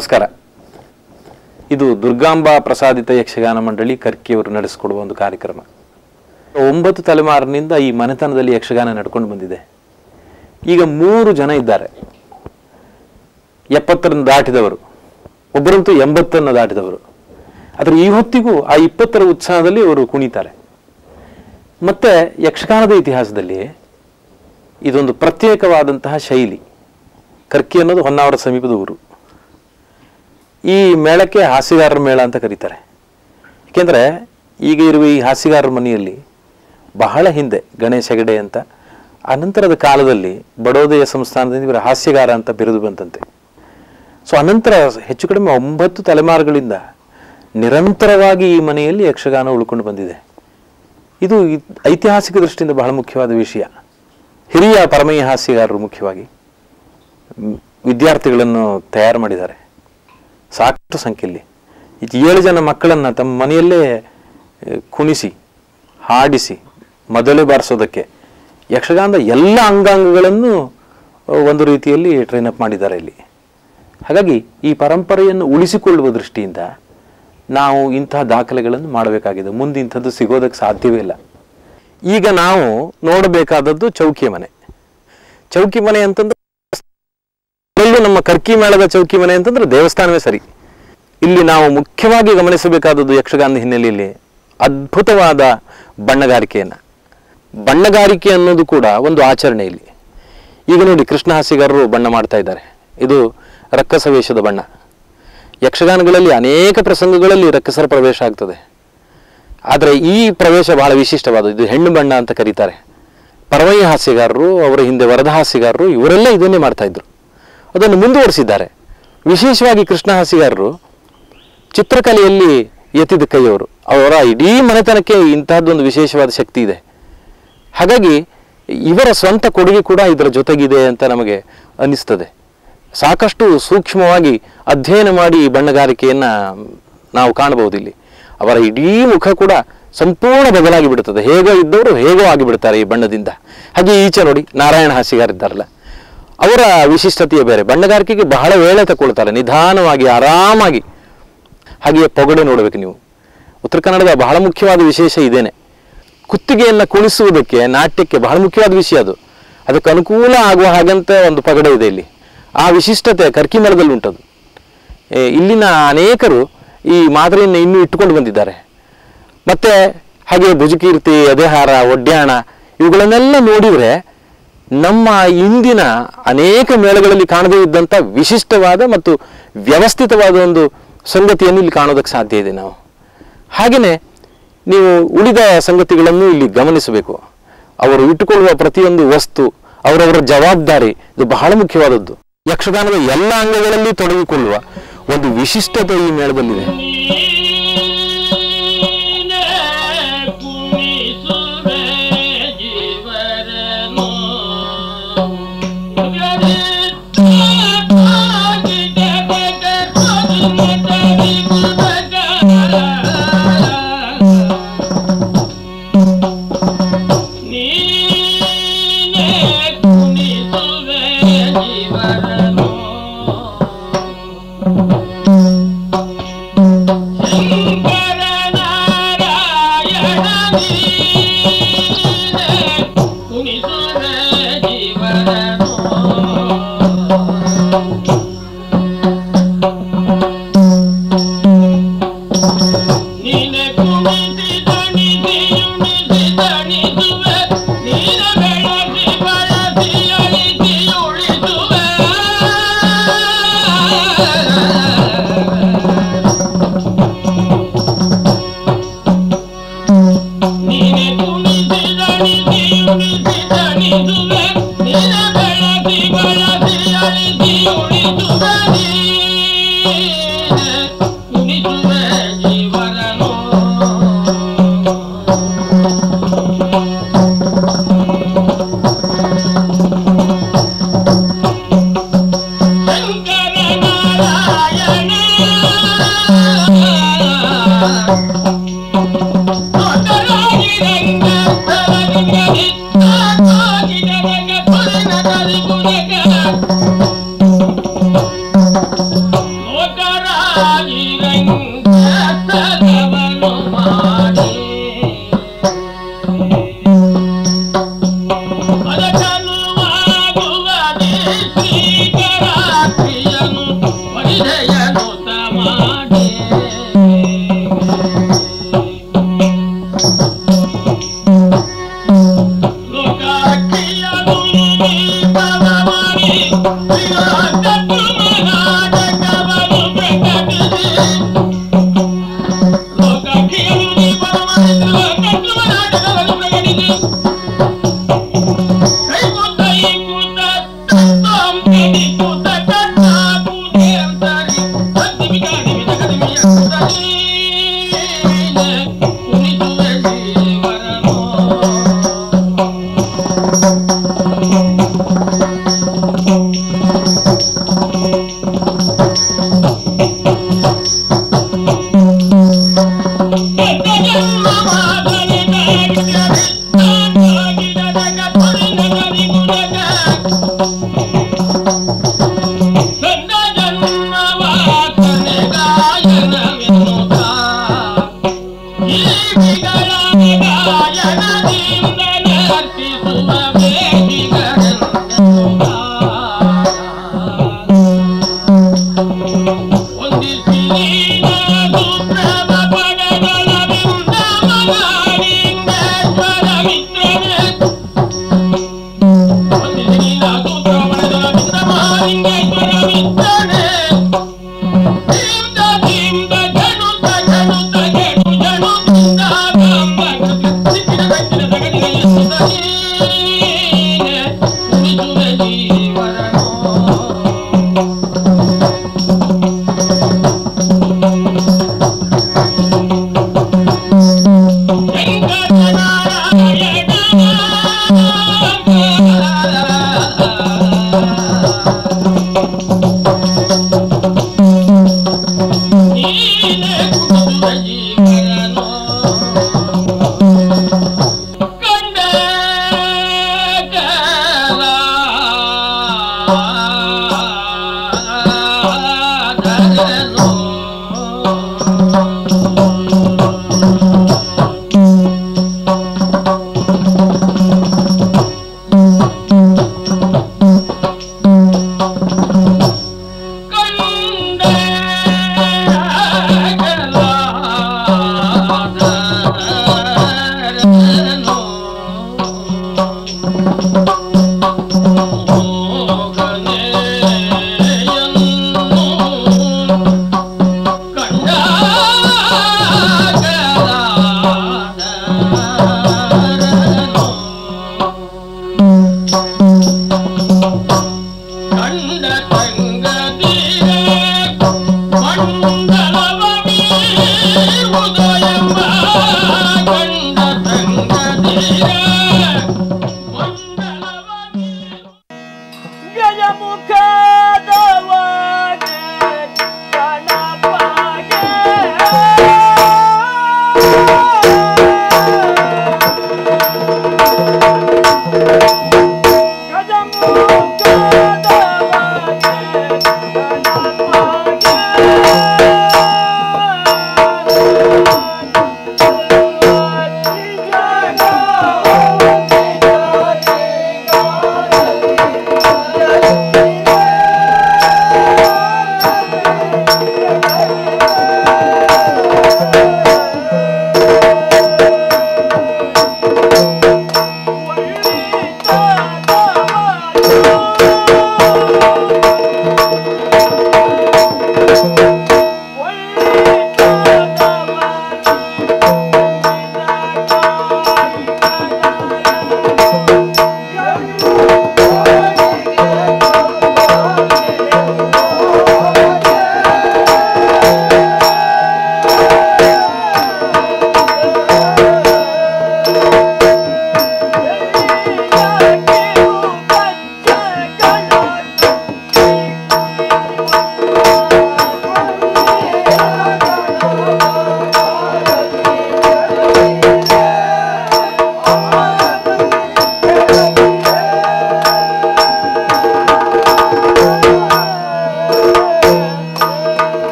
ನಮಸ್ಕಾರ ಇದು ದುರ್ಗಾಂಬಾ ಪ್ರಸಾದಿತ ಯಕ್ಷಗಾನ ಮಂಡಳಿ ಕರ್ಕಿಯವರು ನಡೆಸಿಕೊಡುವ ಒಂದು ಕಾರ್ಯಕ್ರಮ ಒಂಬತ್ತು ತಲೆಮಾರಿನಿಂದ ಈ ಮನೆತನದಲ್ಲಿ ಯಕ್ಷಗಾನ ನಡ್ಕೊಂಡು ಬಂದಿದೆ ಈಗ ಮೂರು ಜನ ಇದ್ದಾರೆ ಎಪ್ಪತ್ತರನ್ನು ದಾಟಿದವರು ಒಬ್ಬರಂತೂ ಎಂಬತ್ತನ್ನು ದಾಟಿದವರು ಆದರೆ ಈ ಹೊತ್ತಿಗೂ ಆ ಇಪ್ಪತ್ತರ ಉತ್ಸಾಹದಲ್ಲಿ ಅವರು ಕುಣಿತಾರೆ ಮತ್ತೆ ಯಕ್ಷಗಾನದ ಇತಿಹಾಸದಲ್ಲಿ ಇದೊಂದು ಪ್ರತ್ಯೇಕವಾದಂತಹ ಶೈಲಿ ಕರ್ಕಿ ಅನ್ನೋದು ಹೊನ್ನಾವರ ಸಮೀಪದ ಊರು ಈ ಮೇಳಕ್ಕೆ ಹಾಸ್ಯಗಾರರ ಮೇಳ ಅಂತ ಕರೀತಾರೆ ಏಕೆಂದರೆ ಈಗ ಇರುವ ಈ ಹಾಸ್ಯಗಾರರ ಮನೆಯಲ್ಲಿ ಬಹಳ ಹಿಂದೆ ಗಣೇಶ ಹೆಗಡೆ ಅಂತ ಅನಂತರದ ಕಾಲದಲ್ಲಿ ಬಡೋದಯ ಸಂಸ್ಥಾನದಿಂದ ಇವರ ಹಾಸ್ಯಗಾರ ಅಂತ ಬಿರುದು ಬಂತಂತೆ ಸೊ ಅನಂತರ ಹೆಚ್ಚು ಕಡಿಮೆ ಒಂಬತ್ತು ತಲೆಮಾರುಗಳಿಂದ ನಿರಂತರವಾಗಿ ಈ ಮನೆಯಲ್ಲಿ ಯಕ್ಷಗಾನ ಉಳ್ಕೊಂಡು ಬಂದಿದೆ ಇದು ಇ- ಐತಿಹಾಸಿಕ ದೃಷ್ಟಿಯಿಂದ ಬಹಳ ಮುಖ್ಯವಾದ ವಿಷಯ ಹಿರಿಯ ಪರಮಯ್ಯ ಹಾಸ್ಯಗಾರರು ಮುಖ್ಯವಾಗಿ ಮ್, ವಿದ್ಯಾರ್ಥಿಗಳನ್ನು ತಯಾರು ಮಾಡಿದ್ದಾರೆ ಸಾಕಷ್ಟು ಸಂಖ್ಯೆಯಲ್ಲಿ ಇದು ಏಳು ಜನ ಮಕ್ಕಳನ್ನು ತಮ್ಮ ಮನೆಯಲ್ಲೇ ಆ, ಕುಣಿಸಿ ಹಾಡಿಸಿ ಮೊದಲೇ ಬಾರಿಸೋದಕ್ಕೆ ಯಕ್ಷಗಾನದ ಎಲ್ಲ ಅಂಗಾಂಗಗಳನ್ನು ಆ, ಒಂದು ರೀತಿಯಲ್ಲಿ ಟ್ರೈನ್ ಅಪ್ ಮಾಡಿದ್ದಾರೆ ಇಲ್ಲಿ ಹಾಗಾಗಿ ಈ ಪರಂಪರೆಯನ್ನು ಉಳಿಸಿಕೊಳ್ಳುವ ದೃಷ್ಟಿಯಿಂದ ನಾವು ಇಂತಹ ದಾಖಲೆಗಳನ್ನು ಮಾಡಬೇಕಾಗಿದೆ ಮುಂದೆ ಇಂಥದ್ದು ಸಿಗೋದಕ್ಕೆ ಸಾಧ್ಯವೇ ಇಲ್ಲ ಈಗ ನಾವು ನೋಡಬೇಕಾದದ್ದು ಚೌಕಿ ಮನೆ ಚೌಕಿ ಮನೆ ಅಂತಂದ್ರೆ ಅದರಲ್ಲೂ ನಮ್ಮ ಕರ್ಕಿ ಮೇಳದ ಚೌಕಿ ಮನೆ ಅಂತಂದ್ರೆ ದೇವಸ್ಥಾನವೇ ಸರಿ ಇಲ್ಲಿ ನಾವು ಮುಖ್ಯವಾಗಿ ಗಮನಿಸಬೇಕಾದದ್ದು ಯಕ್ಷಗಾನದ ಹಿನ್ನೆಲೆಯಲ್ಲಿ ಅದ್ಭುತವಾದ ಬಣ್ಣಗಾರಿಕೆಯನ್ನು ಬಣ್ಣಗಾರಿಕೆ ಅನ್ನೋದು ಕೂಡ ಒಂದು ಆಚರಣೆ ಇಲ್ಲಿ ಈಗ ನೋಡಿ ಕೃಷ್ಣ ಹಾಸ್ಯಗಾರರು ಬಣ್ಣ ಮಾಡ್ತಾ ಇದ್ದಾರೆ ಇದು ರಕ್ಕಸ ವೇಷದ ಬಣ್ಣ ಯಕ್ಷಗಾನಗಳಲ್ಲಿ ಅನೇಕ ಪ್ರಸಂಗಗಳಲ್ಲಿ ರಕ್ಕಸರ ಪ್ರವೇಶ ಆಗ್ತದೆ ಆದರೆ ಈ ಪ್ರವೇಶ ಬಹಳ ವಿಶಿಷ್ಟವಾದದ್ದು ಇದು ಹೆಣ್ಣು ಬಣ್ಣ ಅಂತ ಕರೀತಾರೆ ಪರವಯ್ಯ ಹಾಸ್ಯಗಾರರು ಅವರ ಹಿಂದೆ ವರದ ಹಾಸ್ಯಗಾರರು ಇವರೆಲ್ಲ ಇದನ್ನೇ ಮಾಡ್ತಾ ಇದ್ರು ಅದನ್ನು ಮುಂದುವರಿಸಿದ್ದಾರೆ ವಿಶೇಷವಾಗಿ ಕೃಷ್ಣ ಹಾಸ್ಯಗಾರರು ಚಿತ್ರಕಲೆಯಲ್ಲಿ ಎತ್ತಿದ ಕೈಯವರು ಅವರ ಇಡೀ ಮನೆತನಕ್ಕೆ ಇಂತಹದ್ದೊಂದು ವಿಶೇಷವಾದ ಶಕ್ತಿ ಇದೆ ಹಾಗಾಗಿ ಇವರ ಸ್ವಂತ ಕೊಡುಗೆ ಕೂಡ ಇದರ ಜೊತೆಗಿದೆ ಅಂತ ನಮಗೆ ಅನಿಸ್ತದೆ ಸಾಕಷ್ಟು ಸೂಕ್ಷ್ಮವಾಗಿ ಅಧ್ಯಯನ ಮಾಡಿ ಈ ಬಣ್ಣಗಾರಿಕೆಯನ್ನ ನಾವು ಕಾಣಬಹುದು ಇಲ್ಲಿ ಅವರ ಇಡೀ ಮುಖ ಕೂಡ ಸಂಪೂರ್ಣ ಬದಲಾಗಿ ಬಿಡುತ್ತದೆ ಹೇಗೋ ಇದ್ದವರು ಹೇಗೋ ಆಗಿಬಿಡ್ತಾರೆ ಈ ಬಣ್ಣದಿಂದ ಹಾಗೆ ಈಚೆ ನೋಡಿ ನಾರಾಯಣ ಹಾಸಿಗಾರಿದ್ದಾರಲ್ಲ ಅವರ ವಿಶಿಷ್ಟತೆಯೇ ಬೇರೆ ಬಣ್ಣಗಾರಿಕೆಗೆ ಬಹಳ ವೇಳೆ ತಗೊಳ್ತಾರೆ ನಿಧಾನವಾಗಿ ಆರಾಮಾಗಿ ಹಾಗೆಯೇ ಪೊಗಡೆ ನೋಡಬೇಕು ನೀವು ಉತ್ತರ ಕನ್ನಡದ ಬಹಳ ಮುಖ್ಯವಾದ ವಿಶೇಷ ಇದೇನೆ ಕುತ್ತಿಗೆಯನ್ನು ಕುಣಿಸುವುದಕ್ಕೆ ನಾಟ್ಯಕ್ಕೆ ಬಹಳ ಮುಖ್ಯವಾದ ವಿಷಯ ಅದು ಅದಕ್ಕೆ ಅನುಕೂಲ ಆಗುವ ಹಾಗಂತ ಒಂದು ಪಗಡೆ ಇದೆ ಇಲ್ಲಿ ಆ ವಿಶಿಷ್ಟತೆ ಕರ್ಕಿ ಮರದಲ್ಲಿ ಉಂಟದು ಏ, ಇಲ್ಲಿನ ಅನೇಕರು ಈ ಮಾದರಿಯನ್ನು ಇನ್ನೂ ಇಟ್ಟುಕೊಂಡು ಬಂದಿದ್ದಾರೆ ಮತ್ತೆ ಹಾಗೆ ಭುಜಕೀರ್ತಿ ಎದೆಹಾರ ಒಡ್ಯಾಣ ಇವುಗಳನ್ನೆಲ್ಲ ನೋಡಿದರೆ ನಮ್ಮ ಇಂದಿನ ಅನೇಕ ಮೇಳಗಳಲ್ಲಿ ಕಾಣದೇ ಇದ್ದಂಥ ವಿಶಿಷ್ಟವಾದ ಮತ್ತು ವ್ಯವಸ್ಥಿತವಾದ ಒಂದು ಸಂಗತಿಯನ್ನು ಇಲ್ಲಿ ಕಾಣೋದಕ್ಕೆ ಸಾಧ್ಯ ಇದೆ ನಾವು ಹಾಗೆಯೇ ನೀವು ಉಳಿದ ಸಂಗತಿಗಳನ್ನು ಇಲ್ಲಿ ಗಮನಿಸಬೇಕು ಅವರು ಇಟ್ಟುಕೊಳ್ಳುವ ಪ್ರತಿಯೊಂದು ವಸ್ತು ಅವರವರ ಜವಾಬ್ದಾರಿ ಇದು ಬಹಳ ಮುಖ್ಯವಾದದ್ದು ಯಕ್ಷಗಾನದ ಎಲ್ಲ ಅಂಗಗಳಲ್ಲಿ ತೊಡಗಿಕೊಳ್ಳುವ ಒಂದು ವಿಶಿಷ್ಟತೆ ಈ ಮೇಳದಲ್ಲಿದೆ ನೀನೆ ಬೆಳಸಿ ಬಳಸಿ ಅಳಿಸಿ ಉಳಿದು ಗಜಮುಖದವಗೆ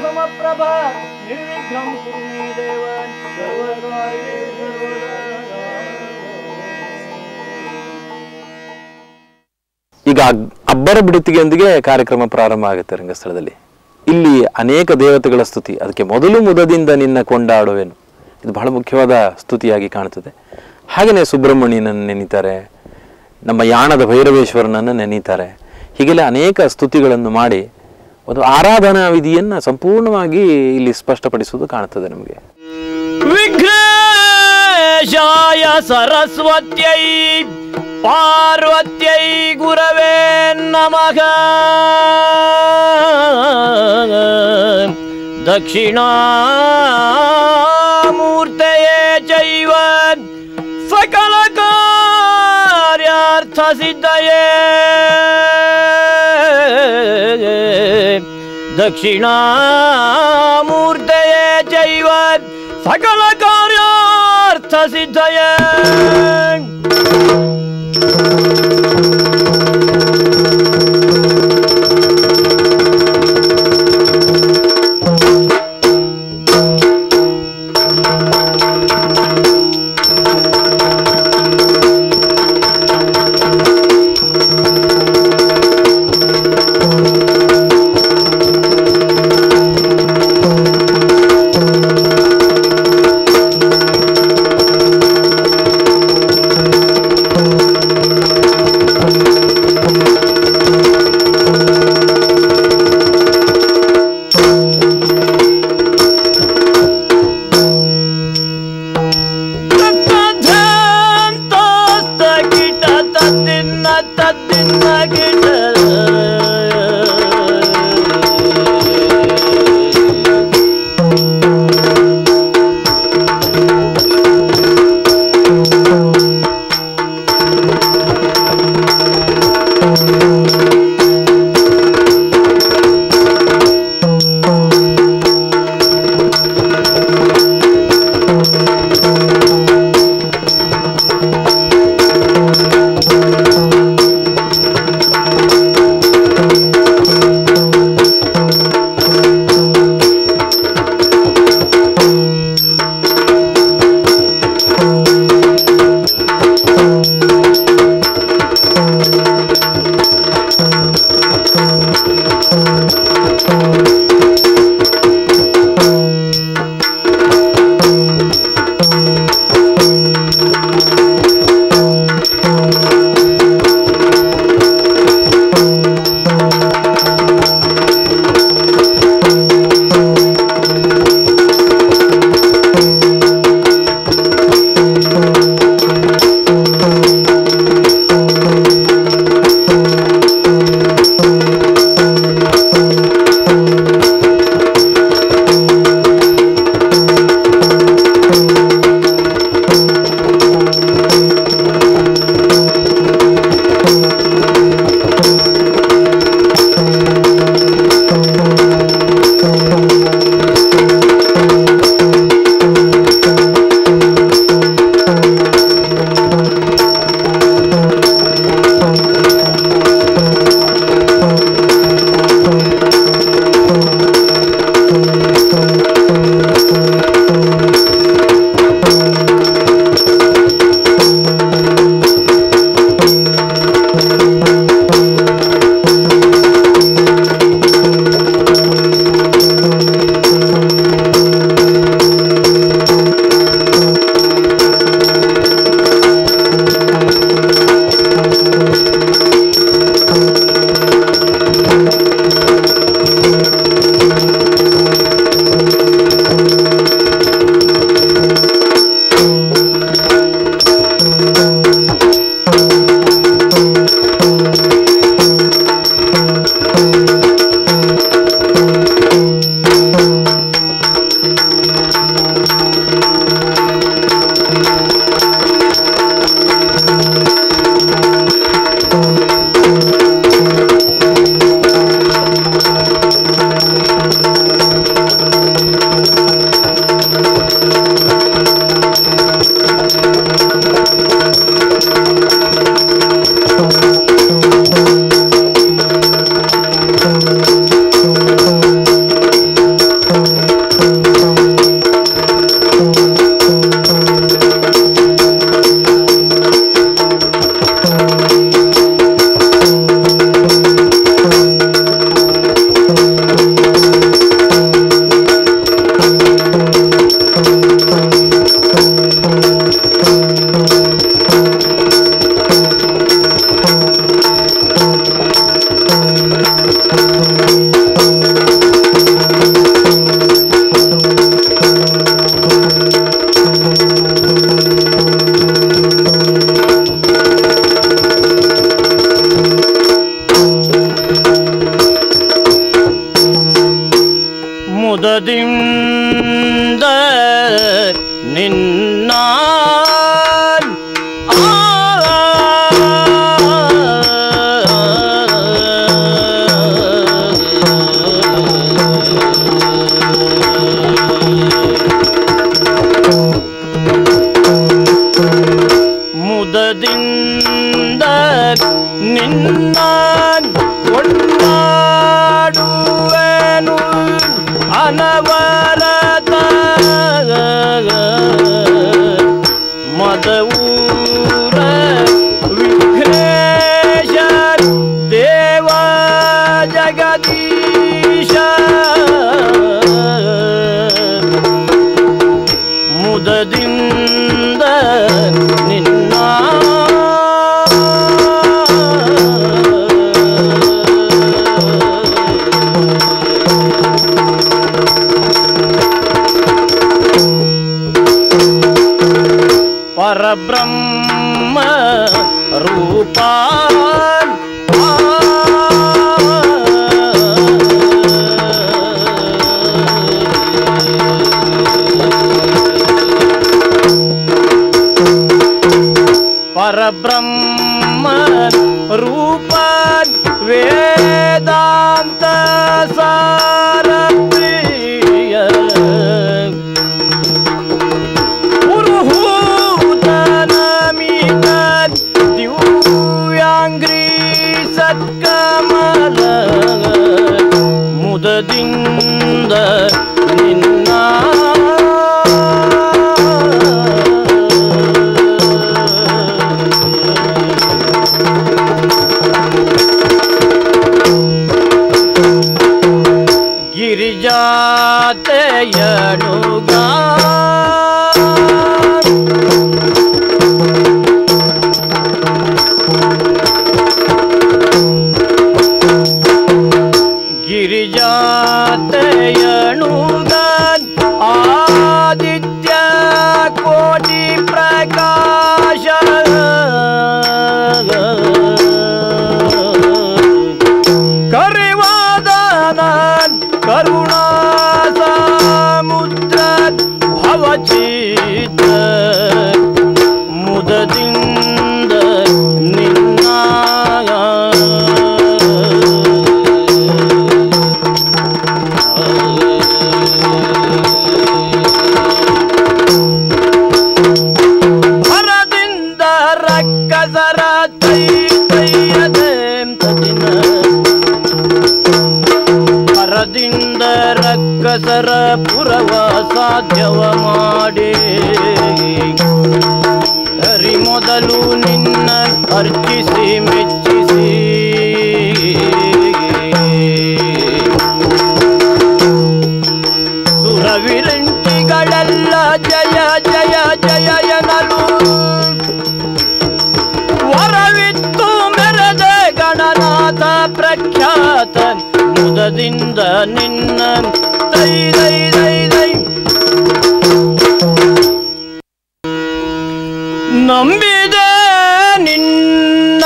ಸಮಪ್ರಭಾ ನಿರ್ವಿಘ್ನಂ ಕುರು ಮೇ ದೇವ ಸರ್ವಕಾರ್ಯೇಷು ಸರ್ವದಾ. ಈಗ ಅಗ್- ಅಬ್ಬರ ಬಿಡುತ್ತಿಗೆಯೊಂದಿಗೆ ಕಾರ್ಯಕ್ರಮ ಪ್ರಾರಂಭ ಆಗುತ್ತೆ ರಂಗಸ್ಥಳದಲ್ಲಿ ಇಲ್ಲಿ ಅನೇಕ ದೇವತೆಗಳ ಸ್ತುತಿ ಅದಕ್ಕೆ ಮೊದಲು ಮುದದಿಂದ ನಿನ್ನ ಕೊಂಡಾಡುವೆನು ಇದು ಬಹಳ ಮುಖ್ಯವಾದ ಸ್ತುತಿಯಾಗಿ ಕಾಣುತ್ತದೆ ಹಾಗೆಯೇ ಸುಬ್ರಹ್ಮಣ್ಯನನ್ನು ನೆನೀತಾರೆ ನಮ್ಮ ಯಾಣದ ಭೈರವೇಶ್ವರನನ್ನು ನೆನೀತಾರೆ ಹೀಗೆಲ್ಲ ಅನೇಕ ಸ್ತುತಿಗಳನ್ನು ಮಾಡಿ ಒಂದು ಆರಾಧನಾ ವಿಧಿಯನ್ನು ಸಂಪೂರ್ಣವಾಗಿ ಇಲ್ಲಿ ಸ್ಪಷ್ಟಪಡಿಸುವುದು ಕಾಣುತ್ತದೆ ನಮಗೆ ವಿಘ್ನೇಶಾಯ ಸರಸ್ವತ್ಯೈ ಪಾರ್ವತ್ಯೈ ಗುರವೇ ನಮಃ ದಕ್ಷಿಣಾಮೂರ್ತಯೇ ಚೈವ ಸಕಲ ಕಾರ್ಯಾರ್ಥ ಸಿದ್ಧಯೇ ದಕ್ಷಿಣಾಮೂರ್ತಯೇ ಚೈವ ಸಕಲ ಕಾರ್ಯಾರ್ಥ ಸಿದ್ಧಯೇ ಮುದದಿಂದ ನಿನ್ನ ಮುದದಿಂದ ನಿನ್ನ ಕೊಂಡಾಡುವೆನು ಅನವರತ ಮದವೂರ ವಿಘ್ನೇಶ ದೇವ ಜಗದೀಶ ಮುದದಿಂದ ನಿನ್ನ ಪರಬ್ರಹ್ಮ ರೂಪ ಪರಬ್ರಹ್ಮ ರೂಪ ವೇದಾಂತ ಸಾರ ಪ್ರಿಯ ಪುರುಹೂತನಮಿತ ದಿವ್ಯಾಂಗ್ರಿ ಸತ್ಕಮಲ ಮುದದಿಂದ ನಿನ್ನ ಗಿರಿಜಾತೆಯನುಗ ಗಿರಿಜಾತೆಯನುಗ ಆದಿತ್ಯ ಕೋಟಿ ಪ್ರಕಾಶ ಕರಿವಾದನ ಕರುಣಾ ಸಮುದ್ರ ಭವಚಿತ ಮುದದಿಂದ ನಿನ್ನ ಹರದಿಂದ ರಕ್ಕಸರ ತೈ ತೈಯದೆಂತ ದಿನ ಹರದಿಂದ ರಕ್ಕಸರ ಪುರವ ಸಾಧ್ಯವ ಮಾಡಿ ಹರಿ ಮೊದಲು ನಿನ್ನ ಅರ್ಚಿಸಿ ಮೆಚ್ಚಿಸಿ ಸುರವಿರಂಟಿಗಳೆಲ್ಲ ಜಯ ಜಯ ಜಯ ಎನಲು ವರವಿತ್ತು ಮೆರೆದ ಗಣನಾಥ ಪ್ರಖ್ಯಾತ ಮುದದಿಂದ ನಿನ್ನ ದೈ ದೈ ದೈ ದೈ ನಂಬಿದ ನಿನ್ನ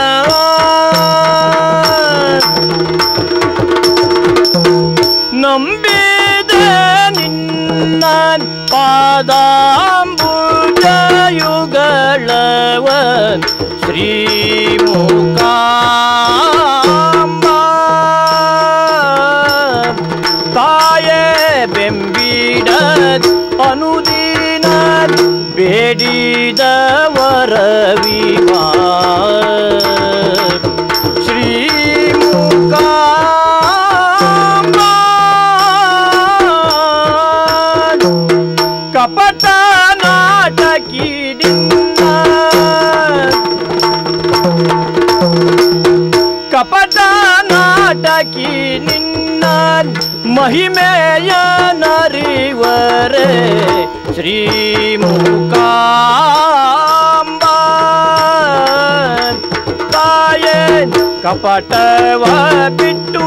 ನಂಬಿದ ನಿನ್ನ ಪಾದಾಂಬುಜಯುಗಳವನ್ ಶ್ರೀಮುಖಾಂಬ ತಾಯೇ ಬೆಂಬಿಡ ಅನುದೀನ ಬೇಡಿದ ವರವಿವಾ ಶ್ರೀಮುಖಾಂಬ ಕಪಟ ನಾಟಕಿಡಿನ್ನ ಕಪಟ ನಾಟಕಿ ನಿನ್ನ ಮಹಿಮೆಯ ನರಿವರೆ ಶ್ರೀಮುಖಾಂಬ ತಾಯೇ ಕಪಟವ ಬಿಟ್ಟು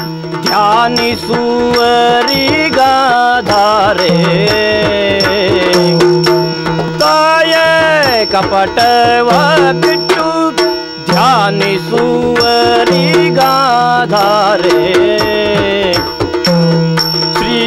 ಧ್ಯಾನಿಸುವರಿಗಾಧಾರೆ ತಾಯೇ ಕಪಟವ ಬಿಟ್ಟು ಧ್ಯಾನಿಸುವರಿಗಾಧಾರೆ ಶ್ರೀ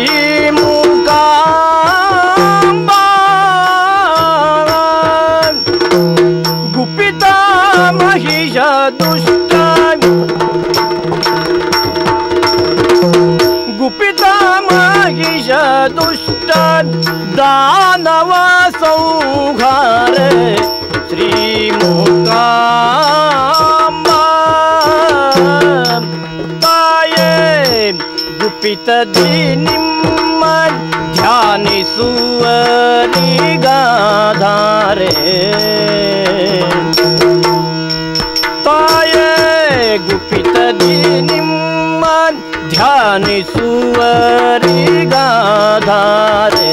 ನಿಶ ದುಷ್ಟ ದಾನವ ಸಂಹಾರ ಶ್ರೀಮುಖಾಂಬ ತಾಯೇ ಗುಪಿತದಿ ನಿಮ್ಮ ಧ್ಯಾನಿಸುವರಿಗಾಧಾರೆ ತಾಯೇ ಗುಪಿತದಿ ನಿಮ್ಮ ಧ್ಯಾನಿಸುವರಿಗಾಧಾರೆ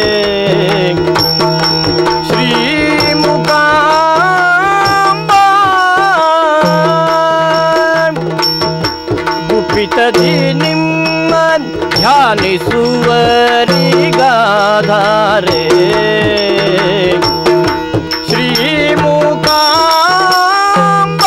ಶ್ರೀಮುಖಾಂಬ ಗುಪಿತದಿ ನಿಮ್ಮ ಧ್ಯಾನಿಸುವರಿಗಾಧಾರೆ ಶ್ರೀಮುಖಾಂಬ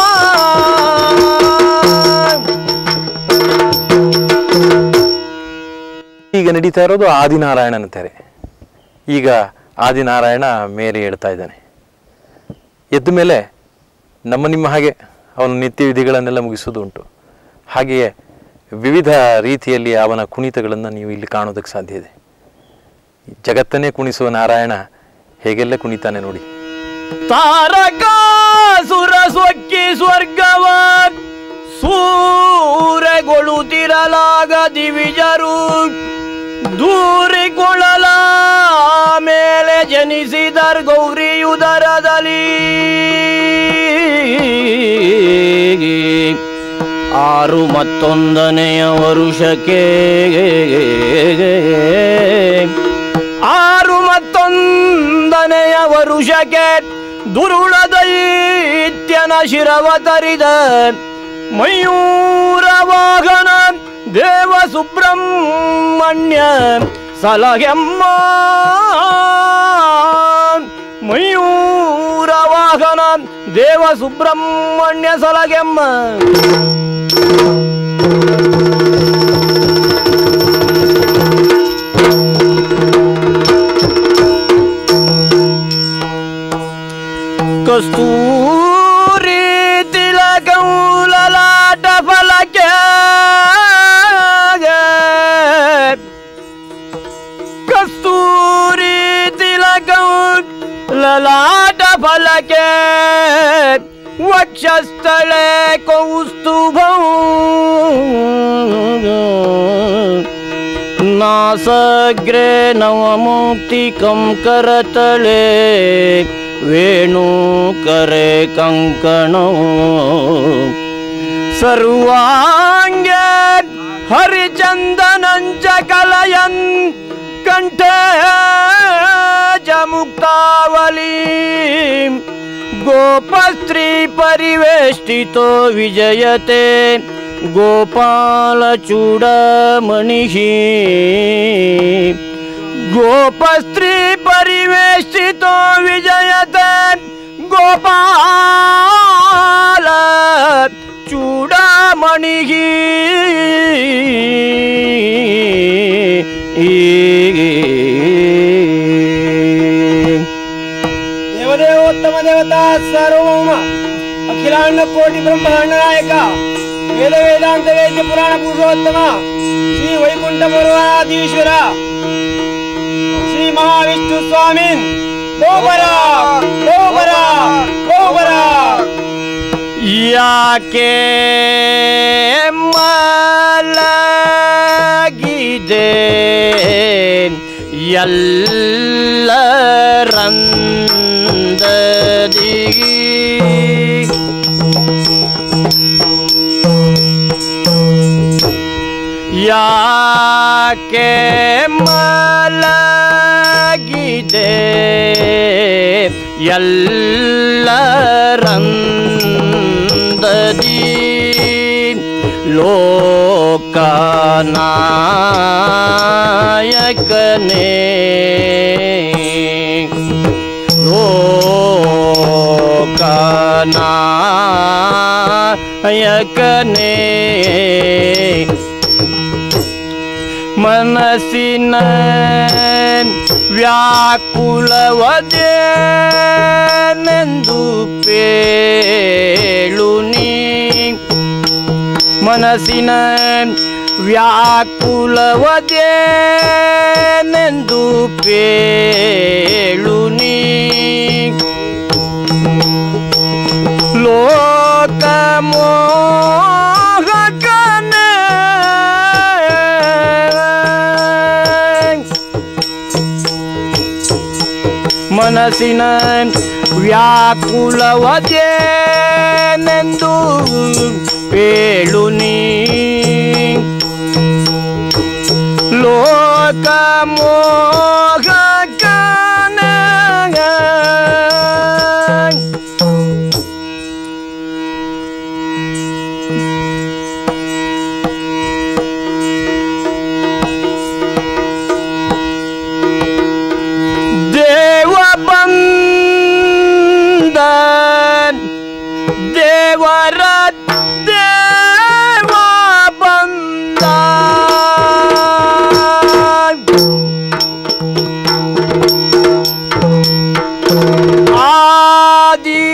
ಈಗ ನಡೀತಾ ಇರೋದು ಆದಿನಾರಾಯಣನ ತೆರೆ ಈಗ ಆದಿನಾರಾಯಣ ಮೇಲೆ ಹೇಳ್ತಾ ಇದ್ದಾನೆ ಎದ್ದ ಮೇಲೆ ನಮ್ಮ ನಿಮ್ಮ ಹಾಗೆ ಅವನ ನಿತ್ಯ ವಿಧಿಗಳನ್ನೆಲ್ಲ ಮುಗಿಸೋದು ಉಂಟು ಹಾಗೆಯೇ ವಿವಿಧ ರೀತಿಯಲ್ಲಿ ಅವನ ಕುಣಿತಗಳನ್ನು ನೀವು ಇಲ್ಲಿ ಕಾಣೋದಕ್ಕೆ ಸಾಧ್ಯ ಇದೆ ಜಗತ್ತನ್ನೇ ಕುಣಿಸುವ ನಾರಾಯಣ ಹೇಗೆಲ್ಲ ಕುಣಿತಾನೆ ನೋಡಿ ತಾರಕಾಸುರ ಸೊಕ್ಕಿ ಸ್ವರ್ಗವ ಸೂರೆಗೊಳುತ್ತಿರಲಾಗ ದಿವಿಜರು ದೂರಿಕೊಳ್ಳಲ ಮೇಲೆ ಜನಿಸಿದರ್ ಗೌರಿಯುದರದಲ್ಲಿ ಆರು ಮತ್ತೊಂದನೆಯ ವರುಷಕ್ಕೆ ಆರು ಮತ್ತೊಂದನೆಯ ವರುಷಕ್ಕೆ ದುರುಳ ದೈತ್ಯನ ಶಿರವತರಿದ ಮಯೂರ ವಾಹನ ದೇವ ಸುಬ್ರಹ್ಮಣ್ಯ ಸಲಗೆಮ್ಮ ಮಯೂರ ವಾಹನ ದೇವ ಸುಬ್ರಹ್ಮಣ್ಯ ಸಲಗೆಮ್ಮ ಕಸ್ತೂರಿ ತಿಲಕೌಲಲಾಟ ಫಲಕ್ಕೆ ಕಸ್ತೂರಿ ತಿಲಕೌ ಲಲಾಟ ಫಲಕ್ಕೆ ವಕ್ಷಸ್ಥಳೆ ಕೌಸ್ತುಭಂ ನಾಸಗ್ರೆ ನವಮುಕ್ತಿಕಂ ಕರತಳೆ ವೇಣು ಕರೆ ಕಂಕಣೋ ಸರ್ವಾಂಗ ಹರಿಚಂದನಂಚ ಕಲಯನ್ ಕಂಠ ಚ ಮುಕ್ತಾವಲಿ ಗೋಪಸ್ತ್ರೀ ಪರಿವೇಷ್ಟಿತೋ ವಿಜಯತೆ गोपालचूडमणिः गोपस्त्री परिवेष्टितो विजयते गोपाल चूडामणिः ದೇವದೇವೋತ್ತಮ ದೇವತಾ ಸಾರ್ವಭೌಮ ಅಖಿಲಾಂಡ ಕೋಟಿ ಬ್ರಹ್ಮಾಂಡ ನಾಯಕ ವೇದ ವೇದಾಂತ ವೇದ್ಯ ಪುರಾಣ ಪುರುಷೋತ್ತಮ ಶ್ರೀ ವೈಕುಂಠ ಪುರಾಧೀಶ್ವರ ಶ್ರೀ ಮಹಾವಿಷ್ಣು ಸ್ವಾಮಿನ್ ಗೋಬರ ಗೋಬರ ಗೋಬರ ಯಾಕೆ ಮಲಗಿದೆ ಎಲ್ಲರಂದದಿ ಯಾಕೆ ಮಲಗಿದೆ ಎಲ್ಲರಂದದಿ ಲೋಕನಾಯಕನೇ ಲೋಕನಾಯಕನೇ ಮನಸ್ಸಿನ ವ್ಯಾಕುಲವದೇನೆಂದು ಪೇಳು ನೀ ಮನಸ್ಸಿನ ವ್ಯಾಕುಲವದೇನೆಂದು ಪೇಳು ನೀ ಲೋಕ ಮನಸ್ಸಿನ ವ್ಯಾಕುಲವದೇನೆಂದು ಪೇಳು ನೀ ಲೋಕ ದೇವ ಬಂದ ದೇವರ ದೇವ ಬಂದ ಆದಿ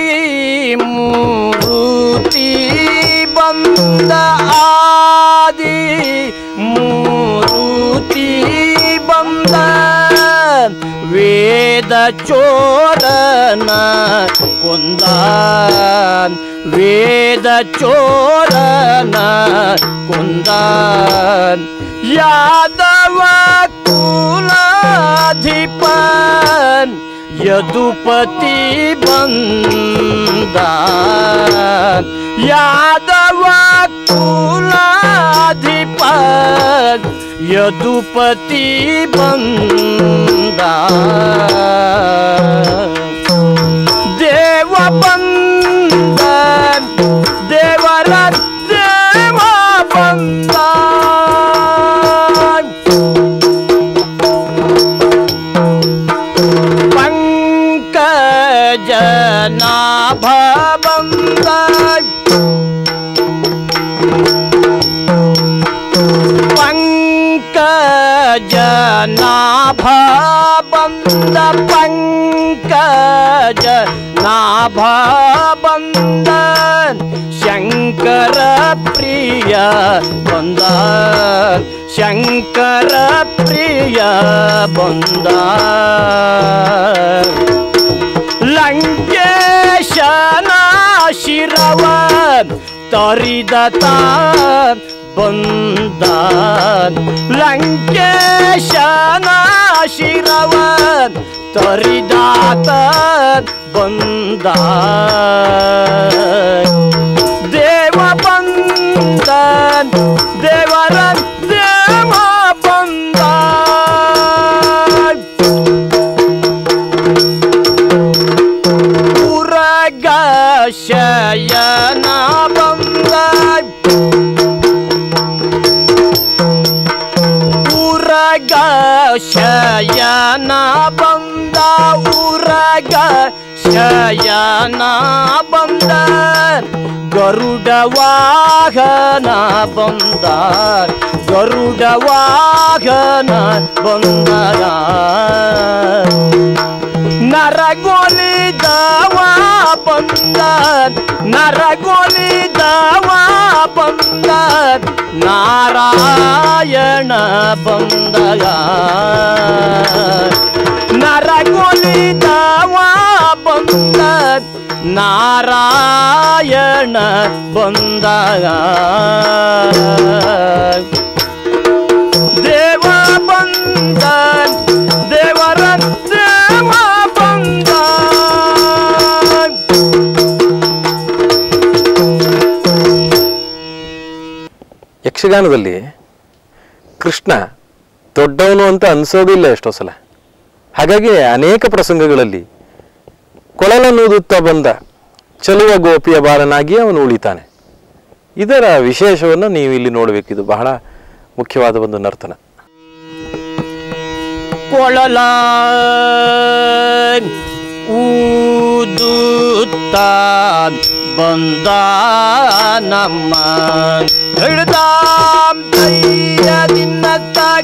ಮೂರುತಿ ಬಂದ ಆದಿ ಮೂರುತಿ ಬಂದ ವೇದ ಚೋರನ ಕೊಂದ ವೇದ ಚೋರನ ಕೊಂದ ಯಾದವ ಕುಲಾಧಿಪನ್ ಯದುಪತಿ ಬಂದ ಯಾದವ ಕುಲಾಧಿಪ ಯದುಪತಿ ಬಂದ ದೇವ ಬಂದ ದೇವರ ದೇವ ಬಂದ ಪಂಕಜನಾಭ ಬಂದ ಪಂಕಜನಾಭ ಬಂದ ಪಂಕಜ ನಾಭ ಬಂದ ಶಂಕರ ಪ್ರಿಯ ಬಂದ ಶಂಕರ ಪ್ರಿಯ ಬಂದ ಲಂಕೇಶನ ಶಿರವ ತರಿದತ ಬಂದ ಲಂಕೇಶನ ಶಿರವ ತರಿದಾತ ಬಂದ ದೇವ ಬಂದ ದೇವರ ದೇವ ಬಂದ ಉರಗ ಶಯನ ಬಂದ ಉರಗ ಶಯನ ಬಂದ ಉರಗ ಶಯನ ಬಂದ ಗರುಡ ವಾಹನ ಬಂದ ಗರುಡ ವಾಹನ ಬಂದ ನರಗೊಲಿದವ ಬಂದ ನರಗೊಲಿದವ ಬಂದ ನಾರಾಯಣ ಬಂದ ನರಗೊಲಿದವ ಬಂದ ನಾರಾಯಣ ಬಂದ ದೇವ ಬಂದ ದೇವರ ದೇವ ಬಂದ ಯಕ್ಷಗಾನದಲ್ಲಿ ಕೃಷ್ಣ ದೊಡ್ಡವನು ಅಂತ ಅನ್ಸೋದಿಲ್ಲ ಎಷ್ಟೋ ಸಲ ಹಾಗಾಗಿ ಅನೇಕ ಪ್ರಸಂಗಗಳಲ್ಲಿ ಕೊಳಲನ್ನೂದುತ್ತಾ ಬಂದ ಚಲುವ ಗೋಪಿಯ ಬಾಲನಾಗಿ ಅವನು ಉಳಿತಾನೆ ಇದರ ವಿಶೇಷವನ್ನು ನೀವು ಇಲ್ಲಿ ನೋಡಬೇಕಿದು ಬಹಳ ಮುಖ್ಯವಾದ ಒಂದು ನರ್ತನ ಕೊಳಲ ಊದುತ್ತ ಬಂದ ನಮ್ಮ ಹಿಡ್ದಾಂ ತಯ್ಯ ದಿನ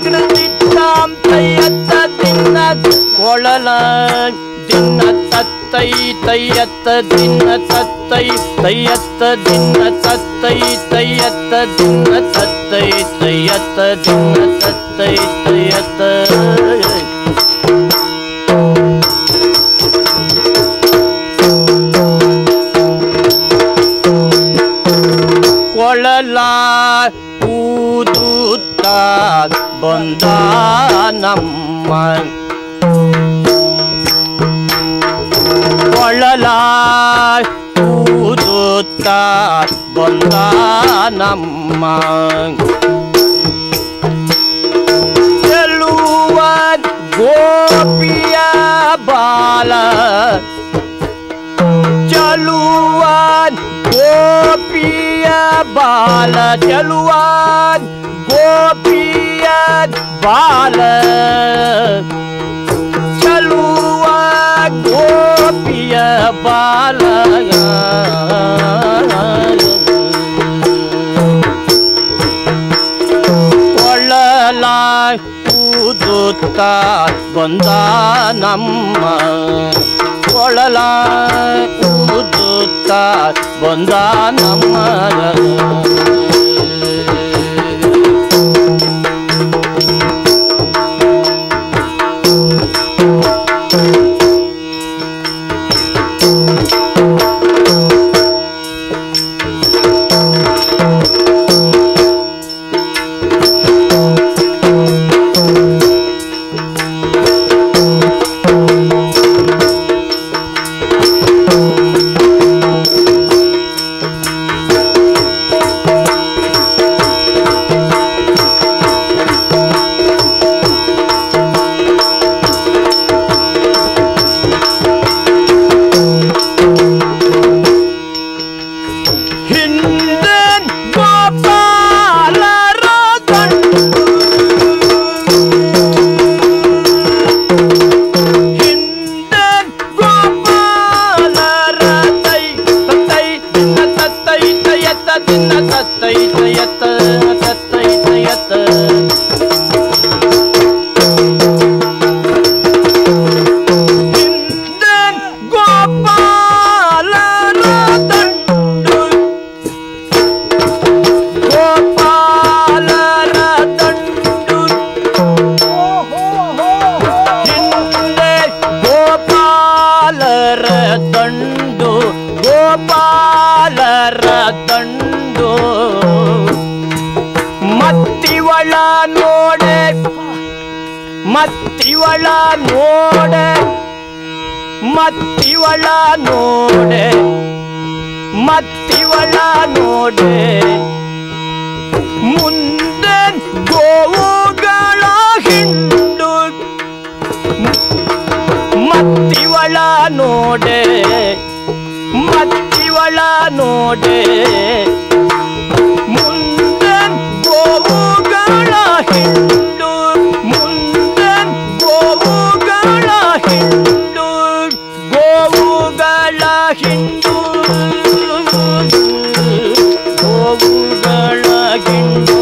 ತಾಗಿಡ್ದಿದ್ದಾಂ ತಯ್ಯತ್ತ ದಿನ ಕೊಳಲ ದಿನ ತತ್ತ ತತ್ತೈ ತಯ್ಯತ್ತ ದಿನ ತತ್ತೈ ತಯ್ಯತ್ತ ದಿನ ತತ್ತೈ ತಯ್ಯತ್ತ ದಿನ ತತ್ತೈ ತಯ್ಯತ್ತ ದಿನ ತತ್ತೈ ತಯ್ಯತ್ತ ಕೊಳಲ ಊದುತ್ತ ಬಂದ ನಮ್ಮ ಕೊಳಲ ಊದುತ್ತ ಬಂದ ನಮ್ಮ ಚೆಲುವ ಗೋಪಿಯ ಬಾಲ ಚಲುವಾನ್ ಗೋಪಿಯ ಬಾಲ ಚಲುವಾನ್ ಗೋಪಿಯ ಬಾಲ ಚಲುವ ಗೋಪಿಯ ಬಾಲ ಕೊಳ್ಳಲ ಊದುತ್ತ ಬಂದ ನಮ್ಮ ಕೊಳಲ ಊದುತ್ತ ಬಂದ ನಮ್ಮ ಹಿಂದೆ ಗೋಪಾಲರ ಕಂಡು ಹಿಂದೆ ಗೋಪಾಲರ ತೈ ತತ್ತೈ ದಿನ ತತ್ತೈ ತಯತ್ತ ದಿನ ತತ್ತೈ ತಯತ್ತ ತತ್ತೈ ತಯತ್ತ ಹಿಂದೆ ಗೋಪಾಲರ ದಂಡು ಗೋಪಾಲರ ದಂಡು ಹಿಂದೆ ಗೋಪಾಲರ ದಂಡು ಗೋಪಾಲರ ದಂಡು ಮತ್ತಿವಳ ನೋಡೆ ಮತ್ತಿವಳ ನೋಡೆ ಮತ್ತಿವಳ ನೋಡೆ ಮತ್ತಿವಳ ನೋಡೆ ಮುಂದೆ ಗೋವುಗಳ ಹಿಂಡು ಮತ್ತಿವಳ ನೋಡೆ ಮತ್ತಿವಳ ನೋಡೆ ಮುಂದೆ ಗೋವುಗಳ ಹಿಂಡು ಮುಂದೆ ಗೋವುಗಳ ಹಿಂಡು ಗೋವುಗಳ ಹಿಂಡು ಗೋವುಗಳ ಹಿಂಡು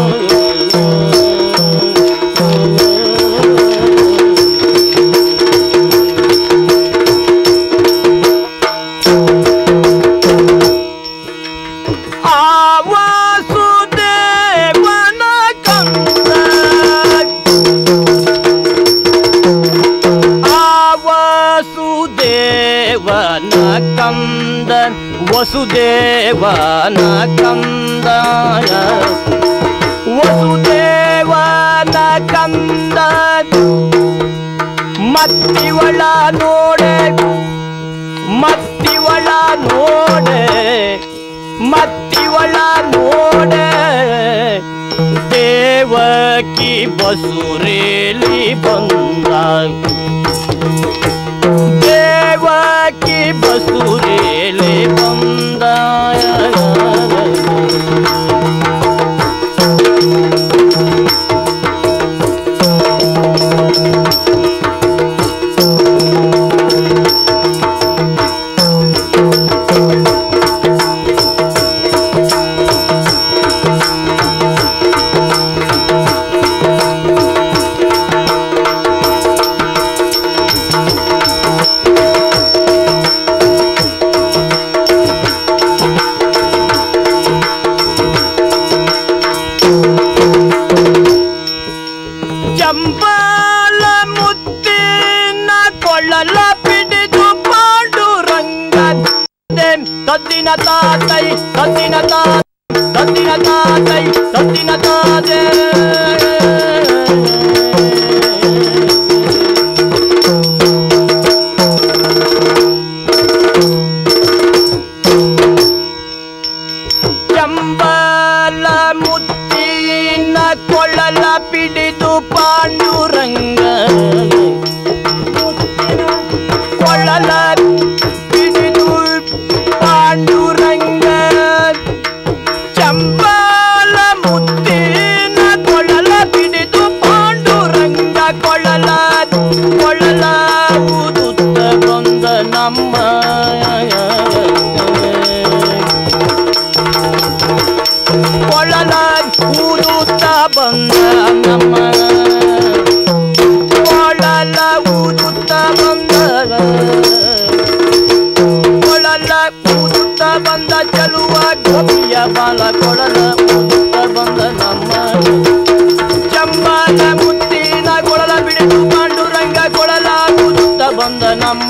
ಆವಾಸುದೇವನ ಕಂದ ಆವಾಸುದೇವನ ಕಂದ ವಸುದೇವನ ಕಂದ ವಸುದೇವನ ಕಂದ ಮತ್ತಿವಳ ನೋಡೆ ಮತ್ತಿವಳ ನೋಡೆ ಮತ್ತಿವಳ ನೋಡೆ ದೇವಕಿ ಬಸುರೇಲಿ ಬಂದ ದೇವಕಿ ಬಸುರೇಲಿ ಬಂದ ತದ್ದಿನ ತಾತೈ ತದ್ದಿನ ತಾ ತದ್ದಿನ ತಾತೈ ತದ್ದಿನ ತಾದೆ ಚಂಬಲ ಮುತ್ತಿನ ಕೊಳ್ಳಲ ಪಿಡಿದು ಪಾಂಡುರಂಗ ಕೊಳ್ಳಲ ಪಿಡಿದು ಪಾಂಡುರಂಗ ಚಂಬಲ ಮುತ್ತಿನ ಕೊಳ್ಳಲ ಪಿಡಿದು ಪಾಂಡುರಂಗ ಕೊಳ್ಳಲ ಕೊಳ್ಳಲ ಊದುತ್ತ ಬಂದ ನಮ್ಮ ಕೊಳಲ ಊದುತ್ತ ಬಂದ ನಮ್ಮ ಕೊಳಲ ಊದುತ್ತ ಬಂದ ಕೊಳಲ ಊದುತ್ತ ಬಂದ ಚಲುವ ಗೋಪಿಯ ಬಾಲ ಕೊಳಲ ಊದುತ್ತ ಬಂದ ನಮ್ಮ ಚಂಬಲ ಮುತ್ತಿನ ಕೊಳಲ ಬಿಡಿದು ಪಾಂಡುರಂಗ ಕೊಳಲ ಊದುತ್ತ ಬಂದ ನಮ್ಮ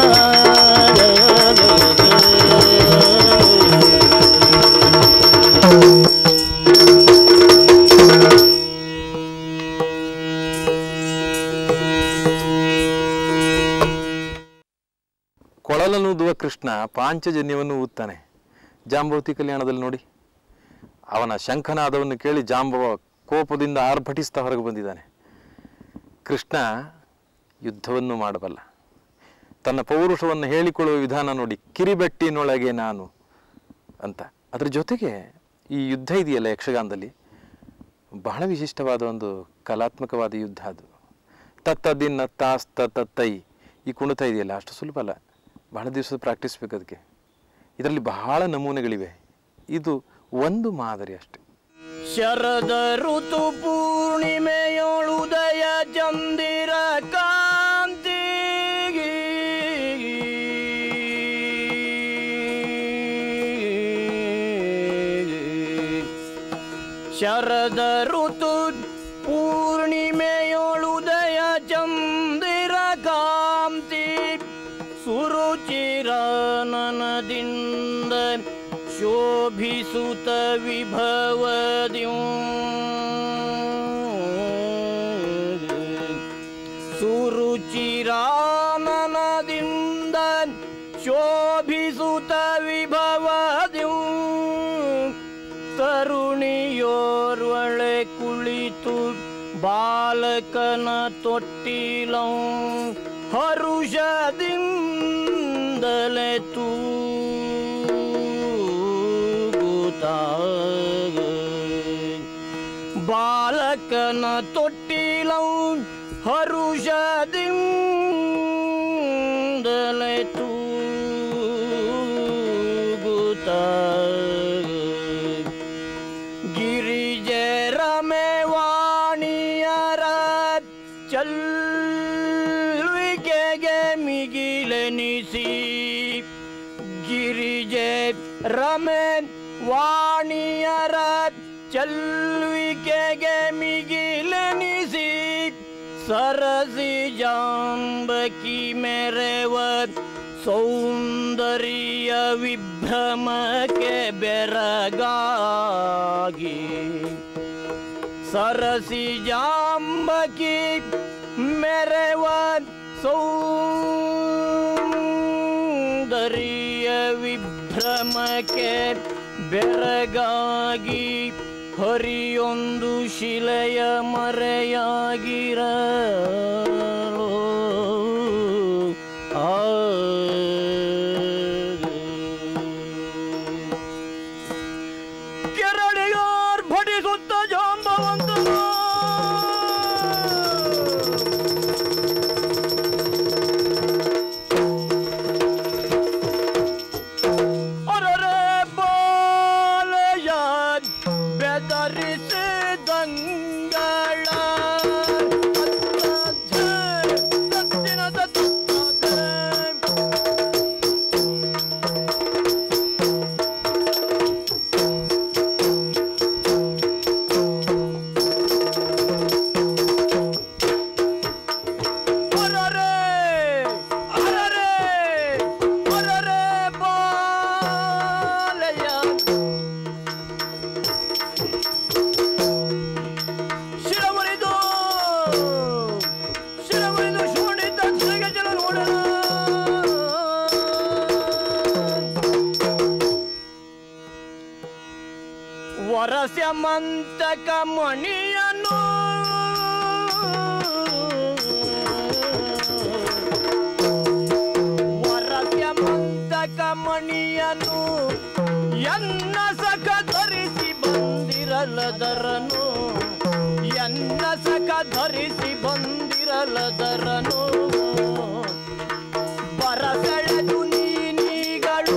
ಕೊಳಲನೂದುವ ಕೃಷ್ಣ ಪಾಂಚಜನ್ಯವನ್ನು ಊದ್ತಾನೆ ಜಾಂಬವತಿ ಕಲ್ಯಾಣದಲ್ಲಿ ನೋಡಿ ಅವನ ಶಂಖನಾದವನ್ನು ಕೇಳಿ ಜಾಂಬವ ಕೋಪದಿಂದ ಆರ್ಭಟಿಸ್ತಾ ಹೊರಗೆ ಬಂದಿದ್ದಾನೆ ಕೃಷ್ಣ ಯುದ್ಧವನ್ನು ಮಾಡಬಲ್ಲ ತನ್ನ ಪೌರುಷವನ್ನು ಹೇಳಿಕೊಳ್ಳುವ ವಿಧಾನ ನೋಡಿ ಕಿರಿಬೆಟ್ಟಿನೊಳಗೆ ನಾನು ಅಂತ ಅದ್ರ ಜೊತೆಗೆ ಈ ಯುದ್ಧ ಇದೆಯಲ್ಲ ಯಕ್ಷಗಾನದಲ್ಲಿ ಬಹಳ ವಿಶಿಷ್ಟವಾದ ಒಂದು ಕಲಾತ್ಮಕವಾದ ಯುದ್ಧ ಅದು ತತ್ತ ದಿನ ತಾಸ್ತ ತತ್ತೈ ಈ ಕುಣಿತ ಇದೆಯಲ್ಲ ಅಷ್ಟು ಸುಲಭ ಅಲ್ಲ ಬಹಳ ದಿವಸದ ಪ್ರಾಕ್ಟೀಸ್ ಬೇಕು ಅದಕ್ಕೆ ಇದರಲ್ಲಿ ಬಹಳ ನಮೂನೆಗಳಿವೆ ಇದು ಒಂದು ಮಾದರಿ ಅಷ್ಟೆ ಶರದ ಋತು ಪೂರ್ಣಿಮೆಯೊಳುದಯ ಚಂದಿರ ಕಾಂತಿ ಶರದ ಋತು ಪೂರ್ಣಿಮೆಯೊಳುದಯ ಚಂದಿರ ಕಾಂತಿ ಸುರುಚಿರಾನನದಿಂದ ಶೋಭಿಸುತ ವಿಭವದ್ಯೂ ಸುರುಚಿರಾನನದಿಂದ ಶೋಭಿಸುತ ವಿಭವದ್ಯೂ ತರುಣಿಯೋರ್ವಳೆ ಕುಳಿತು ಬಾಲಕನ ತೊಟ್ಟಿಲಂ ಹರುಷದಿಂದಲೇ ತೂಗುತ್ತಾ ಬಾಲಕನ ತೊಟ್ಟಿಲಂ ಹರುಷದಿಂದಲೇ ತೂಗುತ್ತಾ ಗಿರಿಜರಮೆ ವಾಣಿಯರ ಚಲ್ವಿಕೆಗೆ ಮಿಗಿಲೆನಿಸಿ ಗಿರಿಜೆ ರಮೆ ವಾಣಿಯರ ಚಲ್ವಿಕೆಗೆ ಮಿಗಿಲೆನಿಸಿ ಸರಸಿ ಜಾಂಬಕಿ ಮೆರೆವ ಸೌಂದರ್ಯ ವಿಭ್ರಮಕ್ಕೆ ಬೆರಗಾಗಿ ಸರಸಿ ಜಾಂಬಕಿ ಮೆರೆವ ಸೌಂದರ್ಯ ವಿಭ್ರಮಕ್ಕೆ ಬೆರಗಾಗಿ ಹರಿಯೊಂದು ಶಿಲೆಯ ಮರೆಯಾಗಿರಲು ಆ ಕೆರಳಿಗಾರ್ ಭಟಿಸುತ್ತ ಜಾಂಬವಂತನ ಅರರೆ ಬಾಲಯ ಬೆದರಿಸಿದಂಗಳ ಮಂತಕ ಮಣಿಯನು ವರಸ್ಯ ಮಂತಕ ಮಣಿಯನು ಎನ್ನ ಸಖ ಧರಿಸಿ ಬಂದಿರಲದರನು ಎನ್ನ ಸಖ ಧರಿಸಿ ಬಂದಿರಲದರನು ಬರಸೆಳೆದು ನೀನಿಗಳು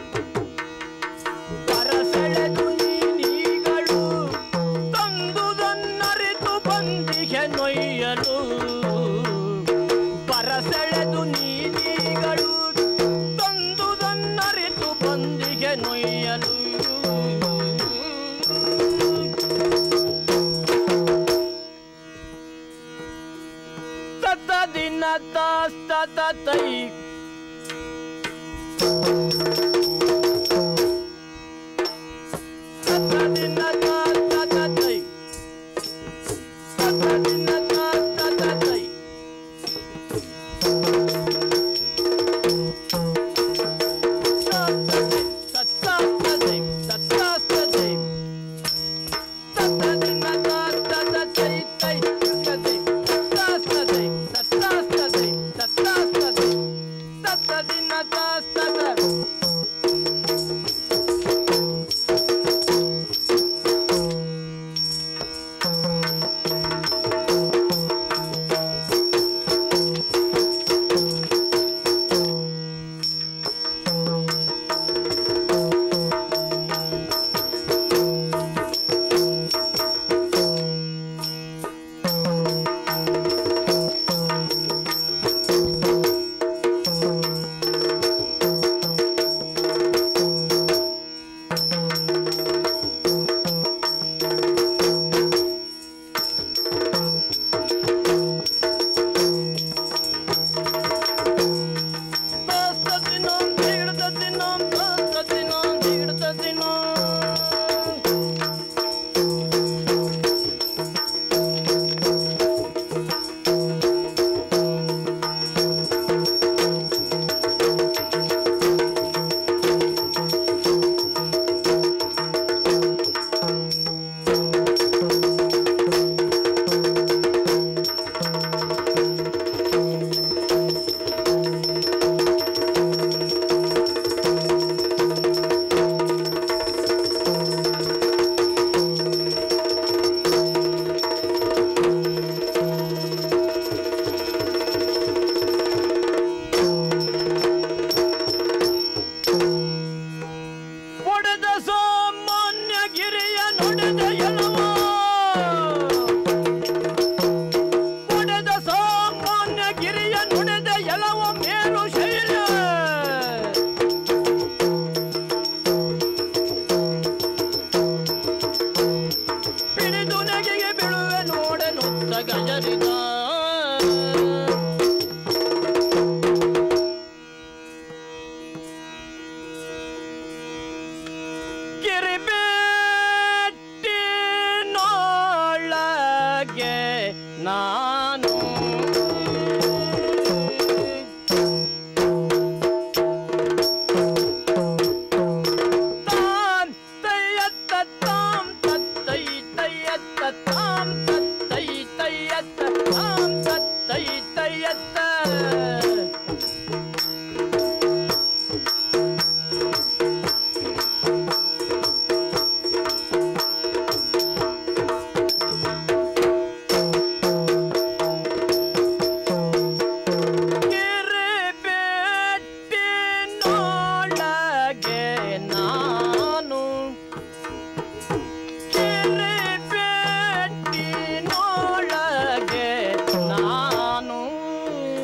ಬರಸೆಳೆದು ನೀನಿಗಳು ತಂದುದನ್ನರಿತು ಬಂದಿಗೆ ನೊಯ್ಯಲು ಬರಸೆಳೆದು ನೀನಿಗಳು ತಂದುದನ್ನರಿತು ಬಂದಿಗೆ ನೊಯ್ಯಲು ತತ್ತ ದಿನ ತಾಸ್ತ ತೈ ಒಡೆದ ಸಾಮಾನ್ಯ ಗಿರಿಯ ನೊಡೆದ ಎಲವ ಒಡೆದ ಸಾಮಾನ್ಯ ಗಿರಿಯ ನುಡೆದ ಎಲವ ಮೇಲು ಶೈಲ ಪಿಡಿದು ನೆಗೆಗೆ ಬೀಳುವೆ ನೋಡೆ ನುತ್ತ ಗಜರಿದ ಕಿರಿಬೇಟಿನೊಳಗೆ ನಾನು ತಾಂ ತಯ್ಯತ್ತ ತಾಂ ತತ್ತೈ ತಯ್ಯತ್ತ ತಾಂ ತತ್ತೈ ತಯ್ಯತ್ತ ತಾಂ ತತ್ತೈ ತಯ್ಯತ್ತ ಕಿರಿಬೆಟ್ಟಿನೊಳಗೆ ನಾನು ಕಿರಿಬೆಟ್ಟಿನೊಳಗೆ ನಾನು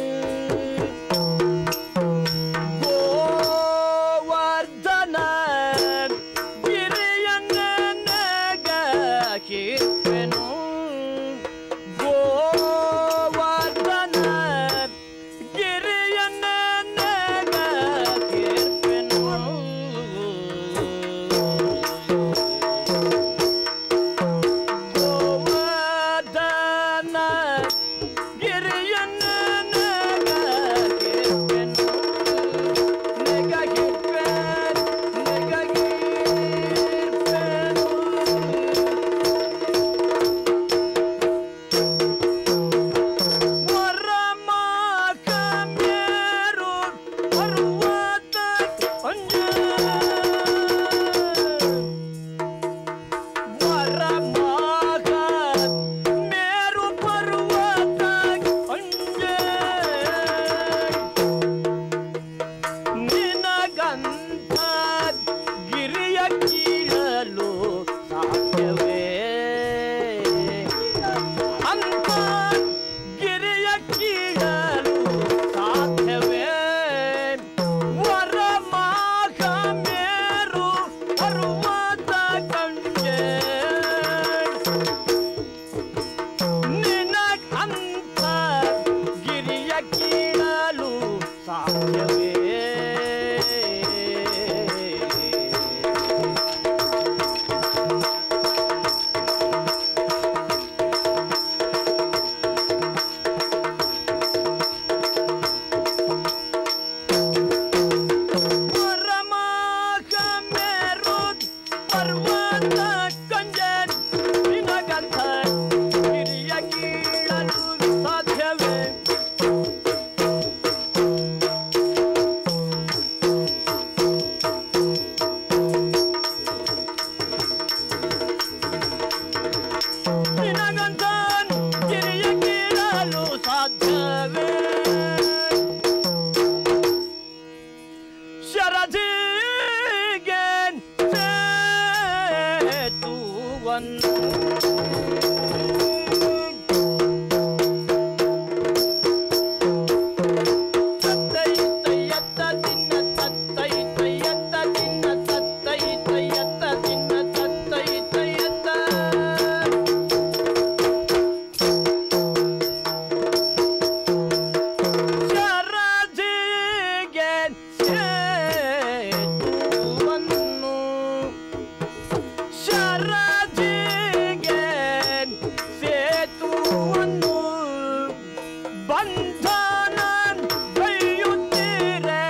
ಬಂಧನ ಕೈಯುತ್ತೀರೆ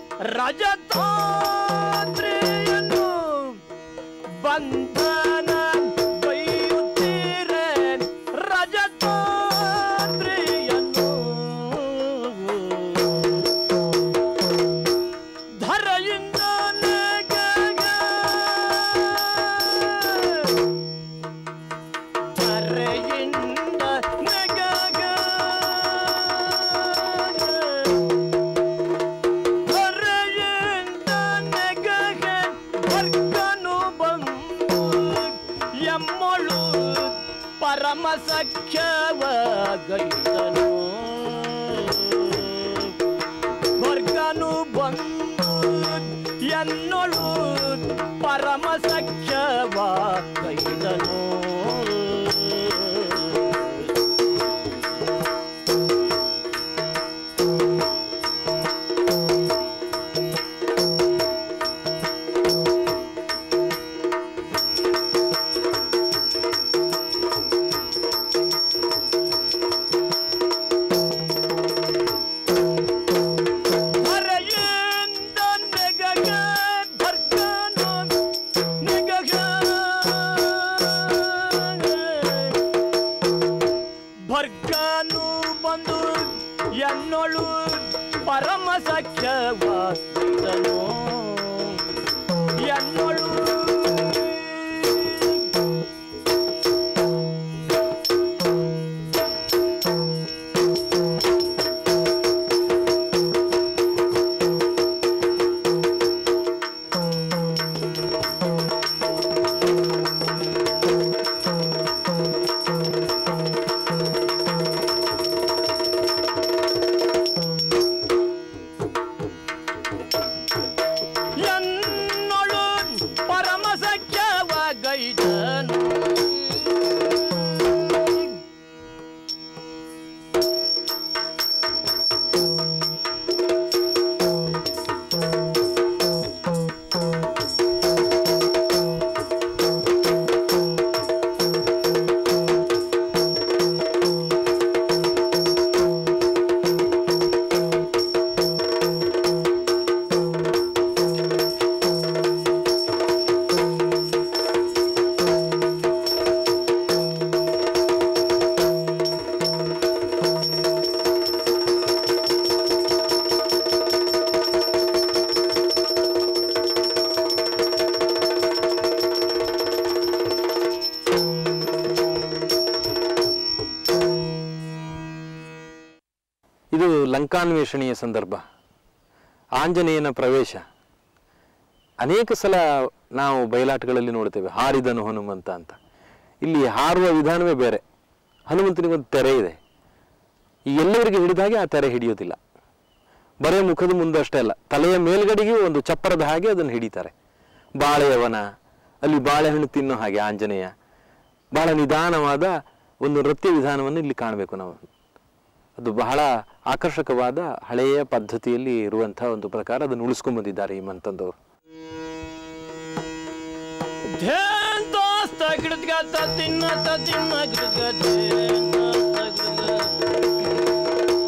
ರಜತಾತ್ರಿಯನ್ನು ಬಂಧನ ಕೈಯುತ್ತೀರೆ ರಜತಾತ್ರಿಯನ್ನು ಧರೆಯಿಂದ ನೆಗೆಗ ಧರೆಯಿಂದ ನೆಗೆಗ ಧರೆಯಿಂದ ನೆಗೆಗ ವರ್ಗನು ಬಂದು ಎಮ್ಮಳು ಪರಮ ಸಖ್ಯವ ಗೈದನು ವರ್ಗನು ಬಂದು ಎನ್ನೊಳು ಪರಮ ಸಖ್ಯವ ಕೈದನು ಹರೆಯಿಂದ ನೆಗಗ ಭರ್ಗನು ನೆಗಗ ಭರ್ಗನು ಬಂದು ಎನ್ನೊಳು ಪರಮ ಸಖ್ಯವಾದನು ಎನ್ನೊಳು ಎನ್ನೊಳು ಪರಮ ಸಖ್ಯವಾಗೈದನು ಇದು ಲಂಕಾನ್ವೇಷಣೆಯ ಸಂದರ್ಭ ಆಂಜನೇಯನ ಪ್ರವೇಶ ಅನೇಕ ಸಲ ನಾವು ಬಯಲಾಟಗಳಲ್ಲಿ ನೋಡ್ತೇವೆ ಹಾರಿದನು ಹನುಮಂತ ಅಂತ ಇಲ್ಲಿ ಹಾರುವ ವಿಧಾನವೇ ಬೇರೆ ಹನುಮಂತನಿಗೊಂದು ತೆರೆ ಇದೆ ಈ ಎಲ್ಲರಿಗೆ ಹಿಡಿದಾಗೆ ಆ ತೆರೆ ಹಿಡಿಯೋದಿಲ್ಲ ಬರೇ ಮುಖದ ಮುಂದಷ್ಟೇ ಅಲ್ಲ ತಲೆಯ ಮೇಲ್ಗಡೆಗೆ ಒಂದು ಚಪ್ಪರದ ಹಾಗೆ ಅದನ್ನು ಹಿಡಿತಾರೆ ಬಾಳೆಯವನ ಅಲ್ಲಿ ಬಾಳೆಹಣ್ಣು ತಿನ್ನೋ ಹಾಗೆ ಆಂಜನೇಯ ಬಹಳ ನಿಧಾನವಾದ ಒಂದು ನೃತ್ಯ ವಿಧಾನವನ್ನು ಇಲ್ಲಿ ಕಾಣಬೇಕು ನಾವು ಅದು ಬಹಳ ಆಕರ್ಷಕವಾದ ಹಳೆಯ ಪದ್ಧತಿಯಲ್ಲಿ ಇರುವಂತಹ ಒಂದು ಪ್ರಕಾರ ಅದನ್ನು ಉಳಿಸ್ಕೊಂಡ್ ಬಂದಿದ್ದಾರೆ ಈ ಮಂತಂದವರು ಧ್ಯಾನ್ ದೋಸ್ತ ಗಿಡದ್ಗ ತಿನ್ನ ತಿನ್ನ ಗಿಡದ್ಗ ಧ್ಯಾನ್ ದೋಸ್ತ ಗಿಡದ್ಗ.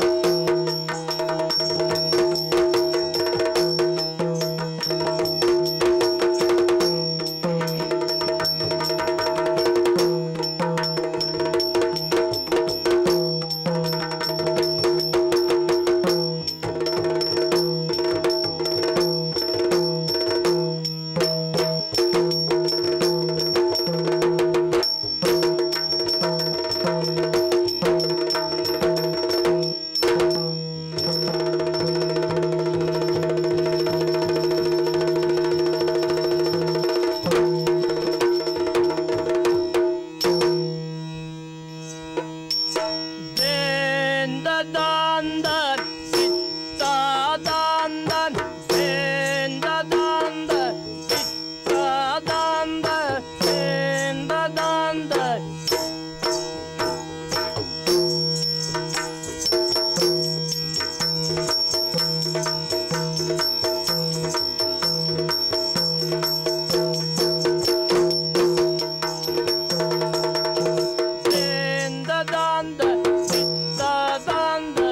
ದೇಂದ ದಾಂದರ್ ಸಿತ್ತ ದಾಂದನ್ ದೇಂದ ದಾಂದರ್ ಸಿತ್ತ ದಾಂದರ್ ದೇಂದ ದಾಂದರ್ ದೇಂದ ದಾಂದರ್ ಸಿತ್ತ ದಾಂದರ್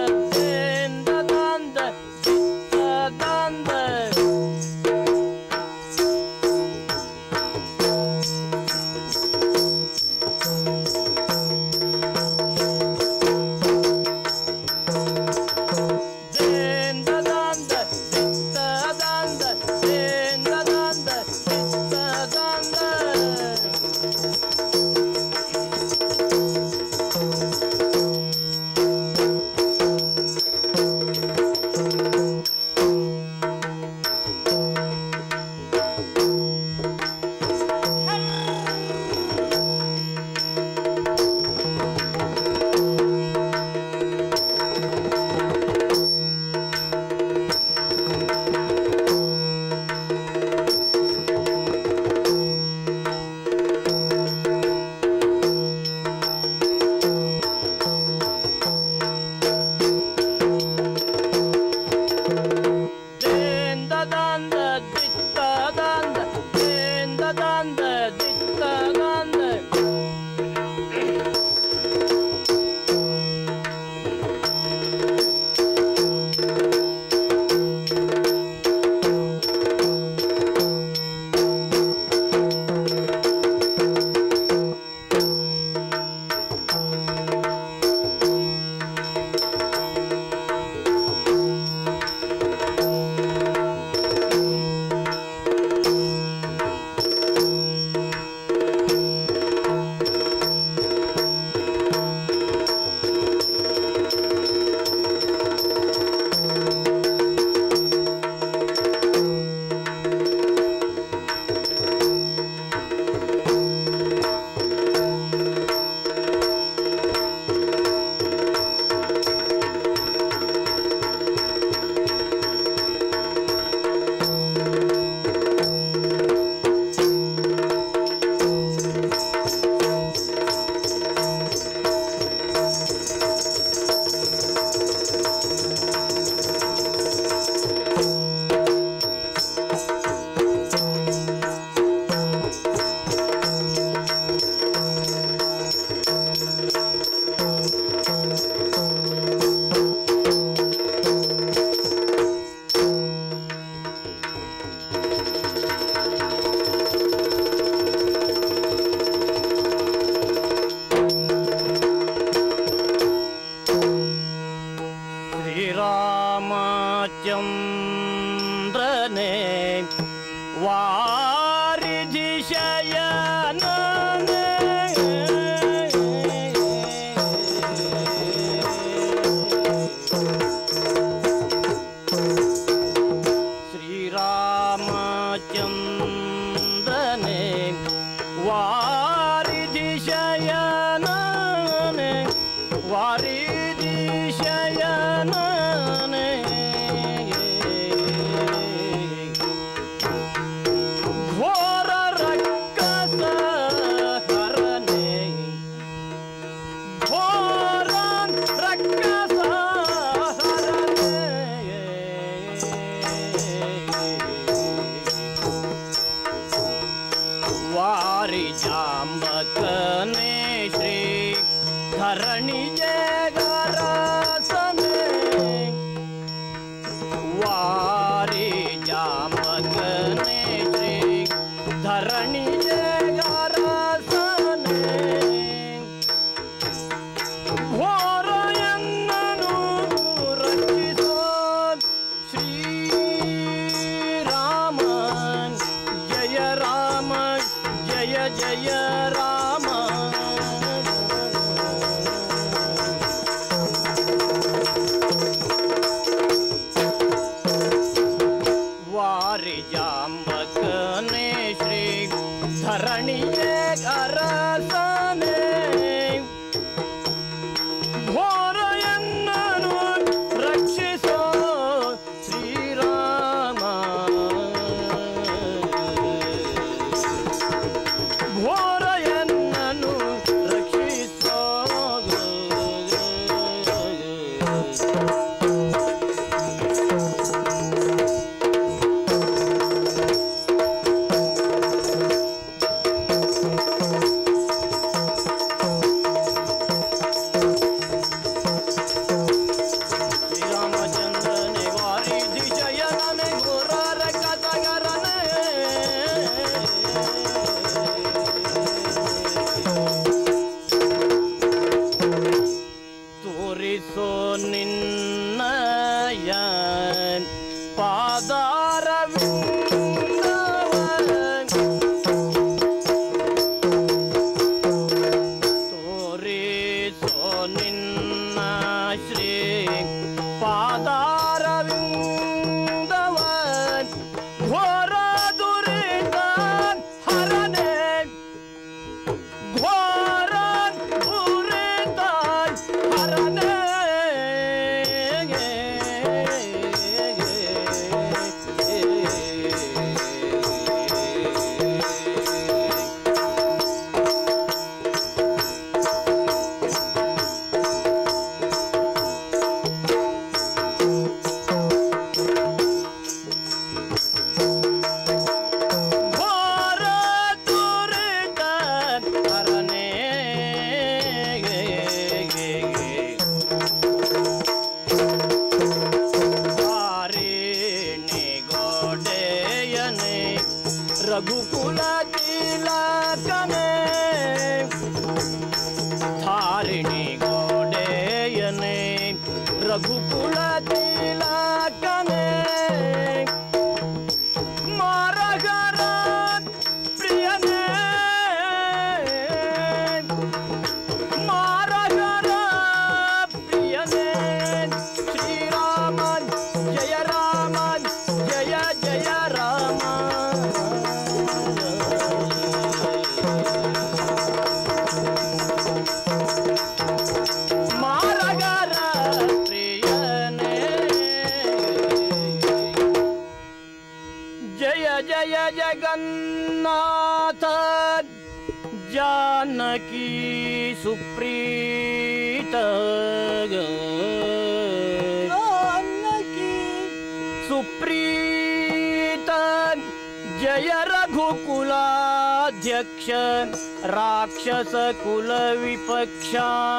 ಶ್ರೀರಾಮಚಂದ್ರನೇ ವಾರಿಧಿ ಶಯನನೇ ಶ್ರೀರಾಮಚಂದ್ರನೇ ವಾರಿಧಿ ಶಯನನೇ ವಾರಿಧಿ ಶಯನನೇ ಘೋರ ರಕ್ಕಸ ಹರನೇ ಘೋರ ರಕ್ಕಸ ವಾರಿ ಜಾಂಬಕನೇ ಶ್ರೀ ಧರಣಿ ಜಗರಸನೇ ವಾರಿ ಜಾಂಬಕನೇ ಶ್ರೀ ಧರಣಿ ಜಗರಸನೇ ಘೋರಯನ್ನನು ರಕ್ಷಿಸೋ ಶ್ರೀರಾಮ ಜಯ ರಾಮ ಜಯ ಜಯ ರಾಮ ವಾರಿ ಜಾಂಬಕನೇ ಶ್ರೀ ಧರಣಿಯೇ ಅರಸನೇ ಘೋರಯನ್ನನು ರಕ್ಷಿಸೋ ಶ್ರೀರಾಮ ಘೋರಯನ್ನನು ರಕ್ಷಿಸೋ ಶ್ರೀರಾಮಚಂದ್ರನೇ ವಾರಿಧಿ ಜಯನನೆ ಘೋರ ಕಥಗರನೆ ತೋರಿಸೋ ನಿನ್ನಯ ಪಾದಾರವಿಂದವ ತೋರಿಸೋ ನಿನ್ನ ಶ್ರೀ ಪಾದಾರವಿಂದವ ಘೋರ ದುರಿತ ಹರನೆ ಘೋರ ದುರಿತ ಹರನೆ ಘೋರ ದುರಿತ ಹರನೆ ವಾರಿಣಿ ಗೋಡೆಯನೆ ರಘುಕುಲ ತಿಲಕನೆ ಧಾರಿಣಿ ಗೋಡೆಯನೆ ರಘುಕುಲ ತಿಲಕನೆ ಮಾರಗರ ಪ್ರಿಯನೇ ಮಾರಗರ ಪ್ರಿಯನೇ ಶ್ರೀರಾಮನ್ ಜಯ ರಾಮನ್ ಜಯ ಜಯ ರಾಮ ಮಾರಗರ ಪ್ರಿಯನೇ ಜಯ ಜಯ ಜಗನ್ನಾಥ ಜಾನಕಿ ಸುಪ್ರೀತ ಸುಪ್ರೀತ ಜಯ ರಘುಕುಲಾಧ್ಯಕ್ಷ ರಾಕ್ಷಸ ಕುಲ ವಿಪಕ್ಷ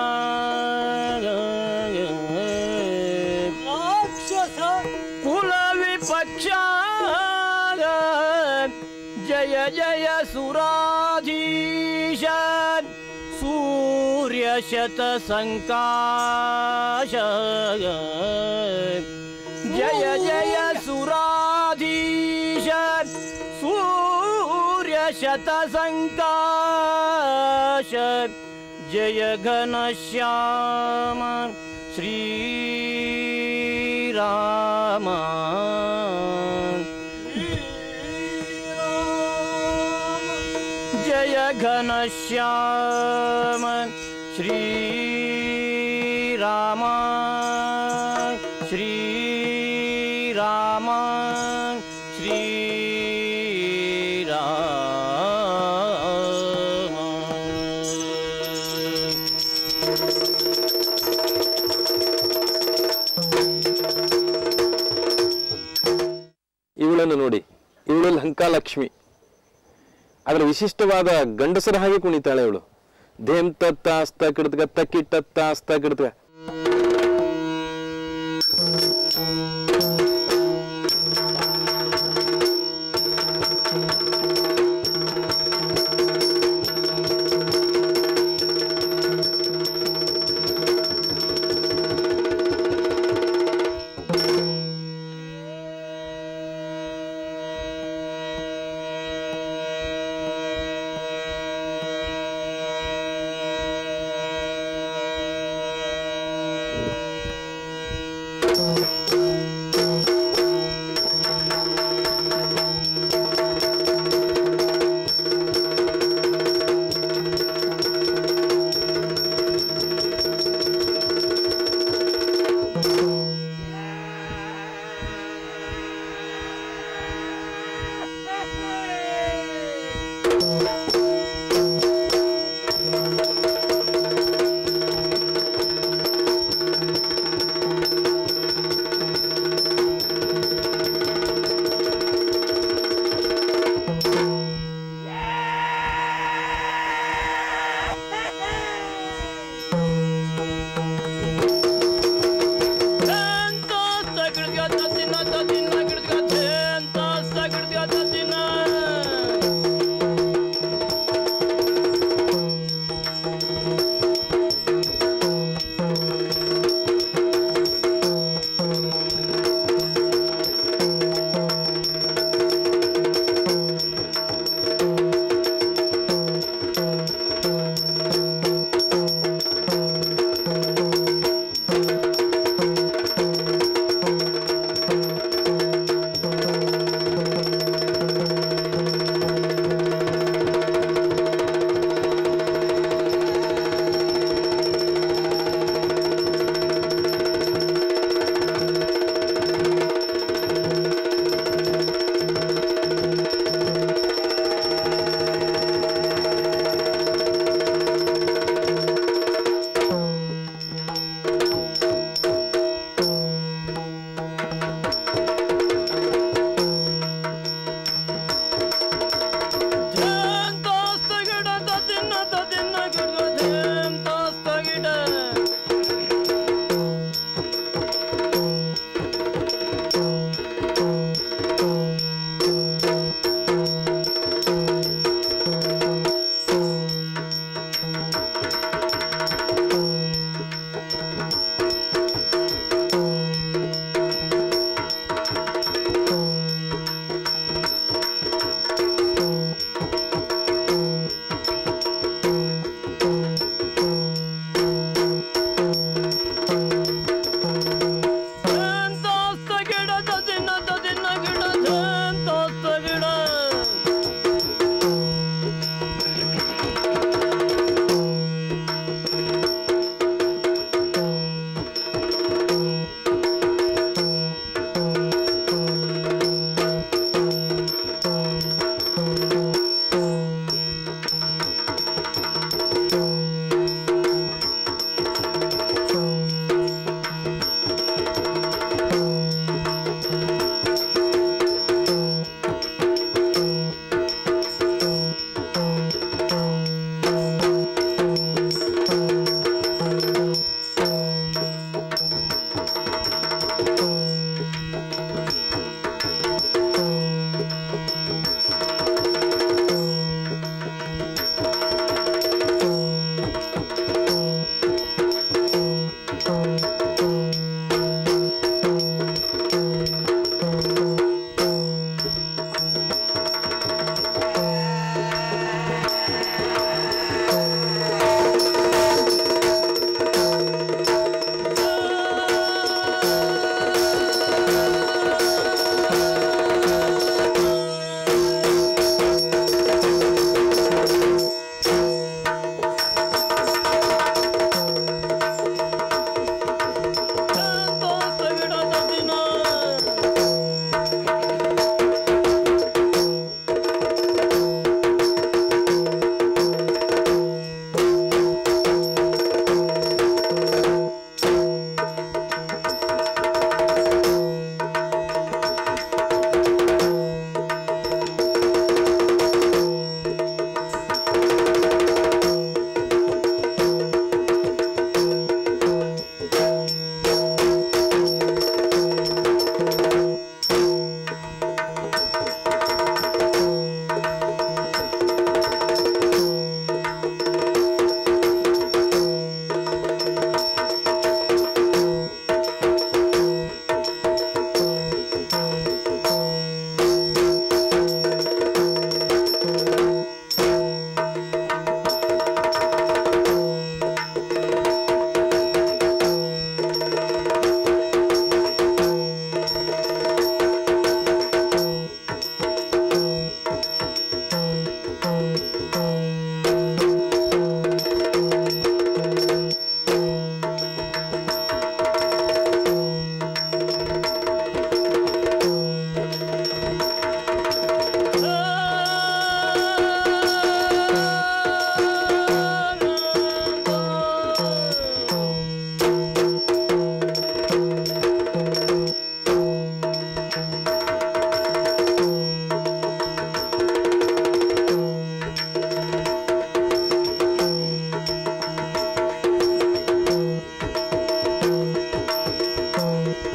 ರಾಕ್ಷಸ ಕುಲ ವಿಪಕ್ಷ ಜಯ ಜಯ ಸುರಾಧೀಶ ಸೂರ್ಯ सूर्यशतसङ्काश जय जय सुराधीश सूर्यशतसङ्काश जय घनश्याम श्रीराम जय घनश्याम श्रीराम श्रीराम श्रीराम ಇವಳನ್ನು ನೋಡಿ ಇವಳು ಲಂಕಾಲಕ್ಷ್ಮಿ ಅದರ ವಿಶಿಷ್ಟವಾದ ಗಂಡಸರ ಹಾಗೆ ಕುಣಿತಾಳೆ ಇವಳು ಧೇಮ್ ತತ್ತ ಅಸ್ತ ಕಿಡ್ತಗ ತಕ್ಕಿಟ್ಟತ್ತ ಅಸ್ತ ಕಿಡ್ತಗ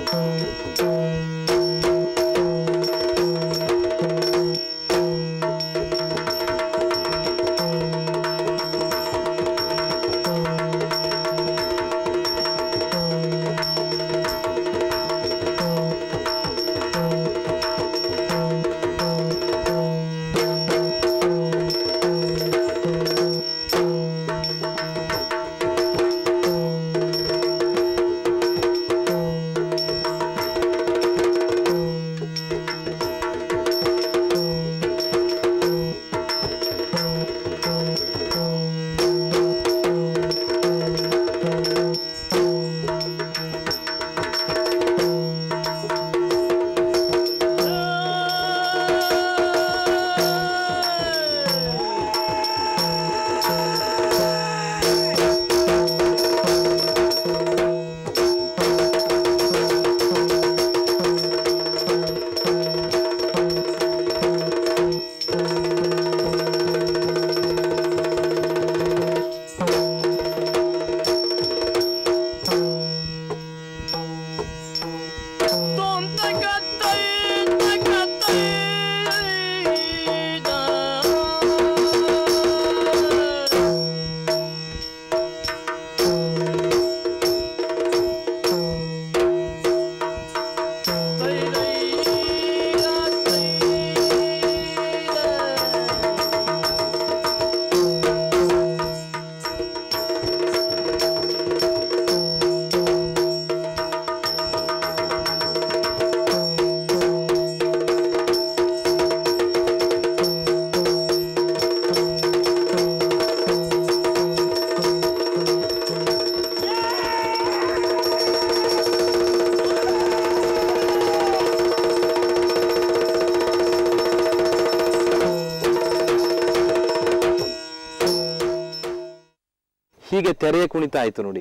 ಹೀಗೆ ತೆರೆಯ ಕುಣಿತ ಆಯ್ತು ನೋಡಿ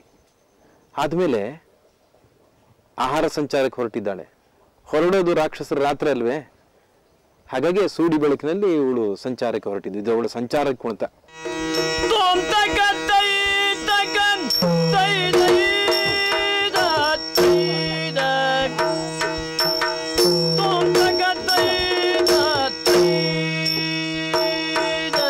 ಆದ್ಮೇಲೆ ಆಹಾರ ಸಂಚಾರಕ್ಕೆ ಹೊರಟಿದ್ದಾಳೆ ಹೊರಡೋದು ರಾಕ್ಷಸರ ರಾತ್ರಿ ಅಲ್ವೇ ಹಾಗಾಗಿ ಸೂಡಿ ಬೆಳಕಿನಲ್ಲಿ ಇವಳು ಸಂಚಾರಕ್ಕೆ ಹೊರಟಿದ್ದು ಇದು ಅವಳು ಸಂಚಾರಕ್ಕೆ ಕುಣಿತ Tom takan tay takan tay tay da tay da Tom takan tay da tay da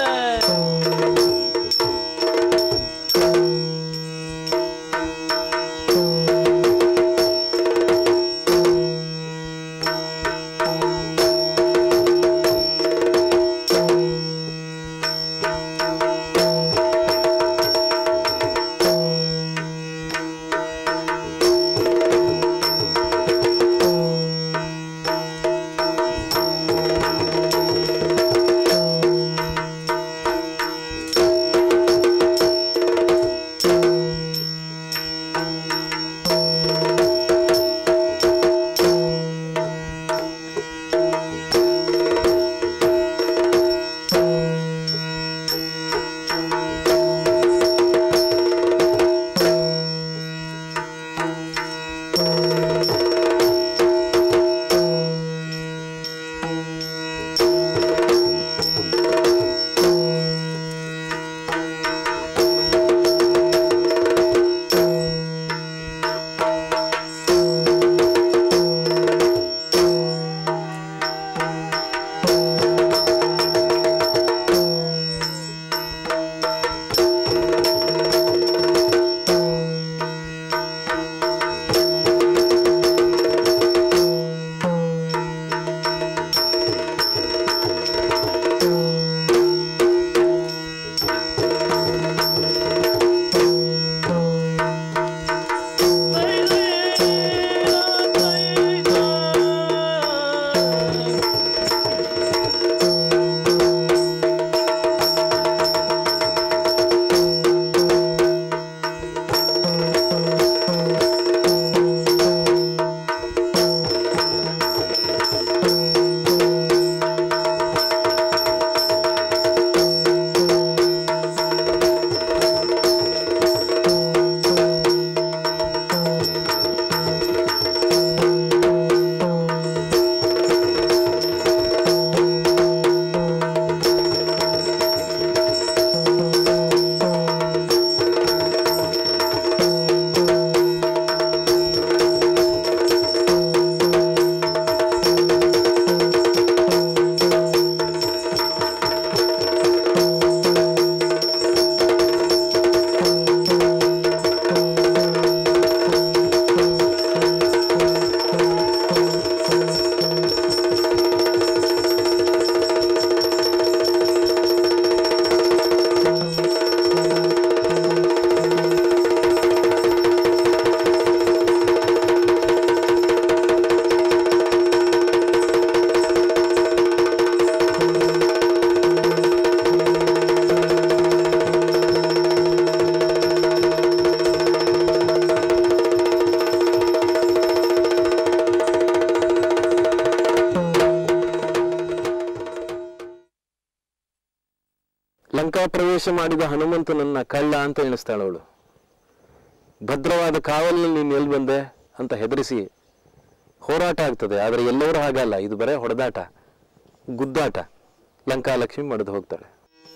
Lanka ಪ್ರವೇಶ ಮಾಡಿದ ಹನುಮಂತನನ್ನ ಕಳ್ಳ ಅಂತ ಎಣಿಸ್ತಾಳವಳು ಭದ್ರವಾದ ಕಾವಲಿನಲ್ಲಿ ನೀನು ಎಲ್ಲಿ ಬಂದೆ ಅಂತ ಹೆದರಿಸಿ ಹೋರಾಟ ಆಗ್ತದೆ ಆದರೆ ಎಲ್ಲರೂ ಹಾಗಲ್ಲ ಇದು ಬರೇ ಹೊಡೆದಾಟ ಗುದ್ದಾಟ ಲಂಕಾಲಕ್ಷ್ಮಿ ಮಡಿದು ಹೋಗ್ತಾಳೆ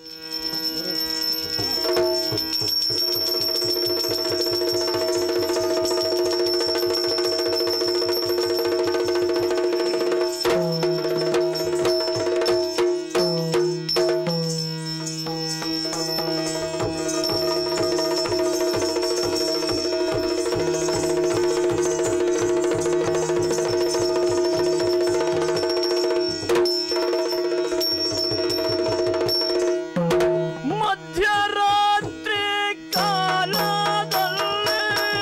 ಮಧ್ಯರಾತ್ರಿ ಕಾಲದಲ್ಲಿ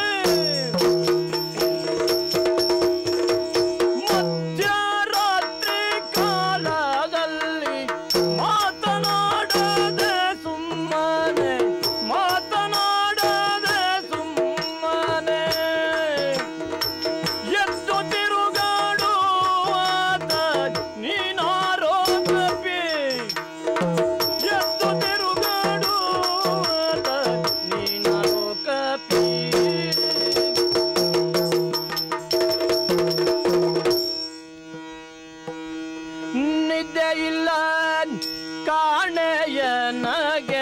ಮಧ್ಯರಾತ್ರಿ ಕಾಲದಲ್ಲಿ ಮಾತನಾಡದೆ ಸುಮ್ಮನೆ ಮಾತನಾಡದೆ ಸುಮ್ಮನೆ ಎದ್ದು ತಿರುಗಾಡುವಾತ ನೀನಾರೋಪಿ ಎದ್ದು ತಿರುಗಾಡುವಾತ ನೀನಾರೋಪಿ ನಿದ್ದೆ ಇಲ್ಲ ಕಾಣೆಯ ನಗೆ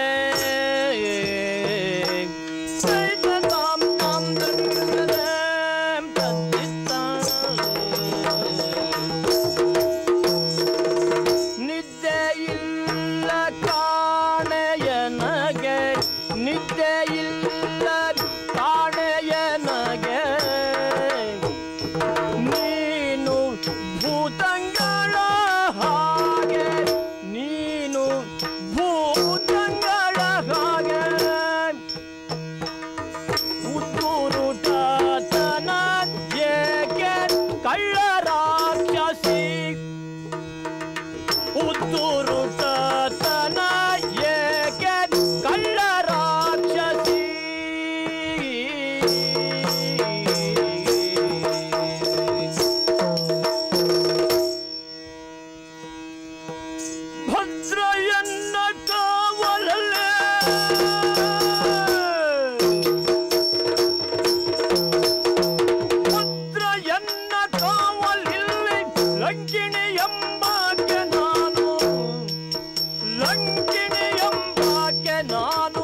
ತಾಂ ತಾಂ ದಂಡದಂ ತದ್ದಿತ್ತಾಂ. ನಿದ್ದೆ ಇಲ್ಲ ಕಾಣೆಯ ನಗೆ ನಿದ್ದೆ ಇಲ್ಲ ಕಾಣೆಯ ನಗೆ ನೀನು ಭೂತಂಗಳ ಹಾಗೆ ನೀನು ಭೂತಂಗಳ ಹಾಗೆ ಉತ್ತುರುಟತನ ಏಕೆ ಕಳ್ಳ ರಾಕ್ಷಸಿ ಉತ್ತುರುಟತನ ಏಕೆ ಕಳ್ಳ ರಾಕ್ಷಸಿ ಭದ್ರಯನ್ನ ಕಾವಲಲ್ಲೇ ಭದ್ರಯನ್ನ ಕಾವಲಿಲ್ಲಿ ಲಂಕಿಣಿ ಎಂಬಾಕೆ ನಾನು ಲಂಕಿಣಿ ಎಂಬಾಕೆ ನಾನು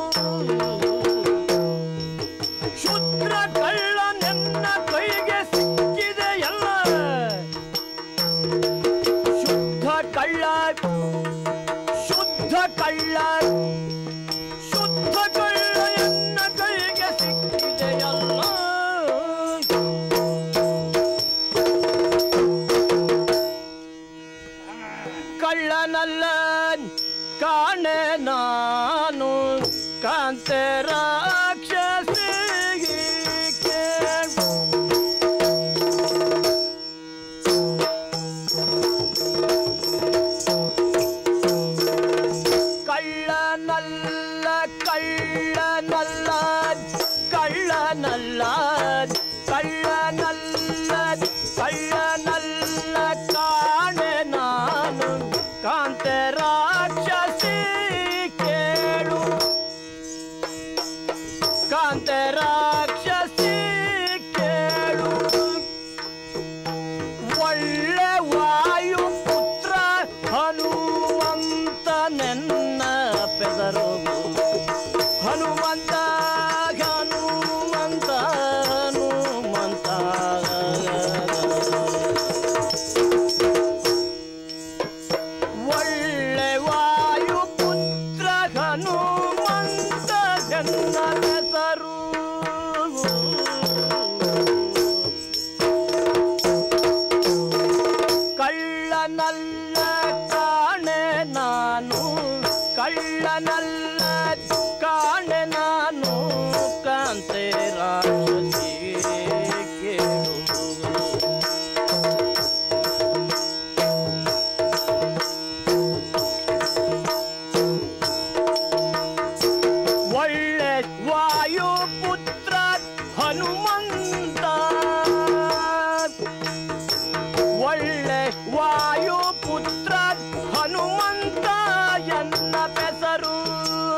ಶುದ್ರ ಕಳ್ಳ ನನ್ನ ಕೈಗೆ ಸಿಕ್ಕಿದೆಯಲ್ಲ ಶುದ್ಧ ಕಳ್ಳ ಶುದ್ಧ ಕಳ್ಳ ಶುದ್ಧ ಕಳ್ಳ ಎನ್ನ ಕೈಗೆ ಸಿಕ್ಕಿದೆಯಲ್ಲ ಕಳ್ಳನಲ್ಲ ಕಾಣೆ ನಾನು ಕಾಂತೆ ರಾಕ್ಷಸಿ ಕಳ್ಳನಲ್ಲ ಕಳ್ಳನಲ್ಲ ಕಳ್ಳನಲ್ಲ ಕಳ್ಳನಲ್ಲ ಕಳ್ಳನಲ್ಲ ಕಾಣೆ ನಾನು ಕಾಂತೆ ರಾಕ್ಷಸಿ ಕೇಳು ಕಾಂತೆ ರಾಕ್ಷಸಿ ಕೇಳು ಒಳ್ಳೆ ವಾಯು ಪುತ್ರ ಹನುಮಂತ ನೆನ್ನ ಪೆದರು ಹನುಮಂತ ಹನುಮಂತ ಹನುಮಂತ ಒಳ್ಳೆ ವಾಯು ಪುತ್ರ ಹನುಮಂತ ಜನ್ನ ಹೆಸರು ಕಳ್ಳನಲ್ಲ ಕಾಣೆ ನಾನು ಕಳ್ಳನಲ್ಲ ಕಾಣೆ ನಾನು ಕಾಂತೆ ರಾಕ್ಷಸಿ ಕೇಳು ಒಳ್ಳೆ ವಾಯು ಪುತ್ರ ಹನುಮಂತ ಒಳ್ಳೆ ವಾಯು ಪುತ್ರ ಹನುಮಂತ ಎನ್ನ ಬೆಸರು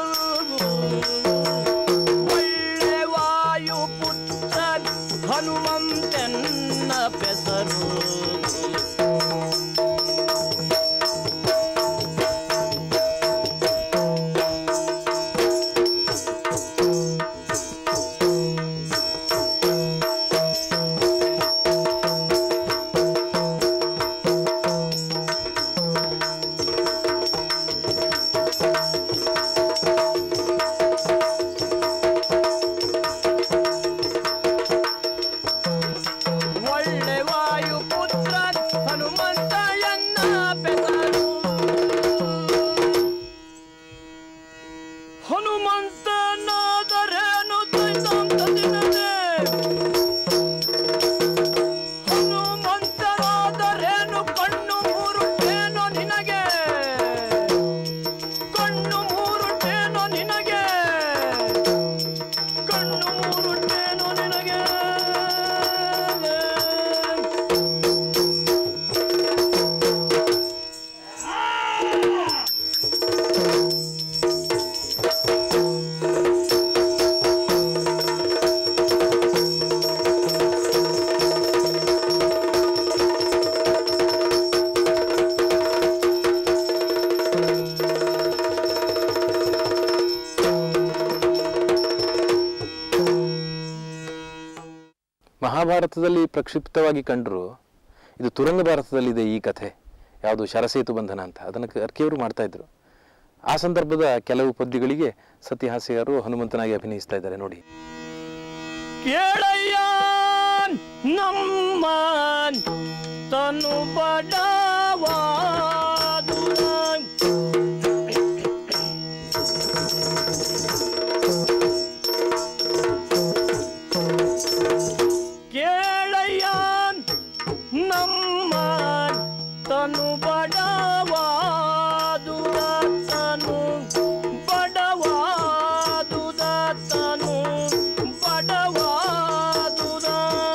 ಮಹಾಭಾರತದಲ್ಲಿ ಪ್ರಕ್ಷಿಪ್ತವಾಗಿ ಕಂಡರೂ ಇದು ತುರಂಗ ಭಾರತದಲ್ಲಿದೆ ಈ ಕಥೆ ಯಾವುದು ಶರಸೇತು ಬಂಧನ ಅಂತ ಅದನ್ನು ಅರ್ಕಿಯವರು ಮಾಡ್ತಾ ಇದ್ರು ಆ ಸಂದರ್ಭದ ಕೆಲವು ಪದ್ಯಗಳಿಗೆ ಸತ್ಯಹಾಸ್ಯರು ಹನುಮಂತನಾಗಿ ಅಭಿನಯಿಸ್ತಾ ಇದ್ದಾರೆ ನೋಡಿ ಕೇಳಯ್ಯ ನಮ್ಮ ತನು ಬಡವಾದು ಕೇಳಯ್ಯ ನಮ್ಮ ತನು ಬಡವಾದು ತನು ಬಡವಾದು ತನು ಬಡವಾದುದ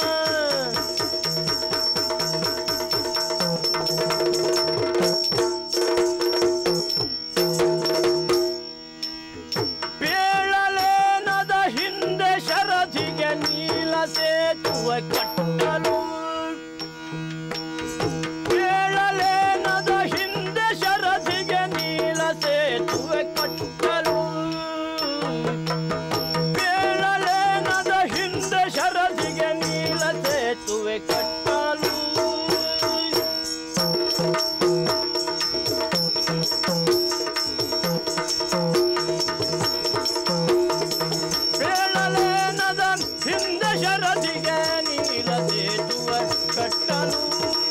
ಬೇಳಲೇನದ ಹಿಂದೆ ಶರದಿಗೆ ನೀಲ ಸೇತುವೆ ಕಟ್ಟಲು ಬೇಳಲೇನದ ಹಿಂದೆ ಶರದಿಗೆ ನೀಲ ಸೇತುವೆ ಕಟ್ಟಲು ಬೇಳಲೇನದ ಹಿಂದೆ ಶರದಿಗೆ ನೀಲ ಸೇತುವೆ ಕಟ್ಟಲು ಬೇಳಲೇನದ ಹಿಂದೆ ಶರದಿಗೆ ನೀಲ ಸೇತುವೆ ಕಟ್ಟಲು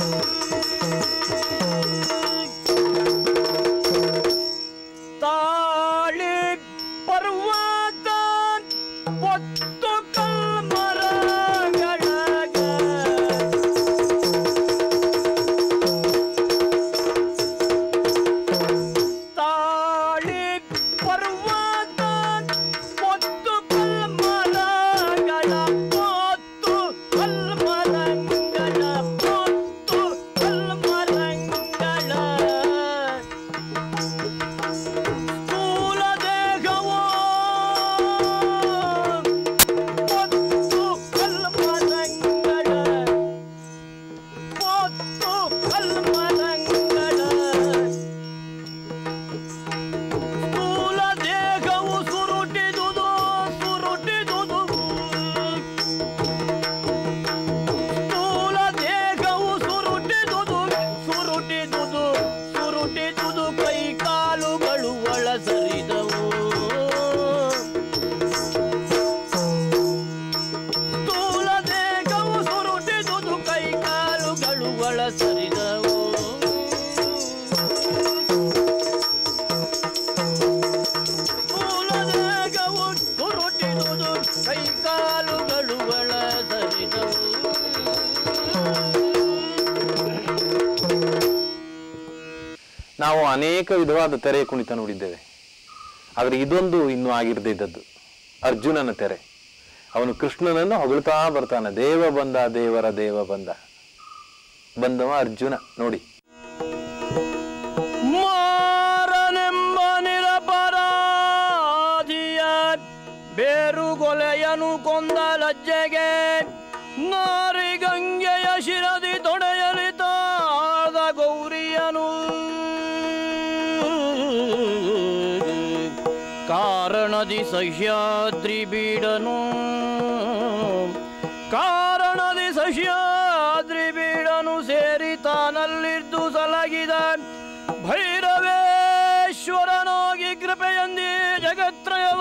ತಾಳಿ ಪರ್ವತ ಪೊತ್ತು ಕಲ್ಮರಗಳಗ ತಾಳಿ ಪರ್ವತ ಪೊತ್ತು ಕಲ್ಮರಗಳ ಪೊತ್ತು ಕಲ್ಮರಂಗಳ ಪೊತ್ತು ಕಲ್ಮರಂಗಳ ಸ್ಥೂಲ ದೇಹವೋ ಪೊತ್ತು ಕಲ್ಮರಂಗಳ ಪೊತ್ತು ಕಲ್ಮರಂಗಳ ಸ್ಥೂಲ ದೇಹವು ಸುರುಟಿದುದು ಸುರುಟಿದುದು ಸ್ಥೂಲ ದೇಹವು ಸುರುಟಿದುದು ಸುರುಟಿದುದು ಸುರುಟಿದುದು ಕೈ ಕಾಲುಗಳು ಒಳಸರಿದವು ಸ್ಥೂಲ ದೇಹವು ಸುರುಟಿದುದು ಕೈ ಕಾಲುಗಳು ಒಳಸರಿದವು ಮೂಲದೇಗವು ತುರುಟಿದುದು ಕೈ ಕಾಲುಗಳು ಒಳಸರಿದವು ನಾವು ಅನೇಕ ವಿಧವಾದ ತೆರೆಯ ಕುಣಿತ ನೋಡಿದ್ದೇವೆ ಆದರೆ ಇದೊಂದು ಇನ್ನೂ ಆಗಿರದೇ ಇದ್ದದ್ದು ಅರ್ಜುನನ ತೆರೆ ಅವನು ಕೃಷ್ಣನನ್ನು ಹೊಗಳ್ತಾ ಬರ್ತಾನೆ ದೇವ ಬಂದ ದೇವರ ದೇವ ಬಂದ ಬಂದವ ಅರ್ಜುನ ನೋಡಿ ಮಾರನೆಂಬ ನಿರಪರಾಧಿಯ ಬೇರುಗೊಲೆಯನು ಕೊಂದ ಲಜ್ಜೆಗೆ ನಾರಿ ಗಂಗೆಯ ಶಿರದಿ ತೊಡೆಯಲಿ ತಾದ ಗೌರಿಯನು ಕಾರಣದಿ ಸಹ್ಯಾದ್ರಿ ಬೀಡನು ಕಾರಣದಿ ಸಹ್ಯಾದ್ರಿ ಬೀಡನು ಸೇರಿ ತಾನಲ್ಲಿದ್ದು ಸಲಗಿದ ಭೈರವೇಶ್ವರನಾಗಿ ಕೃಪೆಯಂದಿ ಜಗತ್ರಯವ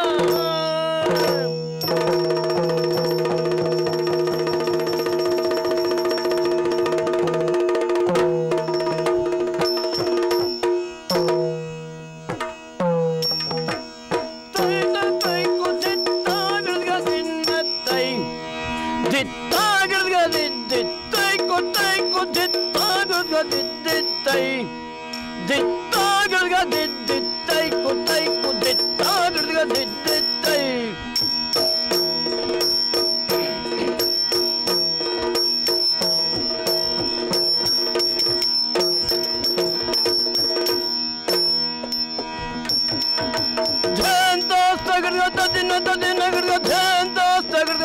ತೈ ತೈ ತೈ ಕುಸಿತ್ತಾಗಲ್ಗ ಸಿನ್ನತ್ತೈ ದಿತ್ತಾಗಲ್ಗ ದಿತ್ತೈ ಕೊತ್ತೈ ಕುಸಿತ್ತಾಗಲ್ಗ ದಿತ್ತೈ ದಿತ್ತಾಗಲ್ಗ ದಿತ್ತೈ ಕೊತ್ತೈ ಕುಸಿತ್ತಾಗಲ್ಗ ದಿತ್ತೈ ಧ್ಯಾಂತಸ್ತಗರ್ಗ ತದಿನ ತದಿನ ಗರ್ಗ ಧ್ಯಾಂತಸ್ತಗರ್ಗ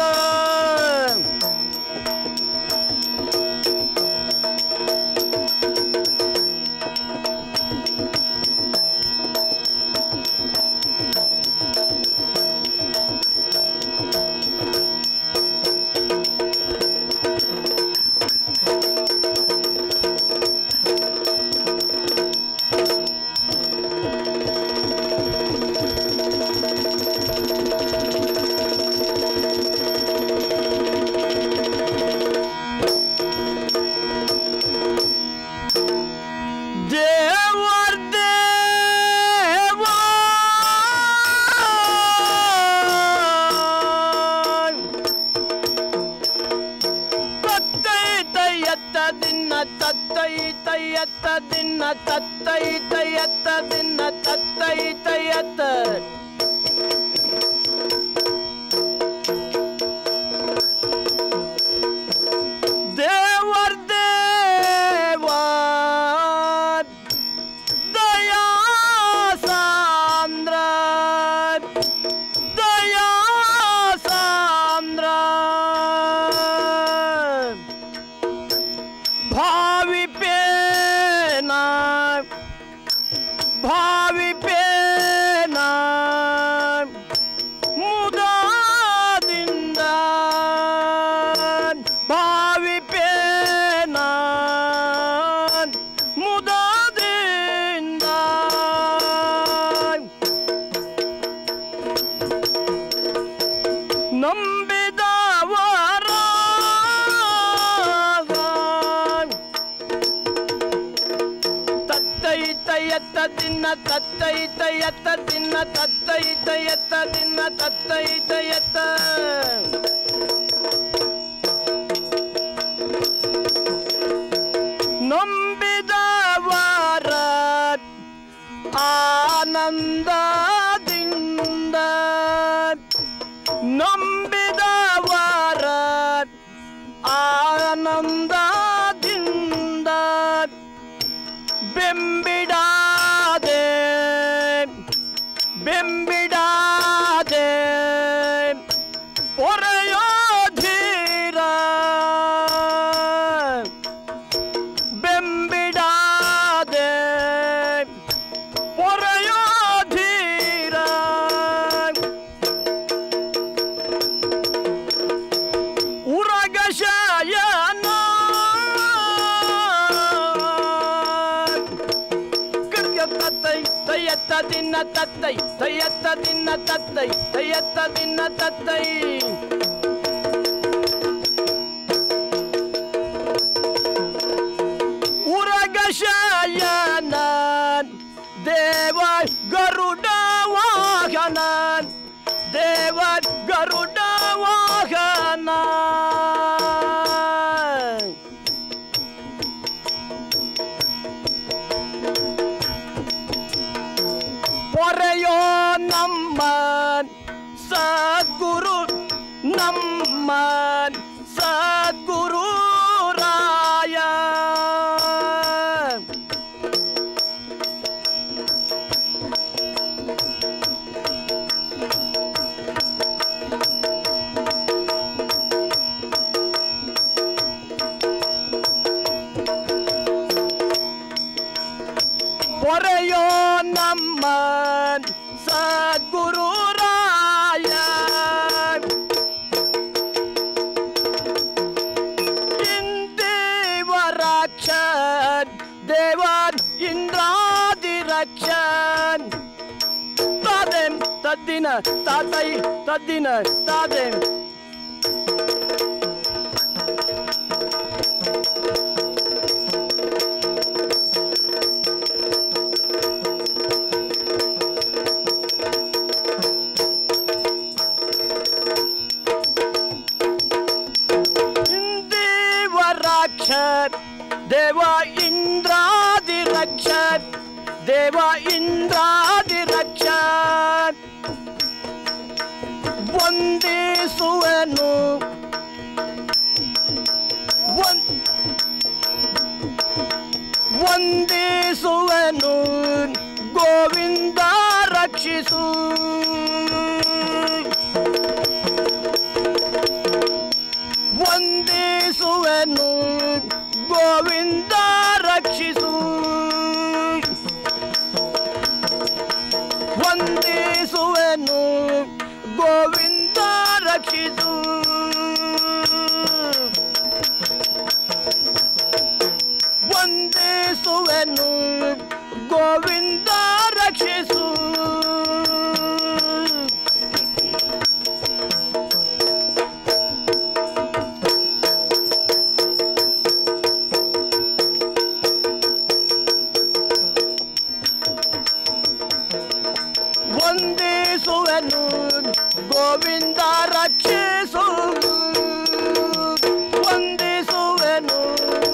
ತಯ್ಯತ್ತ ದಿನ ತತ್ತೈ ತಯ್ಯತ್ತ ದಿನ ತತ್ತೈ ತಯ್ಯತ್ತ ದಿನ ತತ್ತೈ ತಯ್ಯತ್ತ ದೇವರ್ ದೇವ ದಯಾ ಸಾಂದ್ರ ದಯಾ ಸಾಂದ್ರ ಭಾವಿ ಪೇನ ಭಾವಿ ಪೇನ ಮುದಾದಿಂದ ಭಾವಿ ಪೇನ ಮುದಾದಿಂದ ನಂಬಿದವರ ತತ್ತೈ ತಯ್ಯತ್ತ ದಿನ ತತ್ತೈ ತಯ್ಯತ್ತ ದಿನ ತತ್ತೈ ತಯ್ಯತ್ತ ದಿನ ತತ್ತೈ ತಯ್ಯತ್ತ ನಂಬಿದವರ ಆನಂದದಿಂದ ನಂಬಿದವರ ಆನಂದದಿಂದ ಬೆಂಬಿಡಾದೆ ಬೆಂಬಿಡಾದೆ ಪೊರೆಯೋ ಧೀರ ಬೆಂಬಿಡಾದೆ ಪೊರೆಯೋ ಧೀರ ಉರಗಶಯನ ತತ್ತೈ ತಯ್ಯತ್ತ ದಿನ ತತ್ತೈ ತಯ್ಯತ್ತ ದಿನ ತತ್ತೈ ತಯ್ಯತ್ತ ದಿನ ತತ್ತೈ ಉರಗಶಯನ ದೇವ ಗರುಡ ವಾಹನ ದೇವ ಗರುಡ ವಾಹನ ಪೊರೆಯೋ ನಮ್ಮ ಸದ್ಗುರು ನಮ್ಮ ಸದ್ಗುರು ರಾಯ ಪೊರೆಯೋ ನಮ್ಮ ಸದ್ಗುರು ರಾಯ ಇಂದೇವರಾಕ್ಷನ್ ದೇವನ್ ಇಂದ್ರಾದಿ ರಕ್ಷನ್ ತಾದೆಂ ತದ್ದಿನ ತಾತೈ ತದ್ದಿನ ತಾದೆಂ ಇಂದೇವರಾಕ್ಷನ್ ದೇವ ಇಂದ್ರಾದಿ ರಕ್ಷನ್ ದೇವ ಇಂದ್ರಾದಿ ರಕ್ಷನ್ ವಂದಿಸುವನು ವಂದ್ ವಂದಿಸುವನು ಗೋವಿಂದ ರಕ್ಷಿಸು ವಂದಿಸುವೆನು ಗೋವಿಂದ ರಕ್ಷಿಸು ವಂದಿಸುವೆನು ಗೋವಿಂದ ರಕ್ಷಿಸು ವಂದಿಸುವೆನು ಗೋವಿಂದ ರಕ್ಷಿಸು ವಂದಿಸುವೆನು ಗೋವಿಂದ ರಕ್ಷಿಸು ವಂದಿಸುವೆನು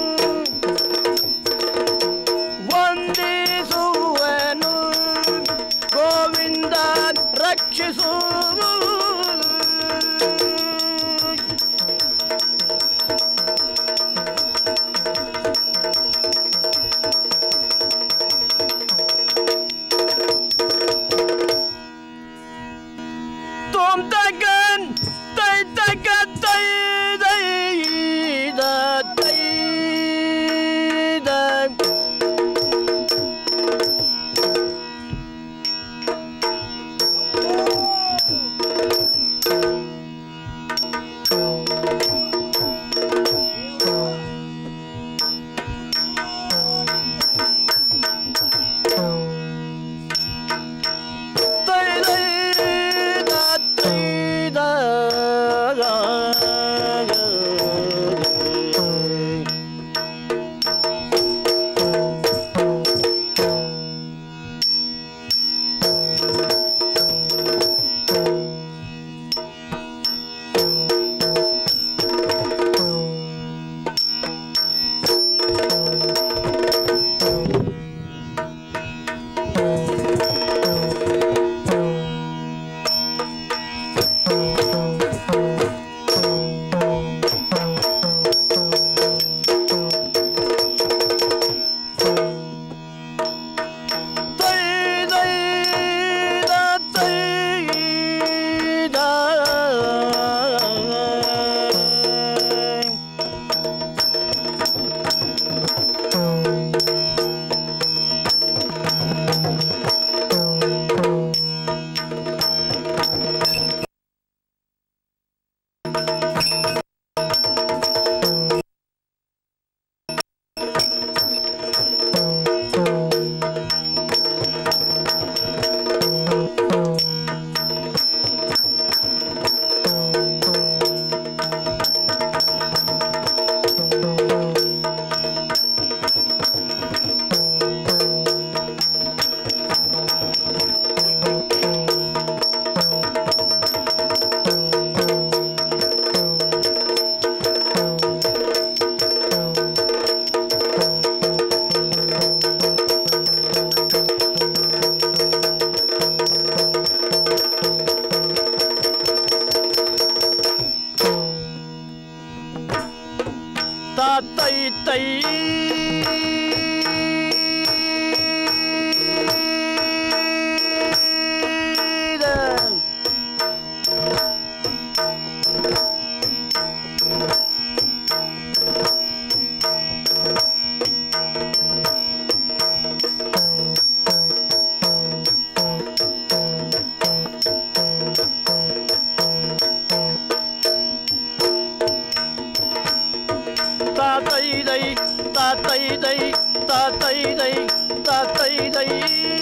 ತಾತೈ ದೈ ತಾತೈ ದೈ ತಾತೈ ದೈ ತಾತೈ ದೈ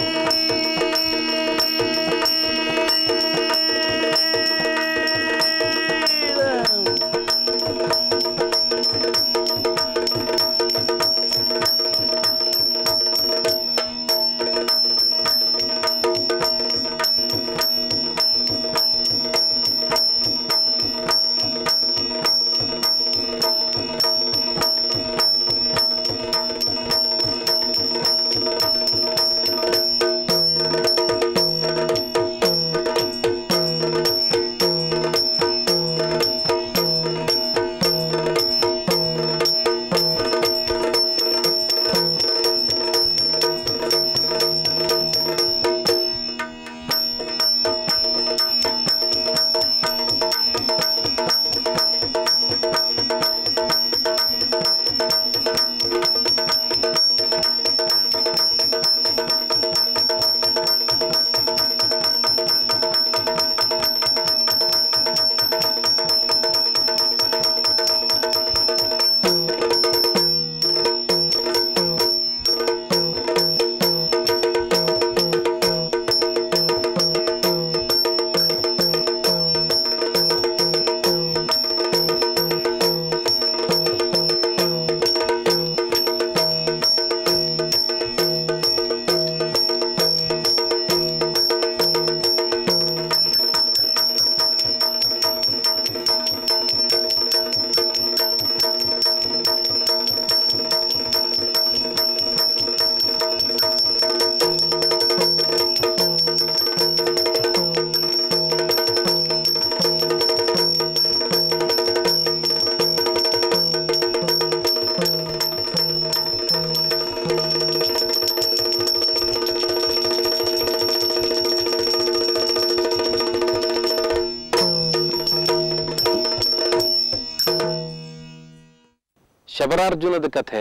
ಶಬರಾರ್ಜುನದ ಕಥೆ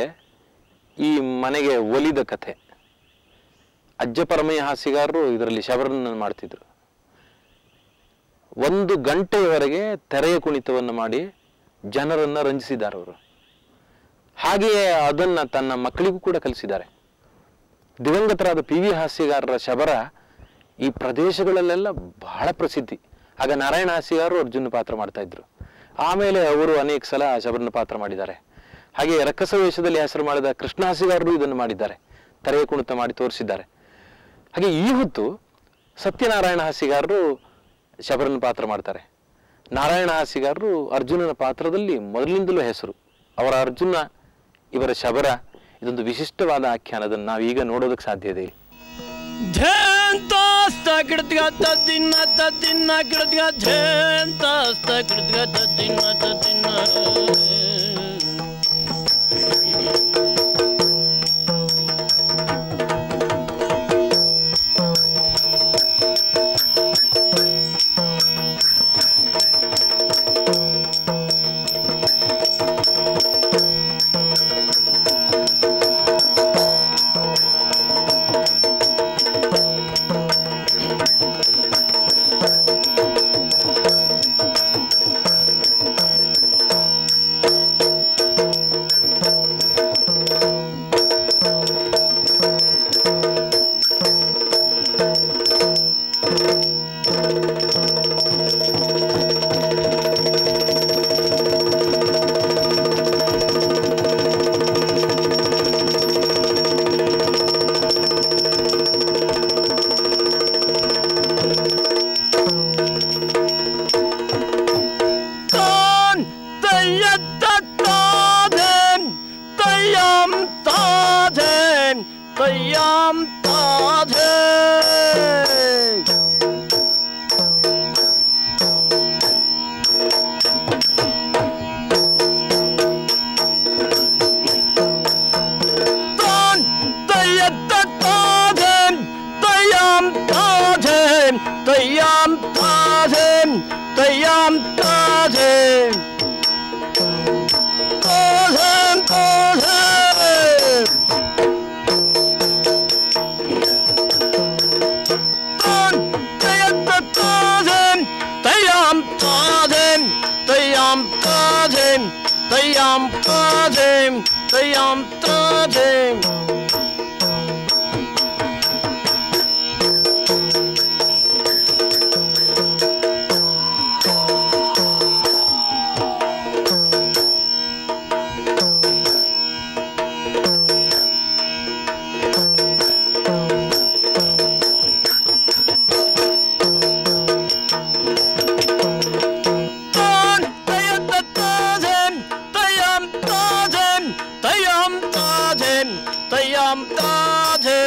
ಈ ಮನೆಗೆ ಒಲಿದ ಕಥೆ ಅಜ್ಜ ಪರಮಯ್ಯ ಹಾಸಿಗಾರರು ಇದರಲ್ಲಿ ಶಬರನ್ನ ಮಾಡ್ತಿದ್ರು ಒಂದು ಗಂಟೆಯವರೆಗೆ ತೆರೆಯ ಕುಣಿತವನ್ನು ಮಾಡಿ ಜನರನ್ನ ರಂಜಿಸಿದ್ದಾರೆ ಅವರು ಹಾಗೆಯೇ ಅದನ್ನ ತನ್ನ ಮಕ್ಕಳಿಗೂ ಕೂಡ ಕಲಿಸಿದ್ದಾರೆ ದಿವಂಗತರಾದ ಪಿ ವಿ ಹಾಸ್ಯಗಾರರ ಶಬರ ಈ ಪ್ರದೇಶಗಳಲ್ಲೆಲ್ಲ ಬಹಳ ಪ್ರಸಿದ್ಧಿ ಆಗ ನಾರಾಯಣ ಹಾಸ್ಯಗಾರರು ಅರ್ಜುನ ಪಾತ್ರ ಮಾಡ್ತಾ ಇದ್ರು ಆಮೇಲೆ ಅವರು ಅನೇಕ ಸಲ ಶಬರನ ಪಾತ್ರ ಮಾಡಿದ್ದಾರೆ ಹಾಗೆ ರಕ್ಕಸ ವೇಷದಲ್ಲಿ ಹೆಸರು ಮಾಡಿದ ಕೃಷ್ಣ ಹಾಸ್ಯಗಾರರು ಇದನ್ನು ಮಾಡಿದ್ದಾರೆ ತೆರೆಯ ಕುಣಿತ ಮಾಡಿ ತೋರಿಸಿದ್ದಾರೆ ಹಾಗೆ ಈ ಹೊತ್ತು ಸತ್ಯನಾರಾಯಣ ಹಾಸ್ಯಗಾರರು ಶಬರನ ಪಾತ್ರ ಮಾಡ್ತಾರೆ ನಾರಾಯಣ ಹಾಸ್ಯಗಾರರು ಅರ್ಜುನನ ಪಾತ್ರದಲ್ಲಿ ಮೊದಲಿನಿಂದಲೂ ಹೆಸರು ಅವರ ಅರ್ಜುನ ಇವರ ಶಬರ ಇದೊಂದು ವಿಶಿಷ್ಟವಾದ ಆಖ್ಯಾನ ಅದನ್ನು ನಾವೀಗ ನೋಡೋದಕ್ಕೆ ಸಾಧ್ಯ ಇದೆ ಝೇಂತಾಸ್ತ ಕಿಡ್ದ್ಗ ತದ್ದಿನ್ನ ತದ್ದಿನ್ನ ಕಿಡ್ದ್ಗ ಝೇಂತಾಸ್ತ ಕಿಡ್ದ್ಗ ತದ್ದಿನ್ನ ತದ್ದಿನ್ನ ತಾನ್ ತಯ್ಯತ್ತ ತಾಧೇನ್ ತಯ್ಯಾಂ ತಾಧೇನ್ ತಯ್ಯಾಂ ತಾಧೇನ್ ತಾಜೆ ತಾನ್ ತಯತ ತಾಜೆಂ ತಯಂ ತಾಜೆಂ ತಯಂ ತಾಜೆಂ ತಯಂ ತಾಜೆ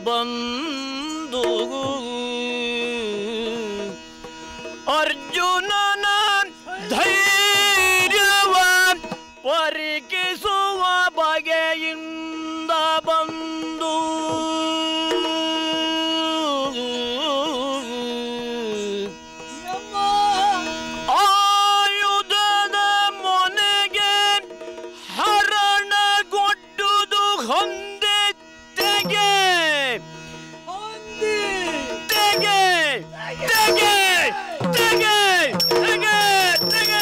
ಬಂದು ಅರ್ಜುನನ ಧೈರ್ಯವ ಪರಿಕಿಸುವ ಬಗೆಯಿಂದ ಬಂದು ಆಯುಧದ ಮೊನೆಗೆ ಹರಣಗೊಡ್ಡುದು ಹೊಂದೆ ತೆಗೆ ತೆಗೆ ತೆಗೆ ತೆಗೆ ತೆಗೆ ತೆಗೆ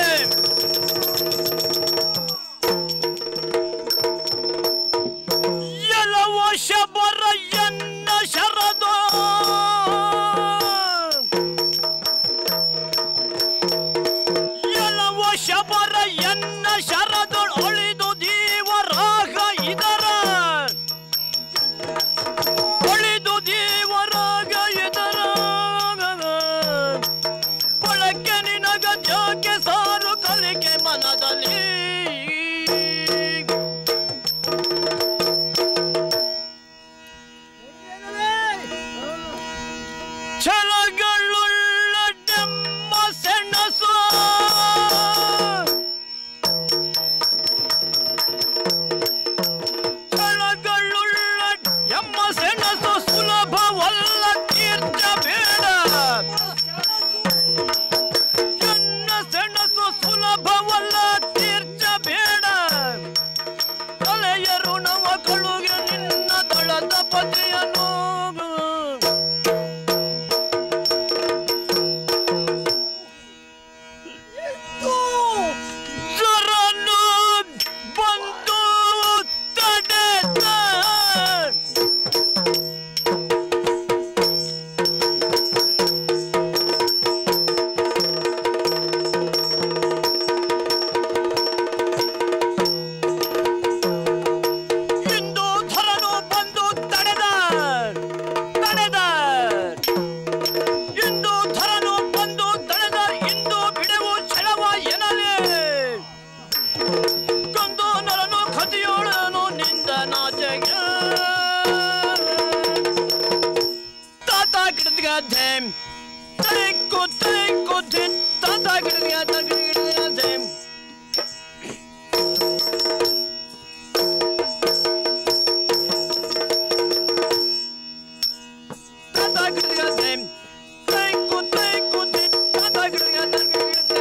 ಎಲವ ಶಬರ ಎನ್ನ ಶರದ ಎಲವ ಶಬರ ಎನ್ನ ಶರದೊಳ್ ಒಳಿದು ದೇವರಾಗ ಇದರ ಒಳಿದು ದೇವರಾಗ ಇದರ ಬಳಕೆ ನಿನಗ ತ್ಯಾಕೆ ಸಾರು ಕಲಿಕೆ ಮನದಲ್ಲಿ ಛಲಗಳುಳ್ಳ ಡೆಮ್ಮ ಸೆಣಸು ಛಲಗಳುಳ್ಳ ಎಮ್ಮ ಸೆಣಸು ಸುಲಭವಲ್ಲ ತೀರ್ಥ ಬೇಡ ಎನ್ನ ಸೆಣಸು ಸುಲಭವಲ್ಲ ತೀರ್ಥ ಬೇಡ ತಲೆಯ ಋಣವ ಕಳುಗೆ ನಿನ್ನ ದಳದ ಪತಿಯನ್ನು ಜರನು ಬಂದು ತಡೆದ ಇಂದು ಧರನು ಬಂದು ತಡೆದ ತಡೆದ ಇಂದು ಧರನು ಬಂದು ತಡೆದ ಇಂದು ಬಿಡುವು ಛಲವ ಎನಲೆ ಕೊಂದು ನರನು ಕದಿಯೋಳನು ನಿಂದ ನಾಚೆಗೆ ತಾತ ಗಿಡದ್ಗ ಧೇಮ್ ತೈಕು ತೈಕು ಧಿತ್ ತಾತ ಗಿಡದ್ಗ ಗಿಡದ್ಗ ಧೇಮ್ ತಾತ ಗಿಡದ್ಗ ಧೇಮ್ ತೈಕು ತೈಕು ಧಿತ್ ತಾತ ಗಿಡದ್ಗ ಗಿಡದ್ಗ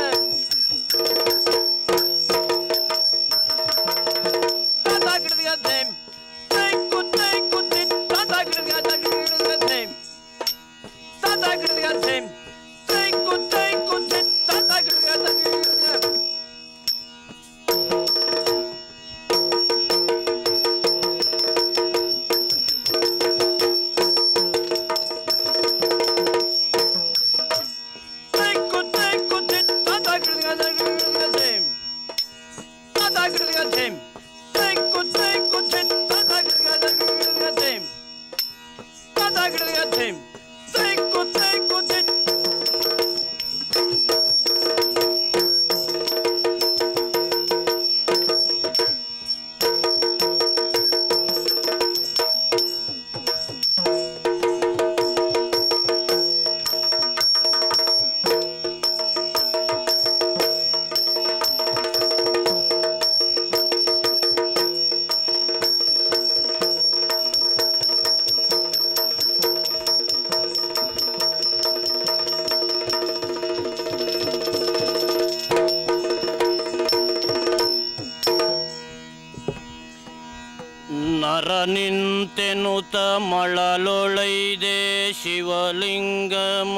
ತಾತ ಗಿಡದ್ಗ ಧೇಮ್ ತೈಕು ತೈಕು ಧಿತ್ ತಾತ ಗಿಡದ್ಗ ಗಿಡದ್ಗ ಧೇಮ್ ತಾತ ಗಿಡದ್ಗ ಧೇಮ್ ತೈಕು ತೈಕು ಧಿತ್ ತಾತ ಗಿಡದ್ಗ ಗಿಡದ್ಗ ತೈಕು ತೈಕು ಧಿತ್ ತಾತ ಗಿಡದ್ಗ ಗಿಡದ್ಗ ಧೇಮ್ ತಾತ ಗಿಡದ್ಗ ಧೇಮ್ ತೈಕು ತೈಕು ಧಿತ್ ತಾತ ಗಿಡದ್ಗ ಗಿಡದ್ಗ ಧೇಮ್ ತಾತ ಗಿಡದ್ಗ ಧೇಮ್ ತೈಕು ತೈಕು ಧಿತ್ ನರ ನಿಂತೆನುತ ಮಳಲೊಳೈದೆ ಶಿವಲಿಂಗಮ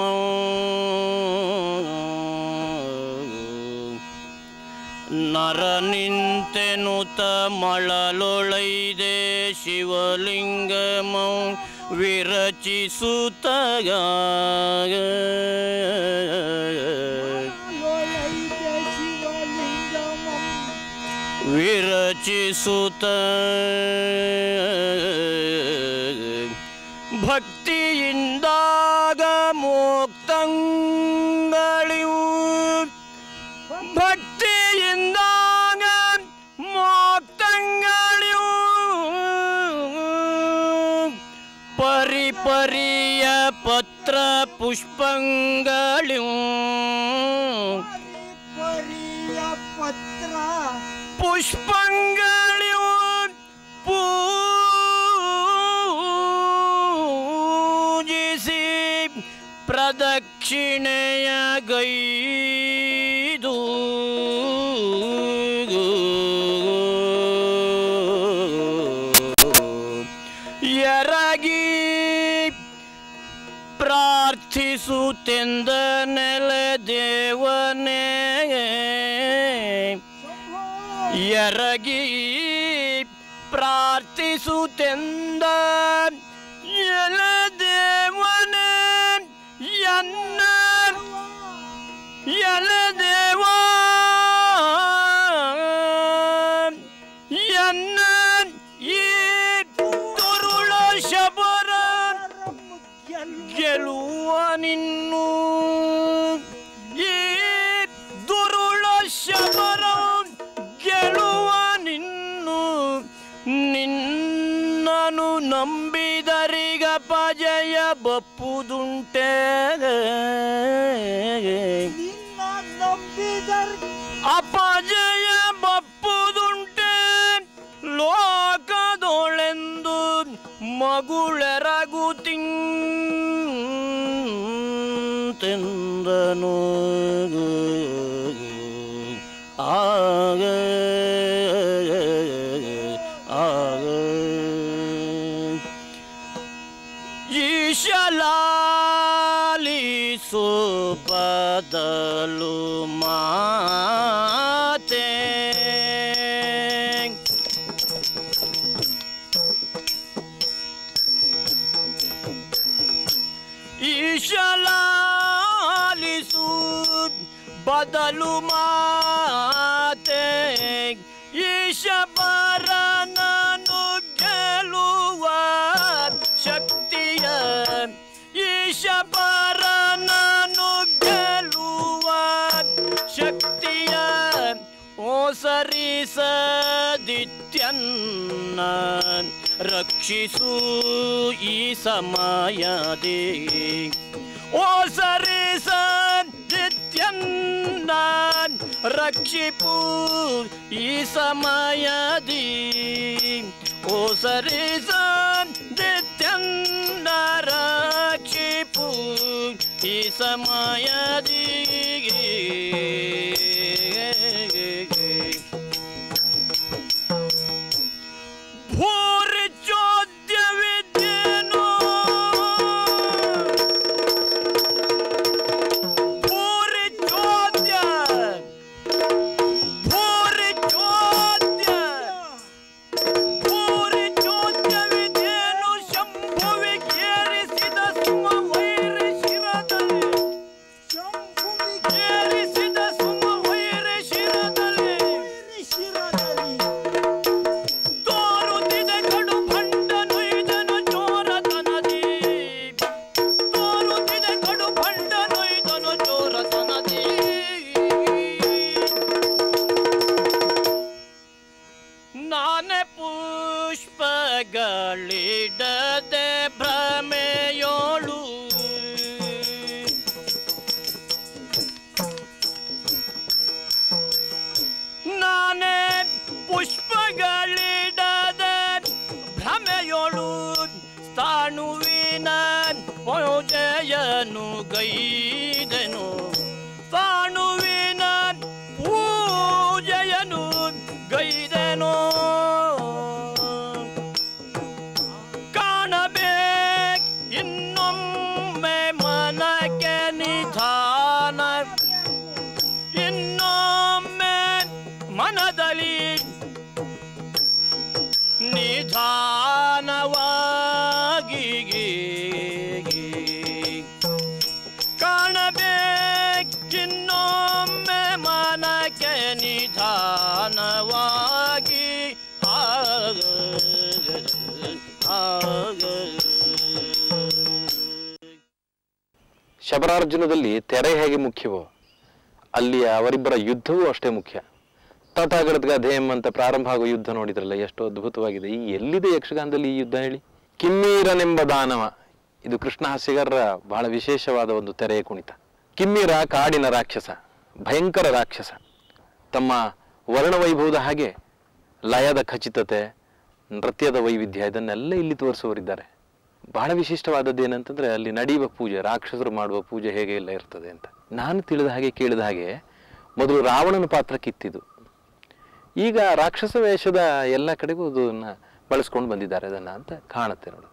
ನರ ನಿಂತೆನುತ ಮಳಲೊಳೈದೆ ಶಿವಲಿಂಗಮ ವಿರಚಿಸುತ್ತಗ ವಿರಚಿಸುತ್ತ ಭಕ್ತಿಯಿಂದಾಗ ಮೋಕ್ತಂಗಳಿವು ಭಕ್ತಿಯಿಂದಾಗ ಮೋಕ್ತಂಗಳಿವು ಪರಿ ಪರಿಯ ಪತ್ರ ಪುಷ್ಪಂಗಳು ಪರಿಯ ಪತ್ರ ಪುಷ್ಪಂಗಳು ಪೂಜಿಸಿ ಪ್ರದಕ್ಷಿಣೆಯ ಗೈದು ಎರಗಿ ಪ್ರಾರ್ಥಿಸುತ್ತೆಂದ ನೆಲ ದೇವನೇ ಎರಗಿ ಪ್ರಾರ್ಥಿಸುತ್ತೆಂದ ಎಲ ದೇವನೇ ಎನ್ನ ಎಲ ದೇವ ಎನ್ನ ಈ ದುರುಳ ಶಬರ ಗೆಲುವ ನಿನ್ನು ಈ ದುರುಳ ಶಬರ ಗೆಲುವ ನಿನ್ನು ನಿನ್ನನು ನಂಬಿದರಿಗ ಪಜಯ ಬಪ್ಪುದುಂಟೆ ನಿನ್ನ ನಂಬಿದರ್ ಅಪಜಯ ಬಪ್ಪುದುಂಟೆ ಲೋಕದೊಳೆಂದು ಮಗುಳೆರಗು ತಿಂದನು ಆಗ ಆಗ ಈಶಲಾಲಿಸು ಬದಲು ಮಾತೆ ಈಶಲಾಲಿಸು ಬದಲು ಮಾತೆ ಈಶಬರನನು ಗೆಲುವ ಶಕ್ತಿಯ ಈಶಬರನನು ಗೆಲುವ ಶಕ್ತಿಯ ಓ ಸರಿಸದಿತ್ಯನ್ನ ರಕ್ಷಿಸು ಈ ಸಮಯದೇ ಓ ಸರಿಸದಿತ್ಯನ್ನ ರಕ್ಷಿಪು ಈ ಸಮಯದಿ ಓ ಸರಿಸದಿತ್ಯನ್ನ ರಕ್ಷಿಪು ಈ ಸಮಯದಿ ಭೂರಿ ಚೋದ್ಯವಿದ್ದೇನು ಭೂರಿ ಚೋದ್ಯ ಭೂರಿ ಚೋದ್ಯ ಭೂರಿ ಚೋದ್ಯವಿದೇನು ಶಂಭುವಿಗೇರಿಸಿದ ಸುಮ ವೈರಿ ಶಿರದಲ್ಲಿ ಏರಿಸಿದ ಸುಮ ವೈರಿ ಶಿರದಲ್ಲಿ ತೋರುತ್ತಿದೆ ಕಡು ಭಂಡ ನೊಯ್ದನು ಚೋರತನದಿ ತೋರುತ್ತಿದೆ ಕಡು ಭಂಡ ನೊಯ್ದನು ಚೋರತನದಿ ನಾನೇ ಪುಷ್ಪಗಳಿಡದೆ ಭ್ರಮೆಯೋಳು ನಾನೇ ಪುಷ್ಪಗಳಿಡದ ಭ್ರಮೆಯೋಳು ಸ್ಥಾಣುವಿನ ಪೂಜೆಯನು ಗೈದೆನು ಸ್ಥಾಣುವಿನ ಪೂಜೆಯನು ಗೈದೆನು ಕಾಣಬೇಕ್ ಇನ್ನೊಮ್ಮೆ ಮನಕ್ಕೆ ನಿಧಾನ ಇನ್ನೊಮ್ಮೆ ಮನದಲ್ಲಿ ನಿಧಾನವಾಗಿ ಕಾಣಬೇಕಿನ್ನೊಮ್ಮೆ ಮನಕ್ಕೆ ನಿಧಾನವಾಗಿ ಆಗ ಆಗ ಶಬರಾರ್ಜುನದಲ್ಲಿ ತೆರೆ ಹೇಗೆ ಮುಖ್ಯವೋ ಅಲ್ಲಿ ಅವರಿಬ್ಬರ ಯುದ್ಧವೂ ಅಷ್ಟೇ ಮುಖ್ಯ ತಥಾಗತದ ಧೇಮ್ ಅಂತ ಪ್ರಾರಂಭ ಆಗೋ ಯುದ್ಧ ನೋಡಿದ್ರಲ್ಲ ಎಷ್ಟು ಅದ್ಭುತವಾಗಿದೆ ಈ ಎಲ್ಲಿದೆ ಯಕ್ಷಗಾನದಲ್ಲಿ ಈ ಯುದ್ಧ ಹೇಳಿ ಕಿಮ್ಮೀರನೆಂಬ ದಾನವ ಇದು ಕೃಷ್ಣ ಹಾಸ್ಯಗಾರರ ಬಹಳ ವಿಶೇಷವಾದ ಒಂದು ತೆರೆಯ ಕುಣಿತ ಕಿಮ್ಮೀರ ಕಾಡಿನ ರಾಕ್ಷಸ ಭಯಂಕರ ರಾಕ್ಷಸ ತಮ್ಮ ವರ್ಣವೈಭವದ ಹಾಗೆ ಲಯದ ಖಚಿತತೆ ನೃತ್ಯದ ವೈವಿಧ್ಯ ಇದನ್ನೆಲ್ಲ ಇಲ್ಲಿ ತೋರಿಸುವವರಿದ್ದಾರೆ ಬಹಳ ವಿಶಿಷ್ಟವಾದದ್ದು ಏನಂತಂದ್ರೆ ಅಲ್ಲಿ ನಡೆಯುವ ಪೂಜೆ ರಾಕ್ಷಸರು ಮಾಡುವ ಪೂಜೆ ಹೇಗೆ ಎಲ್ಲ ಇರ್ತದೆ ಅಂತ ನಾನು ತಿಳಿದ ಹಾಗೆ ಕೇಳಿದ ಹಾಗೆ ಮೊದಲು ರಾವಣನ ಪಾತ್ರ ಕಿತ್ತಿದು ಈಗ ರಾಕ್ಷಸ ವೇಷದ ಎಲ್ಲ ಕಡೆಗೂ ಅದನ್ನ ಬಳಸ್ಕೊಂಡು ಬಂದಿದ್ದಾರೆ ಅದನ್ನ ಅಂತ ಕಾಣುತ್ತೆ ನೋಡಿ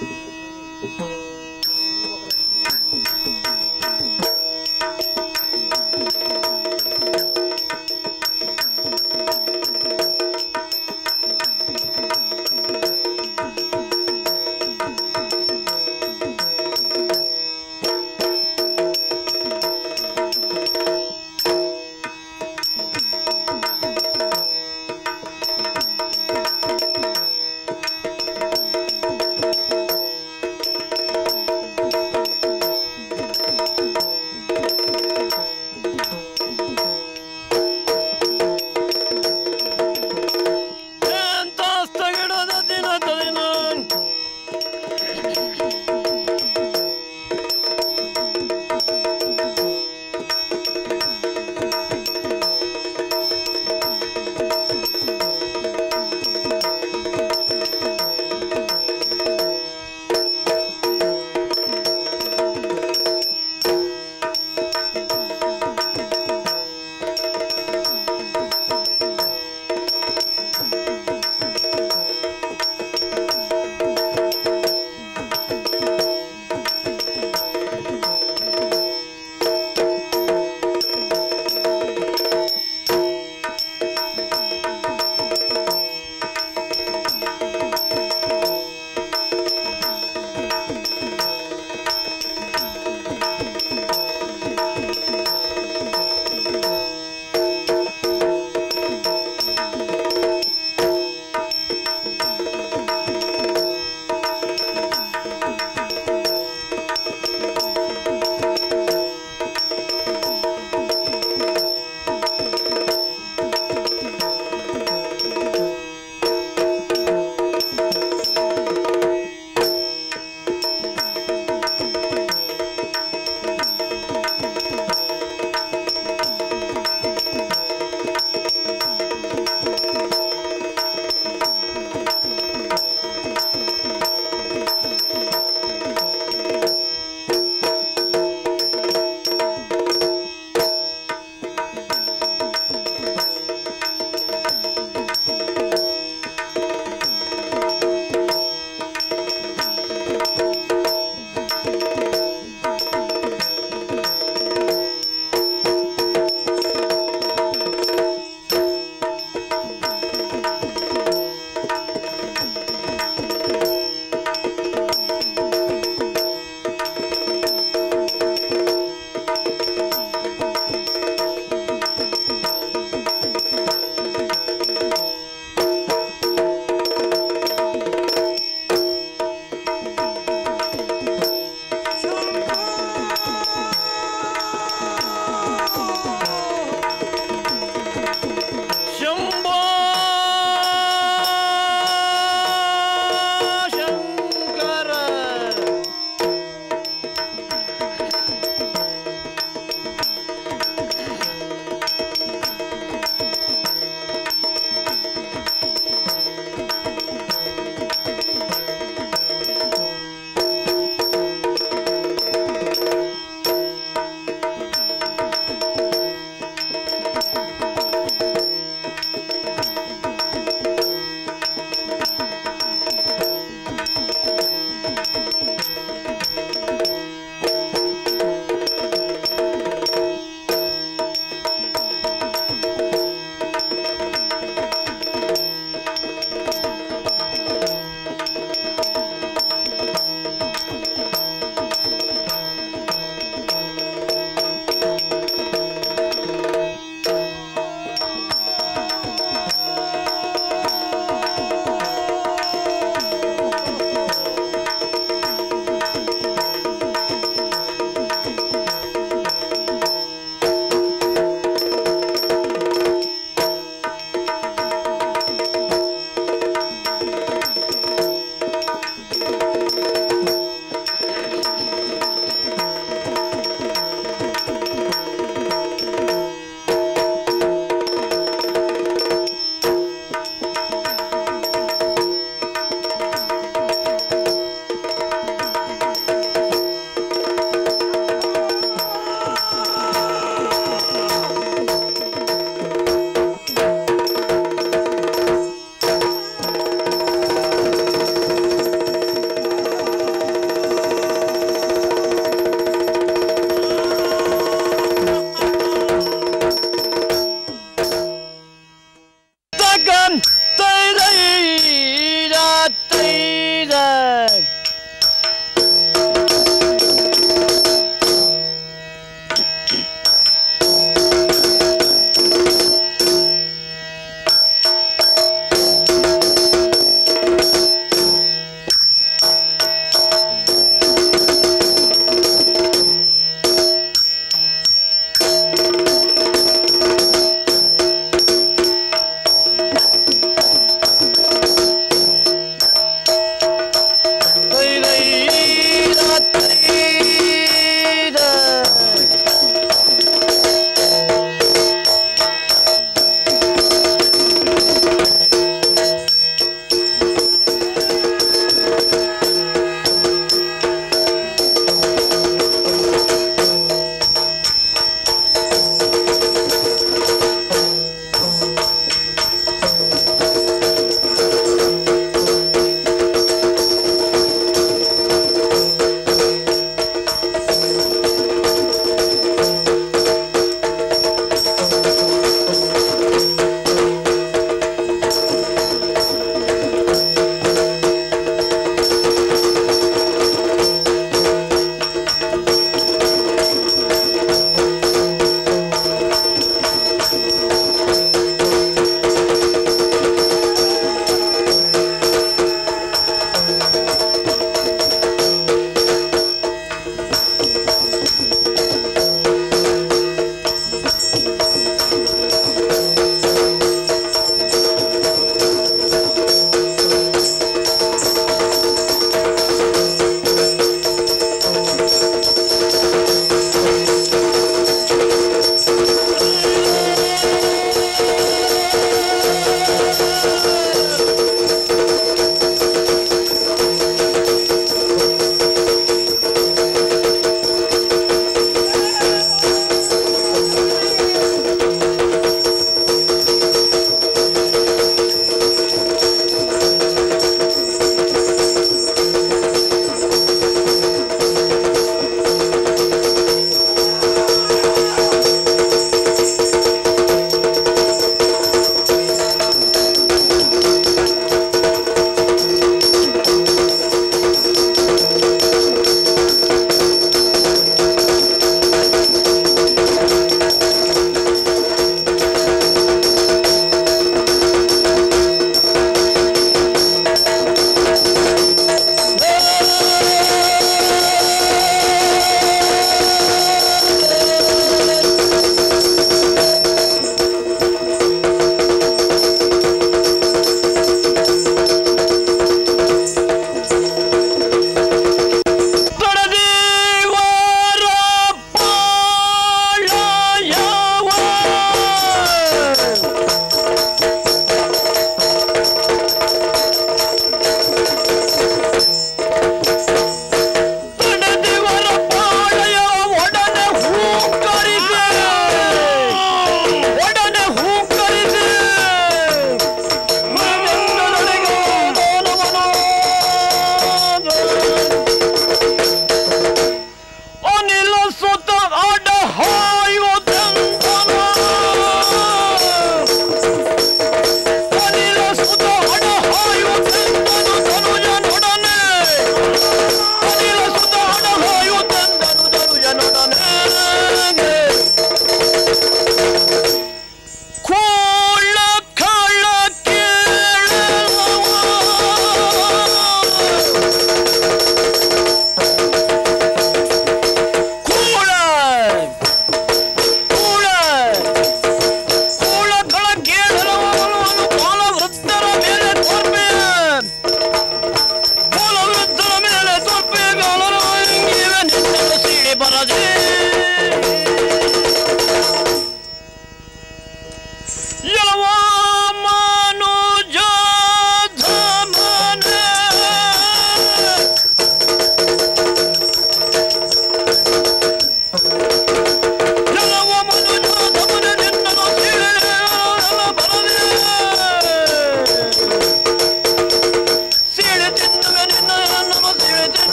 ಆ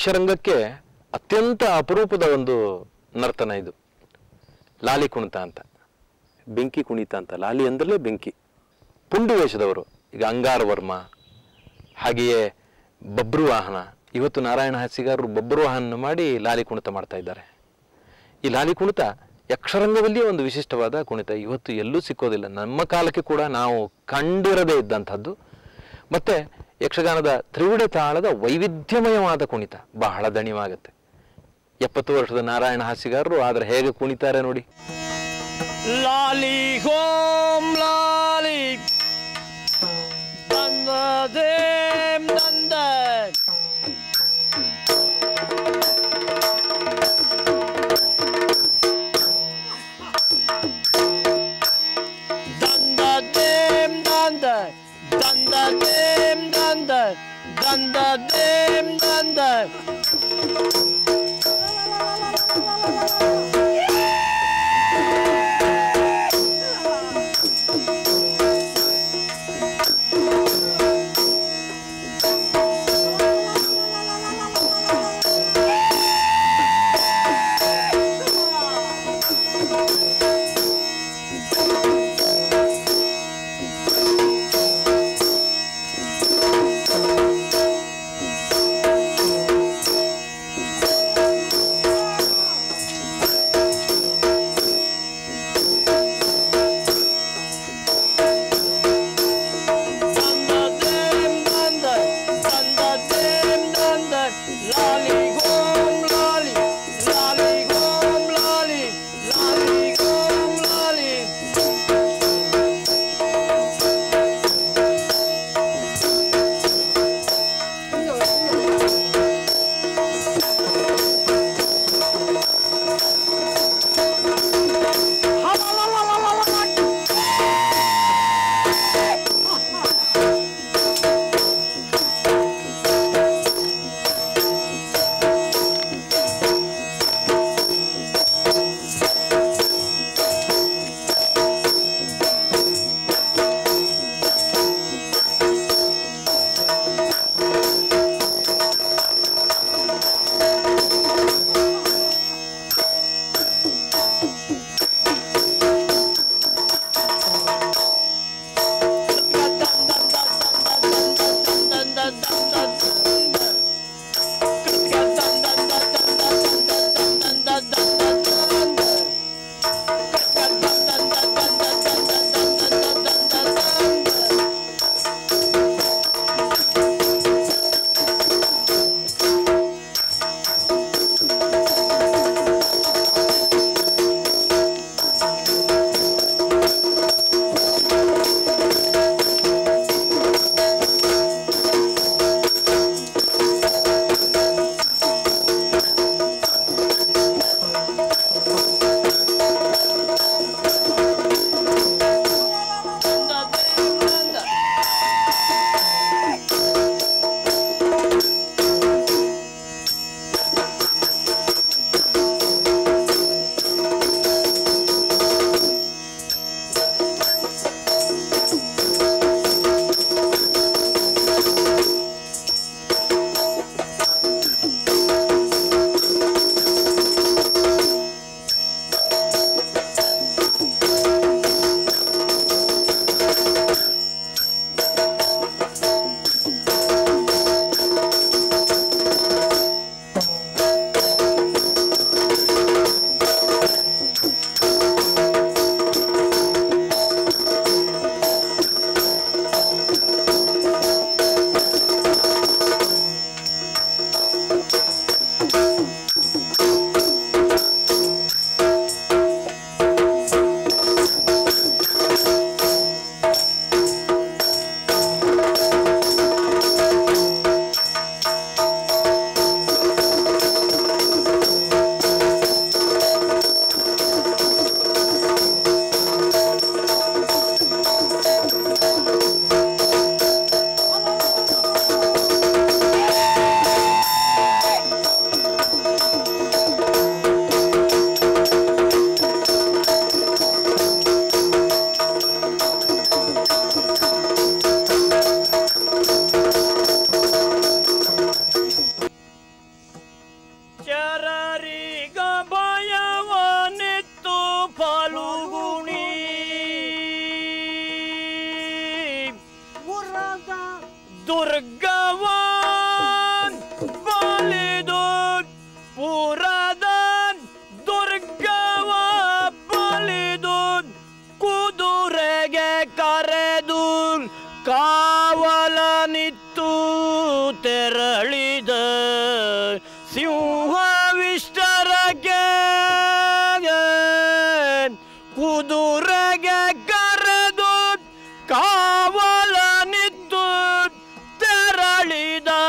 ಯಕ್ಷರಂಗಕ್ಕೆ ಅತ್ಯಂತ ಅಪರೂಪದ ಒಂದು ನರ್ತನ ಇದು ಲಾಲಿ ಕುಣಿತ ಅಂತ ಬೆಂಕಿ ಕುಣಿತ ಅಂತ ಲಾಲಿ ಅಂದಲೇ ಬೆಂಕಿ ಪುಂಡು ವೇಷದವರು ಈಗ ಅಂಗಾರ ವರ್ಮ ಹಾಗೆಯೇ ಬಬ್ರು ವಾಹನ ಇವತ್ತು ನಾರಾಯಣ ಹಾಸಿಗಾರರು ಬಬ್ರು ವಾಹನ ಮಾಡಿ ಲಾಲಿ ಕುಣಿತ ಮಾಡ್ತಾ ಇದ್ದಾರೆ ಈ ಲಾಲಿ ಕುಣಿತ ಯಕ್ಷರಂಗದಲ್ಲಿ ಒಂದು ವಿಶಿಷ್ಟವಾದ ಕುಣಿತ ಇವತ್ತು ಎಲ್ಲೂ ಸಿಕ್ಕೋದಿಲ್ಲ ನಮ್ಮ ಕಾಲಕ್ಕೆ ಕೂಡ ನಾವು ಕಂಡಿರದೇ ಇದ್ದಂಥದ್ದು ಮತ್ತೆ ಯಕ್ಷಗಾನದ ತ್ರಿವಿಡ ತಾಳದ ವೈವಿಧ್ಯಮಯವಾದ ಕುಣಿತ ಬಹಳ ದಣಿವಾಗುತ್ತೆ ಎಪ್ಪತ್ತು ವರ್ಷದ ನಾರಾಯಣ ಹಾಸಿಗಾರರು ಆದರೆ ಹೇಗೆ ಕುಣಿತಾರೆ ನೋಡಿ ಲಾಲಿ ಹೋಂ ಲಾಲಿ ದಂದ ದೇಂ ದಂದ ದಂದ ದೇಂ ದಂದ ದಂದ ದೇಂ ದಂದ ದಂದ ದೇಂ ದಂದ ಕಾವಲನಿತ್ತು ತೆರಳಿದ ಸಿಂಹವಿಷ್ಟರಗೆ ಕುದುರೆಗೆ ಕರೆದು ಕಾವಲನಿತ್ತು ತೆರಳಿದ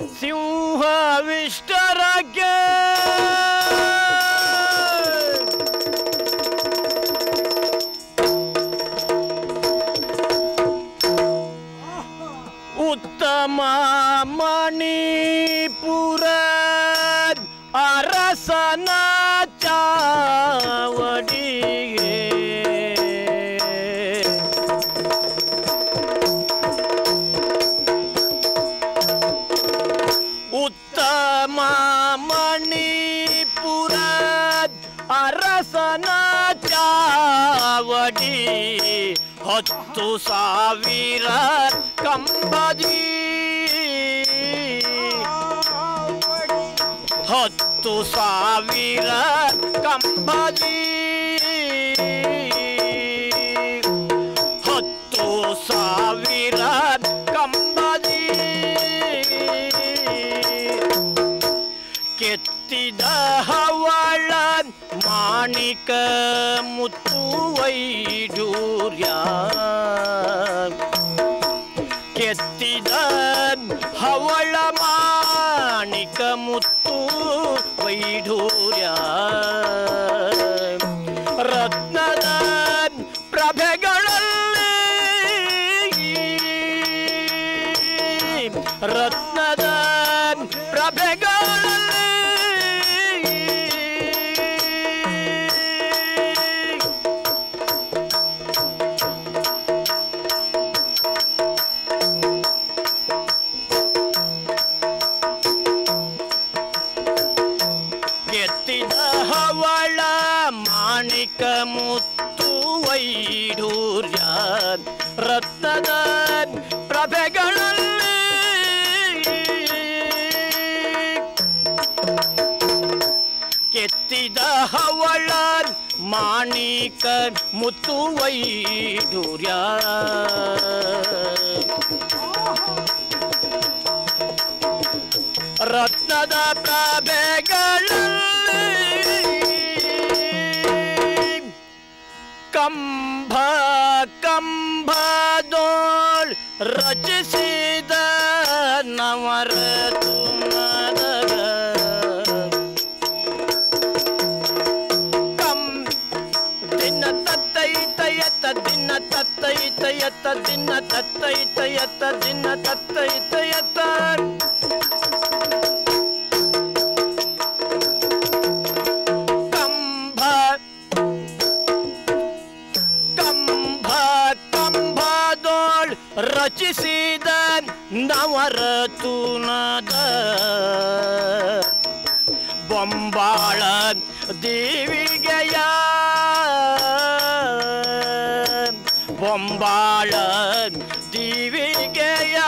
ಸಿಂಹವಿಷ್ಟರಗೆ ಉತ್ತಮ ಮಣಿಪುರ ಅರಸನ ಚಾವಡಿಗೆ ಉತ್ತಮ ಮಣಿಪುರ ಅರಸನ ಚಾವಡಿ ಹತ್ತು ಸಾವಿರ ಕಂಬದಿ ಹತ್ತು ಸಾವಿರ ಕಂಬದಿ ಹತ್ತು ಸಾವಿರ ಕಂಬದಿ ಕೆತ್ತಿದ ಹವಳ ಮಾಣಿಕ ಮುತ್ತು ವೈಢೂರ್ಯ ಕೆತ್ತಿದ ಹವಳ ಮಾಣಿಕ ಮುತ್ತು ವೈಢೂರ್ಯ ರತ್ನದ ಪ್ರಭೆಗಳಲ್ಲಿ ರತ್ನದ ಪ್ರಭೆಗಳಲ್ಲಿ ಎತ್ತಿದ ಹವಳ ಮಾಣಿಕ ಮುತ್ತು ವೈಢೂರ್ಯ ರತ್ನದ ಪ್ರಭೆಗಳಲ್ಲಿ ಕೆತ್ತಿದ ಹವಳ ಮಾಣಿಕ ಮುತ್ತು ವೈಢೂರ್ಯ ರತ್ನದ ಪ್ರಭೆಗಳಲ್ಲಿ ಕಂಭ ಕಂಭದೋಳ್ ರಚಿಸಿದ ನವರತ್ನದ ಕಂ ದಿನ ತತ್ತೈತಯತ ದಿನ ತತ್ತೈತಯತ ದಿನ ತತ್ತೈತಯತ ದಿನ ತತ್ತೈತಯತ ಕಂಭ ಕಂಭ ಕಂಭದೋಳ್ ರಚಿಸಿದ ನವರತುನದ ಬೊಂಬಾಳ ದೇವಿಗೆಯ ಬೊಂಬಾಳ ದೇವಿಗೆಯ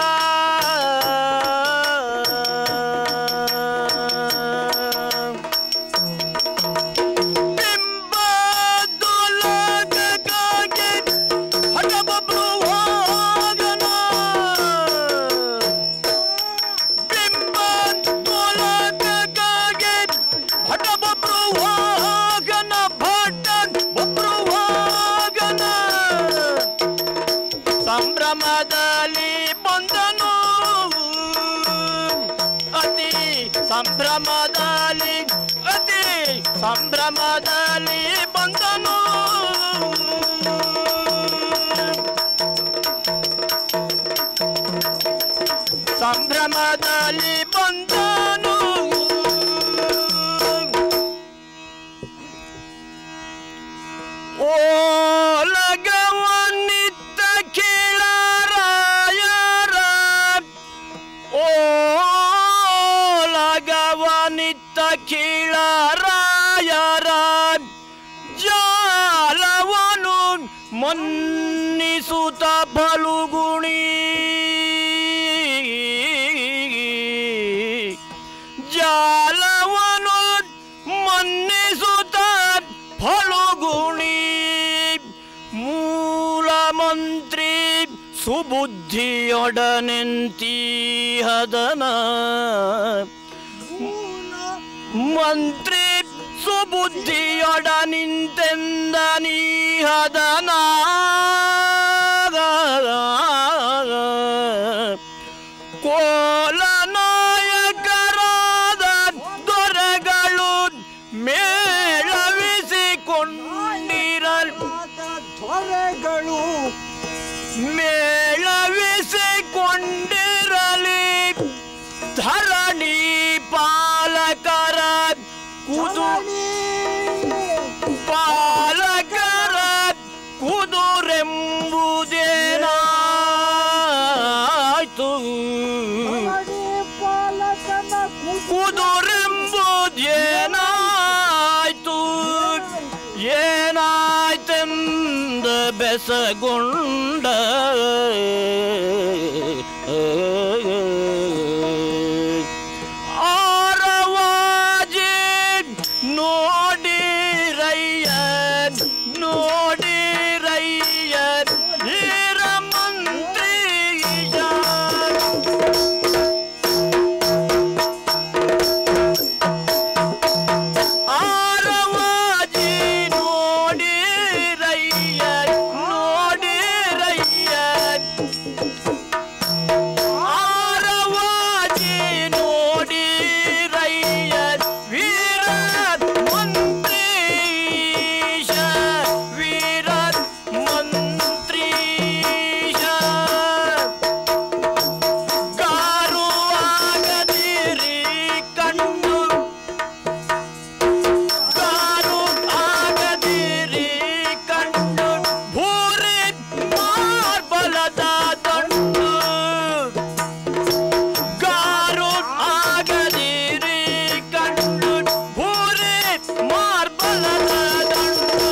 ಬಿಂಬದೊಳಗಾಗಿ ಹಠಬಬ್ರು ಹೋಗನ ಬಿಂಬದೊಳಗಾಗಿ ಹಠಬಬ್ರು ಹೋಗನ ಭಟನ್ ಒಬ್ರು ಹೋಗನ ಸಂಭ್ರಮದಲ್ಲಿ ಬಂದನು ಅತಿ ಸಂಭ್ರಮದಲ್ಲಿ ಅತಿ ಸಂಭ್ರಮದಲ್ಲಿ ಬಂದನು ಸಂಭ್ರಮದಲ್ಲಿ ಬಂದನು ಓಲಗವನ್ನಿತ್ತ ಕೀಳರಾಯರ ಓಲಗವನಿತ್ತ ಕೀಳರಾಯರ ಜಾಲವನು ಮನ್ನಿಸುತ್ತ ಬಲುಗುಣಿ ಜಾಲವನು ಮನ್ನಿಸುತ್ತ ಫಲುಗುಣಿ ಮೂಲ ಮಂತ್ರಿ ಸುಬುದ್ಧಿಯೊಡನೆಂತೀಹದನ ಮಂತ್ರಿ ಸುಬುದ್ಧಿಯೊಡನಿಂತೆಂದ ನೀಹದನ ಕೋಲನಾಯಕರಾದ ದೊರೆಗಳು ಮೇಳವಿಸಿಕೊಂಡಿರಲ್ ದೊರೆಗಳು ಮೇಳವಿಸಿಕೊಂಡಿರಲಿ ಧರಣಿ ಪಾಲಕರ ಕುದು ಪಾಲಕರ ಕುದುರೆಂಬುದೇನಾಯ್ತು ಪಾಲಕನ ಕುದುರೆಂಬುದೇನಾಯ್ತು ಏನಾಯ್ತೆಂದ ಬೆಸಗೊಂಡ ಆರವಾಜಿ ನೋಡಿರಯ್ಯ ನೋಡಿರಯ್ಯ ವೀರ ಮಂತ್ರಿಯ ಆರವಾಜಿ ನೋಡಿರಯ್ಯ ನೋಡಿರಯ್ಯ ಆರವಾಜಿ ನೋಡಿರಯ್ಯ ವೀರ ಮಂತ್ರೀಶ ವೀರ ಮಂತ್ರೀಶ ಕಾರು ಆಗದಿರಿ ಕಣ್ಣು ಕಾರು ಆಗದಿರಿ ಕಣ್ಣು ಭೂರಿ ಮಾರ್ಬಲದ ದಂಡು ಕಾರು ಆಗದಿರಿ ಕಣ್ಣು ಭೂರಿ ಮಾರ್ಬಲದ ದಂಡು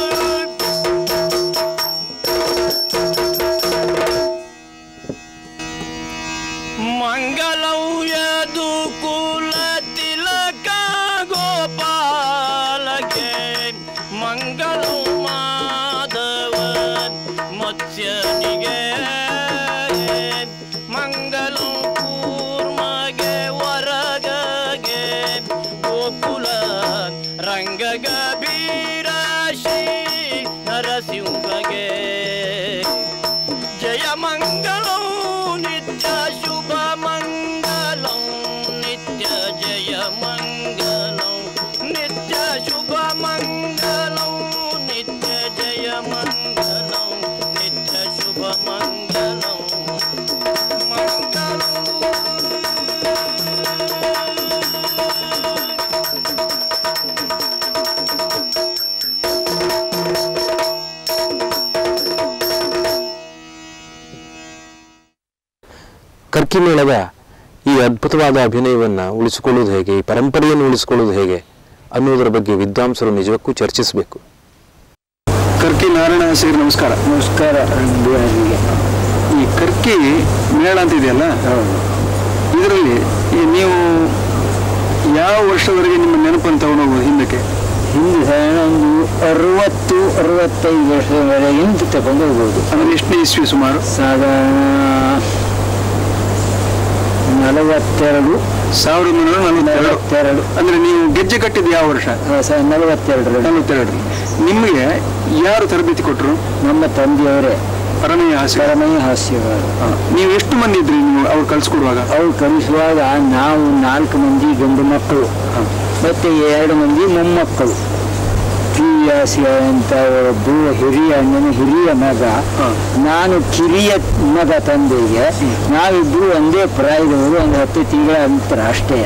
ಮಂಗಲಂ ಯದು ಕುಲ ತಿಲಕ ಗೋಪಾಲಗೆ ಮಂಗಳಂ ಮಾಧವ ಮತ್ಸ್ಯನಿಗೆ ಮಂಗಲಂ ಕೂರ್ಮಗೆ ವರಗಗೆ ಗೋಕುಲ ರಂಗಗ ಬೀರಾಶಿ ನರಸಿಂಹಗೆ ಜಯ ಮಂಗಳಂ ನಿತ್ಯ ಶುಭ ಮಂಗಲಂ ನಿತ್ಯ ಜಯ ಮಂಗಲಂ ನಿತ್ಯ ಶುಭ ಮಂಗಲಂ ನಿತ್ಯ ಜಯ ಮಂಗಲಂ ನಿತ್ಯ ಶುಭ ಮಂಗಲಂ ಮಂಗಲಂ ಕರ್ಕಿ ಮೇಳದ ಈ ಅದ್ಭುತವಾದ ಅಭಿನಯವನ್ನ ಉಳಿಸಿಕೊಳ್ಳುವುದು ಹೇಗೆ ಈ ಪರಂಪರೆಯನ್ನು ಉಳಿಸಿಕೊಳ್ಳುವುದು ಹೇಗೆ ಅನ್ನೋದರ ಬಗ್ಗೆ ವಿದ್ವಾಂಸರು ನಿಜಕ್ಕೂ ಚರ್ಚಿಸಬೇಕು ಕರ್ಕಿ ನಾರಾಯಣ ಸೇರಿ ನಮಸ್ಕಾರ ನಮಸ್ಕಾರ ಈ ಕರ್ಕಿ ಮೇಳ ಅಂತ ಇದೆಯಲ್ಲ ಇದರಲ್ಲಿ ಈ ನೀವು ಯಾವ ವರ್ಷದವರೆಗೆ ನಿಮ್ಮ ನೆನಪನ್ನು ತಗೊಂಡೋಗ್ಬೋದು ಹಿಂದಕ್ಕೆ ಹಿಂದೆ ಸಾಧಾರಣ ಒಂದು ಅರವತ್ತು ಅರವತ್ತೈದು ವರ್ಷದವರೆಗಿಂತ ತಗೊಂಡು ಹೋಗ್ಬೋದು ಅಂದ್ರೆ ಎಷ್ಟನೇ ಇಸ್ವಿ ಸುಮಾರು ಸಾಧಾರಣ ನಲವತ್ತೆರಡು ಸಾವಿರದ ಒಂಬೈನೂರ ನಲವತ್ತೆರಡು ನಲವತ್ತೆರಡು ಅಂದ್ರೆ ನೀವು ಗೆಜ್ಜೆ ಕಟ್ಟಿದ್ದು ಯಾವ ವರ್ಷ ಆ, ಸ- ನಲವತ್ತೆರಡರಲ್ಲಿ ನಲವತ್ತೆರಡು ನಿಮಗೆ ಯಾರು ತರಬೇತಿ ಕೊಟ್ಟರು ನಮ್ಮ ತಂದೆಯವರೇ ಪರಮಯ್ಯ ಹಾಸ್ಯ ಪರಮಯ್ಯ ಹಾಸ್ಯಗಾರರು ನೀವು ಎಷ್ಟು ಮಂದಿ ಇದ್ರಿ ನೀವು ಅವ್ರು ಕಳ್ಸಿಕೊಡುವಾಗ ಅವ್ರು ಕಲಿಸುವಾಗ ನಾವು ನಾಲ್ಕು ಮಂದಿ ಗಂಡು ಮಕ್ಕಳು ಮತ್ತೆ ಎರಡು ಮಂದಿ ಮೊಮ್ಮಕ್ಕಳು ಪಿ ಎಸ್ ಅಂತ ಒಬ್ಬ ಹಿರಿಯ ಅಣ್ಣನ ಹಿರಿಯ ಮಗ ಹ. ನಾನು ಕಿರಿಯ ಮಗ ತಂದೆಗೆ ನಾವಿಬ್ರು ಒಂದೇ ಪ್ರಾಯದವರು ಒಂದು ಹತ್ತು ತಿಂಗಳ ಅಂತರ ಅಷ್ಟೇ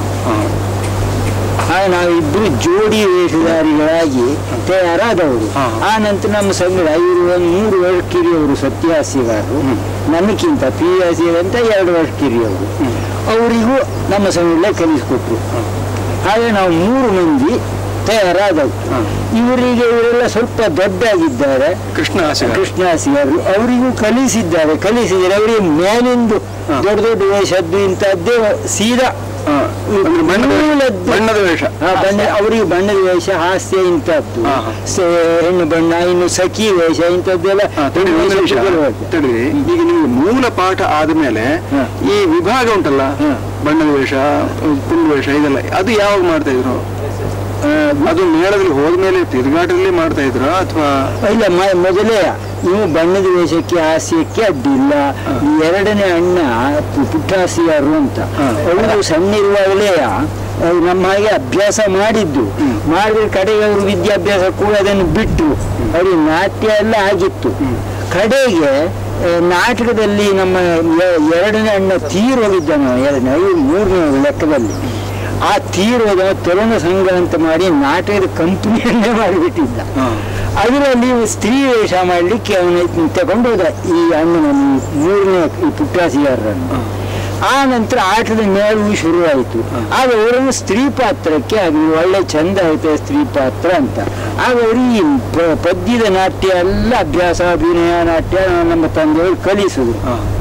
ಆಗ ನಾವಿಬ್ರು ಜೋಡಿ ವೇಷಧಾರಿಗಳಾಗಿ ತಯಾರಾದವರು ಹ. ಆ ನಂತರ ನಮ್ಮ ಸಂಗಡ ಇವರು ಒಂದು ಮೂರು ವರ್ಷ ಕಿರಿಯವರು ಸತ್ಯಹಾಸ್ಯಗಾರರು ನನಗಿಂತ ಪಿ ಎಸ್ ಅಂತ ಎರಡು ವರ್ಷ ಕಿರಿಯವರು ಅವರಿಗೂ ನಮ್ಮ ಸಂಗಡಲೇ ಕಲಿಸ್ಕೊಟ್ರು ಹಾಗೆ ನಾವು ಮೂರು ಮಂದಿ ತಯಾರಾದವು ಇವರಿಗೆ ಇವರೆಲ್ಲ ಸ್ವಲ್ಪ ದೊಡ್ಡಾಗಿದ್ದಾರೆ ಕೃಷ್ಣ ಹಾಸ್ಯ ಕೃಷ್ಣ ಹಾಸಿಗಾರರು ಅವರಿಗೂ ಕಲಿಸಿದ್ದಾರೆ ಕಲಿಸಿದರೆ ಅವರಿಗೆ ಮೇಲಿಂದು ಹ. ದೊಡ್ಡ ದೊಡ್ಡ ವೇಷದ್ದು ಇಂಥದ್ದೇ ಸೀದಾ ಹಾ. ಅಂದ್ರೆ ಬಣ್ಣದ ವೇಷ- ಮೂಲದ್ದು- ಬಣ್ಣದ ವೇಷ ಆ, ಬಣ್ಣ ಅವರಿಗೆ ಬಣ್ಣದ ವೇಷ ಹಾಸ್ಯ ಇಂಥದ್ದು ಹಾ, ಹಾ. ಸೆ- ಹೆಣ್ಣು ಬಣ್ಣ ಇನ್ನು ಸಖಿ ವೇಷ ಇಂಥದ್ದೆಲ್ಲ ಹಾ, ತಡಿ, ಒಂದು ನಿಮಿಷ. ವೇಷಗಳು ಬರ್ತದೆ. ತಡೀರಿ. ಈಗ ನಿಮ್ಗೆ ಮೂಲ ಪಾಠ ಆದ್ಮೇಲೆ ಹಾ. ಈ ವಿಭಾಗ ಉಂಟಲ್ಲ ಹಾ. ಬಣ್ಣದ ವೇಷ ಪುಲ್ ವೇಷ ಇದೆಲ್ಲ ಅದು ಯಾವಾಗ ಮಾಡ್ತಾ ಇದ್ರು ಆ, ಅದು ಮೇಳದಲ್ಲಿ ಹೋದ್ಮೇಲೆ ತಿರುಗಾಟದಲ್ಲಿ ಮಾಡ್ತಾ ಇದ್ರ ಅಥವಾ ಇಲ್ಲ ಮ- ಮೊದಲೇ ಇವು ಬಣ್ಣದ ವೇಷಕ್ಕೆ ಹಾಸ್ಯಕ್ಕೆ ಅಡ್ಡಿಲ್ಲ ಈ ಎರಡನೇ ಅಣ್ಣ ಪು- ಪುಟ್ಟಾಸಿಯಾರು ಅಂತ ಹಾ. ಅವರು ಸಣ್ಣ ಇರುವಾಗಲೇ ಅವ್ರು ನಮ್ಮ ಹಾಗೆ ಅಭ್ಯಾಸ ಮಾಡಿದ್ದು ಮಾಡಿದ್ರೆ ಕಡೆಗೆ ಅವರು ವಿದ್ಯಾಭ್ಯಾಸ ಕೂಡ ಅದನ್ನು ಬಿಟ್ಟು ಅವ್ರಿಗೆ ನಾಟ್ಯ ಎಲ್ಲ ಆಗಿತ್ತು ಕಡೆಗೆ ಆ, ನಾಟಕದಲ್ಲಿ ನಮ್ಮ ಎ- ಎರಡನೇ ಅಣ್ಣ ತೀರೋಗಿದ್ದಾನೆ ಎರಡನೇ ಐದು ಮೂರನೇ ಲೆಕ್ಕದಲ್ಲಿ ಆ ತೀರೋದ ತರುಣ ಸಂಘ ಅಂತ ಮಾಡಿ ನಾಟಕದ ಕಂಪನಿಯನ್ನೇ ಮಾಡಿಬಿಟ್ಟಿದ್ದ ಅದರಲ್ಲಿ ಸ್ತ್ರೀ ವೇಷ ಮಾಡಲಿಕ್ಕೆ ಅವನ ತಗೊಂಡು ಹೋದ ಈ ಅಣ್ಣನನ್ನು ಮೂರನೇ ಈ ಪುಟ್ಟಾಸಿಗಾರರನ್ನು ಆ ನಂತರ ಆಟದ ಮೇಳವು ಶುರುವಾಯಿತು ಆಗ ಅವರನ್ನು ಸ್ತ್ರೀ ಪಾತ್ರಕ್ಕೆ ಅದು ಒಳ್ಳೆ ಚಂದ ಐತೆ ಸ್ತ್ರೀ ಪಾತ್ರ ಅಂತ ಆಗ ಅವರು ಈ ಪ- ಪದ್ಯದ ನಾಟ್ಯ ಎಲ್ಲ ಅಭ್ಯಾಸ ಅಭಿನಯ ನಾಟ್ಯ ನಮ್ಮ ತಂದೆಯವರು ಕಲಿಸಿದ್ರು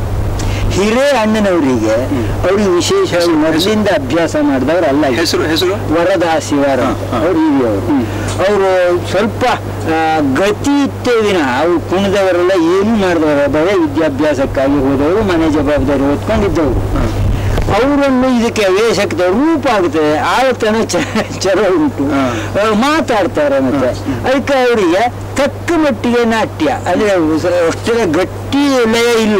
ಹಿರೇ ಅಣ್ಣನವರಿಗೆ ಅವರಿಗೆ ವಿಶೇಷವಾಗಿ ಮೊದಲಿಂದ ಅಭ್ಯಾಸ ಮಾಡಿದವರು ಅಲ್ಲ ಇವರು. ಹೆಸರು ಹೆಸರು ವರದಾಸಿವಾರ ಅಂತ ಹಾ, ಹಾ. ಅವ್ರು ಹಿರಿಯವರು ಅವರು ಸ್ವಲ್ಪ ಆ, ಗತಿ ಇತ್ತೇ ವಿನ ಅವ್ರು ಕುಣಿದವರೆಲ್ಲ ಏನು ಮಾಡಿದವರು ಬರೀ ವಿದ್ಯಾಭ್ಯಾಸಕ್ಕಾಗಿ ಹೋದವರು ಮನೆ ಜವಾಬ್ದಾರಿ ಹೊತ್ಕೊಂಡಿದ್ದವರು ಅವರನ್ನು ಇದಕ್ಕೆ ವೇಷಕ್ಕೆ ರೂಪ ಆಗುತ್ತದೆ ಆವತ್ತನ ಚರ ಉಂಟು ಹಾ. ಅವ್ರು ಮಾತಾಡ್ತಾರೆ ಮತ್ತೆ ಅದಕ್ಕೆ ಅವರಿಗೆ ತಕ್ಕ ಮಟ್ಟಿಗೆ ನಾಟ್ಯ ಅಂದ್ರೆ ಅಷ್ಟೇ ಗಟ್ಟಿ ಲಯ ಇಲ್ಲ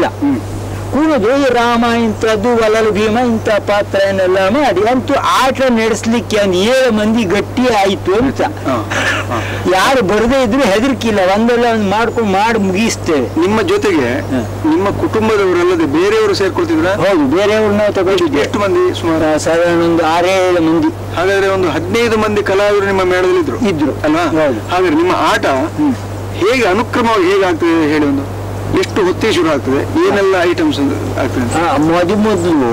ಕುಣಿದು ಈ ರಾಮ ಇಂಥದ್ದು ವಲಲು ಭೀಮ ಇಂಥ ಪಾತ್ರನೆಲ್ಲ ಮಾಡಿ ಅಂತೂ ಆಟ ನಡೆಸ್ಲಿಕ್ಕೆ ಒಂದು ಏಳು ಮಂದಿ ಗಟ್ಟಿ ಆಯ್ತು ಅಂತ ಹಾ, ಹಾ. ಯಾರು ಬರದೇ ಇದ್ರು ಹೆದರಿಕಿಲ್ಲ ಒಂದಲ್ಲ ಒಂದು ಮಾಡ್ಕೊಂಡು ಮಾಡಿ ಮುಗಿಸ್ತೇವೆ ನಿಮ್ಮ ಜೊತೆಗೆ ಹಾ. ನಿಮ್ಮ ಕುಟುಂಬದವರಲ್ಲದೆ ಬೇರೆಯವರು ಸೇರ್ಕೊಳ್ತಿದ್ರ ಹೌದು ಬೇರೆಯವ್ರನ್ನ ತಗೊಂಡಿದ್ದೆ ಎಷ್ಟು ಮಂದಿ ಸುಮಾರು ಸಾಧಾರಣ ಒಂದು ಆರೇಳು ಮಂದಿ ಹಾಗಾದ್ರೆ ಒಂದು ಹದಿನೈದು ಮಂದಿ ಕಲಾವಿದರು ನಿಮ್ಮ ಮೇಳದಲ್ಲಿ ಇದ್ರು ಇದ್ರು. ಅಲ್ವಾ ಹೌದು. ಹಾಗಾದ್ರೆ ನಿಮ್ಮ ಆಟ ಹೇಗೆ ಅನುಕ್ರಮವಾಗಿ ಹೇಗೆ ಆಗ್ತದೆ ಹೇಳಿ ಒಂದು ಎಷ್ಟು ಹೊತ್ತಿಗೆ ಶುರು ಆಗ್ತದೆ ಏನೆಲ್ಲ ಐಟಮ್ಸ್ ಆಗ್ತದೆ ಅಂತ? ಆ, ಮೊದ ಮೊದಲು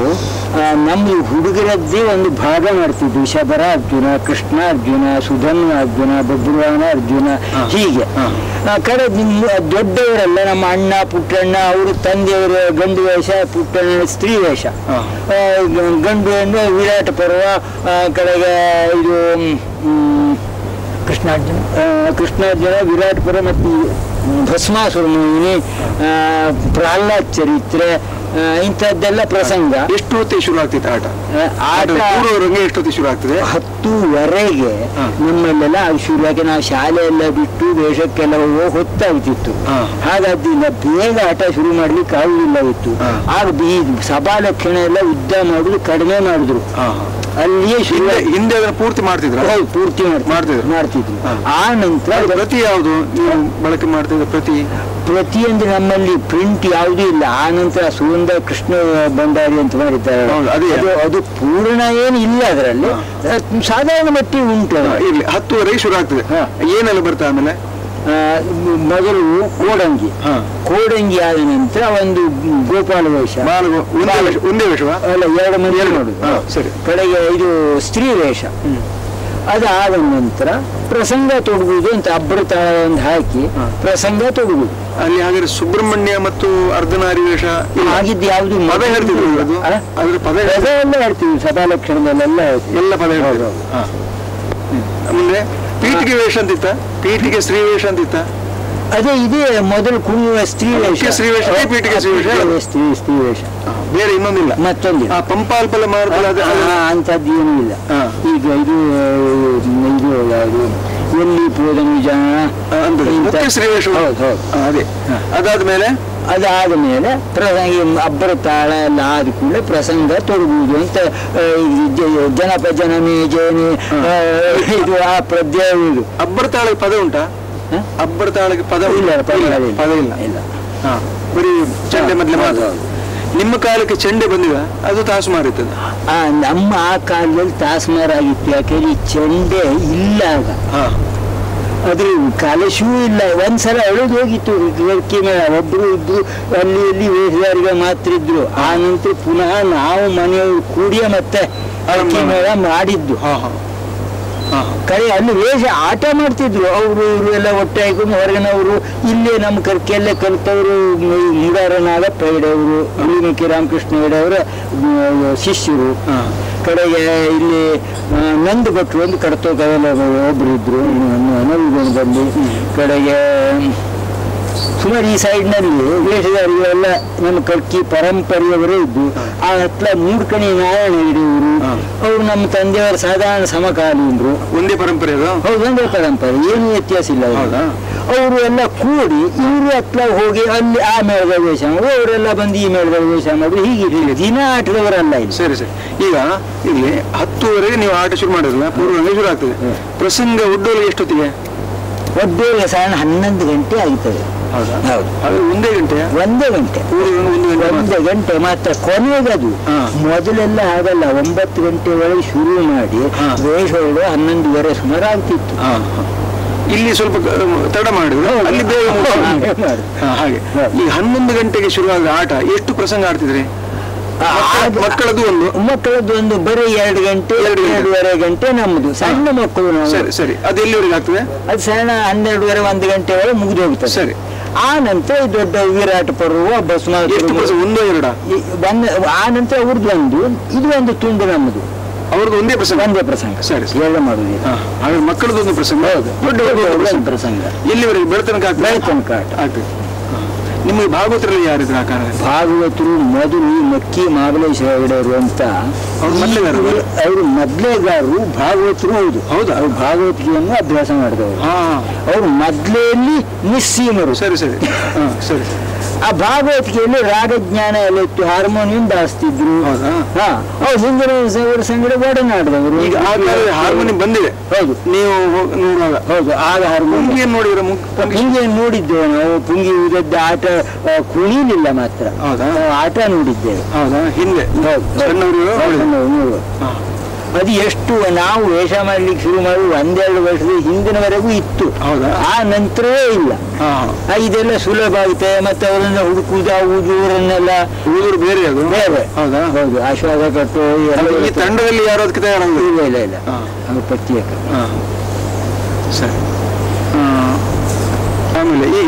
ನಮ್ದು ಹುಡುಗರದ್ದೇ ಒಂದು ಭಾಗ ಮಾಡ್ತಿದ್ವಿ ಶಬರ ಅರ್ಜುನ ಕೃಷ್ಣ ಅರ್ಜುನ ಸುಧನ್ವ ಅರ್ಜುನ ಬಬ್ರುವಾನ ಅರ್ಜುನ ಹಾ. ಹೀಗೆ ಹಾ. ಆ ಕಡೆ ನಿಮ್ಮ ದೊಡ್ಡವರೆಲ್ಲ ನಮ್ಮ ಅಣ್ಣ ಪುಟ್ಟಣ್ಣ ಅವರು ತಂದೆಯವರು ಗಂಡು ವೇಷ ಪುಟ್ಟಣ್ಣ ಸ್ತ್ರೀ ವೇಷ ಹಾ. ಆ, ಗ- ಗಂಡು ಹೆಣ್ಣು ವಿರಾಟ ಪರ್ವ ಆ, ಕಡೆಗೆ ಇದು ಮ್, ಕೃಷ್ಣಾರ್ಜುನ ಆ, ಕೃಷ್ಣಾರ್ಜುನ ವಿರಾಟ್ ಪರ್ವ ಮತ್ತು ಭಸ್ಮಾಸುರ ಮೋಹಿನಿ ಆ, ಪ್ರಹ್ಲಾದ್ ಚರಿತ್ರೆ ಆ, ಇಂಥದ್ದೆಲ್ಲ ಪ್ರಸಂಗ ಎಷ್ಟು ಹೊತ್ತಿಗೆ ಶುರು ಆಗ್ತೈತೆ ಆಟ ಆ, ಆಟ ಆಟ ಪೂರ್ವರಂಗೆ ಎಷ್ಟು ಹೊತ್ತಿಗೆ ಶುರು ಆಗ್ತದೆ ಹತ್ತುವರೆಗೆ ಹಾ. ನಮ್ಮಲ್ಲೆಲ್ಲ ಅದು ಶುರುವಾಗಿ ನಾವು ಶಾಲೆ ಎಲ್ಲ ಬಿಟ್ಟು ದೇಶಕ್ಕೆಲ್ಲ ಹೋಗೋ ಹೊತ್ತಾಗ್ತಿತ್ತು ಹಾ. ಹಾಗಾದ್ರಿಂದ ಬೇಗ ಆಟ ಶುರು ಮಾಡ್ಲಿಕ್ಕೆ ಆಗುದಿಲ್ಲ ಇತ್ತು ಹಾ. ಆಗ ಈ ಸಭಾಲಕ್ಷಣ ಎಲ್ಲ ಉದ್ದ ಮಾಡುದು ಕಡಿಮೆ ಮಾಡಿದ್ರು ಹಾ, ಹಾ. ಅಲ್ಲಿಯೇ ಶುರು ಹಿಂದೆ ಹಿಂದೆ ಅದನ್ನ ಪೂರ್ತಿ ಮಾಡ್ತಿದ್ರ ಹೌದು, ಪೂರ್ತಿ ಮಾಡ್ತಿದ್ರು. ಮಾಡ್ತಿದ್ರು. ಮಾಡ್ತಿದ್ರು ಹಾ. ಆ ನಂತರ ಪ್ರತಿ ಯಾವುದು ನೀವು ಬಳಕೆ ಮಾಡ್ತಿದ್ದ ಪ್ರತಿ ಪ್ರತಿಯೊಂದು ನಮ್ಮಲ್ಲಿ ಪ್ರಿಂಟ್ ಯಾವುದೂ ಇಲ್ಲ ಆ ನಂತರ ಸುಗಂಧ ಕೃಷ್ಣ ಭಂಡಾರಿ ಅಂತ ಮಾಡಿದ್ದಾರೆ ಹೌದು, ಅದೇ. ಅದು ಅದು ಪೂರ್ಣ ಏನು ಇಲ್ಲ ಅದರಲ್ಲಿ ಸಾಧಾರಣ ಮಟ್ಟಿಗೆ ಉಂಟು ಅದು. ಹಾ, ಇರ್ಲಿ ಹತ್ತುವರೆಗೆ ಶುರು ಆಗ್ತದೆ ಹಾ. ಏನೆಲ್ಲ ಬರ್ತದೆ ಆಮೇಲೆ ಆ, ಮೊದಲು ಕೋಡಂಗಿ ಹಾ. ಕೋಡಂಗಿ ಆದ ನಂತರ ಒಂದು ಗೋಪಾಲ ವೇಷ ಬಾಲ ಒಂದೇ ವೇಷ ಒಂದೇ ವೇಷವಾ ಅಲ್ಲ ಎರಡು ಮಂದಿ ಎರಡು. ಮಾಡುದು ಹಾ, ಸರಿ. ಕಡೆಗೆ ಇದು ಸ್ತ್ರೀ ವೇಷ ಅದಾದ ನಂತರ ಪ್ರಸಂಗ ತೊಡಗುದು ಅಂತ ಅಬ್ಬರ ತಾಳ ಒಂದು ಹಾಕಿ ಹಾ. ಪ್ರಸಂಗ ತೊಡಗುದು ಅಲ್ಲಿ ಹಾಗಾದ್ರೆ ಸುಬ್ರಹ್ಮಣ್ಯ ಮತ್ತು ಅರ್ಧನಾರಿ ವೇಷ ಇಲ್ಲ. ಆಗಿದ್ದು ಯಾವುದು ಪದ ಹೇಳ್ತಿದ್ರು ಅದು ಆ? ಅದ್ರ ಪದ ಹೇಳ್ತಿದ್ರು. ಪದ ಎಲ್ಲ ಹೇಳ್ತೀವಿ ಸಭಾಲಕ್ಷಣದಲ್ಲೆಲ್ಲ ಹೇಳ್ತೀವಿ ಎಲ್ಲ ಪದ ಹೇಳ್ತಿದ್ರು ಹೌದು. ಹಾ. ಮುಂದೆ ಪೀಠಿಗೆ ವೇಷ ಅಂತಿತ್ತ ಪೀಠಿಗೆ ಸ್ತ್ರೀ ವೇಷ ಅಂತಿತ್ತ ಅದೇ ಇದೇ ಮೊದಲು ಕುಣಿಯುವ ಸ್ತ್ರೀ ವೇಷ ಮುಖ್ಯ ಸ್ತ್ರೀ ವೇಷ, ಪೀಠಿಗೆ ಸ್ತ್ರೀ ವೇಷ. ಪೀಠಿಗೆ ಸ್ತ್ರೀ ಸ್ತ್ರೀ ವೇಷ ಹಾ, ಬೇರೆ ಇನ್ನೊಂದಿಲ್ಲ ಮತ್ತೊಂದಿಲ್ಲ ಆ ಪಂಪಾಲ್ಪಲ ಮಾರ್ಗದ ಅದು- ಅದು- ಆ, ಅಂಥದ್ದು ಏನೂ ಇಲ್ಲ ಹಾ. ಈಗ ಇದು ಇದು ಯಾವುದು ಎಲ್ಲಿ ಪೋದನು ಜನ ಆ, ಅಂದ್ರೆ ಇಂಥ- ಮುಖ್ಯ ಸ್ತ್ರೀ ವೇಷ ಹೌದು ಹೌದು ಹಾ, ಅದೇ ಅದಾದ್ಮೇಲೆ ಅದಾದ ಮೇಲೆ ಪ್ರಸಂಗ ಅಬ್ಬರ ತಾಳ ಎಲ್ಲ ಆದ ಕೂಡಲೇ ಪ್ರಸಂಗ ತೊಡಗುವುದು ಅಂತ ಆ, ಈ ಜ- ಜನಪ ಜನಮೇ ಜಯನಿ ಆ, ಇದು ಆ ಪ್ರದ್ಯ ಇದು ಅಬ್ಬರ ತಾಳಕ್ಕೆ ಪದ ಉಂಟಾ ಹ? ಅಬ್ಬರ ತಾಳಕ್ಕೆ ಪದ ಇಲ್ಲ ಉಂಟಾ? ಪದ ಇಲ್ಲ, ಇಲ್ಲ. ಪದ ಇಲ್ಲ ಇಲ್ಲ ಹಾ ಬರೀ ಚೆಂಡೆ ಮೊದಲೇ ಹೌದು, ಮಾತ್ರ ಹೌದು. ನಿಮ್ಮ ಕಾಲಕ್ಕೆ ಚೆಂಡೆ ಬಂದಿವ ಅದು ತಾಸು ಮಾರಿರ್ತದೆ ಆ ನಮ್ಮ ಆ ಕಾಲದಲ್ಲಿ ತಾಸ್ಮಾರ್ ಆಗಿತ್ತು ಯಾಕೆಂದ್ರೆ ಈ ಚೆಂಡೆ ಇಲ್ಲ ಆಗ ಹಾ ಅದ್ರ ಕಲಶವೂ ಇಲ್ಲ ಒಂದ್ಸಲ ಎಳೆದು ಹೋಗಿತ್ತು ಗಿಡಕ್ಕೆ ಮೇಲೆ ಒಬ್ರು ಇಬ್ರು ಅಲ್ಲಿ ಇಲ್ಲಿ ವೇಷಗಾರಿಗೆ ಮಾತ್ರ ಇದ್ರು ಆ ನಂತರ ಪುನಃ ನಾವು ಮನೆಯವರು ಕೂಡಿಯೇ ಮತ್ತೆ ಅಕ್ಕಿ ಮೇಳ ಮಾಡಿದ್ದು ಹಾ ಹಾ ಹಾ. ಕರೆ ಅಲ್ಲಿ ವೇಷ ಆಟ ಮಾಡ್ತಿದ್ರು ಅವರು ಇವರು ಎಲ್ಲ ಒಟ್ಟೆ ಹಾಕೊಂಡು ಹೊರಗಿನವರು ಇಲ್ಲೇ ನಮ್ಮ ಕರ್ಕೆಲ್ಲೇ ಕಲಿತವರು ಮುಡಾರ ನಾಗಪ್ಪ ಹೆಗಡೆಯವರು ಉಳಿಮಿಕ್ಕಿ ರಾಮಕೃಷ್ಣ ಹೆಗಡೆಯವರ ಮ್, ಶಿಷ್ಯರು ಹಾ. ಕಡೆಗೆ ಇಲ್ಲಿ ಆ, ನಂದು ಭಟ್ರು ಒಂದು ಕಡತೋ ಕದಲ ಒಬ್ರು ಇದ್ರು ನವೀಗಣದಲ್ಲಿ ಕಡೆಗೆ ಸುಮಾರು ಈ ಸೈಡ್ನಲ್ಲಿ ವೇಷಧಾರಿಗಳು ಎಲ್ಲ ನಮ್ಮ ಕರ್ಕಿ ಪರಂಪರೆಯವರೇ ಇದ್ದು ಆ ಹತ್ಲ ಮೂಡ್ಕಣಿ ನಾರಾಯಣ ಹಿಡಿಯವರು ಹಾ. ಅವರು ನಮ್ಮ ತಂದೆಯವರ ಸಾಧಾರಣ ಸಮಕಾಲೀನರು ಒಂದೇ ಪರಂಪರೆ ಅದು ಹೌದು ಒಂದೇ ಪರಂಪರೆ ಏನು ವ್ಯತ್ಯಾಸ ಇಲ್ಲ ಹೌದಾ? ಅವರು ಎಲ್ಲ ಕೂಡಿ ಇವರು ಹತ್ಲ ಹೋಗಿ ಅಲ್ಲಿ ಆ ಮೇಳದ ವೇಷ ಮಾಡಿ ಅವರೆಲ್ಲ ಬಂದು ಈ ಮೇಳದ ವೇಷ ಮಾಡಿ ಹೀಗೆ ದಿನ ಆಟದವರಲ್ಲ ಇಲ್ಲಿ ಸರಿ ಸರಿ ಈಗ ಇಲ್ಲಿ ಹತ್ತುವರೆಗೆ ನೀವು ಆಟ ಶುರು ಮಾಡಿರಲ್ಲ ಪೂರ್ವ ಶುರು ಆಗ್ತದೆ ಹ್ಮ್. ಪ್ರಸಂಗ ಒಡ್ಡೋಲು ಎಷ್ಟೊತ್ತಿಗೆ ಒಡ್ಡೇಗ ಸಾಧಾರಣ ಹನ್ನೊಂದು ಗಂಟೆ ಆಗ್ತದೆ ಹೌದಾ ಹೌದು ಅದು ಒಂದೇ ಗಂಟೆ ಒಂದೇ ಗಂಟೆ ಪೂರ್ವ ಒಂದು ಗಂಟೆ ಮಾತ್ರ. ಒಂದು ಗಂಟೆ ಮಾತ್ರ ಕೊನೆಗದು ಹಾ. ಮೊದಲೆಲ್ಲ ಹಾಗಲ್ಲ ಒಂಬತ್ತು ಗಂಟೆ ಒಳಗೆ ಶುರು ಮಾಡಿ ಹಾ. ವೇಷ ಒಳಗೆ ಹನ್ನೊಂದುವರೆ ಸುಮಾರು ಆಗ್ತಿತ್ತು ಹಾ, ಹಾ. ಇಲ್ಲಿ ಸ್ವಲ್ಪ ಗ- ತಡ ಮಾಡಿದ್ರು ಹೌದು. ಅಲ್ಲಿ ಬೇಗ ಮುಗಿಸ್ತಾರೆ. ಹಾಗೆ ಮಾಡು. ಹಾ, ಹಾಗೆ ಹಾ. ಈ ಹನ್ನೊಂದು ಗಂಟೆಗೆ ಶುರುವಾದ ಆಟ ಎಷ್ಟು ಪ್ರಸಂಗ ಆಡ್ತಿದ್ರಿ ಆ, ಆಗ- ಮಕ್ಕಳದ್ದು ಒಂದು ಮಕ್ಕಳದ್ದು ಒಂದು ಬರೀ ಎರಡು ಗಂಟೆ ಎರಡು ಗಂಟೆ. ಎರಡೂವರೆ ಗಂಟೆ ನಮ್ಮದು ಸಣ್ಣ ಮಕ್ಕಳು ನಾವು ಸರಿ ಸರಿ ಅದು ಎಲ್ಲಿವರೆಗೆ ಆಗ್ತದೆ ಅದು ಸಣ್ಣ ಹನ್ನೆರಡುವರೆ ಒಂದು ಗಂಟೆ ಒಳಗೆ ಮುಗಿದು ಹೋಗ್ತದೆ ಸರಿ ಆ ನಂತರ ಈ ದೊಡ್ಡ ವಿರಾಟ್ ಪರ್ವ ಭಸ್ಮಾಸುರ ಎಷ್ಟು ಪ್ರಸಂಗ ಒಂದೋ ಎರಡ ಈ ಬಂದ ಆ ನಂತರ ಅವ್ರದ್ದು ಒಂದು ಇದು ಒಂದು ತುಂಡು ನಮ್ಮದು ಅವ್ರದ್ದು ಒಂದೇ ಪ್ರಸಂಗ ಒಂದೇ ಪ್ರಸಂಗ ಸರಿ, ಸರಿ. ಎಲ್ಲ ಮಾಡುವುದಿಲ್ಲ ಹಾ, ಹಾಗೆ ಮಕ್ಕಳದ್ದು ಒಂದು ಪ್ರಸಂಗ ಹೌದು ದೊಡ್ಡ ಒಂದು ಪ್ರಸಂಗ ಎಲ್ಲಿವರೆಗೆ ಬೆಳತನಕ ಆಗ್ತದೆ ಬೆಳತನಕ ಆಟ. ಆಗ್ತದೆ ಹಾ. ನಿಮಗೆ ಭಾಗವತರಲ್ಲಿ ಯಾರಿದ್ರು ಆ ಕಾರಣದಲ್ಲಿ ಭಾಗವತರು ಮೊದಲು ಈ ಮಕ್ಕಿ ಮಹಾಬಲೇಶ್ವರ ಹೆಗಡೆಯವರು ಅಂತ ಅವ್ರು ಮೊದಲೇಗಾರರು? ಅವರು ಮೊದಲೇಗಾರರು ಭಾಗವತರು ಹೌದು ಹೌದಾ? ಅವ್ರು ಭಾಗವತಿಗೆಯನ್ನು ಅಭ್ಯಾಸ ಮಾಡಿದವರು ಹಾ ಅವರು ಮೊದಲೇಲಿ ನಿಸ್ಸೀಮರು ಸರಿ ಸರಿ ಹಾ, ಸರಿ ಆ ಭಾಗವತಿಕೆಯಲ್ಲಿ ರಾಗಜ್ಞಾನ ಎಲ್ಲ ಇತ್ತು ಹಾರ್ಮೋನಿಯಂ ಬಾರಿಸ್ತಿದ್ರು ಹೌದಾ? ಹಾ ಅವ್ರು ಹಿಂದಿನ ಅವರ ಸಂಗಡ ಒಡನಾಡಿದವರು ಈಗ ಆ ಕಾಲದಲ್ಲಿ ಹಾರ್ಮೋನಿಯಂ ಬಂದಿದೆ ಹೌದು ನೀವು ಹೋಗ್- ನೋಡುವಾಗ ಹೌದು ಆಗ ಹಾರ್ಮೋನಿಯಂ ಪುಂಗಿಯನ್ನು ನೋಡಿದ್ರೆ ಮುಗ್- ಪುಂಗಿ ಪುಂಗಿ ನೋಡಿದ್ದೇವೆ ನಾವು ಪುಂಗಿ ಉದದ್ದ ಆಟ ಆ, ಕುಣಿಲಿಲ್ಲ ಮಾತ್ರ ಹೌದಾ? ನಾವು ಆಟ ನೋಡಿದ್ದೇವೆ ಹೌದಾ ಹಿಂದೆ ಹೌದು. ಸಣ್ಣವರು ಹೌದು, ನಾವು ನೋಡುವ. ಹಾ. ಅದು ಎಷ್ಟು ನಾವು ವೇಷ ಮಾಡ್ಲಿಕ್ಕೆ ಶುರು ಮಾಡಿ ಒಂದೆರಡು ವರ್ಷದ ಹಿಂದಿನವರೆಗೂ ಇತ್ತು ಹೌದಾ? ಆ ನಂತರವೇ ಇಲ್ಲ ಹಾ ಆ, ಇದೆಲ್ಲ ಸುಲಭ ಆಗುತ್ತೆ ಮತ್ತೆ ಅವರನ್ನ ಹುಡುಕುವುದು ಆ ಊದೂರನ್ನೆಲ್ಲ ಹುಡುಗರು ಬೇರೆ ಅದು ಬೇರೆ ಹೌದಾ ಹೌದು ಆಶ್ವಾದ ಕಟ್ಟು ಎಲ್ಲ ಅಲ್ಲ, ಈ ಇರುತ್ತೆ. ತಂಡದಲ್ಲಿ ಯಾರು ಅದಕ್ಕೆ ತಯಾರಾಗುದು ಇಲ್ಲ ಇಲ್ಲ ಇಲ್ಲ ಹಾ. ಅದು ಪ್ರತ್ಯೇಕ ಹಾ. ಸರಿ ಆ, ಆಮೇಲೆ ಈಗ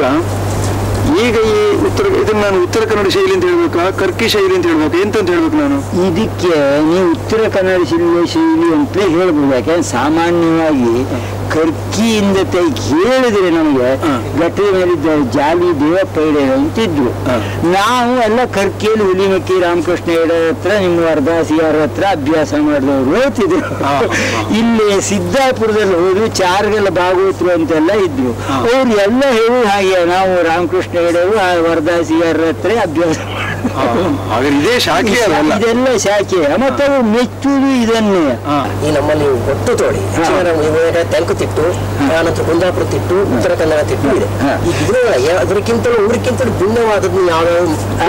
ಈಗ ಈ ಉತ್ತರ ಇದನ್ನ ನಾನು ಉತ್ತರ ಕನ್ನಡ ಶೈಲಿ ಅಂತ ಹೇಳ್ಬೇಕಾ ಕರ್ಕಿ ಶೈಲಿ ಅಂತ ಹೇಳ್ಬೇಕಾ ಎಂತ ಅಂತ ಹೇಳ್ಬೇಕು ನಾನು ಇದಕ್ಕೆ ನೀವು ಉತ್ತರ ಕನ್ನಡ ಶೈಲಿ ಶೈಲಿ ಅಂತಲೇ ಹೇಳ್ಬೋದು ಯಾಕಂದ್ರೆ ಸಾಮಾನ್ಯವಾಗಿ ಕರ್ಕಿಯಿಂದ ತೆಗಿ ಹೇಳಿದ್ರೆ ನಮಗೆ ಹ. ಗಟ್ಟದ ಮೇಲಿದ್ದ ಜಾಲಿ ದೇವಪ್ಪ ಹೆಡೆ ಅಂತಿದ್ರು ಹ. ನಾವು ಎಲ್ಲ ಕರ್ಕಿಯಲ್ಲಿ ಹುಲಿಮಕ್ಕಿ ರಾಮಕೃಷ್ಣ ಹೆಡೆ ಹತ್ರ ನಿಮ್ಮ ವರ್ಧಾಸಿಯಾರ ಹತ್ರ ಅಭ್ಯಾಸ ಮಾಡಿದವರು ಹೇಳ್ತಿದ್ರು ಹ, ಹ. ಇಲ್ಲಿ ಸಿದ್ದಾಪುರದಲ್ಲಿ ಹೋದ್ರು ಚಾರ್ಗೆಲ್ಲ ಭಾಗವತರು ಅಂತೆಲ್ಲ ಇದ್ರು ಹ. ಅವ್ರು ಎಲ್ಲ ಹೇಳಿ ಹಾಗೆ ನಾವು ರಾಮಕೃಷ್ಣ ಹೆಡೆಯವರು ಆ ವರ್ಧಾಸಿಯಾರ ಹತ್ರ ಅಭ್ಯಾಸ ಹಾ, ಹಾಗಾದ್ರೆ ಇದೇ ಶಾಖೆ ಅಲ್ಲ ಇದೆಲ್ಲ ಶಾಖೆ ಮತ್ತೆ ಅವರು ಮೆಚ್ಚುವುದು ಇದನ್ನೇ ಹಾ ಈ ನಮ್ಮಲ್ಲಿ ಒಟ್ಟು ತೋಡಿ ಹೆಚ್ಚಿನ ನಮ್ಮ ಇವಾಗ ತೆಂಕುತಿಟ್ಟು ಆನಂತರ ಕುಂದಾಪುರ ತಿಟ್ಟು ಉತ್ತರ ಕನ್ನಡ ತಿಟ್ಟು ಇದೆ ಹಾ. ಈ ಇದ್ರೊಳಗೆ ಅದಕ್ಕಿಂತಲೂ ಊರಿಗಿಂತಲೂ ಭಿನ್ನವಾದದ್ದು ಯಾವ್ಯಾವ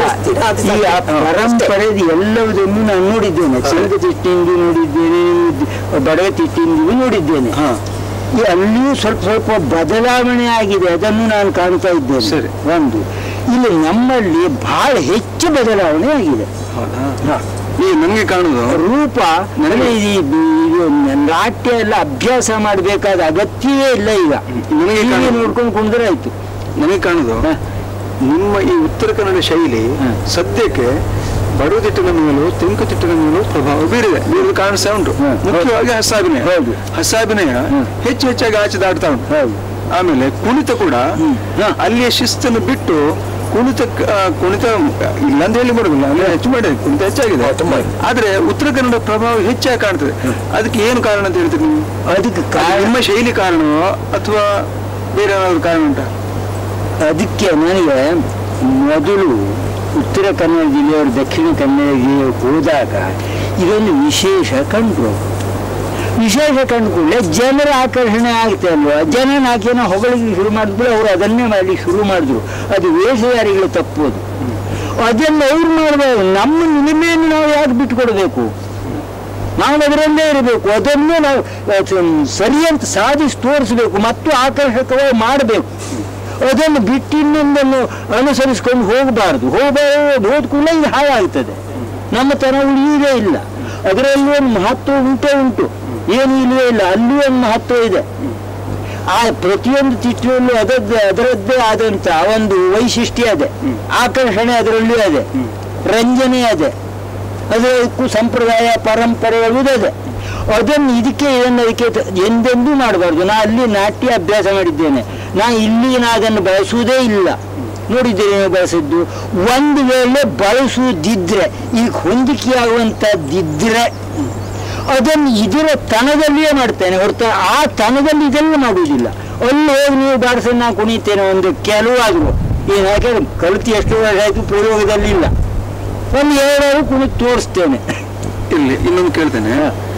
ಈ ಆ ಪರಂಪರೆದು ಎಲ್ಲವುದನ್ನು ನಾನು ನೋಡಿದ್ದೇನೆ ಚೆಂದ ತಿಟ್ಟಿಂದು ನೋಡಿದ್ದೇನೆ ಬಡವ ತಿಟ್ಟಿಂದು ನೋಡಿದ್ದೇನೆ ಹಾ. ಈ ಅಲ್ಲಿಯೂ ಸ್ವಲ್ಪ ಸ್ವಲ್ಪ ಬದಲಾವಣೆ ಆಗಿದೆ ಅದನ್ನು ನಾನು ಕಾಣ್ತಾ ಇದ್ದೇನೆ ಸರಿ. ಒಂದು ಇಲ್ಲಿ ನಮ್ಮಲ್ಲಿ ಬಹಳ ಹೆಚ್ಚು ಬದಲಾವಣೆ ಆಗಿದೆ ಹೌದಾ ಈ ನನಗೆ ಕಾಣುದು ರೂಪ ನನಗೆ ಇದು ಇದು ನಾಟ್ಯ ಎಲ್ಲ ಅಭ್ಯಾಸ ಮಾಡಬೇಕಾದ ಅಗತ್ಯವೇ ಇಲ್ಲ ಈಗ ನನಗೆ ಹೀಗೆ ಕಾಣುದು- ನೋಡ್ಕೊಂಡು ಕುಂದ್ರೆ ಆಯ್ತು ನನಗೆ ಕಾಣುದು ಹಾ. ನಿಮ್ಮ ಈ ಉತ್ತರ ಕನ್ನಡ ಶೈಲಿ ಹಾ. ಸದ್ಯಕ್ಕೆ ಬಡವತಿಟ್ಟಿನ ಮೇಲೂ ತೆಂಕುತಿಟ್ಟಿನ ಮೇಲೂ ಪ್ರಭಾವ ಬೀರಿದೆ ಬೀರಿದ ಕಾಣಿಸ್ತಾ ಉಂಟು ಹಾ. ಮುಖ್ಯವಾಗಿ ಹಸಾಭಿನಯ ಹೌದು. ಹಸಾಭಿನಯ ಹಾ. ಹೆಚ್ಚು ಹೆಚ್ಚಾಗಿ ಆಚೆ ದಾಟ್ತಾ ಉಂಟು ಹೌದು ಆಮೇಲೆ ಕುಣಿತ ಕೂಡ ಹ್ಮ್. ಹಾ. ಅಲ್ಲಿಯ ಶಿಸ್ತನ್ನು ಬಿಟ್ಟು ಕುಣಿತ ಆ, ಕುಣಿತ ಇಲ್ಲ ಅಂತ ಹೇಳಿ ಮಾಡುದಿಲ್ಲ ಅಂದ್ರೆ ಹೆಚ್ಚು ಮಾಡಿದೆ ಕುಣಿತ ಹೆಚ್ಚಾಗಿದೆ ತುಂಬಾ. ಆದ್ರೆ ಉತ್ತರ ಕನ್ನಡ ಪ್ರಭಾವ ಹೆಚ್ಚಾಗಿ ಕಾಣ್ತದೆ ಅದಕ್ಕೆ ಏನು ಕಾರಣ ಅಂತ ಹೇಳ್ತೀರಿ ನೀವು ಅದಕ್ಕೆ ಅದು ಕಾರಣ ನಿಮ್ಮ ಶೈಲಿ ಕಾರಣವೋ ಅಥವಾ ಬೇರೆ ಏನಾದ್ರು ಕಾರಣ ಉಂಟಾ ಅದಕ್ಕೆ ನನಗೆ ಮೊದಲು ಉತ್ತರ ಕನ್ನಡ ಜಿಲ್ಲೆಯವರು ದಕ್ಷಿಣ ಕನ್ನಡ ಜಿಲ್ಲೆಗೆ ಹೋದಾಗ ಇದೊಂದು ವಿಶೇಷ ಕಂಡ್ರು ವಿಶೇಷ ಕಂಡುಕೊಳ್ಳೆ ಜನರ ಆಕರ್ಷಣೆ ಆಗುತ್ತೆ ಅಲ್ವಾ ಜನ ನಾಲ್ಕೇನೋ ಹೊಗಳಿಗೆ ಶುರು ಮಾಡಿದ್ರು ಅವರು ಅದನ್ನೇ ಮಾಡಲಿಕ್ಕೆ ಶುರು ಮಾಡಿದ್ರು ಅದು ವೇಷಧಾರಿಗಳು ತಪ್ಪೋದು ಅದನ್ನು ಅವ್ರು ಮಾಡಬಾರ್ದು ನಮ್ಮ ನಿಲಿಮೆಯನ್ನು ನಾವು ಯಾಕೆ ಬಿಟ್ಟುಕೊಡ್ಬೇಕು ನಾವು ಅದರಲ್ಲೇ ಇರಬೇಕು ಅದನ್ನೇ ನಾವು ಆ, ಸ- ಸರಿ ಅಂತ ಸಾಧಿಸಿ ತೋರಿಸಬೇಕು ಮತ್ತು ಆಕರ್ಷಕವಾಗಿ ಮಾಡಬೇಕು ಅದನ್ನು ಬಿಟ್ಟು ಇನ್ನೊಂದನ್ನು ಅನುಸರಿಸ್ಕೊಂಡು ಹೋಗಬಾರ್ದು ಹೋಗಬಾರ್ದು ಹೋದ ಕೂಡಲೇ ಇದು ಹಾಳಾಗ್ತದೆ ನಮ್ಮ ತನ ಉಳಿಯುವುದೇ ಇಲ್ಲ ಅದರಲ್ಲಿ ಒಂದು ಮಹತ್ವ ಉಂಟೇ ಉಂಟು ಏನು ಇಲ್ಲವೇ ಇಲ್ಲ ಅಲ್ಲೂ ಒಂದು ಮಹತ್ವ ಇದೆ ಆ ಪ್ರತಿಯೊಂದು ಚಿತ್ರದಲ್ಲೂ ಅದರದ್ದೇ ಅದರದ್ದೇ ಆದಂತ ಒಂದು ವೈಶಿಷ್ಟ್ಯ ಇದೆ ಆಕರ್ಷಣೆ ಅದರಲ್ಲೂ ಇದೆ ರಂಜನೆ ಇದೆ ಅದಕ್ಕೂ ಸಂಪ್ರದಾಯ ಪರಂಪರೆಗಳು ಇದೆ ಅದನ್ನು ಇದಕ್ಕೆ ಇದನ್ನು ಅದಕ್ಕೆ ತ- ಎಂದೆಂದೂ ಮಾಡಬಾರ್ದು ನಾ ಅಲ್ಲಿ ನಾಟ್ಯ ಅಭ್ಯಾಸ ಮಾಡಿದ್ದೇನೆ ನಾ ಇಲ್ಲಿ ನಾ ಅದನ್ನು ಬಳಸುವುದೇ ಇಲ್ಲ ನೋಡಿದ್ದೇನೆ ನೀವು ಬಳಸಿದ್ದು ಒಂದು ವೇಳೆ ಬಳಸುವುದಿದ್ರೆ ಈಗ ಹೊಂದಿಕೆಯಾಗುವಂಥದ್ದಿದ್ರೆ ಅದನ್ನು ಇದರ ತನದಲ್ಲಿಯೇ ಮಾಡ್ತೇನೆ ಹೊರತು ಆ ತನದಲ್ಲಿ ಇದೆಲ್ಲ ಮಾಡುವುದಿಲ್ಲ ಅಲ್ಲಿ ಹೋಗಿ ನೀವು ಬಾಡಿಸಿ ನಾ ಕುಣಿತೇನೆ ಒಂದು ಕೆಲವಾದ್ರು ಏನು ಯಾಕಂದ್ರೆ ಕಲಿತು ಎಷ್ಟು ವರ್ಷ ಆಯಿತು ಪ್ರಯೋಗದಲ್ಲಿ ಇಲ್ಲ ಒಂದು ಎರಡಾದ್ರು ಕುಣಿತು ತೋರಿಸ್ತೇನೆ ಇಲ್ಲಿ ಇನ್ನೊಂದು ಕೇಳ್ತೇನೆ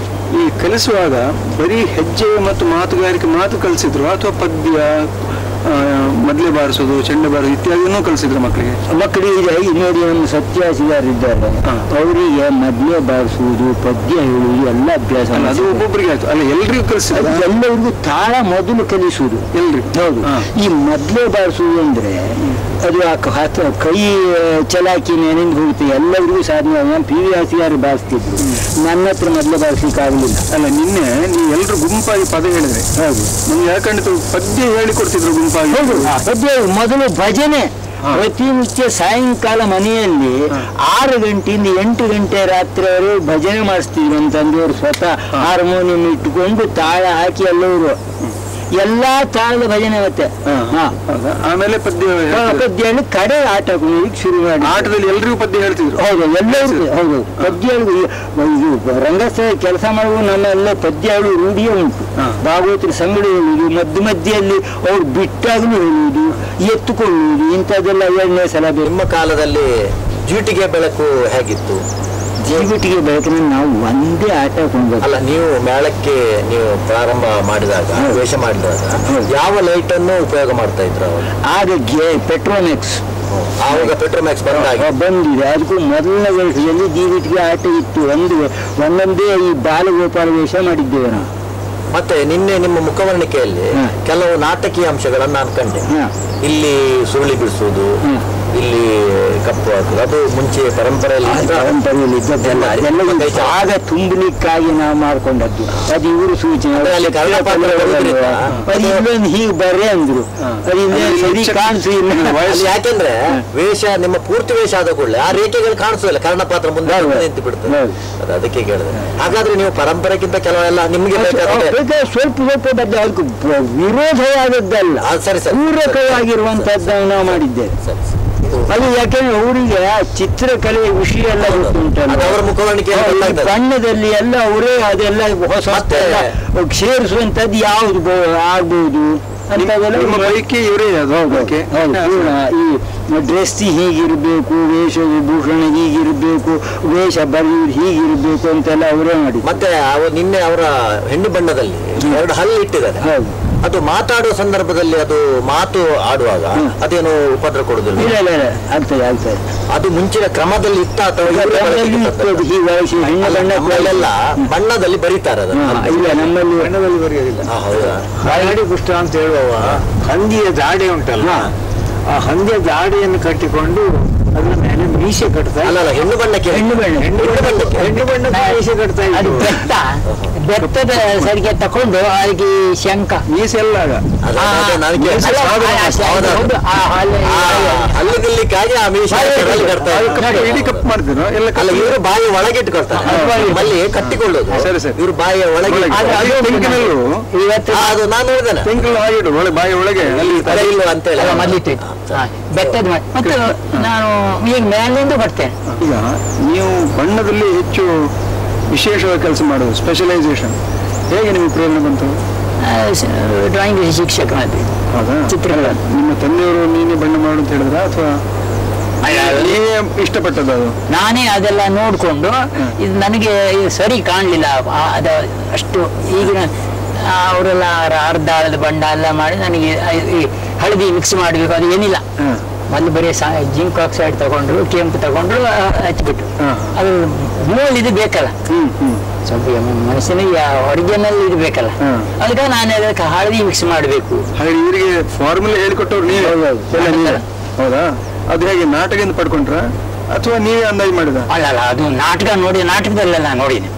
ಈ ಕಲಿಸುವಾಗ ಬರೀ ಹೆಜ್ಜೆ ಮತ್ತು ಮಾತುಗಾರಿಕೆ ಮಾತು ಕಲಿಸಿದ್ರು ಅಥವಾ ಪದ್ಯ ಆ, ಮದ್ಲೆ ಬಾರಿಸೋದು ಚೆಂಡೆ ಬಾರಿಸೋದು ಇತ್ಯಾದಿನೂ ಕಲಿಸಿದ್ರು ಮಕ್ಕಳಿಗೆ ಮಕ್ಕಳಿಗೆ ಈ ನೋಡಿ ನಮ್ಮ ಸತ್ಯಾಸಿಗಾರಿದ್ದಾರೆ ಹಾ. ಅವರಿಗೆ ಮದ್ಲೆ ಬಾರಿಸುವುದು ಪದ್ಯ ಹೇಳುವುದು ಎಲ್ಲ ಅಭ್ಯಾಸ ಅಲ್ಲ ಅದು ಮಾಡಿಸಿದ್ದಾರೆ. ಒಬ್ಬೊಬ್ಬರಿಗೆ ಆಯ್ತು ಅಲ್ಲ ಎಲ್ರಿಗೂ ಕಲಿಸಿದ್ರು ಅದು ಎಲ್ಲರಿಗೂ ತಾಳ ಮೊದಲು ಕಲಿಸುವುದು ಎಲ್ರಿಗೂ ಹೌದು ಹಾ. ಈ ಮೊದಲೇ ಬಾರಿಸುವುದು ಅಂದ್ರೆ ಅದು ಆ ಕ- ಹತ- ಕೈ ಆ, ಚಲಾಕಿ ನೆನೆದು ಹೋಗುತ್ತೆ ಎಲ್ಲರಿಗೂ ಸಾಧನೆ ನಾನು ಪಿ ವಿ ಆಸಿಯಾರು ಬಾರಿಸ್ತಿದ್ರು ನನ್ನ ಹತ್ರ ಮೊದಲೇ ಬಾರಿಸ್ಲಿಕ್ಕೆ ಆಗಲಿಲ್ಲ ಅಲ್ಲ ನಿನ್ನೆ ನೀವು ಎಲ್ರು ಗುಂಪಾಗಿ ಪದ ಹೇಳಿದ್ರೆ ಹೌದು ನಮ್ಗೆ ಯಾಕಂದ್ರೆ ಪದ್ಯ ಹೇಳಿಕೊಡ್ತಿದ್ರು ಗುಂಪಾಗಿ ಹೌದು ಪದ್ಯ ಮೊದಲು ಭಜನೆ ಹಾ. ಪ್ರತಿನಿತ್ಯ ಸಾಯಂಕಾಲ ಮನೆಯಲ್ಲಿ ಆರು ಗಂಟೆಯಿಂದ ಎಂಟು ಗಂಟೆ ರಾತ್ರಿವರೆಗೂ ಭಜನೆ ಮಾಡಿಸ್ತಿದ್ರು ನಮ್ಮ ತಂದೆಯವರು ಸ್ವತಃ ಹಾರ್ಮೋನಿಯಂ ಇಟ್ಟುಕೊಂಡು ತಾಳ ಹಾಕಿ ಎಲ್ಲವರು ಎಲ್ಲಾ ತಾಳದ ಭಜನೆ ಮತ್ತೆ ಹಾ. ಹಾ. ಹೌದಾ? ಆಮೇಲೆ ಪದ್ಯ ಆ ಹೇಳ್ತಿದ್ರು. ಪದ್ಯ ಹೇಳಿ ಕಡೆ ಆಟ ಕುಣಿಲಿಕ್ಕೆ ಶುರು ಮಾಡಿ ಆಟದಲ್ಲಿ ಎಲ್ರಿಗೂ ಪದ್ಯ ಹೇಳ್ತಿದ್ರು ಹೌದು ಎಲ್ಲರಿಗೂ ಹೌದು ಪದ್ಯ ಹೇಳುದು ಈ- ಇದು ರಂಗಸ್ಥಳ ಕೆಲಸ ಮಾಡುವ ನಮ್ಮೆಲ್ಲ ಪದ್ಯ ಹೇಳುವ ರೂಢಿಯೇ ಉಂಟು ಹಾ. ಭಾಗವತರ ಸಂಗಡ ಹೇಳುವುದು ಮಧ್ಯ ಮಧ್ಯೆಯಲ್ಲಿ ಅವ್ರು ಬಿಟ್ಟಾಗಲೂ ಹೇಳುವುದು ಎತ್ತುಕೊಳ್ಳುವುದು ಇಂಥದ್ದೆಲ್ಲ ಎರಡನೇ ಸಲ ಬೇಕು ನಿಮ್ಮ ಕಾಲದಲ್ಲಿ ಜೀಟಿಗೆ ಬೆಳಕು ಹೇಗಿತ್ತು ಜೀವಿಟಿಗೆ ಬೆಳಕಿನ ನಾವು ಒಂದೇ ಆಟ ಕೊಂಡ್ಬೇಕು ಅಲ್ಲ ನೀವು ಮೇಳಕ್ಕೆ ನೀವು ಪ್ರಾರಂಭ ಮಾಡಿದಾಗ ವೇಷ ಮಾಡಿದಾಗ ಹೌದು. ಯಾವ ಲೈಟ್ ಅನ್ನು ಉಪಯೋಗ ಮಾಡ್ತಾ ಇದ್ರು ಅವಾಗ ಆಗ ಗೆ ಪೆಟ್ರೋನೆಕ್ಸ್ ಆವಾಗ ಪೆಟ್ರೋಮ್ಯಾಕ್ಸ್ ಬಂದಾಗ ಬಂದಿದೆ ಅದಕ್ಕೂ ಮೊದಲನೇ ವರ್ಷದಲ್ಲಿ ಜೀವಿಟಿಗೆ ಆಟ ಇತ್ತು ಒಂದು ಒಂದೊಂದೇ ಈ ಬಾಲಗೋಪಾಲ ವೇಷ ಮಾಡಿದ್ದೇವೆ ನಾವು ಮತ್ತೆ ನಿನ್ನೆ ನಿಮ್ಮ ಮುಖವರ್ಣಿಕೆಯಲ್ಲಿ ಹ. ಕೆಲವು ನಾಟಕೀಯ ಅಂಶಗಳನ್ನ ನಾನು ಕಂಡೆ ಹ. ಇಲ್ಲಿ ಸುರುಳಿ ಬಿಡಿಸುವುದು ಹ. ಇಲ್ಲಿ ಕಪ್ಪು ಹಾಕುದು ಅದು ಮುಂಚೆ ಪರಂಪರೆಯಲ್ಲಿ ಆ ಇದ್ದ- ಪರಂಪರೆಯಲ್ಲಿ ಇದ್ದದ್ದೆಲ್ಲ ಅದೆಲ್ಲ ಒಂದು ಐತೆ. ಆಗ ತುಂಬಲಿಕ್ಕಾಗಿ ನಾವು ಮಾಡ್ಕೊಂಡದ್ದು ಅದು ಇವರು ಸೂಚನೆ ಅಂದ್ರೆ ಅಲ್ಲಿ ಕನ್ನಡ ಪಾತ್ರ ಬರುವುದ್ರಿಂದ ಅದು ಇಲ್ಲೊಂದು ಹೀಗೆ ಬರ್ರೆ ಅಂದ್ರು ಅದು ಇಲ್ಲೇ ಅಲ್ಲಿ ಸರಿ ಚಕ್- ಕಾಣಿಸು ಇಲ್ಲ ಅಲ್ಲಿ ಯಾಕೆಂದ್ರೆ ವೇಷ ನಿಮ್ಮ ಪೂರ್ತಿ ವೇಷ ಆದ ಕೂಡಲೇ ಆ ರೇಖೆಗಳು ಕಾಣಿಸೋದಿಲ್ಲ ಕರ್ಣ ಪಾತ್ರ ಮುಂದೆ ಹೌದು. ಮುಂದೆ ನಿಂತು ಬಿಡ್ತದೆ ಹೌದು. ಅದು ಅದಕ್ಕೆ ಕೇಳಿದೆ ಹಾಗಾದ್ರೆ ನೀವು ಪರಂಪರೆಗಿಂತ ಕೆಲವೆಲ್ಲ ನಿಮ್ಗೆ ಬೇಕಾದ್ರೆ ಬೇಕಾದ್ರೆ ಸ್ವಲ್ಪ ಸ್ವಲ್ಪ ಬದ್ದೆ ಅದಕ್ಕೆ ಬ- ವಿರೋಧವಾದದ್ದಲ್ಲ ಆ, ಸರಿ, ಸರಿ. ಪೂರಕವಾಗಿರುವಂತದ್ದನ್ನು ನಾವು ಮಾಡಿದ್ದೇವೆ ಸರಿ, ಸರಿ. ಇದು ಅದು ಯಾಕೆಂದ್ರೆ ಅವರಿಗೆ ಆ ಚಿತ್ರಕಲೆಯ ವಿಷಯ ಎಲ್ಲ ಗೊತ್ತುಂಟಲ್ಲ ಅದು ಅವರ ಮುಖವರ್ಣಿಕೆಯಲ್ಲಿ ಹೌದು, ಈ ಗೊತ್ತಾಗ್ತದೆ. ಬಣ್ಣದಲ್ಲಿ ಎಲ್ಲ ಅವರೇ ಅದೆಲ್ಲ ಹೊಸ ಮತ್ತೆ- ಹೊಸ ಸೇರಿಸುವಂತದ್ದು ಯಾವ್ದು ಬೋ- ಆಗ್ಬೋದು ಅಂತದೆಲ್ಲ ನಿಮ್ಮ ಇವ್ರು- ಪೈಕಿ ಇವರೇ ಅದು ಓಕೆ ಹೌದು ಪೂರ್ಣ ಈ ಡ್ರೆಸ್ ಹೀಗಿರ್ಬೇಕು ವೇಷಭೂಷಣ ಹೀಗಿರ್ಬೇಕು ವೇಷ ಬರೆಯುವುದು ಹೀಗಿರ್ಬೇಕು ಅಂತೆಲ್ಲ ಅವರೇ ಮಾಡಿ ಮತ್ತೆ ಅವ ನಿನ್ನೆ ಅವರ ಹೆಣ್ಣು ಬಣ್ಣದಲ್ಲಿ ಎರಡು ಹಲ್ಲು ಇಟ್ಟಿದ್ದಾರೆ ಹೌದು ಅದು ಮಾತಾಡುವ ಸಂದರ್ಭದಲ್ಲಿ ಅದು ಮಾತು ಆಡುವಾಗ ಅದೇನು ಉಪದ್ರ ಕೊಡುದಿಲ್ಲ ಇಲ್ಲ ಇಲ್ಲ ಇಲ್ಲ ಆಗ್ತದೆ ಆಗ್ತದೆ ಅದು ಮುಂಚಿನ ಕ್ರಮದಲ್ಲಿ ಇತ್ತ ಅಥವಾ ಇವರೇ ಬಳಕೆಗೆ ನಮ್ಮಲ್ಲಿ ತಂದದ್ದಾ? ಇರ್ತದೆ ಹೀಗೆ ವಯಸ್ಸು ಹೆಣ್ಣು ಅಲ್ಲ, ಬಣ್ಣ ನಮ್ಮಲ್ಲೆಲ್ಲ ಬಣ್ಣದಲ್ಲಿ ಬರೀತಾರೆ ಅದನ್ನು ಹಾ, ಇಲ್ಲ ನಮ್ಮಲ್ಲಿ ಬಣ್ಣದಲ್ಲಿ ಬರೆಯೋದಿಲ್ಲ ಹಾ, ಹೌದಾ ಹರಡಿ ಪುಷ್ಟ ಅಂತ ಹೇಳುವವ ಹಂದಿಯ ದಾಡೆ ಉಂಟಲ್ಲ ಆ ಹಂದಿಯ ದಾಡೆಯನ್ನು ಕಟ್ಟಿಕೊಂಡು ಅದರ ಮೇಲೆ ಮೀಸೆ ಕಟ್ತಾ ಅಲ್ಲ ಅಲ್ಲ ಹೆಣ್ಣು ಬಣ್ಣಕ್ಕೆ ಹೆಣ್ಣು ಬಣ್ಣ. ಹೆಣ್ಣು ಬಣ್ಣಕ್ಕೆ ಹೆಣ್ಣು ಬಣ್ಣದ ಮೀಸೆ ಕಟ್ತಾ ಅದು ಇದ್ರು ಬೆತ್ತ ಬೆತ್ತದ ಸರಿಗೆ ತಕೊಂಡು ಅದಕ್ಕೆ ಶಂಕ ಮೀಸೆಲ್ಲ ಆಗ ಅದು- ಅದು ನನಗೆ ಅಲ್ಲ, ಆ- ಆ- ಹೌದಾ? ಹೌದು, ಆ ಹಾಲೆ- ಆ, ಹಲ್ಲು ದಿಲ್ಲಿಕ್ಕಾಗಿ ಆ ಮೀಸ ಕೈಯಲ್ಲಿ ಕಟ್ತಾ ಅದು ಇದ್ದಾರೆ. ಕಪ್ಪು ಇಡೀ ಕಪ್ಪು ಮಾಡ್ತೀರೋ ಎಲ್ಲ ಅಲ್ಲ ಕಪ್ಪು ಇವರು ಬಾಯಿ ಒಳಗೆ ಇಟ್ಕೊಳ್ತಾರೆ ಮಲ್ಲಿ ಕಟ್ಟಿಕೊಳ್ಳೋದು ಸರಿ, ಸರಿ. ಇವರು ಬಾಯಿಯ ಒಳಗೆ ಒಳಗೆ. ಇಟ್ಕೊಂಡು- ಅದು ತೆಂಕಿನಲ್ಲೂ ಇವತ್ತು ಆ, ಅದು ನಾನು ನೋಡಿದ್ದೇನೆ ತೆಂಕಿನಲ್ಲಿ ಹಾಗಿಡು ಒಳಗೆ ಬಾಯಿ ಒಳಗೆ ಅಲ್ಲಿ ಅದೇ ಇಲ್ವಾ ಅಂತೇಳಿ ಅಲ್ಲ, ಮೊದ್ಲಿಟ್ಟಿದ್ದು. ಹಾ, ಬೆತ್ತದ ಮಾಡಿ ಮತ್ತು ನಾನು ಈಗ ಮೇಲಿಂದ ಬರ್ತೇನೆ ಈಗ ನೀವು ಬಣ್ಣದಲ್ಲಿ ಹೆಚ್ಚು ವಿಶೇಷವಾದ ಕೆಲಸ ಮಾಡೋದು ಸ್ಪೆಷಲೈಸೇಷನ್ ಹೇಗೆ ನಿಮಗೆ ಪ್ರೇರಣೆ ಬಂತು ಡ್ರಾಯಿಂಗ್ ಶಿಕ್ಷಕನಾದ್ವಿ ಹೌದಾ ಚಿತ್ರಕಲಾ. ನಿಮ್ಮ ತಂದೆಯವರು ನೀನೇ ಬಣ್ಣ ಮಾಡು ಅಂತ ಹೇಳಿದ್ರ ಅಥವಾ ನೀವೇ ಇಷ್ಟಪಟ್ಟದ್ದು ಅದು ನಾನೇ ಅದೆಲ್ಲ ನೋಡಿಕೊಂಡು ಇದು ನನಗೆ ಇದು ಸರಿ ಕಾಣಲಿಲ್ಲ ಅದು ಅಷ್ಟು ಈಗಿನ ಆ, ಅವರೆಲ್ಲ ಅರ- ಅರ್ಧ ಅರ್ಧ ಬಣ್ಣ ಎಲ್ಲ ಮಾಡಿ ನನಗೆ ಆ- ಈ ಹಳದಿ ಮಿಕ್ಸ್ ಮಾಡಬೇಕು ಅದು ಏನಿಲ್ಲ ಹಾ. ಮೊದಲು ಬರೀ ಸಾ ಜಿಂಕ್ ಆಕ್ಸೈಡ್ ತಗೊಂಡ್ರು ಕೆಂಪು ತಗೊಂಡ್ರು ಆ, ಹಚ್ಬಿಟ್ಟು ಹಾ. ಅದು ಮೂಲ ಇದು ಬೇಕಲ್ಲ ಹ್ಮ್ ಹ್ಮ್ ಸ್ವಲ್ಪ ಮ- ಮನುಷ್ಯನಿಗೆ ಒರಿಜಿನಲ್ ಇದು ಬೇಕಲ್ಲ ಹಾ. ಅದಕ್ಕೆ ನಾನು ಅದಕ್ಕೆ ಹಳದಿ ಮಿಕ್ಸ್ ಮಾಡಬೇಕು ಹಾಗೆ ಇವರಿಗೆ ಫಾರ್ಮುಲಾ ಹೇಳಿಕೊಟ್ಟವ್ರು ನೀವೇ ಹೌದೌದು. ಎಲ್ಲ ನೀವೇ ಹೌದಾ ಅದು ಹೇಗೆ ನಾಟಕದಿಂದ ಪಡ್ಕೊಂಡ್ರ ಅಥವಾ ನೀವೇ ಅಂದಾಜು ಮಾಡಿದ ಅಲ್ಲ ಅಲ್ಲ ಅದು ನಾಟಕ ನೋಡಿ ನಾಟಕದಲ್ಲೆಲ್ಲ ನೋಡಿದೆ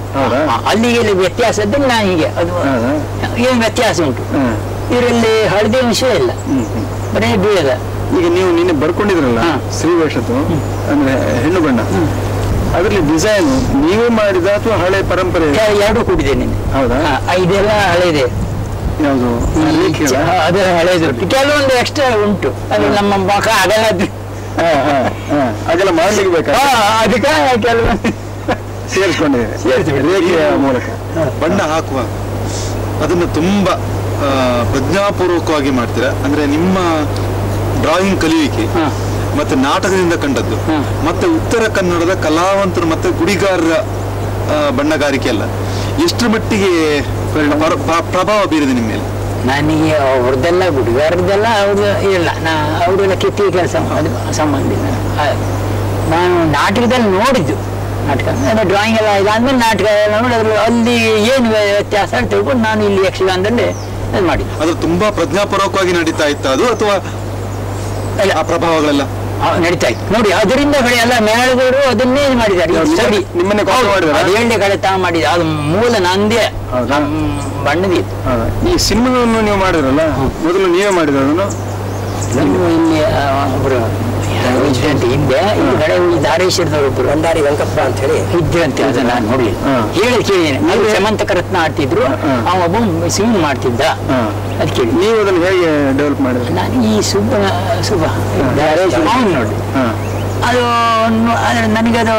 ಹೌದಾ? ಆ, ಅಲ್ಲಿಗೆ ಇಲ್ಲಿ ವ್ಯತ್ಯಾಸ ಇದ್ದರೆ ನಾನು ಹೀಗೆ ಅದು ಹೌದಾ? ಏನು ವ್ಯತ್ಯಾಸ ಉಂಟು ಹ್ಮ್. ಇದರಲ್ಲಿ ಹಳದಿ ಅಂಶ ಇಲ್ಲ ಹ್ಮ್, ಹ್ಮ್. ಬರೀ ಬೀಳದ ಈಗ ನೀವು ನಿನ್ನೆ ಬರ್ಕೊಂಡಿದ್ರಲ್ಲ ಹಾ. ಸ್ತ್ರೀ ವೇಷದ್ದು ಅಂದ್ರೆ ಹೆಣ್ಣು ಬಣ್ಣ ಅದರಲ್ಲಿ ಡಿಸೈನ್ ನೀವೇ ಮಾಡಿದ ಅಥವಾ ಹಳೆ ಪರಂಪರೆ ಎರಡು ಕೂಡಿದೆ ನಿನ್ನೆ ಹೌದಾ ಆ, ಇದೆಲ್ಲ ಹಳೇದೆ ಯಾವುದು ರೇಖೆಗಳ? ಅದರ ಹಳೇದು ಕೆಲವೊಂದು ಎಕ್ಸ್ಟ್ರಾ ಉಂಟು ಅದು ನಮ್ಮ ಮಖ ಅಗಲ ಹಾ, ಹಾ, ಹಾ. ಹಾಗೆಲ್ಲ ಮಾಡ್ಲಿಕ್ಕೆ ಬೇಕಾ ಅದಕ್ಕೆ ಕೆಲವೊಂದು ಸೇರಿಸ್ಕೊಂಡಿದೆ ಸೇರಿಸ್ಬಿಡಿ. ರೇಖೆಯ ಮೂಲಕ ಬಣ್ಣ ಹಾಕುವಾಗ ಅದನ್ನು ತುಂಬ ಆ, ಪ್ರಜ್ಞಾಪೂರ್ವಕವಾಗಿ ಮಾಡ್ತೀರಾ ಅಂದ್ರೆ ನಿಮ್ಮ ಡ್ರಾಯಿಂಗ್ ಕಲಿಯುವಿಕೆ ಹಾ. ಮತ್ತೆ ನಾಟಕದಿಂದ ಕಂಡದ್ದು ಹಾ. ಮತ್ತೆ ಉತ್ತರ ಕನ್ನಡದ ಕಲಾವಂತರು ಮತ್ತೆ ಗುಡಿಗಾರರ ಆ, ಬಣ್ಣಗಾರಿಕೆ ಅಲ್ಲ ಎಷ್ಟರ ಮಟ್ಟಿಗೆ ಪರ- ಪ- ಪ್ರಭಾವ ಬೀರಿದೆ ನಿಮ್ಮ ಮೇಲೆ ನನಗೆ ಅವ್ರದ್ದೆಲ್ಲ ಗುಡಿಗಾರದ್ದೆಲ್ಲ ಅವ್ರದ್ದು ಇಲ್ಲ ನಾ ಅವರೆಲ್ಲ ಕೆತ್ತಿಗೆ ಕೆಲಸ ಅದು ಸಂಬಂಧ ಇಲ್ಲ ಆ, ನಾನು ನಾಟಕದಲ್ಲಿ ನೋಡಿದ್ದು ನಾಟಕ ಡ್ರಾಯಿಂಗ್ ಎಲ್ಲ ಇದಾದ್ಮೇಲೆ ನಾಟಕ ಎಲ್ಲ ನೋಡಿ ಅದ್ರಲ್ಲಿ ಅಲ್ಲಿ ಏನು ವ್ಯತ್ಯಾಸ ಅಂತ ತಿಳ್ಕೊಂಡು ನಾನು ಇಲ್ಲಿ ಯಕ್ಷಗಾನದಲ್ಲಿ ಇದು ಮಾಡಿದ್ದು ಅದು ತುಂಬಾ ಪ್ರಜ್ಞಾಪೂರ್ವಕವಾಗಿ ನಡೀತಾ ಇತ್ತ ಅದು ಅಥವಾ ಇಲ್ಲ. ಆ ಪ್ರಭಾವಗಳೆಲ್ಲ ಆ, ನಡೀತಾ ಇತ್ತು ನೋಡಿ ಅದರಿಂದ ಕಡೆ ಎಲ್ಲ ಮೇಳದವರು ಅದನ್ನೇ ಇದು ಮಾಡಿದ್ದಾರೆ ಇದು ನಿಮ್ಮನ್ನೇ- ಸರಿ ನಿಮ್ಮನ್ನೇ copy ಮಾಡಿದ್ದಾರಾ? ಅದು ಏಳನೇ ಕಡೆ ತಾ ಮಾಡಿದ ಅದು ಮೂಲ ನಂದೇ ಹೌದಾ? ಬಣ್ಣದಿತ್ತು ಹೌದಾ? ಈ ಸಿನಿಮಾವನ್ನು ನೀವು ಮಾಡಿದ್ರಲ್ಲ ಮೊದಲು ನೀವೇ ಮಾಡಿದ ಅದನ್ನು ನಮ್ಮ ಇಲ್ಲಿ ಆ, ಒಬ್ರು ಯಾರೋ ಇದ್ರಂತೆ ಹಿಂದೆ ಈ ಕಡೆ ಈ ಧಾರೇಶ್ವರದವರು ಒಬ್ರು ಭಂಡಾರಿ ವೆಂಕಪ್ಪ ಅಂತ ಹೇಳಿ ಇದ್ರಂತೆ ಅದು ನಾನು ನೋಡ್ಲಿಲ್ಲ ಹಾ. ಹೇಳಿ ಕೇಳಿದ್ದೇನೆ ಅಲ್ಲಿ ಸಮಂತಕ ರತ್ನ ಆಡ್ತಿದ್ರು ಹಾ. ಅವ ಒಬ್ಬ ಸ್ವಿಮ್ ಮಾಡ್ತಿದ್ದ ಹಾ. ಅದು ಕೇಳಿ ನೀವು ಅದನ್ನು ಹೇಗೆ ಡೆವಲಪ್ ಮಾಡಿದ್ರಿ ನಾನು ಈ ಸುಬ್ಬ ಸುಬ್ಬ ಅವನು ನೋಡಿ ಹಾ. ಅದು ನೋ- ಆದ್ರೆ ನನಗದು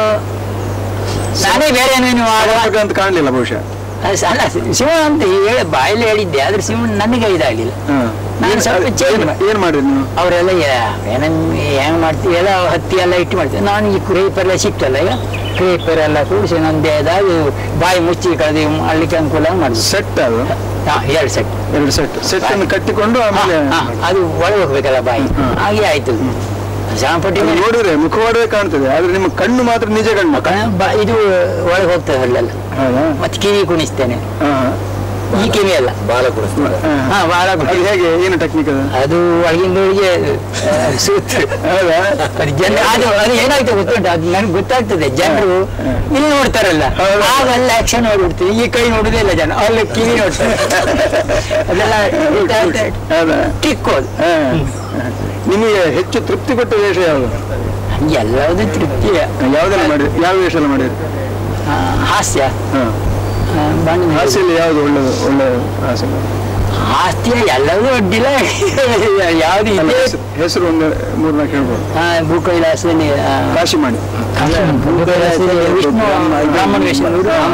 ನಾನೇ ಬೇರೆ ಏನೇನು ಮಾಡುವ ಸಮರ್ಪಕ ಅಂತ ಕಾಣಲಿಲ್ಲ ಬಹುಶಃ ಅಲ್ಲ, ಅಲ್ಲ ಶಿವ ಅಂತ ಹೇಳಿ ಬಾಯಲ್ಲಿ ಹೇಳಿದ್ದೆ ಆದ್ರೆ ಶಿವ ನನಗೆ ಇದಾಗಲಿಲ್ಲ ಹಾ. ನಾನು ಏನ್- ಸ್ವಲ್ಪ ಏನ್- change ಏನ್- ಏನ್ ಮಾಡಿದ್ರಿ ನೀವು ಅವರೆಲ್ಲ ಏನನ್ ಹೆಂಗ್ ಮಾಡ್ತೀವಿ ಎಲ್ಲ ಹತ್ತಿ ಎಲ್ಲ ಇಟ್ಟು ಮಾಡ್ತೀವಿ ನಾನು ಈ ಕ್ರೇಪರ್ ಎಲ್ಲ ಸಿಕ್ತಲ್ಲ ಈಗ ಕ್ರೇಪರ್ ಎಲ್ಲ ಕೂಡಿಸಿ ನಂದೇ ಅದಾಗಿ ಬಾಯಿ ಮುಚ್ಚಿ ಕಳೆದು ಅಳ್ಲಿಕ್ಕೆ ಅನುಕೂಲ ಮಾಡಿದ್ವಿ ಸೆಟ್ ಅದು ಎರಡು ಸೆಟ್ ಎರಡು ಸೆಟ್ ಸೆಟ್ ಅನ್ನು ಕಟ್ಟಿಕೊಂಡು ಆಮೇಲೆ ಅದು ಒಳಗೆ ಹೋಗ್ಬೇಕಲ್ಲ ಬಾಯಿ ಹಾಗೆ ಆಯ್ತು ಜಾಮಪಟ್ಟಿ ಅದು ನೋಡಿದ್ರೆ ಮುಖವಾಡವೇ ಕಾಣ್ತದೆ ಆದ್ರೆ ನಿಮ್ಮ ಕಣ್ಣು ಮಾತ್ರ ನಿಜ ಕಣ್ಣು ಇದು ಒಳಗೆ ಹೋಗ್ತದೆ ಹಳ್ಳೆಲ್ಲ ಹೌದಾ ಮತ್ತೆ ಕಿವಿ ಕುಣಿಸ್ತೇನೆ ಹಾ, ಈ ಕಿವಿ ಅಲ್ಲ ಬಾಲ ಕೊಡಿಸ್ತಾರೆ ಹಾ. ಹಾ ಬಾಳ ಅದು ಹೇಗೆ ಏನು ಟೆಕ್ನಿಕ್ ಅದು ಅದು ಒಳಗಿಂದೊಳಗೆ ಸೂತ್ರ ಹೌದಾ ಅದು ಜನ ಅದು ಅದು ಏನಾಗ್ತದೆ ಗೊತ್ತುಂಟು ಅದು ನನಗೆ ಗೊತ್ತಾಗ್ತದೆ ಜನರು ಇಲ್ಲಿ ನೋಡ್ತಾರಲ್ಲ ಹೌದು. ಆಗ ಅಲ್ಲಿ ಆಕ್ಷನ್ ನೋಡ್ಬಿಡ್ತೀವಿ ಈ ಕೈ ನೋಡುದೇ ಇಲ್ಲ ಜನ ಅಲ್ಲಿ ಕಿವಿ ನೋಡ್ತಾರೆ ಅದೆಲ್ಲ ಹೌದಾ ಟ್ರಿಕ್ ಅದು ಹಾ. ನಿಮಗೆ ಹೆಚ್ಚು ತೃಪ್ತಿ ಕೊಟ್ಟ ವೇಷ ಯಾವುದು ಎಲ್ಲವುದು ತೃಪ್ತಿಯ ಯಾವ್ದೆಲ್ಲ ಮಾಡಿದ್ರಿ ಯಾವ ವೇಷ ಎಲ್ಲ ಮಾಡಿದ್ರಿ ಆ, ಹಾಸ್ಯ ಹಾ ಆ, ಬಣ್ಣ ಹಾಸ್ಯಲ್ಲಿ ಯಾವ್ದು ಒಳ್ಳೆದು ಒಳ್ಳೆ ಹಾಸ್ಯ ಹಾಸ್ಯ ಎಲ್ಲವೂ ಅಡ್ಡಿಲ್ಲ ಯಾವ್ದು ಅಲ್ಲ, ಇದೆ ಹೆಸರು- ಹೆಸರು ಒಂದು ಮೂರ್ನಾಲ್ಕು ಹೇಳ್ಬೋದು ಆ, ಭೂಕೈಲಾಸದಲ್ಲಿ ಆ, ಕಾಶಿ ಮಾಡಿ ಭೂಕೈಲಾಸದಲ್ಲಿ ವಿಷ್ಣು ಬ್ರಾಹ್ಮಣ ವೇಷ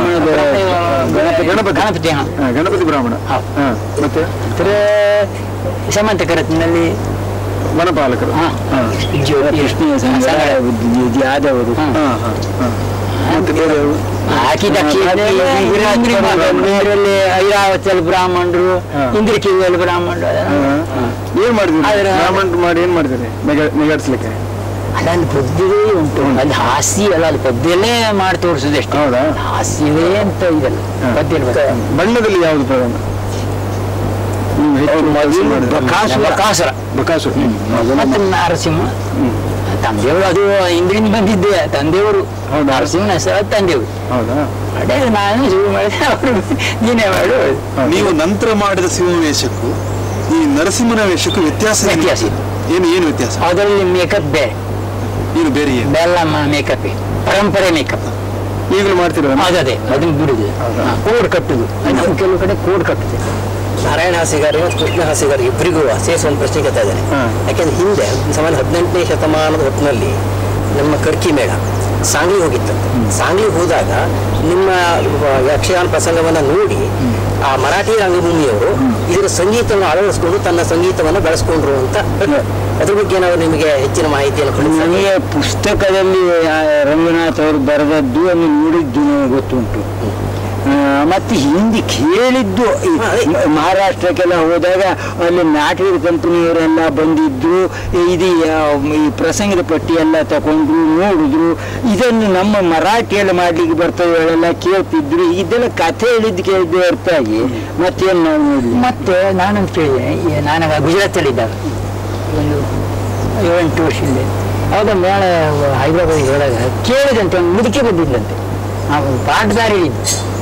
ಗಣಪತಿ ಗಣಪತಿ ಗಣಪತಿ ಹಾ ಹಾ, ಗಣಪತಿ ಬ್ರಾಹ್ಮಣ ಹೌದು. ಹಾ, ಮತ್ತೆ ಇತರ ಸಮಂತಕರತ್ನಲ್ಲಿ ವನಪಾಲಕರು ಹಾ. ಹಾ. ಜ್ಯೋತಿ ಸಂಘ. ಆದವರು ಹಾ, ಹಾ, ಹಾ. ಮತ್ತೆ ಬೇರೆ ಯಾವ್ದು? ಹಾಕಿದ ಇದರಲ್ಲಿ ಐರಾವತಲ್ಲಿ ಬ್ರಾಹ್ಮಣರು ಹಾ. ಇಂದ್ರಕಿವಿಯಲ್ಲಿ ಬ್ರಾಹ್ಮಣರು ಹಾ. ಏನ್ ಮಾಡಿದ್ರಿ ಆದ್ರೆ- ಬ್ರಾಹ್ಮಣ ಮಾಡಿ ಏನ್ ಮಾಡಿದ್ರಿ ನೆಗ- ನೆಗಾಡ್ಸ್ಲಿಕ್ಕೆ ಅಲ್ಲಲ್ಲಿ ಪದ್ಯವೇ ಉಂಟು ಅಲ್ಲಿ ಹಾಸ್ಯ ಅಲ್ಲ ಅಲ್ಲಿ ಪದ್ಯಲ್ಲೇ ಮಾಡಿ ತೋರಿಸೋದು ಎಷ್ಟು ಹೌದಾ ಹಾಸ್ಯವೇ ಅಂತ ಇದಲ್ಲ ಹಾ. ಪದ್ಯ ಇರ್ಬೇಕು. ಬಣ್ಣದಲ್ಲಿ ಯಾವ್ದು ಪ್ರಧಾನ ನೀವು ಹೆಚ್ಚು ಕೆಲಸ ಮಾಡಿದ್ರಿ. ಬಕಾಸುರ. ಬಕಾಸುರ. ಬಕಾಸುರ ಮತ್ತೆ ನರಸಿಂಹ ತಂದೆಯವರು ಅದು ಇಂದ್ರಿಂದ ಬಂದಿದ್ದೆ ತಂದೆಯವರು ಹೌದಾ? ನರಸಿಂಹನ ಹೆಸರು ತಂದೆಯವರು ಹೌದಾ ಅದೇ ನಾನು ಶುರು ಮಾಡಿದೆ ಅವರು ನೀನೇ ಮಾಡು ನೀವು ನಂತರ ಮಾಡಿದ ಸಿಂಹ ವೇಷಕ್ಕೂ ಈ ನರಸಿಂಹನ ವೇಷಕ್ಕೂ ವ್ಯತ್ಯಾಸ ಏನು? ವ್ಯತ್ಯಾಸ ಇದೆ. ಏನು ಏನು ವ್ಯತ್ಯಾಸ ಅದರಲ್ಲಿ ಮೇಕಪ್ ಬೇರೆ ಏನು ಬೇರೆ ಏನು ಬೆಲ್ಲ ಮೇಕಪ್ ಪರಂಪರೆ ಮೇಕಪ್ ಈಗಲೂ ಮಾಡ್ತೀರ ಅದೇ ಅದನ್ನ ಬಿಡುದು ಹೌದಾ? ಕೋಡ್ ಕಟ್ಟುದು ನಾವು ಕೆಲವು ಕಡೆ ಕೋಡ್ ಕಟ್ಟುತ್ತೆ ನಾರಾಯಣ ಹಾಸಿಗಾರಿ ಮತ್ತು ಕೃಷ್ಣ ಹಾಸಿಗಾರಿ ಇಬ್ಬರಿಗೂ ಸೇರಿಸಿ ಒಂದು ಪ್ರಶ್ನೆ ಕೇಳ್ತಾ ಇದ್ದಾರೆ ಹಾ. ಯಾಕೆಂದ್ರೆ ಹಿಂದೆ ಸಾಮಾನ್ಯ ಹದಿನೆಂಟನೇ ಶತಮಾನದ ಹೊತ್ತಿನಲ್ಲಿ ನಮ್ಮ ಕಡ್ಕಿ ಮೇಳ ಸಾಂಗ್ಲಿ ಹೋಗಿತ್ತು ಸಾಂಗ್ಲಿ ಹೋದಾಗ ನಿಮ್ಮ ಯಕ್ಷಗಾನ ಪ್ರಸಂಗವನ್ನ ನೋಡಿ ಆ ಮರಾಠಿ ರಂಗಭೂಮಿಯವರು ಇದರ ಸಂಗೀತವನ್ನು ಅಳವಡಿಸ್ಕೊಂಡು ತನ್ನ ಸಂಗೀತವನ್ನು ಬೆಳೆಸ್ಕೊಂಡ್ರು ಅಂತ ಅದ್ರ ಬಗ್ಗೆ ನಾವು ನಿಮಗೆ ಹೆಚ್ಚಿನ ಮಾಹಿತಿಯನ್ನು ಕೊಡಿಸ್ತಾರೆ ನನಗೆ ಪುಸ್ತಕದಲ್ಲಿ ಆ ರಂಗನಾಥ್ ಅವರು ಬರೆದದ್ದು ಅನ್ನು ನೋಡಿದ್ದು ನನಗೆ ಗೊತ್ತುಂಟು ಆ, ಮತ್ತೆ ಹಿಂದಿ ಕೇಳಿದ್ದು ಈ ಹಾ, ಅದೇ. ಮ- ಮಹಾರಾಷ್ಟ್ರಕ್ಕೆಲ್ಲ ಹೋದಾಗ ಅಲ್ಲಿ ನಾಟಕ ಕಂಪನಿಯವರೆಲ್ಲ ಬಂದಿದ್ರು ಇದು ಯಾ- ಈ ಪ್ರಸಂಗದ ಪಟ್ಟಿ ಎಲ್ಲ ತಗೊಂಡ್ರು ನೋಡಿದ್ರು ಇದನ್ನು ನಮ್ಮ ಮರಾಠಿಯಲ್ಲಿ ಮಾಡ್ಲಿಕ್ಕೆ ಬರ್ತವೆಲ್ಲ ಕೇಳ್ತಿದ್ರು ಇದೆಲ್ಲ ಕಥೆ ಹೇಳಿದ್ದು ಕೇಳಿದ್ದು ಹೊರತಾಗಿ ಮತ್ತೇನು ನಾವು ನೋಡಿ ಮತ್ತೆ ನಾನು ಕೇಳಿದೆ ನಾನು ಗುಜರಾತಲ್ಲಿದ್ದಾಗ ಒಂದು ಏಳೆಂಟು ವರ್ಷ ಹಿಂದೆ ಅವಾಗ ಮೇಳ ಹೈದರಾಬಾದಿಗೆ ಹೋದಾಗ ಕೇಳಿದಂತೆ ಒಂದು ಮುದುಕಿ ಬಂದಿದ್ದಂತೆ ನಾವು ಪಾಠದಾರಿ ಹೇಳಿದ್ದು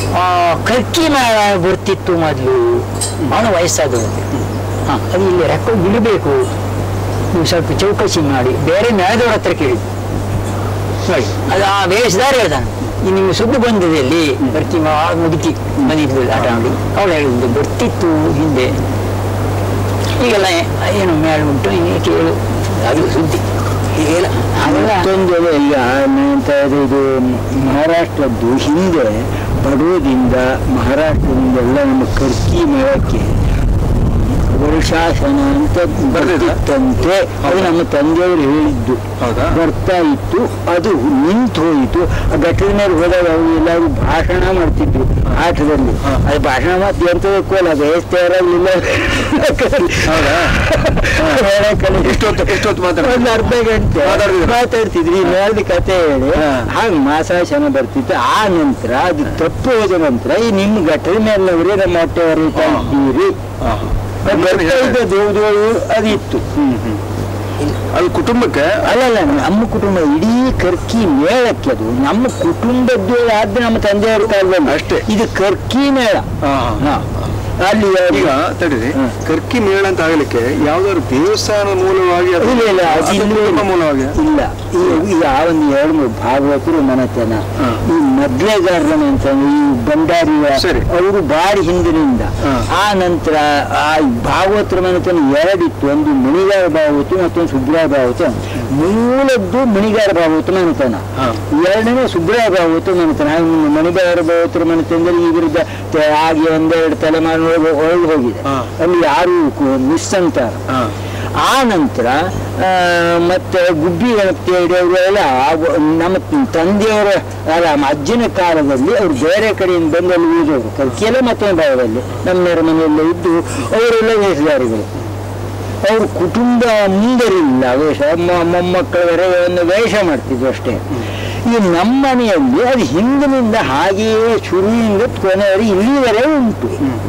ಆ, ಕರ್ಕಿ ಮೇಳ ಬರ್ತಿತ್ತು ಮೊದಲು ಅವನು ವಯಸ್ಸಾದವು ಹಾ ಅದು ಇಲ್ಲಿ ರೆಕಾರ್ಡ್ ಬಿಡಬೇಕು ನೀವು ಸ್ವಲ್ಪ ಚೌಕಸಿ ಮಾಡಿ ಬೇರೆ ಮೇಳದವ್ರ ಹತ್ರ ಕೇಳಿದ್ದು ನೋಡಿ ಅದು ಆ ವೇಷದಾರ ಹೇಳ್ದಾನೆ ಈ ನಿಮ್ಗೆ ಸುದ್ದಿ ಬಂದಿದೆ ಇಲ್ಲಿ ಬರ್ತಿ ಮುದುಕಿ ಬಂದಿದ್ಲು ಆಟ ಆಡಿ ಅವಳು ಹೇಳಿದ್ದು ಬರ್ತಿತ್ತು ಹಿಂದೆ ಈಗೆಲ್ಲ ಏನು ಮೇಳ ಉಂಟು ಇನ್ನೇ ಕೇಳು ಅದು ಸುದ್ದಿ ಈಗೇನ ಮತ್ತೊಂದು ಈಗ ಏನಂತ ಹೇಳಿದ್ರೆ ಇದು ಮಹಾರಾಷ್ಟ್ರದ್ದು ಹಿಂದೆ ಬಡವದಿಂದ ಮಹಾರಾಷ್ಟ್ರದಿಂದ ಎಲ್ಲ ನಮ್ಮ ಕರ್ಕಿ ಮೇಳಕ್ಕೆ ವರ್ಷಾಸನ ಅಂತ ಬರ್ತಿತ್ತಂತೆ ಅದು ನಮ್ಮ ತಂದೆಯವರು ಹೇಳಿದ್ದು ಹೌದಾ? ಬರ್ತಾ ಇತ್ತು ಅದು ನಿಂತು ಹೋಯಿತು ಆ ಬೆಟ್ಟದ ಮೇಲೆ ಹೋದಾಗ ಅವರು ಎಲ್ಲರೂ ಭಾಷಣ ಮಾಡ್ತಿದ್ರು ಆಟದಲ್ಲಿ ಅದು ಭಾಷಣ ಮಾಡ್ತಿ ಎಂತದಕ್ಕೂ ಅಲ್ಲ ಬೇಯಿಸ್ತೇವರಾಗಲಿಲ್ಲ ಎಷ್ಟೊತ್ತು ಎಷ್ಟೊತ್ತು ಮಾತಾಡ್ತಾರೆ ಒಂದು ಅರ್ಧ ಗಂಟೆ ಮಾತಾಡಿದ್ರು. ಮಾತಾಡ್ತಿದ್ರಿ ಈ ಮೇಲ್ದ ಕತೆ ಹೇಳಿ ಹಾಗೆ ಮಾಸಾಶನ ಬರ್ತಿತ್ತು ಆ ನಂತರ ಅದು ತಪ್ಪು ಹೋದ ನಂತರ ಈ ನಿಮ್ಮ ಘಟನೆ ಮೇಲಿನವರೇ ನಮ್ಮ ಹೊಟ್ಟೆವರು ಇದ್ದೀರಿ ಅದು ಬರ್ತಾ ಇದ್ದದ್ದು ಹೌದು ಅದು ಇತ್ತು ಅದು ಕುಟುಂಬಕ್ಕೆ ಅಲ್ಲಲ್ಲ ನಮ್ಮ ಕುಟುಂಬ ಇಡೀ ಕರ್ಕಿ ಮೇಳಕ್ಕೆ ಅದು ನಮ್ಮ ಕುಟುಂಬದ್ದು ಆದ್ರೆ ನಮ್ಮ ತಂದೆಯವರ ಕಾಲದಲ್ಲಿ ಅಷ್ಟೇ. ಇದು ಕರ್ಕಿ ಮೇಳ ಹಾ, ಹಾ. ಹಾ. ಅಲ್ಲಿ ಈಗ ತಡೀರಿ ಹ್ಮ್. ಕರ್ಕಿ ಮೇಳ ಅಂತ ಆಗ್ಲಿಕ್ಕೆ ಯಾವ್ದಾದ್ರು ದೇವಸ್ಥಾನ ಮೂಲವಾಗಿ ಅಥವಾ ಇಲ್ಲ ಇಲ್ಲ ಅದು ಅಥವಾ ಇಲ್ಲವೇ ಕುಟುಂಬ ಮೂಲವಾಗಿ ಇಲ್ಲ ಈ- ಈಗ ಆ ಒಂದು ಎರಡು ಮೂರು ಭಾಗವತರು ಮನೆತನ ಹ್ಮ್. ಈ ಮದ್ಲೆಗಾರನ ಅಂತ ಈ ಭಂಡಾರಿಯ ಸರಿ. ಅವರು ಬಾರಿ ಹಿಂದಿನಿಂದ ಹ್ಮ್. ಆ ನಂತರ ಆ ಭಾಗವತರ ಮನೆತನ ಎರಡಿತ್ತು ಒಂದು ಮಣಿಗಾರ ಭಾಗವತು ಮತ್ತೊಂದು ಸುಬ್ರಾಯ ಭಾಗವತ ಮೂಲದ್ದು ಮಣಿಗಾರ ಭಾಗವತ ಮನೆತನ ಹ್ಮ್. ಎರಡನೇ ಸುಬ್ರಾಯ ಭಾಗವತ ಮನೆತನ ಹಾಗೆ ಮಣಿಗಾರ ಭಾಗವತರ ಮನೆತನದಲ್ಲಿ ಈ ವಿರುದ್ಧ ತೆ- ಹಾಗೆ ಒಂದೆರಡು ತಲೆಮಾರು ಹೊರಗೆ ಹೋಗಿದೆ ಹ್ಮ್. ಅಲ್ಲಿ ಯಾರು ಮಿಸ್ ಅಂತಾರೆ ಹಾ. ಆ ನಂತರ ಆ, ಮತ್ತೆ ಗುಬ್ಬಿ ಗಣಪತಿ ಹಿಡಿಯೋರು ಎಲ್ಲ ಆ- ನಮ್ಮ ತಂದೆಯವರ ಅಲ್ಲ ನಮ್ಮ ಅಜ್ಜನ ಕಾಲದಲ್ಲಿ ಅವ್ರು ಬೇರೆ ಕಡೆಯಿಂದ ಬಂದು ಅಲ್ಲಿ ಉಳಿದವರು ಕರ್ಕಿಯಲ್ಲ ಮತ್ತೊಂದು ಭಾಗದಲ್ಲಿ ನಮ್ಮ ನೆರೆ ಮನೆಯಲ್ಲ ಇದ್ದು ಅವರೆಲ್ಲ ವೇಷಧಾರಿಗಳು ಅವ್ರ ಕುಟುಂಬ ಮುಂದರಿಲ್ಲ ವೇಷ ಮ- ಮೊಮ್ಮಕ್ಕಳವರೆ ಒಂದು ವೇಷ ಮಾಡ್ತಿದ್ರು ಅಷ್ಟೇ ಈ ನಮ್ಮ ಮನೆಯಲ್ಲಿ ಅದು ಹಿಂದಿನಿಂದ ಹಾಗೆಯೇ ಶುರುವಿನಿಂದ ಕೊನೆಯವರೆಗೆ ಇಲ್ಲಿವರೆಗೆ ಉಂಟು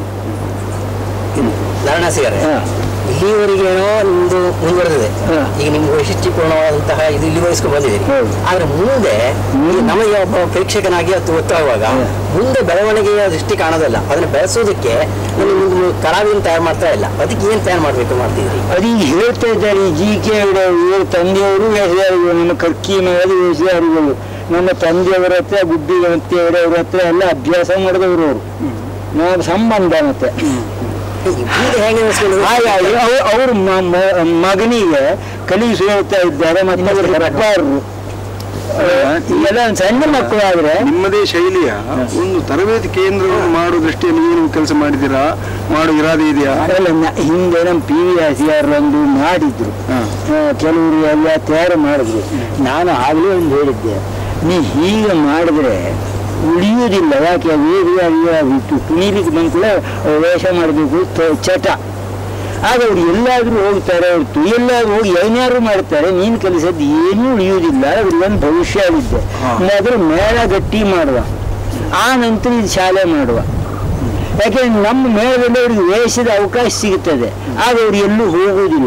ಧಾರಣಾಸಿಗಾರೆ ಹಾ. ಇಲ್ಲಿವರೆಗೇನೋ ನಿಮ್ದು ಮುಂದುವರೆದಿದೆ ಹಾ. ಈಗ ನಿಮ್ಗೆ ವೈಶಿಷ್ಟ್ಯಪೂರ್ಣವಾದಂತಹ ಇದು ಇಲ್ಲಿ ವಹಿಸ್ಕೊಂಡು ಬಂದಿದ್ದೀರಿ ಹೌದು. ಆದ್ರೆ ಮುಂದೆ ಈ ನಮಗೆ ಒಬ್ಬ ಪ್ರೇಕ್ಷಕನಾಗಿ ಅದು ಗೊತ್ತಾಗುವಾಗ ಹಾ. ಮುಂದೆ ಬೆಳವಣಿಗೆಯ ದೃಷ್ಟಿ ಕಾಣೋದಲ್ಲ ಅದನ್ನ ಬೆಳೆಸೋದಕ್ಕೆ ನೀವು ನಿಮ್ಗೆ ಕಲಾವಿದನ ತಯಾರು ಮಾಡ್ತಾ ಇಲ್ಲ ಅದಕ್ಕೆ ಏನ್ ತಯಾರು ಮಾಡ್ಬೇಕು ಮಾಡ್ತಿದ್ರಿ ಅದೀಗ ಹೇಳ್ತಾ ಇದ್ದಾರೆ ಈ ಜಿ ಕೆ ಇವರು ತಂದೆಯವರು ವೇಷಧಾರಿಗಳು ನಮ್ಮ ಕರ್ಕಿ ಮೇಲೆ ವೇಷಧಾರಿಗಳು ನಮ್ಮ ತಂದೆಯವರ ಹತ್ರ ಗುಬ್ಬಿ ಮತ್ತೆ ಅವರ ಹತ್ರ ಎಲ್ಲ ಅಭ್ಯಾಸ ಮಾಡಿದವರು ಅವರು ನಾವು ಸಂಬಂಧ ಮತ್ತೆ ಈಗ ಹೇಗೆ ಬೆಳೆಸ್ಕೊಂಡು ಹಾಗಾಗಿ ಅವ- ಅವ್ರ ಮ- ಮ- ಮಗನಿಗೆ ಕಲಿಸಿ ಹೇಳ್ತಾ ಇದ್ದಾರೆ ಮತ್ತೆ ಅವರು ಹೆಬ್ಬಾರರು ಎಲ್ಲ ಒಂದು ಸಣ್ಣ ಮಕ್ಕಳು ಆದ್ರೆ ನಿಮ್ಮದೇ ಶೈಲಿಯ ಒಂದು ತರಬೇತಿ ಕೇಂದ್ರವನ್ನು ಮಾಡುವ ದೃಷ್ಟಿಯಲ್ಲಿ ಏನು ಕೆಲಸ ಮಾಡಿದ್ದೀರಾ ಮಾಡೋ ಇರಾದೆ ಇದೆಯಾ ಅಲ್ಲ ನ- ಹಿಂದೆ ನಮ್ಮ ಪಿ ವಿ ಒಂದು ಮಾಡಿದ್ರು ಹಾ. ಆ, ಕೆಲವರು ಎಲ್ಲ ತಯಾರು ಮಾಡಿದ್ರು ನಾನು ಆಗಲೇ ಒಂದು ಹೇಳಿದ್ದೆ ನೀ ಹೀಗೆ ಮಾಡಿದ್ರೆ ಉಳಿಯುವುದಿಲ್ಲ ಯಾಕೆ ಅದು ಕುಣಿಲಿಕ್ಕೆ ಬಂದ ಕೂಡ ವೇಷ ಮಾಡಬೇಕು ತ- ಚಟ ಆಗ ಅವ್ರು ಎಲ್ಲಾದ್ರೂ ಹೋಗ್ತಾರೆ ಹೊರತು ಎಲ್ಲಾದ್ರೂ ಹೋಗಿ ಏನಾದ್ರು ಮಾಡ್ತಾರೆ ನೀನು ಕಲಿಸೋದು ಏನೂ ಉಳಿಯುವುದಿಲ್ಲ ಅವ್ರಿಗೊಂದು ಭವಿಷ್ಯ ಆಗಿದ್ದೆ ಮೊದಲು ಮೇಳ ಗಟ್ಟಿ ಮಾಡುವ ಆ ನಂತರ ಇದು ಶಾಲೆ ಮಾಡುವ ಯಾಕೆಂದ್ರೆ ನಮ್ಮ ಮೇಳದಲ್ಲಿ ಅವ್ರಿಗೆ ವೇಷದ ಅವಕಾಶ ಸಿಗುತ್ತದೆ ಆಗ ಅವ್ರು ಎಲ್ಲೂ ಹೋಗುವುದಿಲ್ಲ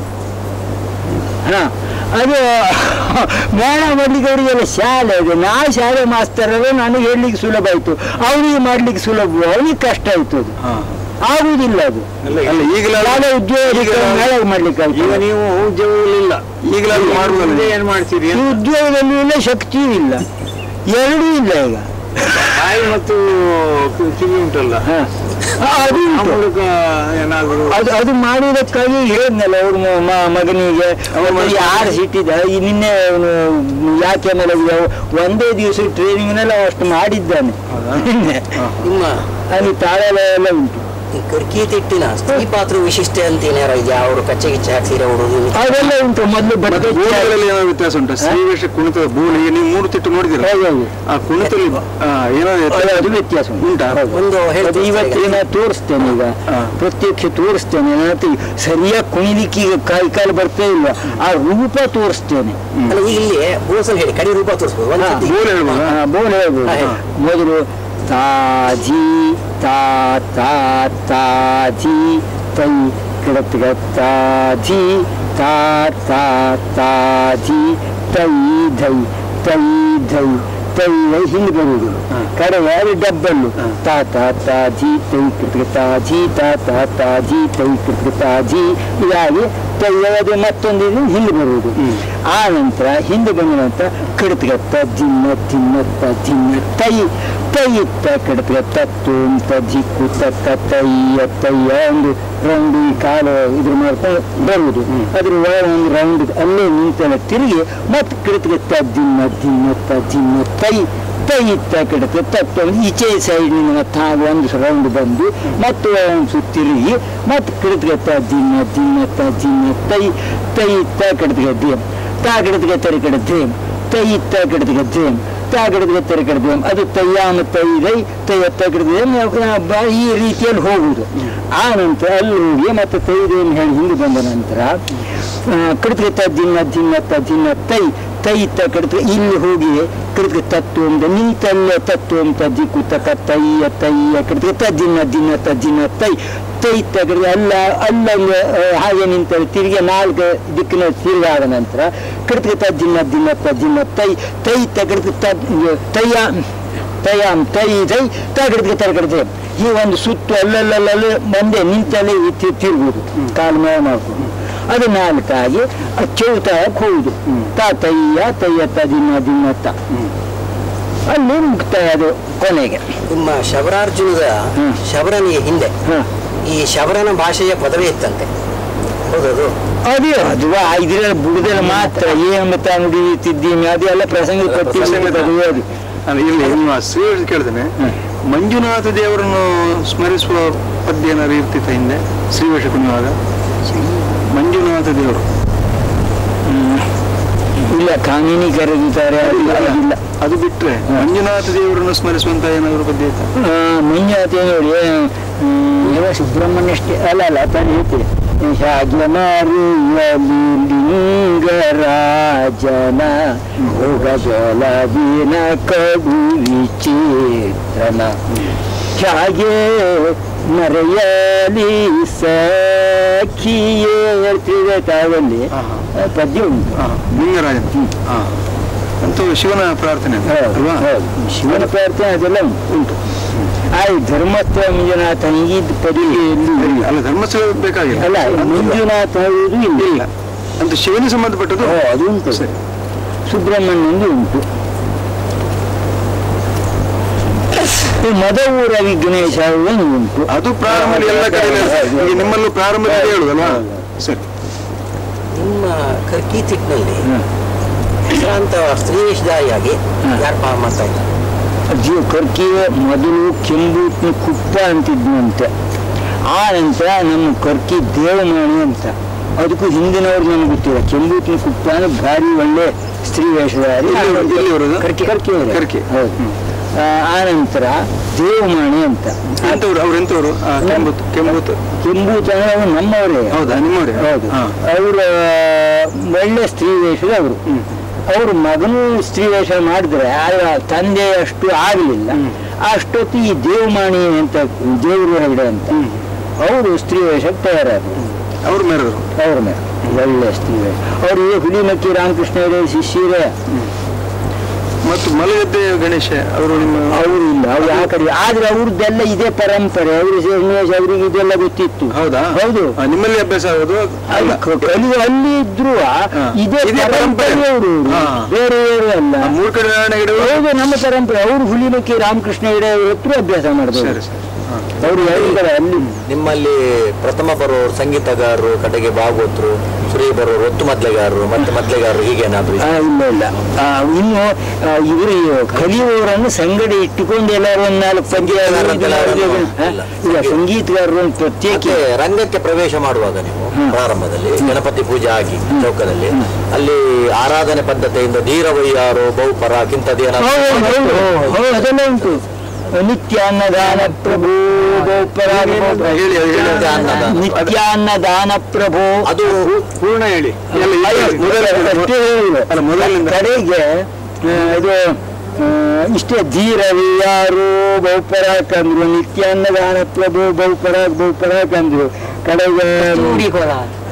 ಹಾ ಅದು ಮೇಳ ಮಾಡ್ಲಿಕ್ಕೆ ಅವರಿಗೆಲ್ಲ ಶಾಲೆ ಇದೆ ನಾ ಶಾಲೆ ಮಾಸ್ತರರು ನನಗೆ ಹೇಳಲಿಕ್ಕೆ ಸುಲಭ ಆಯ್ತು ಅವನಿಗೆ ಮಾಡ್ಲಿಕ್ಕೆ ಸುಲಭ ಅವನಿಗೆ ಕಷ್ಟ ಆಯ್ತು ಅದು ಆಗುವುದಿಲ್ಲ ಅದು ಅಲ್ಲ ಈಗಲೇ ಶಾಲೆ ಉದ್ಯೋಗ ಈಗಲೇ- ಮೇಳ ಮಾಡ್ಲಿಕ್ಕೆ ಈಗ ನೀವು ಉದ್ಯೋಗಗಳಿಲ್ಲ ಈಗಲಾದ್ರೂ ಮುಂದೆ ಮಾಡುವುದಲ್ಲ ಏನ್ ಮಾಡ್ತೀರಿ ಈ ಉದ್ಯೋಗದಲ್ಲೂ ಇಲ್ಲ ಶಕ್ತಿಯೂ ಇಲ್ಲ ಎರಡೂ ಇಲ್ಲ ಈಗ ಬಾಯಿ ಮತ್ತು ಕಿ- ಕಿವಿ ಉಂಟಲ್ಲ ಹಾ. ಅದು ಆ ಉಂಟು. ಮೂಲಕ ಏನಾದರೂ ಅದು ಅದು ಮಾಡುವುದಕ್ಕಾಗಿ ಹೇಳಿದ್ನಲ್ಲ ಅವ್ರ ಮ- ಮ- ಮಗನಿಗೆ ಅವನು ಯಾರು ಸಿಟ್ಟಿದ ಈ ನಿನ್ನೆ ಅವನು ಯಾಕೆ ಮಲಗಿದ ಒಂದೇ ದಿವಸ ಟ್ರೈನಿಂಗ್ನೆಲ್ಲ ಅಷ್ಟು ಮಾಡಿದ್ದಾನೆ ನಿನ್ನೆ ನಿಮ್ಮ ಅಲ್ಲಿ ತಾಳೆಲ್ಲ ಎಲ್ಲ ಉಂಟು ಈ ಕರ್ಕಿ ತಿಟ್ಟಿನ ಸ್ತ್ರೀ ಪಾತ್ರ ವಿಶಿಷ್ಟ ಅಂತ ಏನಾರ ಇದೆಯಾ ಅವರು ಕಚ್ಚೆ ಗಿಚ್ಚೆ ಹಾಕಿ ಸೀರೆ ಉಡೋದು ಅದೆಲ್ಲ ಉಂಟು ಮೊದಲು ಮತ್ತೆ ಬಟ್ಟೆ ಬೋರ್ಡ್ಗಳಲ್ಲಿ ಏನೋ ವ್ಯತ್ಯಾಸ ಉಂಟು ಶ್ರೀವೇಶ ಕುಣಿತದ ಬೋರ್ಡ್ ಈಗ ನೀವು ಮೂರು ತಿಟ್ಟು ನೋಡಿದಿರ ಹೌದೌದು. ಆ ಕುಣಿತಲ್ಲಿ ಆ, ಏನೋ ವ್ಯತ್ಯಾಸ ಅದು ವ್ಯತ್ಯಾಸ ಉಂಟು. ಉಂಟಾ ಹೌದು. ಒಂದು ಅದು ಹೇಳ್ತೀನಿ ಇವತ್ತೇನ ತೋರಿಸ್ತೇನೆ ಈಗ ಹಾ. ಪ್ರತ್ಯಕ್ಷ ತೋರಿಸ್ತೇನೆ ನನಗೆ ಸರಿಯಾಗಿ ಕುಣಿಲಿಕ್ಕೆ ಈಗ ಕೈ ಕಾಲು ಬರ್ತಾ ಇಲ್ಲ ಆ ರೂಪ ತೋರಿಸ್ತೇನೆ ಅಲ್ಲ ಈಗ ಇಲ್ಲಿ ಬೋಸನ್ ಹೇಳಿ ಕಡಿ ರೂಪ ತೋರಿಸ್ಬೋದು ಒಂದು ಹಾ. ಸತಿ. ಬೋಲ್ ಹೇಳ್ಬೋದಾ ಹಾ, ಬೋಲ್ ಹೇಳ್ಬೋದು ಹಾ, ಹೇಳಿ. ಮೊದಲು ತಾಜಿ ತಾ ತಾ ತಾಜಿ ತೈ ಕಿಡತ್ಗ ತಾಜಿ ತಾ ತಾ ತಾಜಿ ತೈ ಧೈ ತೈ ಧೈ ತೈ ಹಿಂದೆ ಬರುವುದು ಕಡೆ ಎರಡು ಡಬ್ಬಲ್ಲು ತಾ ತಾ ತಾ ಜಿ ತೈ ಕೃತಿಕ ತಾ ಜಿ ತಾ ತಾ ತಾ ಜಿ ತೈ ಕೃತಿಕ ತಾ ಜಿ ಇದಾಗಿ ತೈ ಅದು ಮತ್ತೊಂದು ಇದು ಹಿಂದೆ ಬರುವುದು ಆ ನಂತರ ಹಿಂದೆ ಬಂದ ನಂತರ ಕಡಿತಗತ್ತ ಜಿನ್ನ ತಿನ್ನತ್ತ ಜಿನ್ನ ತೈ ತೈ ಇತ್ತ ಕಡಿತಗತ್ತ ತೋಂತ ಜಿಕ್ಕು ತಕ್ಕ ತೈಯ ತೈಯ ಒಂದು ರೌಂಡ್ ಈ ಕಾಲು ಇದ್ರ ಮಾಡ್ಕೊಂಡು ಬರುವುದು ಅದ್ರ ಒಳಗೆ ಒಂದು ರೌಂಡ್ ಅಲ್ಲೇ ನಿಂತೆಲ್ಲ ತಿರುಗಿ ಮತ್ತೆ ಕಡಿತಗತ್ತ ಜಿನ್ನ ತಿನ್ನತ್ತ ಜಿನ್ನ ತೈ ತೈ ಇತ್ತ ಕಡಿತ ತತ್ತೊಂದು ಈಚೆ ಸೈಡ್ನಿಂದ ಮತ್ತೆ ಹಾಗೆ ಒಂದು ರೌಂಡ್ ಬಂದು ಮತ್ತೆ ಒಂದು ಸುತ್ತು ತಿರುಗಿ ಮತ್ತೆ ಕಡಿತಗತ್ತ ಜಿನ್ನ ಜಿನ್ನತ್ತ ಜಿನ್ನ ತೈ ತೈ ಇತ್ತ ಕಡಿತಗದ್ದೆ ತಾ ಕಡಿತಗೆ ತೆರೆ ಕಡಿತೆ ತೈ ಇತ್ತ ಕಡಿತಗೆ ಜೇಮ್ ತಾ ಕಡಿತಗೆ ತೆರೆ ಕಡಿದೆ ಅದು ತಯ್ಯಾಮ ತೈ ದೈ ತೈ ಎತ್ತ ಕಡಿದೆ ಈ ರೀತಿಯಲ್ಲಿ ಹೋಗುವುದು ಆ ನಂತರ ಅಲ್ಲಿ ಹೋಗಿ ಮತ್ತೆ ತೈದೇನು ಹೇಳಿ ಹಿಂದೆ ಬಂದ ನಂತರ ಕಡಿತಗೆ ಜಿನ್ನ ಜಿನ್ನತ್ತ ಜಿನ್ನ ತೈ ತೈ ಇತ್ತ ಕಡಿತ ಇಲ್ಲಿ ಹೋಗಿ ಕಡಿತಗೆ ತತ್ವ ಅಂತ ನಿಂತಲ್ಲೇ ತತ್ವ ಅಂತ ದಿಕ್ಕು ತಕ್ಕ ತೈಯ ತೈಯ ಕಡಿತಗೆ ತಜ್ಜಿನ ದಿನ ತಜ್ಜಿನ ತೈ ತೈ ತಗಡಿ ಅಲ್ಲ ಅಲ್ಲಲ್ಲಿ ಆ, ಹಾಗೆ ನಿಂತಲ್ಲಿ ತಿರುಗಿ ನಾಲ್ಕು ದಿಕ್ಕಿನ ತಿರುಗಾದ ನಂತರ ಕಡಿತಗೆ ತಜ್ಜಿನ ದಿನ ತಜ್ಜಿನ ತೈ ತೈ ತಗಡಿಗೆ ತ ತಯ್ಯ ತಯಾಮ್ ತೈ ತೈ ತಗಡಿಗೆ ತರಗಡಿದೆ ಈ ಒಂದು ಸುತ್ತು ಅಲ್ಲಲ್ಲಲ್ಲಿ ಒಂದೇ ನಿಂತಲ್ಲಿ ತಿ- ತಿರುಗುವುದು ಕಾಲು ಮೇಲೆ ಮಾಡ್ಕೊಂಡು ಅದು ನಾಲ್ಕಾಗಿ ಆ ಚೌತಾಯಕ್ಕೆ ಹೋಗುದು ತಾ ತಯ್ಯ ತಯ್ಯ ತದಿನ ದಿನತ್ತ ಅಲ್ಲಿ ಮುಕ್ತಾಯ ಅದು ಕೊನೆಗೆ ನಿಮ್ಮ ಶಬರಾರ್ಜುನದ ಹ್ಮ್. ಶಬರನಿಗೆ ಹಿಂದೆ ಹ. ಈ ಶಬರನ ಭಾಷೆಯ ಪದವಿ ಇತ್ತಂತೆ ಹೌದದು ಅದೇ ಅದು ಇದ್ರಲ್ಲಿ ಬುಡದಲ್ಲಿ ಮಾತ್ರ ಏನು ಮತ ನುಡಿಯುತ್ತಿದ್ದೀನಿ ಅದೆಲ್ಲ ಪ್ರಸಂಗ ಪಟ್ಟಿ ಪ್ರಸಂಗದ- ಅದು ಅದು. ನಾನು ಇಲ್ಲಿ ನಿಮ್ಮ ಶ್ರೀ ಕೇಳಿದ್ದೇನೆ ಮಂಜುನಾಥ ದೇವರನ್ನು ಸ್ಮರಿಸುವ ಪದ್ಯ ಏನಾದ್ರು ಇರ್ತಿತ್ತ ಹಿಂದೆ ಶ್ರೀವೇಷ ಕುಣಿಯುವಾಗ ಮಂಜುನಾಥ ದೇವರು ಇಲ್ಲ ಕಾನೂನಿ ಕರೆದಿದ್ದಾರೆ ಅದು ಇಲ್ಲ ಅದು ಬಿಟ್ರೆ ಮಂಜುನಾಥ ದೇವರನ್ನು ಸ್ಮರಿಸುವಂತ ಏನಾದ್ರು ಪದ್ಯ ಇತ್ತ ಮುಂಜಾತೆ ನೋಡಿ ಇವ ಸುಬ್ರಹ್ಮಣ್ಯ ಅಷ್ಟೇ ಅಲ್ಲ ಅಲ್ಲ ತಾನು ಹೇಳ್ತೀರಿ ಲಿಂಗರಾಜನ ಭೋಗ ಜಲವಿನ ಕಡು ವಿಚಿತ್ರನ ಹಾಗೆ ಮರೆಯಲಿ ಸಖಿಯೇ ಹೇಳ್ತಿದೆ ತಾವಲ್ಲಿ ಪದ್ಯ ಉಂಟು ಲಿಂಗರಾಜನ ಹಾ ಅಂತೂ ಶಿವನ ಪ್ರಾರ್ಥನೆ ಅದು, ಹೌದು, ಅಲ್ವಾ ಹೌದು. ಶಿವನ ಪ್ರಾರ್ಥನೆ ಅದೆಲ್ಲ ಉಂಟು ಆ ಈ ಧರ್ಮಸ್ಥಳ ಮಂಜುನಾಥ ಈಗಿದ್ದ ಪದವಿ ಎಲ್ಲಿ ಇಲ್ಲ. ಅಲ್ಲ ಧರ್ಮಸ್ಥಳ ಬೇಕಾಗಿಲ್ಲ ಅಲ್ಲ ಮಂಜುನಾಥ ಹೇಳುವುದು ಇಲ್ಲ ಇಲ್ಲ ಅಂತ ಶಿವನಿಗೆ ಸಂಬಂಧಪಟ್ಟದ್ದು ಓ, ಅದು ಉಂಟು ಸರಿ ಸುಬ್ರಹ್ಮಣ್ಯಂದು ಉಂಟು ಈ ಮದವೂರಾಗಿ ಗಣೇಶ ಒಂದು ಉಂಟು ಅದು ಪ್ರಾರಂಭದಲ್ಲಿ ಎಲ್ಲ ಕಡೆ ಈಗ ನಿಮ್ಮಲ್ಲೂ ಪ್ರಾರಂಭದಲ್ಲಿ ಹೇಳುದಲ್ವಾ ಸರಿ ನಿಮ್ಮ ಕೀತಿಟ್ನಲ್ಲಿ ಹೆಸರಾಂತ ಸ್ತ್ರೀವೇಷಧಾರಿಯಾಗಿ ಯಾರು ಪಾಪ ಮಾಡ್ತಾ ಇದ್ದಾರೆ ಜೀವ ಕರ್ಕಿಗೆ ಮೊದಲು ಕೆಂಬೂತ್ನ ಕುಪ್ಪ ಅಂತಿದ್ನಂತೆ ಆ ನಂತರ ನಮ್ಮ ಕರ್ಕಿ ದೇವಮಾಣಿ ಅಂತ ಅದಕ್ಕೂ ಹಿಂದಿನವ್ರು ನಮ್ಗೆ ಗೊತ್ತಿಲ್ಲ ಕೆಂಬೂತ್ನ ಕುಪ್ಪ ಅಂದ್ರೆ ಭಾರಿ ಒಳ್ಳೆ ಸ್ತ್ರೀ ವೇಷಧಾರಿ ಎಲ್ಲಿ- ಎಲ್ಲಿ ಬರೋದು? ಕರ್ಕಿ ಕರ್ಕಿ ಕರ್ಕಿ. ಹೌದು ಆ, ಆ ನಂತರ ದೇವಮಾಣಿ ಅಂತ ಎಂತವ್ರು ಅವ್ರು ಎಂತವ್ರು ಆ, ಕೆಂಬುತ್ತು ಕೆಂಬುತ್ತು ಕೆಂಬೂತ್ ಅಂದ್ರೆ ಅವ್ರು ನಮ್ಮವರೇ ಹೌದಾ ನಿಮ್ಮವರೇ ಹೌದು ಹಾ. ಅವರ ಒಳ್ಳೆ ಸ್ತ್ರೀ ವೇಷದ ಅವರು ಅವ್ರ ಮಗನು ಸ್ತ್ರೀ ವೇಷ ಮಾಡಿದ್ರೆ ಆದ್ರೆ ತಂದೆ ಅಷ್ಟು ಆಗಲಿಲ್ಲ ಅಷ್ಟೊತ್ತು ಈ ದೇವಮಾಣಿ ಅಂತ ದೇವರು ಹೆಗಡೆ ಅಂತ ಅವರು ಸ್ತ್ರೀ ವೇಷಕ್ಕೆ ತಯಾರಾದರು ಅವ್ರು ಮೆರೆದ್ರು ಅವ್ರ ಮೇಲೆ ಒಳ್ಳೆ ಸ್ತ್ರೀ ವೇಷ ಅವರು ಈ ಹುಲಿಮಕ್ಕಿ ರಾಮಕೃಷ್ಣ ಹೆಗಡೆ ಶಿಷ್ಯರೇ ಮತ್ತು ಮಲಗದ್ದೆ ಗಣೇಶ ಅವರು ನಿಮ್ಮ ಅವರು ಇಲ್ಲ ಅವ್ರು ಆ ಕಡೆ ಆದ್ರೆ ಅವ್ರದ್ದೆಲ್ಲ ಇದೇ ಪರಂಪರೆ ಅವರು ಶ್ರೀನಿವಾಸ ಅವರಿಗೆ ಇದೆಲ್ಲ ಗೊತ್ತಿತ್ತು ಹೌದಾ ಹೌದು ಆ, ನಿಮ್ಮಲ್ಲಿ ಅಭ್ಯಾಸ ಆಗೋದು ಅದು ಕ- ಕಲಿಯುವ ಅಲ್ಲಿ ಇದ್ರು ಇದೇ ಇದೇ ಪರಂಪರೆ ಪರಂಪರೆ. ಅವರು ಹಾ. ಬೇರೆ ಬೇರೆ ಅಲ್ಲ ಮೂರು ಕಡೆ ನಾರಾಯಣ ಹೌದು ನಮ್ಮ ಪರಂಪರೆ ಅವರು ಹುಲಿಮಕ್ಕಿ ರಾಮಕೃಷ್ಣ ಹೆಗಡೆ ಅವ್ರ ಹತ್ರ ಅಭ್ಯಾಸ ಮಾಡಿದ್ರು ಸರಿ ಸರಿ ಹಾ. ಅವರು ಹೇಳಿದ್ದಾರೆ ಅಲ್ಲಿ ನಿಮ್ಮಲ್ಲಿ ಪ್ರಥಮ ಬರೋರು ಸಂಗೀತಗಾರರು ಕಡೆಗೆ ಭಾಗವತರು ಸುರಿ ಬರೋರು ಒತ್ತು ಮದ್ಲೆಗಾರರು ಮತ್ತೆ ಮದ್ಲೆಗಾರರು ಹೀಗೇನಾದ್ರು ಆ, ಇಲ್ಲ ಇಲ್ಲ ಆ, ಇನ್ನು ಆ, ಇವರು ಕಲಿಯುವವರನ್ನು ಸಂಗಡಿ ಇಟ್ಟುಕೊಂಡು ಎಲ್ಲರೂ ಒಂದು ನಾಲ್ಕು ಪದ್ಯ ಇದು ಮಾಡೋದು, ಹಾ? ಇಲ್ಲ ಸಂಗೀತಗಾರರು ಒಂದು ಪ್ರತ್ಯೇಕ ಮತ್ತೆ ರಂಗಕ್ಕೆ ಪ್ರವೇಶ ಮಾಡುವಾಗ ನೀವು ಪ್ರಾರಂಭದಲ್ಲಿ ಗಣಪತಿ ಪೂಜೆ ಆಗಿ ಚೌಕದಲ್ಲಿ ಅಲ್ಲಿ ಆರಾಧನೆ ಪದ್ಧತಿಯಿಂದ ಧೀರವಯ್ಯಾರು ಬಹುಪರ ಕಿಂತದ್ದು ಹೌದು, ಹೌದು, ಏನಾದ್ರು ಹೌದು, ಅದೆಲ್ಲ ಉಂಟು ನಿತ್ಯ ಅನ್ನದಾನ ಪ್ರಭು ಗೋಪರಾಗಿ ಹೇಳಿ, ಅದು ಹೇಳಿ. ನಿತ್ಯ ಅನ್ನದಾನ. ನಿತ್ಯ ಅನ್ನದಾನ ಪ್ರಭು ಅದು ಪೂರ್ಣ ಹೇಳಿ ಎಲ್ಲ ಈಗ ಅಯ್ಯೋ, ಮೊದಲ ಅಷ್ಟೇ ಹೇಳುದು. ಅಲ್ಲ, ಮೊದಲಿನಿಂದ. ಕಡೆಗೆ ಆ, ಇದು ಆ, ಇಷ್ಟೇ ಧೀರವಿ ಯಾರು ಬಹುಪರಾಕ್ ಅಂದ್ರು ನಿತ್ಯ ಅನ್ನದಾನ ಪ್ರಭು ಬಹುಪರಾಕ್ ಬಹುಪರಾಕ್ ಅಂದ್ರು ಕಡೆಗೆ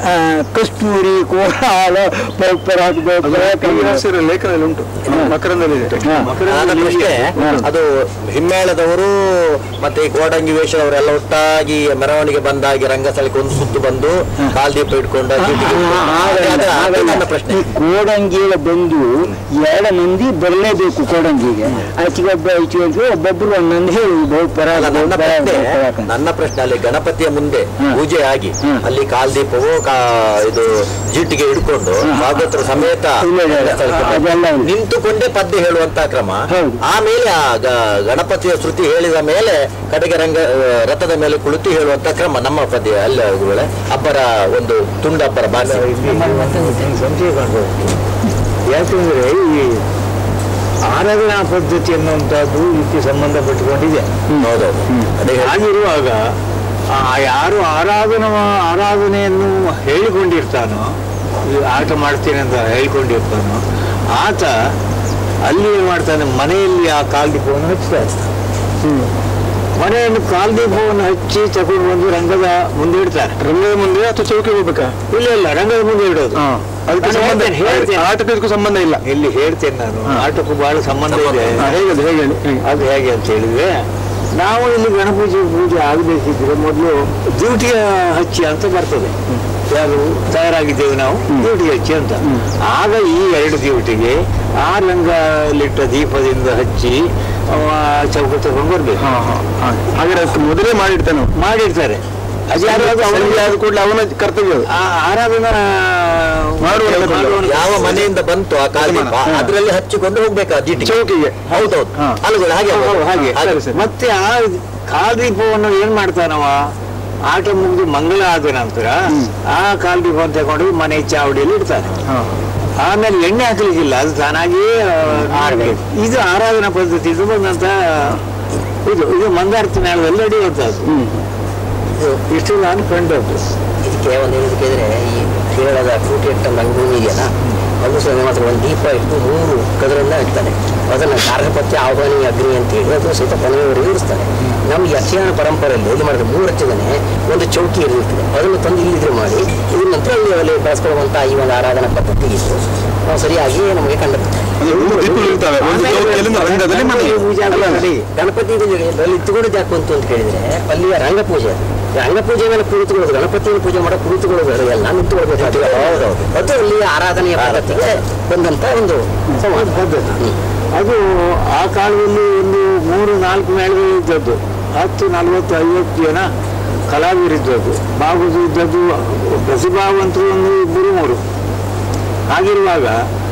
ಆ, ಕಸ್ತೂರಿ ಕೋಲಾಲ ಪರಾಕ್ ಕೈಲಾಸರ ಲೇಖನದಲ್ಲಿ ಉಂಟು ಮಕರಂದಲ್ಲಿ ಇದೆ ನನ್ನ ಪ್ರಶ್ನೆ ಅದು ಹಿಮ್ಮೇಳದವರು ಮತ್ತೆ ಈ ಕೋಡಂಗಿ ವೇಷದವರೆಲ್ಲ ಒಟ್ಟಾಗಿ ಮೆರವಣಿಗೆ ಬಂದಾಗಿ ರಂಗಸ್ಥಳಕ್ಕೆ ಒಂದು ಸುತ್ತು ಬಂದು ಕಾಲ್ದೀಪ ಇಟ್ಕೊಂಡು ಡ್ಯೂಟಿಗೆ ಇಟ್ಕೊಂಡು. ಅದೇ- ಅದೇ ನನ್ನ ಪ್ರಶ್ನೆ ಈ ಕೋಡಂಗಿಯ ಬಂದು ಎರಡು ಮಂದಿ ಬರಲೇಬೇಕು ಕೋಡಂಗಿಗೆ ಆಚೆಗೆ ಒಬ್ಬ ಈಚೆಗೆ ಒಬ್ಬ, ಒಬ್ಬೊಬ್ರು ಒಂದೊಂದು ಹೇಳುದು ಬಹು ಪರಾಕ್ ಅಲ್ಲ, ನನ್ನ ಬಹು ಪರಾಕ್, ಪ್ರಶ್ನೆ ಬಹು ಪರಾಕ್ ಅಂತ. ನನ್ನ ಪ್ರಶ್ನೆ ಅಲ್ಲಿ ಗಣಪತಿಯ ಮುಂದೆ ಹ್ಮ್. ಪೂಜೆ ಆಗಿ ಹ್ಮ್. ಅಲ್ಲಿ ಕಾಲ್ದೀಪವು ಕಾ ಇದು ಜೀಟಿಗೆ ಹಿಡ್ಕೊಂಡು ಭಾಗವತರ ಸಮೇತ ಇಲ್ಲ, ಇಲ್ಲ, ಇಲ್ಲ. ರಂಗಸ್ಥಳಕ್ಕೆ ಬಂದು ಅದೆಲ್ಲ ಇಲ್ಲ. ನಿಂತುಕೊಂಡೇ ಪದ್ಯ ಹೇಳುವಂತ ಕ್ರಮ ಹೌದು. ಆಮೇಲೆ ಆ ಗ- ಗಣಪತಿಯ ಶ್ರುತಿ ಹೇಳಿದ ಮೇಲೆ ಕಡೆಗೆ ರಂಗ ಆ, ರಥದ ಮೇಲೆ ಕುಳಿತು ಹೇಳುವಂತ ಕ್ರಮ ನಮ್ಮ ಪದ್ಯ ಅಲ್ಲ ಗುರುಗಳೇ ಅಬ್ಬರ ಒಂದು ತುಂಡ ಅಬ್ಬರ ಭಾಷೆ ಸಂಶಯ ಕಾಣ್ಬೋದು ಯಾಕಂದ್ರೆ ಈ ಆರಾಧನಾ ಪದ್ಧತಿ ಅನ್ನುವಂಥದ್ದು ಇದಕ್ಕೆ ಸಂಬಂಧಪಟ್ಟುಕೊಂಡಿದೆ ಹೌದೌದು ಅದೇ ಹೇಳಿ- ಹಾಗಿರುವಾಗ ಆ ಯಾರು ಆರಾಧನ ಆರಾಧನೆಯನ್ನು ಹೇಳಿಕೊಂಡಿರ್ತಾನೋ ಈ ಆಟ ಮಾಡ್ತೇನೆ ಅಂತ ಹೇಳಿಕೊಂಡಿರ್ತಾನೋ ಆತ ಅಲ್ಲಿ ಏನ್ ಮಾಡ್ತಾನೆ ಮನೆಯಲ್ಲಿ ಆ ಕಾಲ್ದೀಪವನ್ನು ಹಚ್ತಾರೆ ಮನೆಯನ್ನು ಕಾಲ್ದೀಪವನ್ನು ಹಚ್ಚಿ ತಗೊಂಡು ಬಂದು ರಂಗದ ಮುಂದೆ ಇಡ್ತಾರೆ ರಂಗದ ಮುಂದೆ ಅಥವಾ ಚೌಕಿ ಹೋಗ್ಬೇಕಾ ಇಲ್ಲ ಇಲ್ಲ ರಂಗದ ಮುಂದೆ ಇಡೋದು ಅದಕ್ಕೆ ನಾನು ಸಂಬಂಧ ಹೇಳ್ತೇನೆ, ಹೇಳ್ತೇನೆ. ಆಟಕ್ಕೂ ಇದಕ್ಕೂ ಸಂಬಂಧ ಇಲ್ಲ ಇಲ್ಲಿ ಹೇಳ್ತೇನೆ ನಾನು ಆಟಕ್ಕೂ ಬಹಳ ಸಂಬಂಧ ಇದೆ ಹಾ, ಹೇಗೆ ಅದು ಹೇಗೆ ಹೇಳಿ ಹೇಗೆ? ಅದು ಹೇಗೆ ಅಂತ ಹೇಳಿದ್ರೆ ನಾವು ಇಲ್ಲಿ ಗಣಪತಿ ಪೂಜೆ ಆಗಬೇಕಿದ್ರೆ ಮೊದಲು ಡ್ಯೂಟಿಯ ಹಚ್ಚಿ ಅಂತ ಬರ್ತದೆ ಯಾರು ತಯಾರಾಗಿದ್ದೇವೆ ನಾವು ಡ್ಯೂಟಿ ಹಚ್ಚಿ ಅಂತ ಆಗ ಈ ಎರಡು ಡ್ಯೂಟಿಗೆ ಆ ರಂಗಲಿಟ್ಟ ದೀಪದಿಂದ ಹಚ್ಚಿ ಅವ ಚೌಕ ತಗೊಂಡು ಬರ್ಬೇಕು ಹಾ ಹಾ ಹಾ. ಹಾಗಾದ್ರೆ ಅದಕ್ಕೆ ಮೊದಲೇ ಮಾಡಿಡ್ತಾನೆ ಅವ್ನು. ಮಾಡಿರ್ತಾರೆ ಅದು ಯಾರಾದ್ರೂ ಸಂಜೆ ಅವನಿಗೆ ಆದ ಕೂಡಲೇ ಅವನ ಕರ್ತವ್ಯ ಅದು. ಆ ಆರಾಧನಾ ಮಾಡುವವನ ಮಾಡುವವನ ಯಾವ ಮನೆಯಿಂದ ಬಂತು ಆ ಕಾಲ್ದೀಪ ಹಾ. ಅದರಲ್ಲಿ ಹಚ್ಚಿಕೊಂಡು ಹೋಗ್ಬೇಕು ಆ ಜೀಟಿಗೆ ಚೌಕಿಗೆ ಹೌದೌದು ಹಾ. ಅಲ್ಲಗಳು ಹಾಗೆ ಹೌದು, ಅಲ್ವಾ? ಹಾಗೆ ಹಾಗೆ. ಸರಿ, ಸರಿ. ಮತ್ತೆ ಆ ಕಾಲ್ದೀಪವನ್ನು ಏನ್ ಮಾಡ್ತಾನವ ಆಟ ಮುಗಿದು ಮಂಗಳ ಆದ ನಂತರ ಆ ಕಾಲ್ದೀಪವನ್ನು ತಗೊಂಡು ಮನೆ ಚಾವಡಿಯಲ್ಲಿ ಇಡ್ತಾನೆ ಹಾ. ಆಮೇಲೆ ಎಣ್ಣೆ ಹಾಕ್ಲಿಕ್ಕಿಲ್ಲ ಅದು ತಾನಾಗಿಯೇ ಆಡ್ಬೇಕು ಇದು ಆರಾಧನಾ ಪದ್ಧತಿ ಇದು ಬಂದಂತ ಇದು ಇದು ಮಂದಾರ್ತಿ ಮೇಳದಲ್ಲಿ ನಡೆಯುವಂತದ್ದು ಇಷ್ಟು ನಾನು ಕಂಡದ್ದು ಇದಕ್ಕೆ ಒಂದು ಹೇಳೋದಕ್ಕೆ ಇದ್ರೆ ಈ ಕೇರಳದ ಕೂಟಿಯಟ್ಟ ರಂಗಭೂಮಿ ಇದೆಯಲ್ಲ ಅದು ಸಹ ಮಾತ್ರ ಒಂದು ದೀಪ ಇಟ್ಟು ಮೂರು ಕದರನ್ನ ಇಡ್ತಾನೆ ಅದನ್ನ ಕಾರ್ಯಪತ್ಯ ಆಹ್ವಾನಿ ಅಗ್ನಿ ಅಂತ ಹೇಳಿ ಅದು ಸಹಿತ ಕೊನೆಯವರೆಗೂ ಇರಿಸ್ತಾನೆ ನಮ್ಮ ಯಕ್ಷಗಾನ ಪರಂಪರೆಯಲ್ಲಿ ಏನು ಮಾಡಿದ್ರೆ ಮೂರು ಹಚ್ಚದನೆ ಒಂದು ಚೌಕಿ ಇರ್ತದೆ ಅದನ್ನು ತಂದು ಇಲ್ಲಿದ್ರೆ ಮಾಡಿ ಇದ್ರ ನಂತರ ಅಲ್ಲಿ ಅಲ್ಲಿ ಬಳಸ್ಕೊಳ್ಳುವಂತ ಈ ಒಂದು ಆರಾಧನಾ ಪದ್ಧತಿ ಇತ್ತು ನಾವು ಸರಿಯಾಗಿ ನಮಗೆ ಕಂಡು ಅಂದ್ರೆ ಮೂರು ದೀಪಗಳು ಇರ್ತವೆ ಒಂದು ಚೌಕಿಯಲ್ಲಿ ಒಂದು ರಂಗದಲ್ಲಿ ಮನೆ ಪೂಜೆ ಆಗುವ ಕಡೆಗೆ. ಗಣಪತಿ ಅಲ್ಲಿ ಇತ್ತುಕೊಳ್ಳೋದು ಯಾಕೆ ಬಂತು ಅಂತ ಕೇಳಿದ್ರೆ ಅಲ್ಲಿಯ ರಂಗಪೂಜೆ ಅದು. ಈ ರಂಗಪೂಜೆ ಮೇಲೆ ಕುಳಿತುಕೊಳ್ಳೋದು ಗಣಪತಿಯನ್ನು ಪೂಜೆ ಮಾಡೋ ಕುಳಿತುಕೊಳ್ಳೋದು ಎಲ್ಲ ನಿಂತುಕೊಳ್ಬೇಕು ಅದು ಹೌದೌದು ಅದು ಅಲ್ಲಿ ಆರಾಧನೆಯ ಪದ್ಧತಿಗೆ ಬಂದಂತ ಒಂದು ಸಂವಾದ ಪದ್ಧತಿ ಅದು ಆ ಕಾಲದಲ್ಲಿ ಒಂದು ಮೂರು ನಾಲ್ಕು ಮೇಳಗಳು ಇದ್ದದ್ದು ಹತ್ತು ನಲವತ್ತು ಐವತ್ತು ಜನ ಕಲಾವಿದರಿದ್ದದ್ದು ಬಾಗುದು ಇದ್ದದ್ದು ಪ್ರತಿಭಾವಂತರು ಒಂದು ಇಬ್ಬರು ಮೂರು ಹಾಗಿರುವಾಗ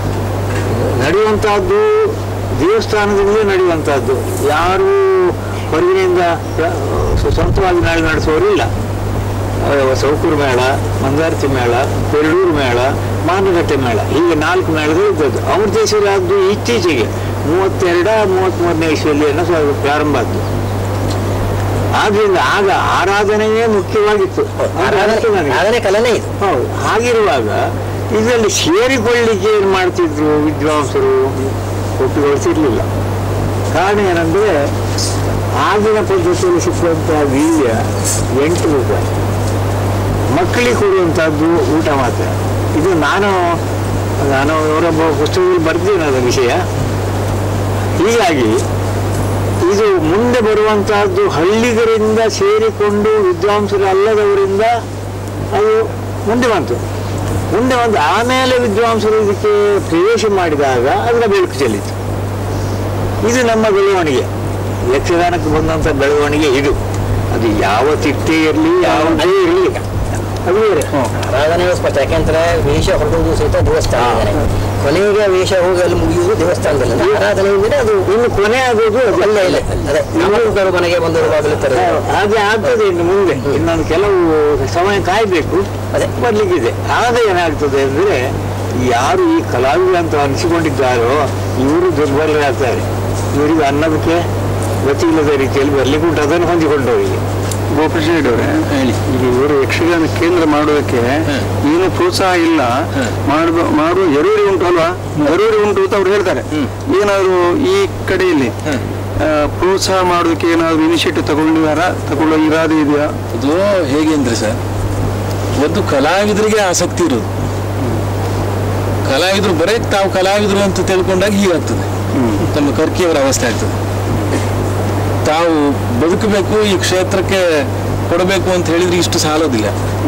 ನಡೆಯುವಂತಹದ್ದು ದೇವಸ್ಥಾನದಲ್ಲೇ ನಡೆಯುವಂತಹದ್ದು ಯಾರು ಹೊರಗಿನಿಂದ ಯ- ಸ್ವಂತವಾಗಿ ನಾಳೆ ನಡೆಸುವವರಿಲ್ಲ ಅಹ್ ಸೌಕೂರು ಮೇಳ ಮಂದಾರ್ತಿ ಮೇಳ ಪೆರಡೂರು ಮೇಳ ಮಾನಗಟ್ಟೆ ಮೇಳ ಹೀಗೆ ನಾಲ್ಕು ಮೇಳಗಳು ಇದ್ದದ್ದು ಅಮೃತೇಶ್ವರ ಆದ್ದು ಇತ್ತೀಚೆಗೆ ಮೂವತ್ತೆರಡ ಮೂವತ್ತ್ಮೂರನೇ ಇಸ್ವಿಯಲ್ಲಿಯನ್ನು ಸ್ವ- ಪ್ರಾರಂಭ ಆದ್ದು ಆದ್ರಿಂದ ಆಗ ಆರಾಧನೆಯೇ ಮುಖ್ಯವಾಗಿತ್ತು ಅಂತ ಆರಾಧನೆ ಅನಿಸ್ತು ನನಗೆ. ಆರಾಧನೆ ಕಲೆನೇ ಇದು ಹೌದು ಹಾಗಿರುವಾಗ ಇದರಲ್ಲಿ ಸೇರಿಕೊಳ್ಳಿಕ್ಕೆ ಏನು ಮಾಡ್ತಿದ್ರು ವಿದ್ವಾಂಸರು ಒಪ್ಪಿಗೊಳಿಸಿರ್ಲಿಲ್ಲ ಕಾರಣ ಏನಂದ್ರೆ ಆಗಿನ ಪದ್ಧತಿಯಲ್ಲಿ ಸಿಕ್ಕುವಂತಹ ವೀರ್ಯ ಎಂಟು ರೂಪಾಯಿ ಮಕ್ಕಳಿಗೆ ಕೊಡುವಂತಹದ್ದು ಊಟ ಮಾತ್ರ ಇದು ನಾನು ನಾನು ಅವರೊಬ್ಬ ಪುಸ್ತಕದಲ್ಲಿ ಬರ್ತೀನಿ ಅದರ ವಿಷಯ ಹೀಗಾಗಿ ಇದು ಮುಂದೆ ಬರುವಂತಹದ್ದು ಹಳ್ಳಿಗರಿಂದ ಸೇರಿಕೊಂಡು ವಿದ್ವಾಂಸರು ಅಲ್ಲದವರಿಂದ ಅದು ಮುಂದೆ ಬಂತು ಮುಂದೆ ಬಂದು ಆಮೇಲೆ ವಿದ್ವಾಂಸರು ಇದಕ್ಕೆ ಪ್ರವೇಶ ಮಾಡಿದಾಗ ಅದರ ಬೆಳಕು ಚೆಲ್ಲಿತು ಇದು ನಮ್ಮ ಬೆಳವಣಿಗೆ ಯಕ್ಷಗಾನಕ್ಕೆ ಬಂದಂಥ ಬೆಳವಣಿಗೆ ಇದು ಅದು ಯಾವ ತಿಟ್ಟೆ ಇರಲಿ ಯಾವುದೇ ಇರಲಿ ಅದು ಬೇರೆ ಆರಾಧನೆಯು ಸ್ಪಷ್ಟ ಯಾಕೆಂದ್ರೆ ವೇಷ ಹೊರಡುವುದು ಸಹಿತ ದೇವಸ್ಥಾನ ಕೊನೆಗೆ ವೇಷ ಹೋಗಿ ಅಲ್ಲಿ ಮುಗಿಯುವುದು ದೇವಸ್ಥಾನದಲ್ಲಿ ಆರಾಧನೆ ಅಂದ್ರೆ ಅದು ಇನ್ನು ಕೊನೆ ಆಗೋದು ಅದು ಅಲ್ಲ ಇಲ್ಲ ಅದೇ ನಮ್ಮೂರು ಮನೆಗೆ ಬಂದವರು ಬಾಗಿಲು ತರ ಹಾಗೆ ಆಗ್ತದೆ ಇನ್ನು ಮುಂದೆ ಇನ್ನೊಂದು ಕೆಲವು ಸಮಯ ಕಾಯ್ಬೇಕು ಅದೇ. ಬರ್ಲಿಕ್ಕಿದೆ ಆಗ ಏನಾಗ್ತದೆ ಅಂದ್ರೆ ಯಾರು ಈ ಕಲಾವಿದರು ಅಂತ ಅನಿಸಿಕೊಂಡಿದ್ದಾರೋ ಇವರು ದುರ್ಬಲರಾಗ್ತಾರೆ ಇವರಿಗೆ ಅನ್ನೋದಕ್ಕೆ ಗತಿ ಇಲ್ಲದ ರೀತಿಯಲ್ಲಿ ಬರ್ಲಿಕ್ಕೆ ಉಂಟು ಅದನ್ನು ಹೊಂದಿಕೊಂಡವರಿಗೆ ಗೋಪಾಲ್ ಅವರೇ ಹೇಳಿ ಈಗ ಇವರು ಯಕ್ಷಗಾನ ಕೇಂದ್ರ ಮಾಡೋದಕ್ಕೆ ಏನು ಪ್ರೋತ್ಸಾಹ ಇಲ್ಲ ಮಾಡುವ ಮಾಡುವ ಜರೂರಿ ಉಂಟು ಅಲ್ವಾ ಜರೂರಿ ಉಂಟು ಅಂತ ಅವ್ರು ಹೇಳ್ತಾರೆ ಏನಾದ್ರು ಈ ಕಡೆಯಲ್ಲಿ ಆ, ಪ್ರೋತ್ಸಾಹ ಮಾಡೋದಕ್ಕೆ ಏನಾದ್ರು ಇನಿಷಿಯೇಟಿವ್ ತಗೊಂಡಿದಾರ ತಗೊಳ್ಳೋ ಇರಾದೆ ಇದೆಯಾ ಅದು ಹೇಗೆ ಅಂದ್ರೆ ಸರ್ ಒಂದು ಕಲಾವಿದರಿಗೆ ಆಸಕ್ತಿ ಇರೋದು ಕಲಾವಿದರು ಬರೇ ತಾವು ಕಲಾವಿದರು ಅಂತ ತಿಳ್ಕೊಂಡಾಗ ಹೀಗಾಗ್ತದೆ ತಮ್ಮ ಕರ್ಕಿಯವರ ಅವಸ್ಥೆ ಆಗ್ತದೆ ತಾವು ಬದುಕಬೇಕು ಈ ಕ್ಷೇತ್ರಕ್ಕೆ ಕೊಡಬೇಕು ಅಂತ ಹೇಳಿದ್ರೆ ಇಷ್ಟು ಸಾಲೋದಿಲ್ಲ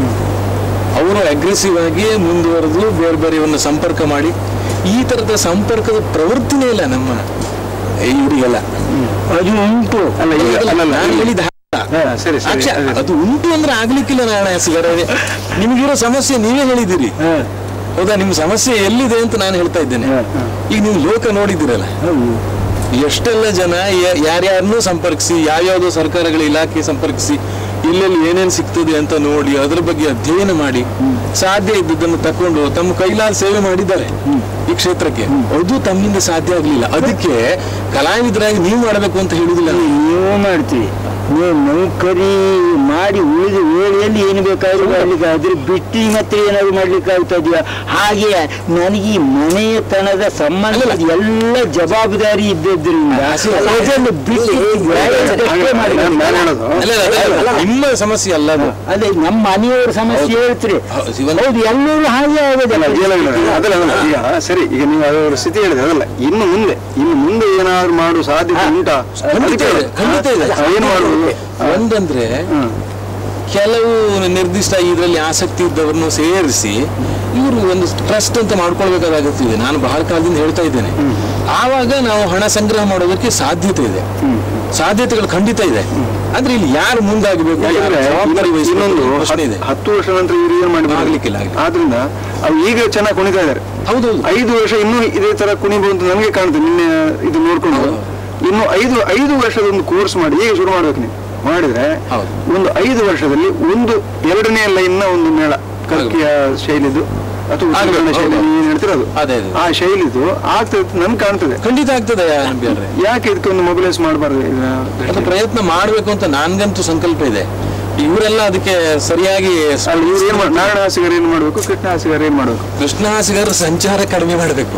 ಅವರು ಅಗ್ರೆಸಿವ್ ಆಗಿ ಮುಂದುವರೆದು ಬೇರೆ ಬೇರೆಯವನ್ನ ಸಂಪರ್ಕ ಮಾಡಿ ಈ ತರದ ಸಂಪರ್ಕದ ಪ್ರವೃತ್ತಿನೇ ಇಲ್ಲ ನಮ್ಮ ಇವರಿಗೆಲ್ಲ ಅದು ಉಂಟು ಅಲ್ಲ ಈಗ ಅಲ್ಲಲ್ಲ ನಾನು ಹೇಳಿದ ಹಾಗಲ್ಲ. ಹಾ, ಸರಿ ಸರಿ ಅಕ್ಷ- ಅದೇ. ಅದು ಉಂಟು ಅಂದ್ರೆ ಆಗ್ಲಿಕ್ಕಿಲ್ಲ ನಾರಾಯಣ ಸಿಗರೇ ನಿಮಗಿರೋ ಸಮಸ್ಯೆ ನೀವೇ ಹೇಳಿದಿರಿ ಹಾ, ಹೌದಾ ನಿಮ್ಮ ಸಮಸ್ಯೆ ಎಲ್ಲಿದೆ ಅಂತ ನಾನು ಹೇಳ್ತಾ ಇದ್ದೇನೆ ಹಾ, ಹಾ. ಈಗ ನೀವು ಲೋಕ ನೋಡಿದಿರಲ್ಲ ಹೌದು. ಎಷ್ಟೆಲ್ಲ ಜನ ಯ- ಯಾರ್ಯಾರನ್ನೂ ಸಂಪರ್ಕಿಸಿ ಯಾವ್ಯಾವುದೋ ಸರ್ಕಾರಗಳ ಇಲಾಖೆ ಸಂಪರ್ಕಿಸಿ ಎಲ್ಲೆಲ್ಲಿ ಏನೇನು ಸಿಗ್ತದೆ ಅಂತ ನೋಡಿ ಅದ್ರ ಬಗ್ಗೆ ಅಧ್ಯಯನ ಮಾಡಿ ಸಾಧ್ಯ ಇದ್ದದನ್ನು ತಕೊಂಡು ತಮ್ಮ ಕೈಲಾದ ಸೇವೆ ಮಾಡಿದ್ದಾರೆ ಈ ಕ್ಷೇತ್ರಕ್ಕೆ ಅದು ತಮ್ಮಿಂದ ಸಾಧ್ಯ ಆಗ್ಲಿಲ್ಲ ಅದಕ್ಕೆ ಕಲಾವಿದರಾಗಿ ನೀವು ಮಾಡಬೇಕು ಅಂತ ಹೇಳುದಿಲ್ಲ ನಾನು. ನೀವು ಮಾಡ್ತೀವಿ ನೀವು ನೌಕರಿ ಮಾಡಿ ಉಳಿದ ವೇಳೆಯಲ್ಲಿ ಏನು ಬೇಕಾದ್ರೂ ಮಾಡ್ಲಿಕ್ಕೆ ಆದ್ರೆ ಬಿಟ್ಟು ಮತ್ತೆ ಏನಾದ್ರು ಮಾಡ್ಲಿಕ್ಕೆ ಆಗ್ತದೆಯಾ ಹಾಗೆ ನನಗೆ ಈ ಮನೆತನದ ಸಂಬಂಧ ಎಲ್ಲ ಜವಾಬ್ದಾರಿ ಇದ್ದದ್ರಿಂದ ಹಸಿ- ಅದನ್ನು ಬಿಟ್ಟು ಬೇರೆದಷ್ಟೇ ಹಾಗೆ ಮಾಡ್ಲಿಕ್ಕೆ ನಾನು- ನಾನು ಹೇಳೋದು ಅಲ್ಲ, ಅಲ್ಲ, ಅಲ್ಲ, ನಿಮ್ಮ ಸಮಸ್ಯೆ ಅಲ್ಲ ಅದು ಅದೇ ನಮ್ಮ ಮನೆಯವರ ಸಮಸ್ಯೆ ಹೇಳ್ತೀರಿ ಹೌದು, ಇವನ್- ಹೌದು ಎಲ್ಲರೂ ಹಾಗೆ ಆಗೋದಿಲ್ಲ ಅಲ್ಲ, ಅದಲ್ಲ ಅದಲ್ಲ ಅದಲ್ಲ. ಈಗ ಸರಿ ಈಗ ನೀವು ಅದರ ಸ್ಥಿತಿ ಹೇಳಿದ್ರೆ ಅದಲ್ಲ ಇನ್ನು ಮುಂದೆ ಇನ್ನು ಮುಂದೆ ಏನಾದ್ರು ಮಾಡುವ ಸಾಧ್ಯತೆ ಉಂಟಾ ಖಂಡಿತ ಅದಕ್ಕೆ ಇದೆ, ಖಂಡಿತ ಇದೆ. ಆ, ಏನ್ ಮಾಡುದು ಒಂದಂದ್ರೆ ಕೆಲವು ನಿರ್ದಿಷ್ಟ ಇದರಲ್ಲಿ ಆಸಕ್ತಿ ಇದ್ದವರನ್ನು ಸೇರಿಸಿ ಇವರು ಒಂದು ಟ್ರಸ್ಟ್ ಅಂತ ಮಾಡ್ಕೊಳ್ಬೇಕಾದ ಅಗತ್ಯ ಇದೆ ನಾನು ಬಹಳ ಕಾಲದಿಂದ ಹೇಳ್ತಾ ಇದ್ದೇನೆ ಆವಾಗ ನಾವು ಹಣ ಸಂಗ್ರಹ ಮಾಡೋದಕ್ಕೆ ಸಾಧ್ಯತೆ ಇದೆ ಸಾಧ್ಯತೆಗಳು ಖಂಡಿತ ಇದೆ ಆದ್ರೆ ಇಲ್ಲಿ ಯಾರು ಮುಂದಾಗಬೇಕು ಯಾಕಂದ್ರೆ ಜವಾಬ್ದಾರಿ ಇನ್ನು- ವಹಿಸ್ಬೇಕು ಇನ್ನೊಂದು ಅನ್ನೋ ಪ್ರಶ್ನೆ ಇದೆ ಹತ್- ಹತ್ತು ವರ್ಷ ನಂತರ ಇವ್ರು ಏನ್ ಮಾಡಿ ಆಗ್ಲಿಕ್ಕಿಲ್ಲ, ಆಗ್ಲಿಕ್ಕಿಲ್ಲ. ಆದ್ರಿಂದ ಅವ್ರು ಈಗ ಚೆನ್ನಾಗಿ ಕುಣಿತಾ ಇದ್ದಾರೆ ಹೌದೌದು ಐದು ವರ್ಷ ಇನ್ನೂ ಇದೇ ತರ ಕುಣಿಬಹುದು ಅಂತ ನನಗೆ ಕಾಣುತ್ತೆ ನಿನ್ನೆ ಇದು ನೋಡ್ಕೊಂಡು ಇನ್ನು ಐದು ಐದು ವರ್ಷದ ಒಂದು ಕೋರ್ಸ್ ಮಾಡಿ ಈಗ ಶುರು ಮಾಡ್ಬೇಕು ನೀವು ಮಾಡಿದ್ರೆ ಹೌದು. ಒಂದು ಐದು ವರ್ಷದಲ್ಲಿ ಒಂದು ಎರಡನೇ ಲೈನ್ ನ ಒಂದು ಮೇಳ ಕಲ್ಕಿಯ ಶೈಲಿದು ಅಥವಾ ಉತ್ತರ ಆಗ್ಬೇಕು, ಕನ್ನಡ ಶೈಲಿ ಹೌದು. ಏನ್ ಹೇಳ್ತಿರೋದು ಅದೇ, ಅದೇ. ಆ ಶೈಲಿದು ಆಗ್ತದೆ ನನ್ಗೆ ಕಾಣ್ತದೆ ಖಂಡಿತ ಆಗ್ತದೆ ನಂಬಿಯವ್ರೆ ಯಾಕೆ ಇದಕ್ಕೆ ಒಂದು ಮೊಬಿಲೈಸ್ ಮಾಡಬಾರ್ದು ಇದರ ಅದು ಪ್ರಯತ್ನ ಮಾಡಬೇಕು ಅಂತ ನನ್ಗಂತೂ ಸಂಕಲ್ಪ ಇದೆ ಇವರೆಲ್ಲ ಅದಕ್ಕೆ ಸರಿಯಾಗಿ ಅಲ್ಲಿ ಇವ್ರು ಏನ್ ಮಾಡ್ ನಾರಾಯಣ ಹಾಸಿಗಾರ ಏನ್ ಮಾಡ್ಬೇಕು ಕೃಷ್ಣ ಹಾಸಿಗಾರ ಏನ್ ಮಾಡ್ಬೇಕು ಕೃಷ್ಣ ಹಾಸಿಗಾರ ಸಂಚಾರ ಕಡಿಮೆ ಮಾಡಬೇಕು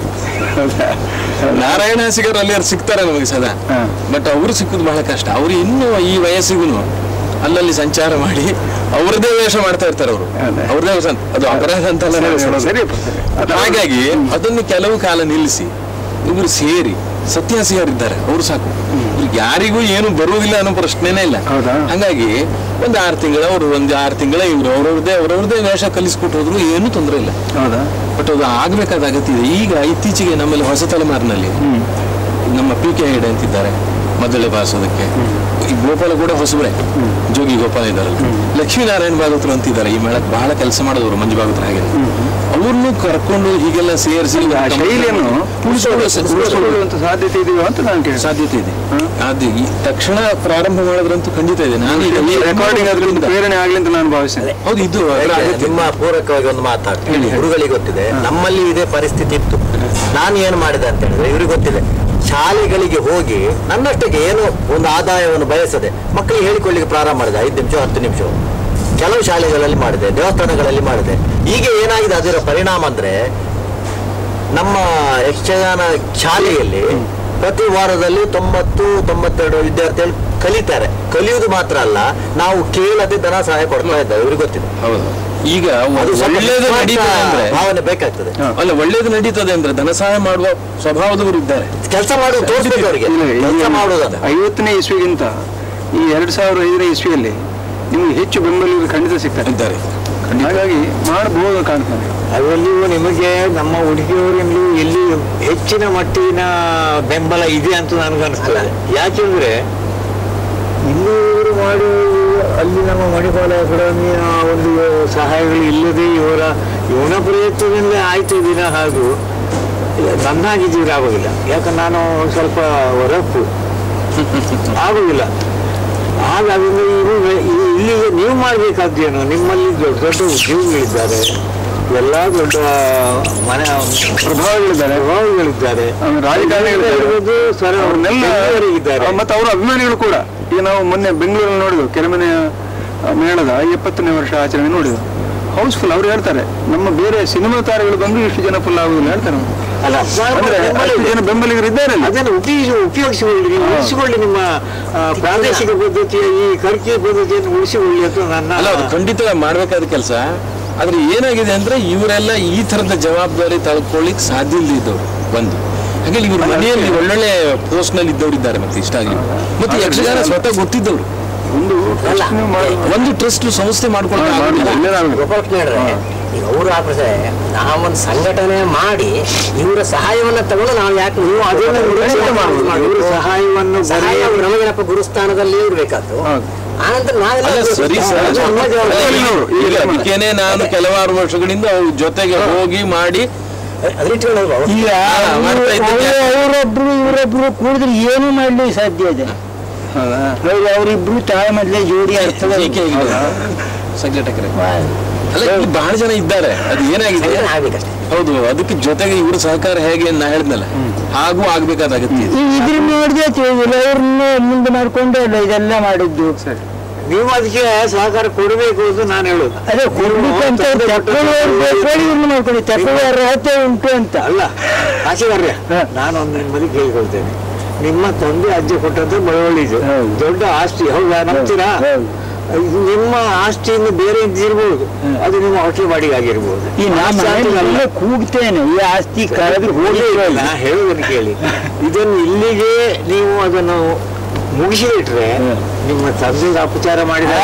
ನಾರಾಯಣ ಹಾಸಿಗಾರ ಅಲ್ಲಿ ಅವ್ರು ಸಿಗ್ತಾರೆ ನಮಗೆ ಸದಾ ಹಾ. ಬಟ್ ಅವರು ಸಿಕ್ಕುದು ಬಹಳ ಕಷ್ಟ ಅವ್ರು ಇನ್ನೂ ಈ ವಯಸ್ಸಿಗೂ ಅಲ್ಲಲ್ಲಿ ಸಂಚಾರ ಮಾಡಿ ಅವ್ರದೇ ವೇಷ ಮಾಡ್ತಾ ಇರ್ತಾರೆ ಅವರು ಅದೇ. ಅವ್ರದೇ ವೇಷ ಅಂತ- ಅದು ಅಪರಾಧ ಅಂತಲ್ಲ ನಾನು ಸರಿ, ಹೇಳೋದು. ಸರಿಯಪ್ಪ, ಸರಿ. ಅದು- ಹಾಗಾಗಿ ಅದನ್ನು ಕೆಲವು ಕಾಲ ನಿಲ್ಲಿಸಿ ಇವರು ಸೇರಿ ಸತ್ಯಾಸಿಯರಿದ್ದಾರೆ ಅವರು ಸಾಕು ಇವ್ರಿಗೆ ಯಾರಿಗೂ ಏನು ಬರುವುದಿಲ್ಲ ಅನ್ನೋ ಪ್ರಶ್ನೆನೇ ಇಲ್ಲ ಹೌದಾ? ಹಂಗಾಗಿ ಒಂದು ಆರು ತಿಂಗಳ ಅವರು ಒಂದು ಆರು ತಿಂಗಳ ಇವರು ಅವ್ರವ್ರದೇ ಅವ್ರವ್ರದೇ ವೇಷ ಕಲಿಸ್ಕೊಟ್ಟು ಹೋದ್ರು ಏನು ತೊಂದರೆ ಇಲ್ಲ ಹೌದಾ ಬಟ್ ಅದು ಆಗ್ಬೇಕಾದ ಅಗತ್ಯ ಇದೆ ಈಗ ಇತ್ತೀಚೆಗೆ ನಮ್ಮಲ್ಲಿ ಹೊಸ ತಲೆಮಾರಿನಲ್ಲಿ ನಮ್ಮ ಪಿ ಕೆ ಹೆಡ್ ಅಂತಿದ್ದಾರೆ ಮೊದಲೇ ಬಾರಿಸೋದಕ್ಕೆ ಈ ಗೋಪಾಲ ಕೂಡ ಹೊಸಬ್ರೆ ಜೋಗಿ ಗೋಪಾಲ ಇದ್ದಾರಲ್ಲ ಲಕ್ಷ್ಮೀನಾರಾಯಣ ಭಾಗವತರು ಅಂತಿದ್ದಾರೆ ಈ ಮೇಳಕ್ಕೆ ಬಹಳ ಕೆಲಸ ಮಾಡಿದವರು ಮಂಜು ಭಾಗವತರ ಹಾಗೆ ಅವ್ರನ್ನು ಕರ್ಕೊಂಡು ಹೀಗೆಲ್ಲ ಸೇರಿಸಿ ಆ ಶೈಲಿಯನ್ನು ಉಳಿಸ್ಕೊಳ್ಳೋ ಸ- ಉಳಿಸ್ಕೊಳ್ಳೋ ಉಳಿಸಿಕೊಳ್ಳುವಂತ ಸಾಧ್ಯತೆ ಇದೆಯೋ ಅಂತ ನಾನು ಕೇಳಿ ಸಾಧ್ಯತೆ ಇದೆ ಅದು ಈ ತಕ್ಷಣ ಪ್ರಾರಂಭ ಮಾಡಿದ್ರಂತೂ ಖಂಡಿತ ಇದೆ ನಾನು ಈಗ ಈ ರೆಕಾರ್ಡಿಂಗ್ ಅದರಿಂದ ಪ್ರೇರಣೆ ಆಗ್ಲಿ ಅಂತ ನಾನು ಭಾವಿಸ್ತೇನೆ ಹೌದು ಇದು ಅದರ ಯಾಕೆ ಅಗತ್ಯ. ನಿಮ್ಮ ಪೂರಕವಾಗಿ ಒಂದು ಮಾತಾಡ್ತೀನಿ ಗುರುಗಳಿಗೆ ಗೊತ್ತಿದೆ ನಮ್ಮಲ್ಲಿ ಇದೇ ಪರಿಸ್ಥಿತಿ ಇತ್ತು ನಾನು ಏನು ಮಾಡಿದೆ ಅಂತ ಹೇಳಿದ್ರೆ ಇವ್ರಿಗೆ ಗೊತ್ತಿದೆ ಶಾಲೆಗಳಿಗೆ ಹೋಗಿ ನನ್ನಷ್ಟಕ್ಕೆ ಏನೋ ಒಂದು ಆದಾಯವನ್ನು ಬಯಸದೆ ಮಕ್ಕಳಿಗೆ ಹೇಳಿಕೊಳ್ಳಿಕ್ಕೆ ಪ್ರಾರಂಭ ಮಾಡಿದೆ ಐದು ನಿಮಿಷ ಹತ್ತು ನಿಮಿಷ ಕೆಲವು ಶಾಲೆಗಳಲ್ಲಿ ಮಾಡಿದೆ ದೇವಸ್ಥಾನಗಳಲ್ಲಿ ಮಾಡಿದೆ ಈಗ ಏನಾಗಿದೆ ಅದರ ಪರಿಣಾಮ ಅಂದ್ರೆ ನಮ್ಮ ಯಕ್ಷಗಾನ ಶಾಲೆಯಲ್ಲಿ ಪ್ರತಿ ವಾರದಲ್ಲಿ ತೊಂಬತ್ತು ತೊಂಬತ್ತೆರಡು ವಿದ್ಯಾರ್ಥಿಗಳು ಕಲಿತಾರೆ ಕಲಿಯುವುದು ಮಾತ್ರ ಅಲ್ಲ ನಾವು ಕೇಳದೆ ಧನ ಸಹಾಯ ಕೊಡ್ತಾ ಇದ್ದೇವೆ ಇವ್ರಿಗೆ ಗೊತ್ತಿದೆ ಹೌದು ಈಗ ಅದು ಸ್ವಲ್ಪ ಒಳ್ಳೇದು ವಿಶ್ವಾಸ ನಡೀತದೆ ಅಂದ್ರೆ ಭಾವನೆ ಬೇಕಾಗ್ತದೆ ಅಲ್ಲ ಒಳ್ಳೇದು ನಡೀತದೆ ಅಂದ್ರೆ ಧನ ಸಹಾಯ ಮಾಡುವ ಸ್ವಭಾವದವರು ಇದ್ದಾರೆ ಕೆಲಸ ಮಾಡುದು ತೋರಿಸ್ಬೇಕು ಅವರಿಗೆ ಇಲ್ಲ, ಕೆಲಸ ಈ ಮಾಡುವುದು ಐವತ್ತನೇ ಇಸ್ವಿಗಿಂತ ಈ ಎರಡ್ ಸಾವಿರದ ಐದನೇ ಇಸ್ವಿಯಲ್ಲಿ ನಿಮ್ಗೆ ಹೆಚ್ಚು ಬೆಂಬಲಿಗರು ಖಂಡಿತ ಸಿಗ್ತಾರೆ ಇದ್ದಾರೆ ಹಾಗಾಗಿ ಮಾಡಬಹುದು ಕಾಣ್ತಾನೆ ಅದರಲ್ಲಿಯೂ ನಿಮಗೆ ನಮ್ಮ ಹುಡುಗಿಯವರಿಂದಲೂ ಎಲ್ಲಿ ಹೆಚ್ಚಿನ ಮಟ್ಟಿನ ಬೆಂಬಲ ಇದೆ ಅಂತ ನನಗನ್ಸ್ತದೆ ಯಾಕೆಂದ್ರೆ ಇಲ್ಲಿ ಇವರು ಮಾಡಿ ಅಲ್ಲಿ ನಮ್ಮ ಮಣಿಪಾಲ ಅಕಾಡೆಮಿಯ ಒಂದು ಸಹಾಯಗಳು ಇಲ್ಲದೆ ಇವರ ಇವನ ಪ್ರಯತ್ನದಿಂದ ಆಯ್ತು ದಿನ ಹಾಗೂ ನನ್ನಾಗಿದ್ದೀರ ಆಗೋದಿಲ್ಲ ಯಾಕಂದ್ರೆ ನಾನು ಒಂದ್ ಸ್ವಲ್ಪ ಹೊರಪ್ಪು ಆಗೋದಿಲ್ಲ ಆಗ ಅದರಿಂದ ಇವು ಇವು ಇಲ್ಲಿಗೆ ನೀವು ಮಾಡಬೇಕಾದ್ದೇನು ನಿಮ್ಮಲ್ಲಿ ದೊಡ್ಡ ದೊಡ್ಡ ಉದ್ಯೋಗಿಗಳಿದ್ದಾರೆ ಎಲ್ಲ ದೊಡ್ಡ ಮನೆ ಪ್ರಭಾವಿಗಳಿದ್ದಾರೆ ಪ್ರಭಾವಿಗಳಿದ್ದಾರೆ ಆಮೇಲೆ ರಾಜಕಾರಣಿಗಳಿದ್ದಾರೆ. ಇರ್ಬೋದು, ಸರ್ ಅವ್ರನ್ನೆಲ್ಲ ಇದ್ದಾರೆ ಮತ್ತೆ ಅವರ ಅಭಿಮಾನಿಗಳು ಕೂಡ ಈಗ ನಾವು ಮೊನ್ನೆ ಬೆಂಗಳೂರಲ್ಲಿ ನೋಡಿದ್ವು ಕೆರೆಮನೆಯ ಆ, ಮೇಳದ ಎಪ್ಪತ್ತನೇ ವರ್ಷ ಆಚರಣೆ ನೋಡಿದ್ವು ಹೌಸ್ಫುಲ್ ಅವ್ರು ಹೇಳ್ತಾರೆ ನಮ್ಮ ಬೇರೆ ಸಿನಿಮಾ ತಾರೆಗಳು ಬಂದು ಇಷ್ಟು ಜನ ಫುಲ್ ಆಗುದಿಲ್ಲ ಹೇಳ್ತಾರೆ ಅವ್ರು. ಅಲ್ಲ ಅಂದ್ರೆ ಅಷ್ಟು ಜನ ಬೆಂಬಲಿಗರು ಇದ್ದಾರೆ ಅಲ್ಲಿ. ಅದನ್ನು ಉಪಯೋಗಿಸಿ ಉಪಯೋಗಿಸಿಕೊಳ್ಳಿ ನೀವು ಉಳಿಸಿಕೊಳ್ಳಿ ನಿಮ್ಮ ಆ, ಪ್ರಾದೇಶಿಕ ಪದ್ಧತಿಯ ಈ ಕರ್ಕಿ ಪದ್ಧತಿಯನ್ನು ಉಳಿಸಿಕೊಳ್ಳಿ ಅಂತ ನನ್ನ ಅಲ್ಲ ಅದು ಖಂಡಿತ ಮಾಡಬೇಕಾದ ಕೆಲಸ ಆದ್ರೆ ಏನಾಗಿದೆ ಅಂದ್ರೆ ಇವರೆಲ್ಲ ಈ ತರದ ಜವಾಬ್ದಾರಿ ತಳ್ಕೊಳ್ಳಿಕ್ ಸಾಧ್ಯ ಇಲ್ಲದಿದ್ದವ್ರು ಒಂದು ಹಾಗಾಗಿ ಇವ್ರ ಮನೆಯಲ್ಲಿ ಒಳ್ಳೊಳ್ಳೆ ಪೋಸ್ಟ್ ನಲ್ಲಿ ಇದ್ದವ್ರು ಇದ್ದಾರೆ ಮತ್ತೆ ಇಷ್ಟ ಆಗಲಿ ಮತ್ತೆ ಯಕ್ಷಗಾನ ಸ್ವತಃ ಗೊತ್ತಿದ್ದವ್ರು ಒಂದು ಅಲ್ಲ. ಪ್ರಶ್ನೆ ಮಾಡಿ ಒಂದು ಟ್ರಸ್ಟ್ ಸಂಸ್ಥೆ ಮಾಡ್ಕೊಂಡು ಗೋಪಾಲಕೃಷ್ಣ ಹೇಳ್ರೆ ಈಗ ಅವರು ಆದ್ರೆ ನಾವೊಂದು ಸಂಘಟನೆ ಮಾಡಿ ಇವರ ಸಹಾಯವನ್ನ ತಗೊಂಡು ನಾವು ಯಾಕೆ ನೀವು ಅದನ್ನ ನಿರೀಕ್ಷೆ ಮಾಡ್ಬೋದು. ಇವ್ರ ಸಹಾಯವನ್ನು ಸಹಾಯ ರಮಗನಪ್ಪ ಗುರುಸ್ಥಾನದಲ್ಲಿ ಇರ್ಬೇಕಾದ್ದು ಆನಂತರ ನಾವೆಲ್ಲ ಅಲ್ಲ ಸರಿ ಸರ್ ಅದು ನಮ್ಮ ಜವಾಬ್ದಾರಿ. ಈಗ ಅದಕ್ಕೇನೆ ನಾನು ಕೆಲವಾರು ವರ್ಷಗಳಿಂದ ಅವ್ರ ಜೊತೆಗೆ ಹೋಗಿ ಮಾಡಿ ಅದ್ರಿಟ್ಕೊಂಡು ಹೋಗ್ಬೋದು. ಈಗ ಮಾಡ್ತಾ ಇದ್ದದ್ದು ಯಾಕೆ? ಅವರೊಬ್ರು ಇವರೊಬ್ರು ಕೂಡಿದ್ರೆ ಏನು ಮಾಡ್ಲಿಕ್ಕೆ ಸಾಧ್ಯ ಇದೆ ಹೌದಾ ಹೌದು ಅವರಿಬ್ರು ತಾಯಿ ಮೊದಲೇ ಜೋಡಿ ಆಗ್ತದೆ ಹೀಗೆ ಈಗ ಸಂಘಟಕರೇ ಅಲ್ಲ ಇಲ್ಲಿ ಬಹಳ ಜನ ಇದ್ದಾರೆ ಅದು ಏನಾಗಿದೆ ಸಂಘಟನೆ ಆಗ್ಬೇಕಷ್ಟೇ ಹೌದು ಅದಕ್ಕೆ ಜೊತೆಗೆ ಇವ್ರ ಸಹಕಾರ ಹೇಗೆ ನಾ ಹೇಳಿದ್ನಲ್ಲ ಹಾಗೂ ಆಗ್ಬೇಕಾದ ಅಗತ್ಯ ಇದೆ ಈ ಇದ್ರ ನೋಡಿದ್ರೆ ತಿಳಿದಿಲ್ಲ ಅವ್ರನ್ನ ಮುಂದೆ ಮಾಡ್ಕೊಂಡೆ ಅಲ್ಲ ಇದೆಲ್ಲ ಮಾಡಿದ್ದು ನೀವು ಅದಕ್ಕೆ ಸಹಕಾರ ಕೊಡಬೇಕು ಅಂತ ನಾನು ಹೇಳೋದು ಅದೇ ಕೊಡ್ಬೇಕಂತ ತಕೊಳ್ಳೋರು ಬೇಕು ಇವ್ರನ್ನ ಮಾಡ್ಕೊಳ್ಳಿ ತಕೊಳ್ಳೋ ಅರ್ಹತೆ ಉಂಟು ಅಂತ ಅಲ್ಲ ಆಶೆಗಾರ್ಯ ನಾನೊಂದು ನಿಮ್ಮಲ್ಲಿ ಕೇಳ್ಕೊಳ್ತೇನೆ ನಿಮ್ಮ ತಂದೆ ಅಜ್ಜ ಕೊಟ್ಟಂತ ಬಡವಳಿದು ಹೌದು. ದೊಡ್ಡ ಆಸ್ತಿ ಹೌದಾ ನಂಬ್ತೀರಾ ಹೌದು. ಇದು ನಿಮ್ಮ ಆಸ್ತಿಯಿಂದ ಬೇರೆ ಇರ್ಬೋದು ಅದು ನಿಮ್ಮ ಹೊಟ್ಟೆ ಬಾಡಿಗೆ ಆಗಿರ್ಬೋದು ಈ ನಾ ಆಸ್ತಿ ಮನೆಯಲ್ಲಿ ಅಂತಲ್ಲ. ಕೂಗ್ತೇನೆ ಈ ಆಸ್ತಿ ಕಳೆದ್ರೆ ಹೋಗಿ ನಾ ಹೇಳುವುದನ್ನು ಕೇಳಿ ಇದನ್ನು ಇಲ್ಲಿಗೆ ನೀವು ಅದನ್ನು ಮುಗಿಸಿಬಿಟ್ರೆ ನಿಮ್ಮ ತಂದೆಗೆ ಅಪಚಾರ ಮಾಡಿದ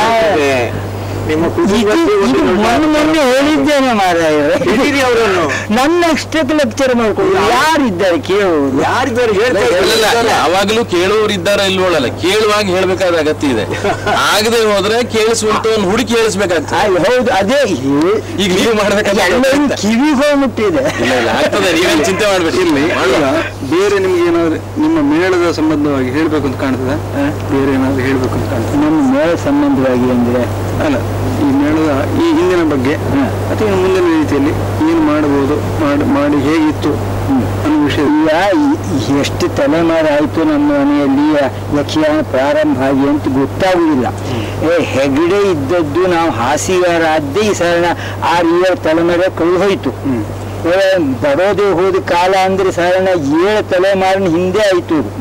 ನಿಮ್ಮ ಕುಟುಂಬಕ್ಕೆ ಒಂದು ಇದು ದೊಡ್ಡ ಮೊನ್ನೆ ಮೊನ್ನೆ ಹೇಳಿದ್ದೇನೆ ಮಾರಾಯ ಹಿಡೀರಿ ಅವರನ್ನು ನನ್ನ ಅಷ್ಟಕ್ಕೆ ಲೆಕ್ಚರ್ ಮಾಡ್ಕೊಳ್ಳಿ ಯಾರಿದ್ದಾರೆ ಕೇಳುವುದು ಯಾರಿದ್ದಾರೆ ಹೇಳ್ತಾ ಇಲ್ಲ, ಇದ್ದಾರೆ ಯಾವಾಗಲೂ ಕೇಳುವವರು ಇದ್ದಾರ ಇಲ್ವೋಳಲ್ಲ ಕೇಳುವಾಗ ಹೇಳ್ಬೇಕಾದ ಅಗತ್ಯ ಇದೆ ಆಗದೆ ಹೋದ್ರೆ ಕೇಳಿಸುವಂತವನ್ನ ಹುಡುಕಿ ಹೇಳಿಸ್ಬೇಕಾಗ್ತದೆ ಆ, ಹೌದು ಅದೇ ಹೇ- ಈಗ ನೀವು ಮಾಡ್ಬೇಕಂತ ಎಲ್ಲರೂ ಕಿವಿಗೆ ಹೋಗ್ಬಿಟ್ಟಿದೆ ಇಲ್ಲ ಇಲ್ಲ ಆಗ್ತದೆ ನೀವೇನು ಚಿಂತೆ ಮಾಡ್ಬೇಡಿ ಇಲ್ಲಿ ಮಾಡುವ. ಈಗ ಬೇರೆ ನಿಮ್ಗೆ ಏನಾದ್ರು ನಿಮ್ಮ ಮೇಳದ ಸಂಬಂಧವಾಗಿ ಹೇಳ್ಬೇಕು ಅಂತ ಕಾಣ್ತದ ಬೇರೆ ಏನಾದ್ರು ಹೇಳ್ಬೇಕು ಅಂತ ಕಾಣ್ತದೆ ನಮ್ಮ ಮೇಳ ಸಂಬಂಧವಾಗಿ ಅಂದ್ರೆ ಅಲ್ಲ ಈ ಮೇಳದ ಈ ಹಿಂದಿನ ಬಗ್ಗೆ ಅಥವಾ ಇನ್ನು ಮುಂದಿನ ರೀತಿಯಲ್ಲಿ ಏನು ಮಾಡಬಹುದು ಮಾಡಿ ಮಾಡಿ ಹೇಗಿತ್ತು ಅನ್ನೋ ವಿಷಯ ಈಗ ಈ- ಎಷ್ಟು ತಲೆಮಾರು ಆಯ್ತು ನಮ್ಮ ಮನೆಯಲ್ಲಿ ಯಕ್ಷಗಾನ ಪ್ರಾರಂಭ ಆಗಿ ಅಂತ ಗೊತ್ತಾಗುದಿಲ್ಲ ಏ ಹೆಗಡೆ ಇದ್ದದ್ದು ನಾವು ಹಾಸಿಗಾರ ಆದ್ದೇ ಈ ಸರಣ ಆರು ಏಳು ತಲೆಮಾರು ಕಳೆದು ಹೋಯ್ತು ಏ, ಬರೋದೇ ಹೋದ ಕಾಲ ಅಂದ್ರೆ ಸಾಧಾರಣ ಏಳು ತಲೆಮಾರಿನ ಹಿಂದೆ ಆಯ್ತು ಇದು.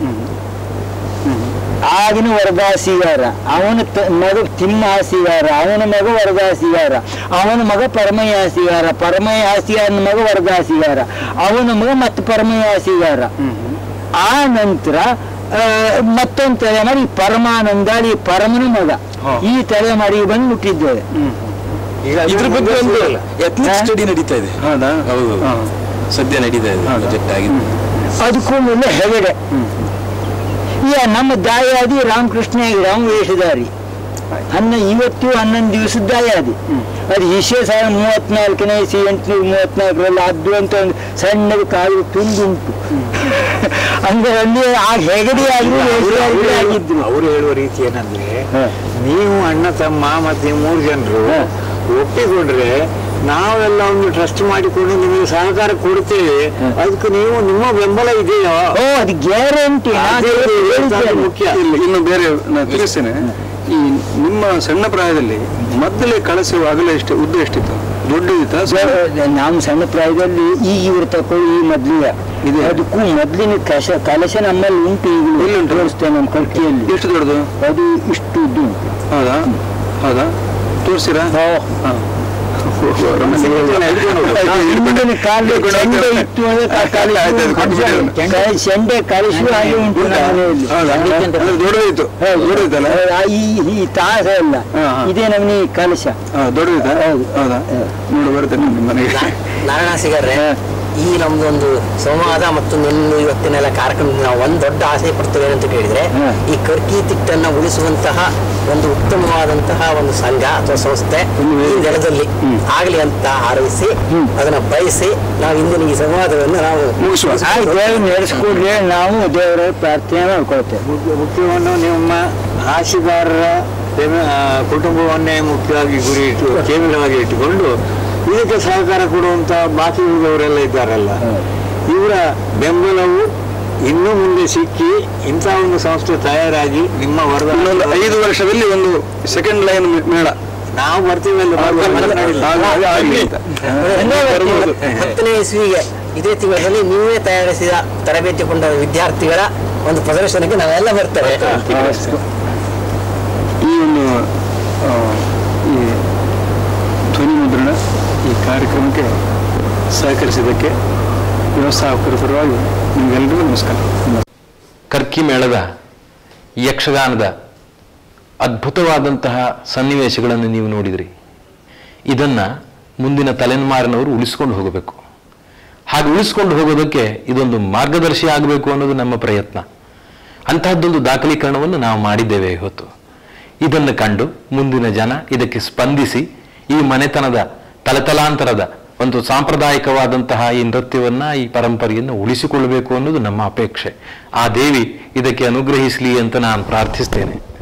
ಆಗಿನ ವರದಾಸಿಗಾರ ಅವನ ತ- ಮಗ ತಿಮ್ಮ ಹಾಸಿಗಾರ ಅವನ ಮಗ ವರದಾಸಿಗಾರ ಅವನ ಮಗ ಪರಮಯ್ಯ ಹಾಸಿಗಾರ ಪರಮಯ್ಯ ಹಾಸಿಗಾರನ ಮಗ ವರದಾಸಿಗಾರ ಅವನ ಮಗ ಮತ್ತೆ ಪರಮಯ್ಯ ಹಾಸಿಗಾರ ಆ ನಂತರ ಆ, ಮತ್ತೊಂದು ತಲೆಮಾರಿ ಪರಮಾನಂದ ಈ ಪರಮನ ಮಗ ಈ ತಲೆಮಾರಿಗೆ ಬಂದು ಹುಟ್ಟಿದ್ದೇವೆ ಈಗ ಅದು ಇದ್ರ ಬಗ್ಗೆ ಒಂದು ಮುಂದುವರಿಸಲ್ಲ. ಎತ್ನಿಕ್ ಹಾ? ಸ್ಟಡಿ ನಡೀತಾ ಇದೆ ಹೌದಾ ಹೌದು ಹಾ. ಸದ್ಯ ನಡೀತಾ ಇದೆ ಪ್ರಾಜೆಕ್ಟ್ ಆಗಿದೆ ಅದಕ್ಕೂ ಮೊದಲು ಹೆಗಡೆ ಈಗ ನಮ್ಮ ದಾಯಾದಿ ರಾಮಕೃಷ್ಣ ಹೆಗಡೆ ಅವನು ವೇಷಧಾರಿ ಹನ್ನ ಇವತ್ತು ಹನ್ನೊಂದು ದಿವಸದ ದಾಯಾದಿ ಅದು ವಿಶೇಷ ಸಾವಿರದ ಮೂವತ್ನಾಲ್ಕನೇ ಇಸಿ ಎಂಟುನೂರ ಮೂವತ್ನಾಲ್ಕರಲ್ಲಿ ಅದು ಅಂತ ಒಂದು ಸಣ್ಣದು ಕಾಲು ತುಂಡುಂಟು ಅಂದ್ರೆ ಅಲ್ಲಿ ಆ ಹೆಗಡೆ ಆಗಿದ್ರು ವೇಷಧಾರಿ ಆಗಿದ್ರು ಅವರು ಹೇಳುವ ರೀತಿ ಏನಂದ್ರೆ ಹ. ನೀವು ಅಣ್ಣ ತಮ್ಮ ಮತ್ತೆ ಮೂರು ಜನರು ಹ. ಒಪ್ಪಿಕೊಂಡ್ರೆ ನಾವೆಲ್ಲ ಒಂದು ಟ್ರಸ್ಟ್ ಮಾಡಿಕೊಂಡು ನಿಮಗೆ ಸಹಕಾರ ಕೊಡ್ತೇವೆ ಅದಕ್ಕೆ ನೀವು ನಿಮ್ಮ ಬೆಂಬಲ ಇದೆಯೋ ಓ ಅದು ಗ್ಯಾರಂಟಿ ಅದೇ ದೇವಸ್ಥಾನ ಮುಖ್ಯ ಇಲ್ಲಿ ಇನ್ನು ಬೇರೆ ನಾನು ತಿಳಿಸ್ತೇನೆ ಈ ನಿಮ್ಮ ಸಣ್ಣ ಪ್ರಾಯದಲ್ಲಿ ಮೊದಲೇ ಕಳಸುವ ಅಗಲ ಎಷ್ಟು ಉದ್ದ ಎಷ್ಟಿತ್ತು ದೊಡ್ಡದಿತ್ತ ನಾವು ಸಣ್ಣ ಪ್ರಾಯದಲ್ಲಿ ಈಗ ಇವ್ರು ತಕೊಳ್ಳಿ ಈ ಮೊದ್ಲಿಗೆ ಇದೆ. ಅದಕ್ಕೂ ಮೊದ್ಲಿನ ಕಶ ಕಲಶ ನಮ್ಮಲ್ಲಿ ಉಂಟು ಈಗ ಎಲ್ಲಿ ತೋರಿಸ್ತೇವೆ ನಮ್ಮ ಕಲ್ಕಿಯಲ್ಲಿ ಎಷ್ಟು ದೊಡ್ಡದು ಅದು ಇಷ್ಟು ಉದ್ದು ಉಂಟು ಹೌದಾ ಹೌದಾ ತೋರಿಸಿರಾ ಹಿಂದಿನ ಕಾಲ ಚೆಂಡೆ ಇತ್ತು ಅಂದ್ರೆ ಆ ಕಾಲ ಆಯ್ತು, ಆಯ್ತು, ಕೊಟ್ಟು ಬಿಡಿ ಅದನ್ನು. ಕ- ಚೆಂಡೆ ಕಲಶು ಹಾಗೆ ಉಂಟು ನಮ್ಮ ಮನೆಯಲ್ಲಿ ದೊಡ್ಡದಿತ್ತು ಹೌದು. ದೊಡ್ಡದಿತ್ತಲ್ಲ ಆ, ಈ ಈ ತಾಸ ಎಲ್ಲ ಹಾ, ಹಾ. ಇದೇ ನಮ್ಮನೆ ಕಲಶ ಹಾ, ದೊಡ್ಡದಿತ್ತ ಹೌದು. ಹೌದಾ ನೋಡು ಬರ್ತೇನೆ ನಿಮ್ಮ ಮನೆಗೆ ನಾರಾಯಣ ಸಿಗರ್ರೆ ಈ ನಮ್ದೊಂದು ಸಂವಾದ ಮತ್ತು ನಿನ್ನ ಇವತ್ತಿನೆಲ್ಲ ಕಾರ್ಯಕ್ರಮದಲ್ಲಿ ನಾವು ಒಂದು ದೊಡ್ಡ ಆಸೆ ಪಡ್ತೇವೆ ಅಂತ ಕೇಳಿದ್ರೆ ಹ್ಮ್. ಈ ಕರ್ಕಿ ತಿಟ್ಟನ್ನ ಉಳಿಸುವಂತಹ ಒಂದು ಉತ್ತಮವಾದಂತಹ ಒಂದು ಸಂಘ ಅಥವಾ ಸಂಸ್ಥೆ ಈ ನೆಲದಲ್ಲಿ ಆಗಲಿ ಅಂತ ಹಾರೈಸಿ ಅದನ್ನ ಬಯಸಿ ನಾವು ಇಂದಿನ ಈ ಸಂವಾದವನ್ನು ನಾವು ಮುಗಿಸುವ ಆ ದೇವ್ರು ನಡೆಸ್ಕೊಡ್ಲಿ ನಾವು ದೇವರ ಪ್ರಾರ್ಥನೆ ಮಾಡ್ಕೊಳ್ತೇವೆ ಮುಖ್ಯ- ಮುಖ್ಯವನ್ನು ನಿಮ್ಮ ಹಾಸಿಗಾರರ ಬೆಮ- ಆ, ಕುಟುಂಬವನ್ನೇ ಮುಖ್ಯವಾಗಿ ಗುರಿ ಇಟ್ಟು ಕೇಂದ್ರವಾಗಿ ಇಟ್ಟುಕೊಂಡು ಇದಕ್ಕೆ ಸಹಕಾರ ಕೊಡುವಂತ ಬಾಕಿ ಉಳಿದವರೆಲ್ಲ ಇದ್ದಾರಲ್ಲ ಇವರ ಬೆಂಬಲವು ಇನ್ನು ಮುಂದೆ ಸಿಕ್ಕಿ ಇಂಥ ಒಂದು ಸಂಸ್ಥೆ ತಯಾರಾಗಿ ನಿಮ್ಮ ವರ್ಗ ಇನ್ನೊಂದು ಐದು ವರ್ಷದಲ್ಲಿ ಒಂದು ಸೆಕೆಂಡ್ ಲೈನ್ ಮೇಳ ನಾವು ಬರ್ತೀವಲ್ಲ ಮಾತನಾಡಿಲ್ಲ. ಹಾಗೆ ಆಗ್ಲಿ ಅಂತ. ಬರ್ಬೋದು. ಹತ್ತನೇ ಇಸ್ವಿಗೆ ಇದೇ ತಿಂಗಳಲ್ಲಿ ನೀವೇ ತಯಾರಿಸಿದ ತರಬೇತಿಗೊಂಡ ವಿದ್ಯಾರ್ಥಿಗಳ ಒಂದು ಪ್ರದರ್ಶನಕ್ಕೆ ನಾವೆಲ್ಲ ಬರ್ತೇವೆ ಈ ಒಂದು ಆ, ಈ ಧ್ವನಿ ಮುದ್ರಣ ಕಾರ್ಯಕ್ರಮಕ್ಕೆ ಸಹಕರಿಸಿದ್ದಕ್ಕೆ ವ್ಯವಸ್ಥಾಪಕರ ಪರವಾಗಿ ನಿಮಗೆಲ್ಲರಿಗೂ ನಮಸ್ಕಾರ ಕರ್ಕಿ ಮೇಳದ ಯಕ್ಷಗಾನದ ಅದ್ಭುತವಾದಂತಹ ಸನ್ನಿವೇಶಗಳನ್ನು ನೀವು ನೋಡಿದ್ರಿ ಇದನ್ನ ಮುಂದಿನ ತಲೆಮಾರಿನವರು ಉಳಿಸ್ಕೊಂಡು ಹೋಗಬೇಕು ಹಾಗೆ ಉಳಿಸ್ಕೊಂಡು ಹೋಗೋದಕ್ಕೆ ಇದೊಂದು ಮಾರ್ಗದರ್ಶಿ ಆಗಬೇಕು ಅನ್ನೋದು ನಮ್ಮ ಪ್ರಯತ್ನ ಅಂತಹದ್ದೊಂದು ದಾಖಲೀಕರಣವನ್ನು ನಾವು ಮಾಡಿದ್ದೇವೆ ಇವತ್ತು ಇದನ್ನು ಕಂಡು ಮುಂದಿನ ಜನ ಇದಕ್ಕೆ ಸ್ಪಂದಿಸಿ ಈ ಮನೆತನದ ತಲತಲಾಂತರದ ಒಂದು ಸಾಂಪ್ರದಾಯಿಕವಾದಂತಹ ಈ ನೃತ್ಯವನ್ನ ಈ ಪರಂಪರೆಯನ್ನು ಉಳಿಸಿಕೊಳ್ಳಬೇಕು ಅನ್ನೋದು ನಮ್ಮ ಅಪೇಕ್ಷೆ ಆ ದೇವಿ ಇದಕ್ಕೆ ಅನುಗ್ರಹಿಸಲಿ ಅಂತ ನಾನು ಪ್ರಾರ್ಥಿಸ್ತೇನೆ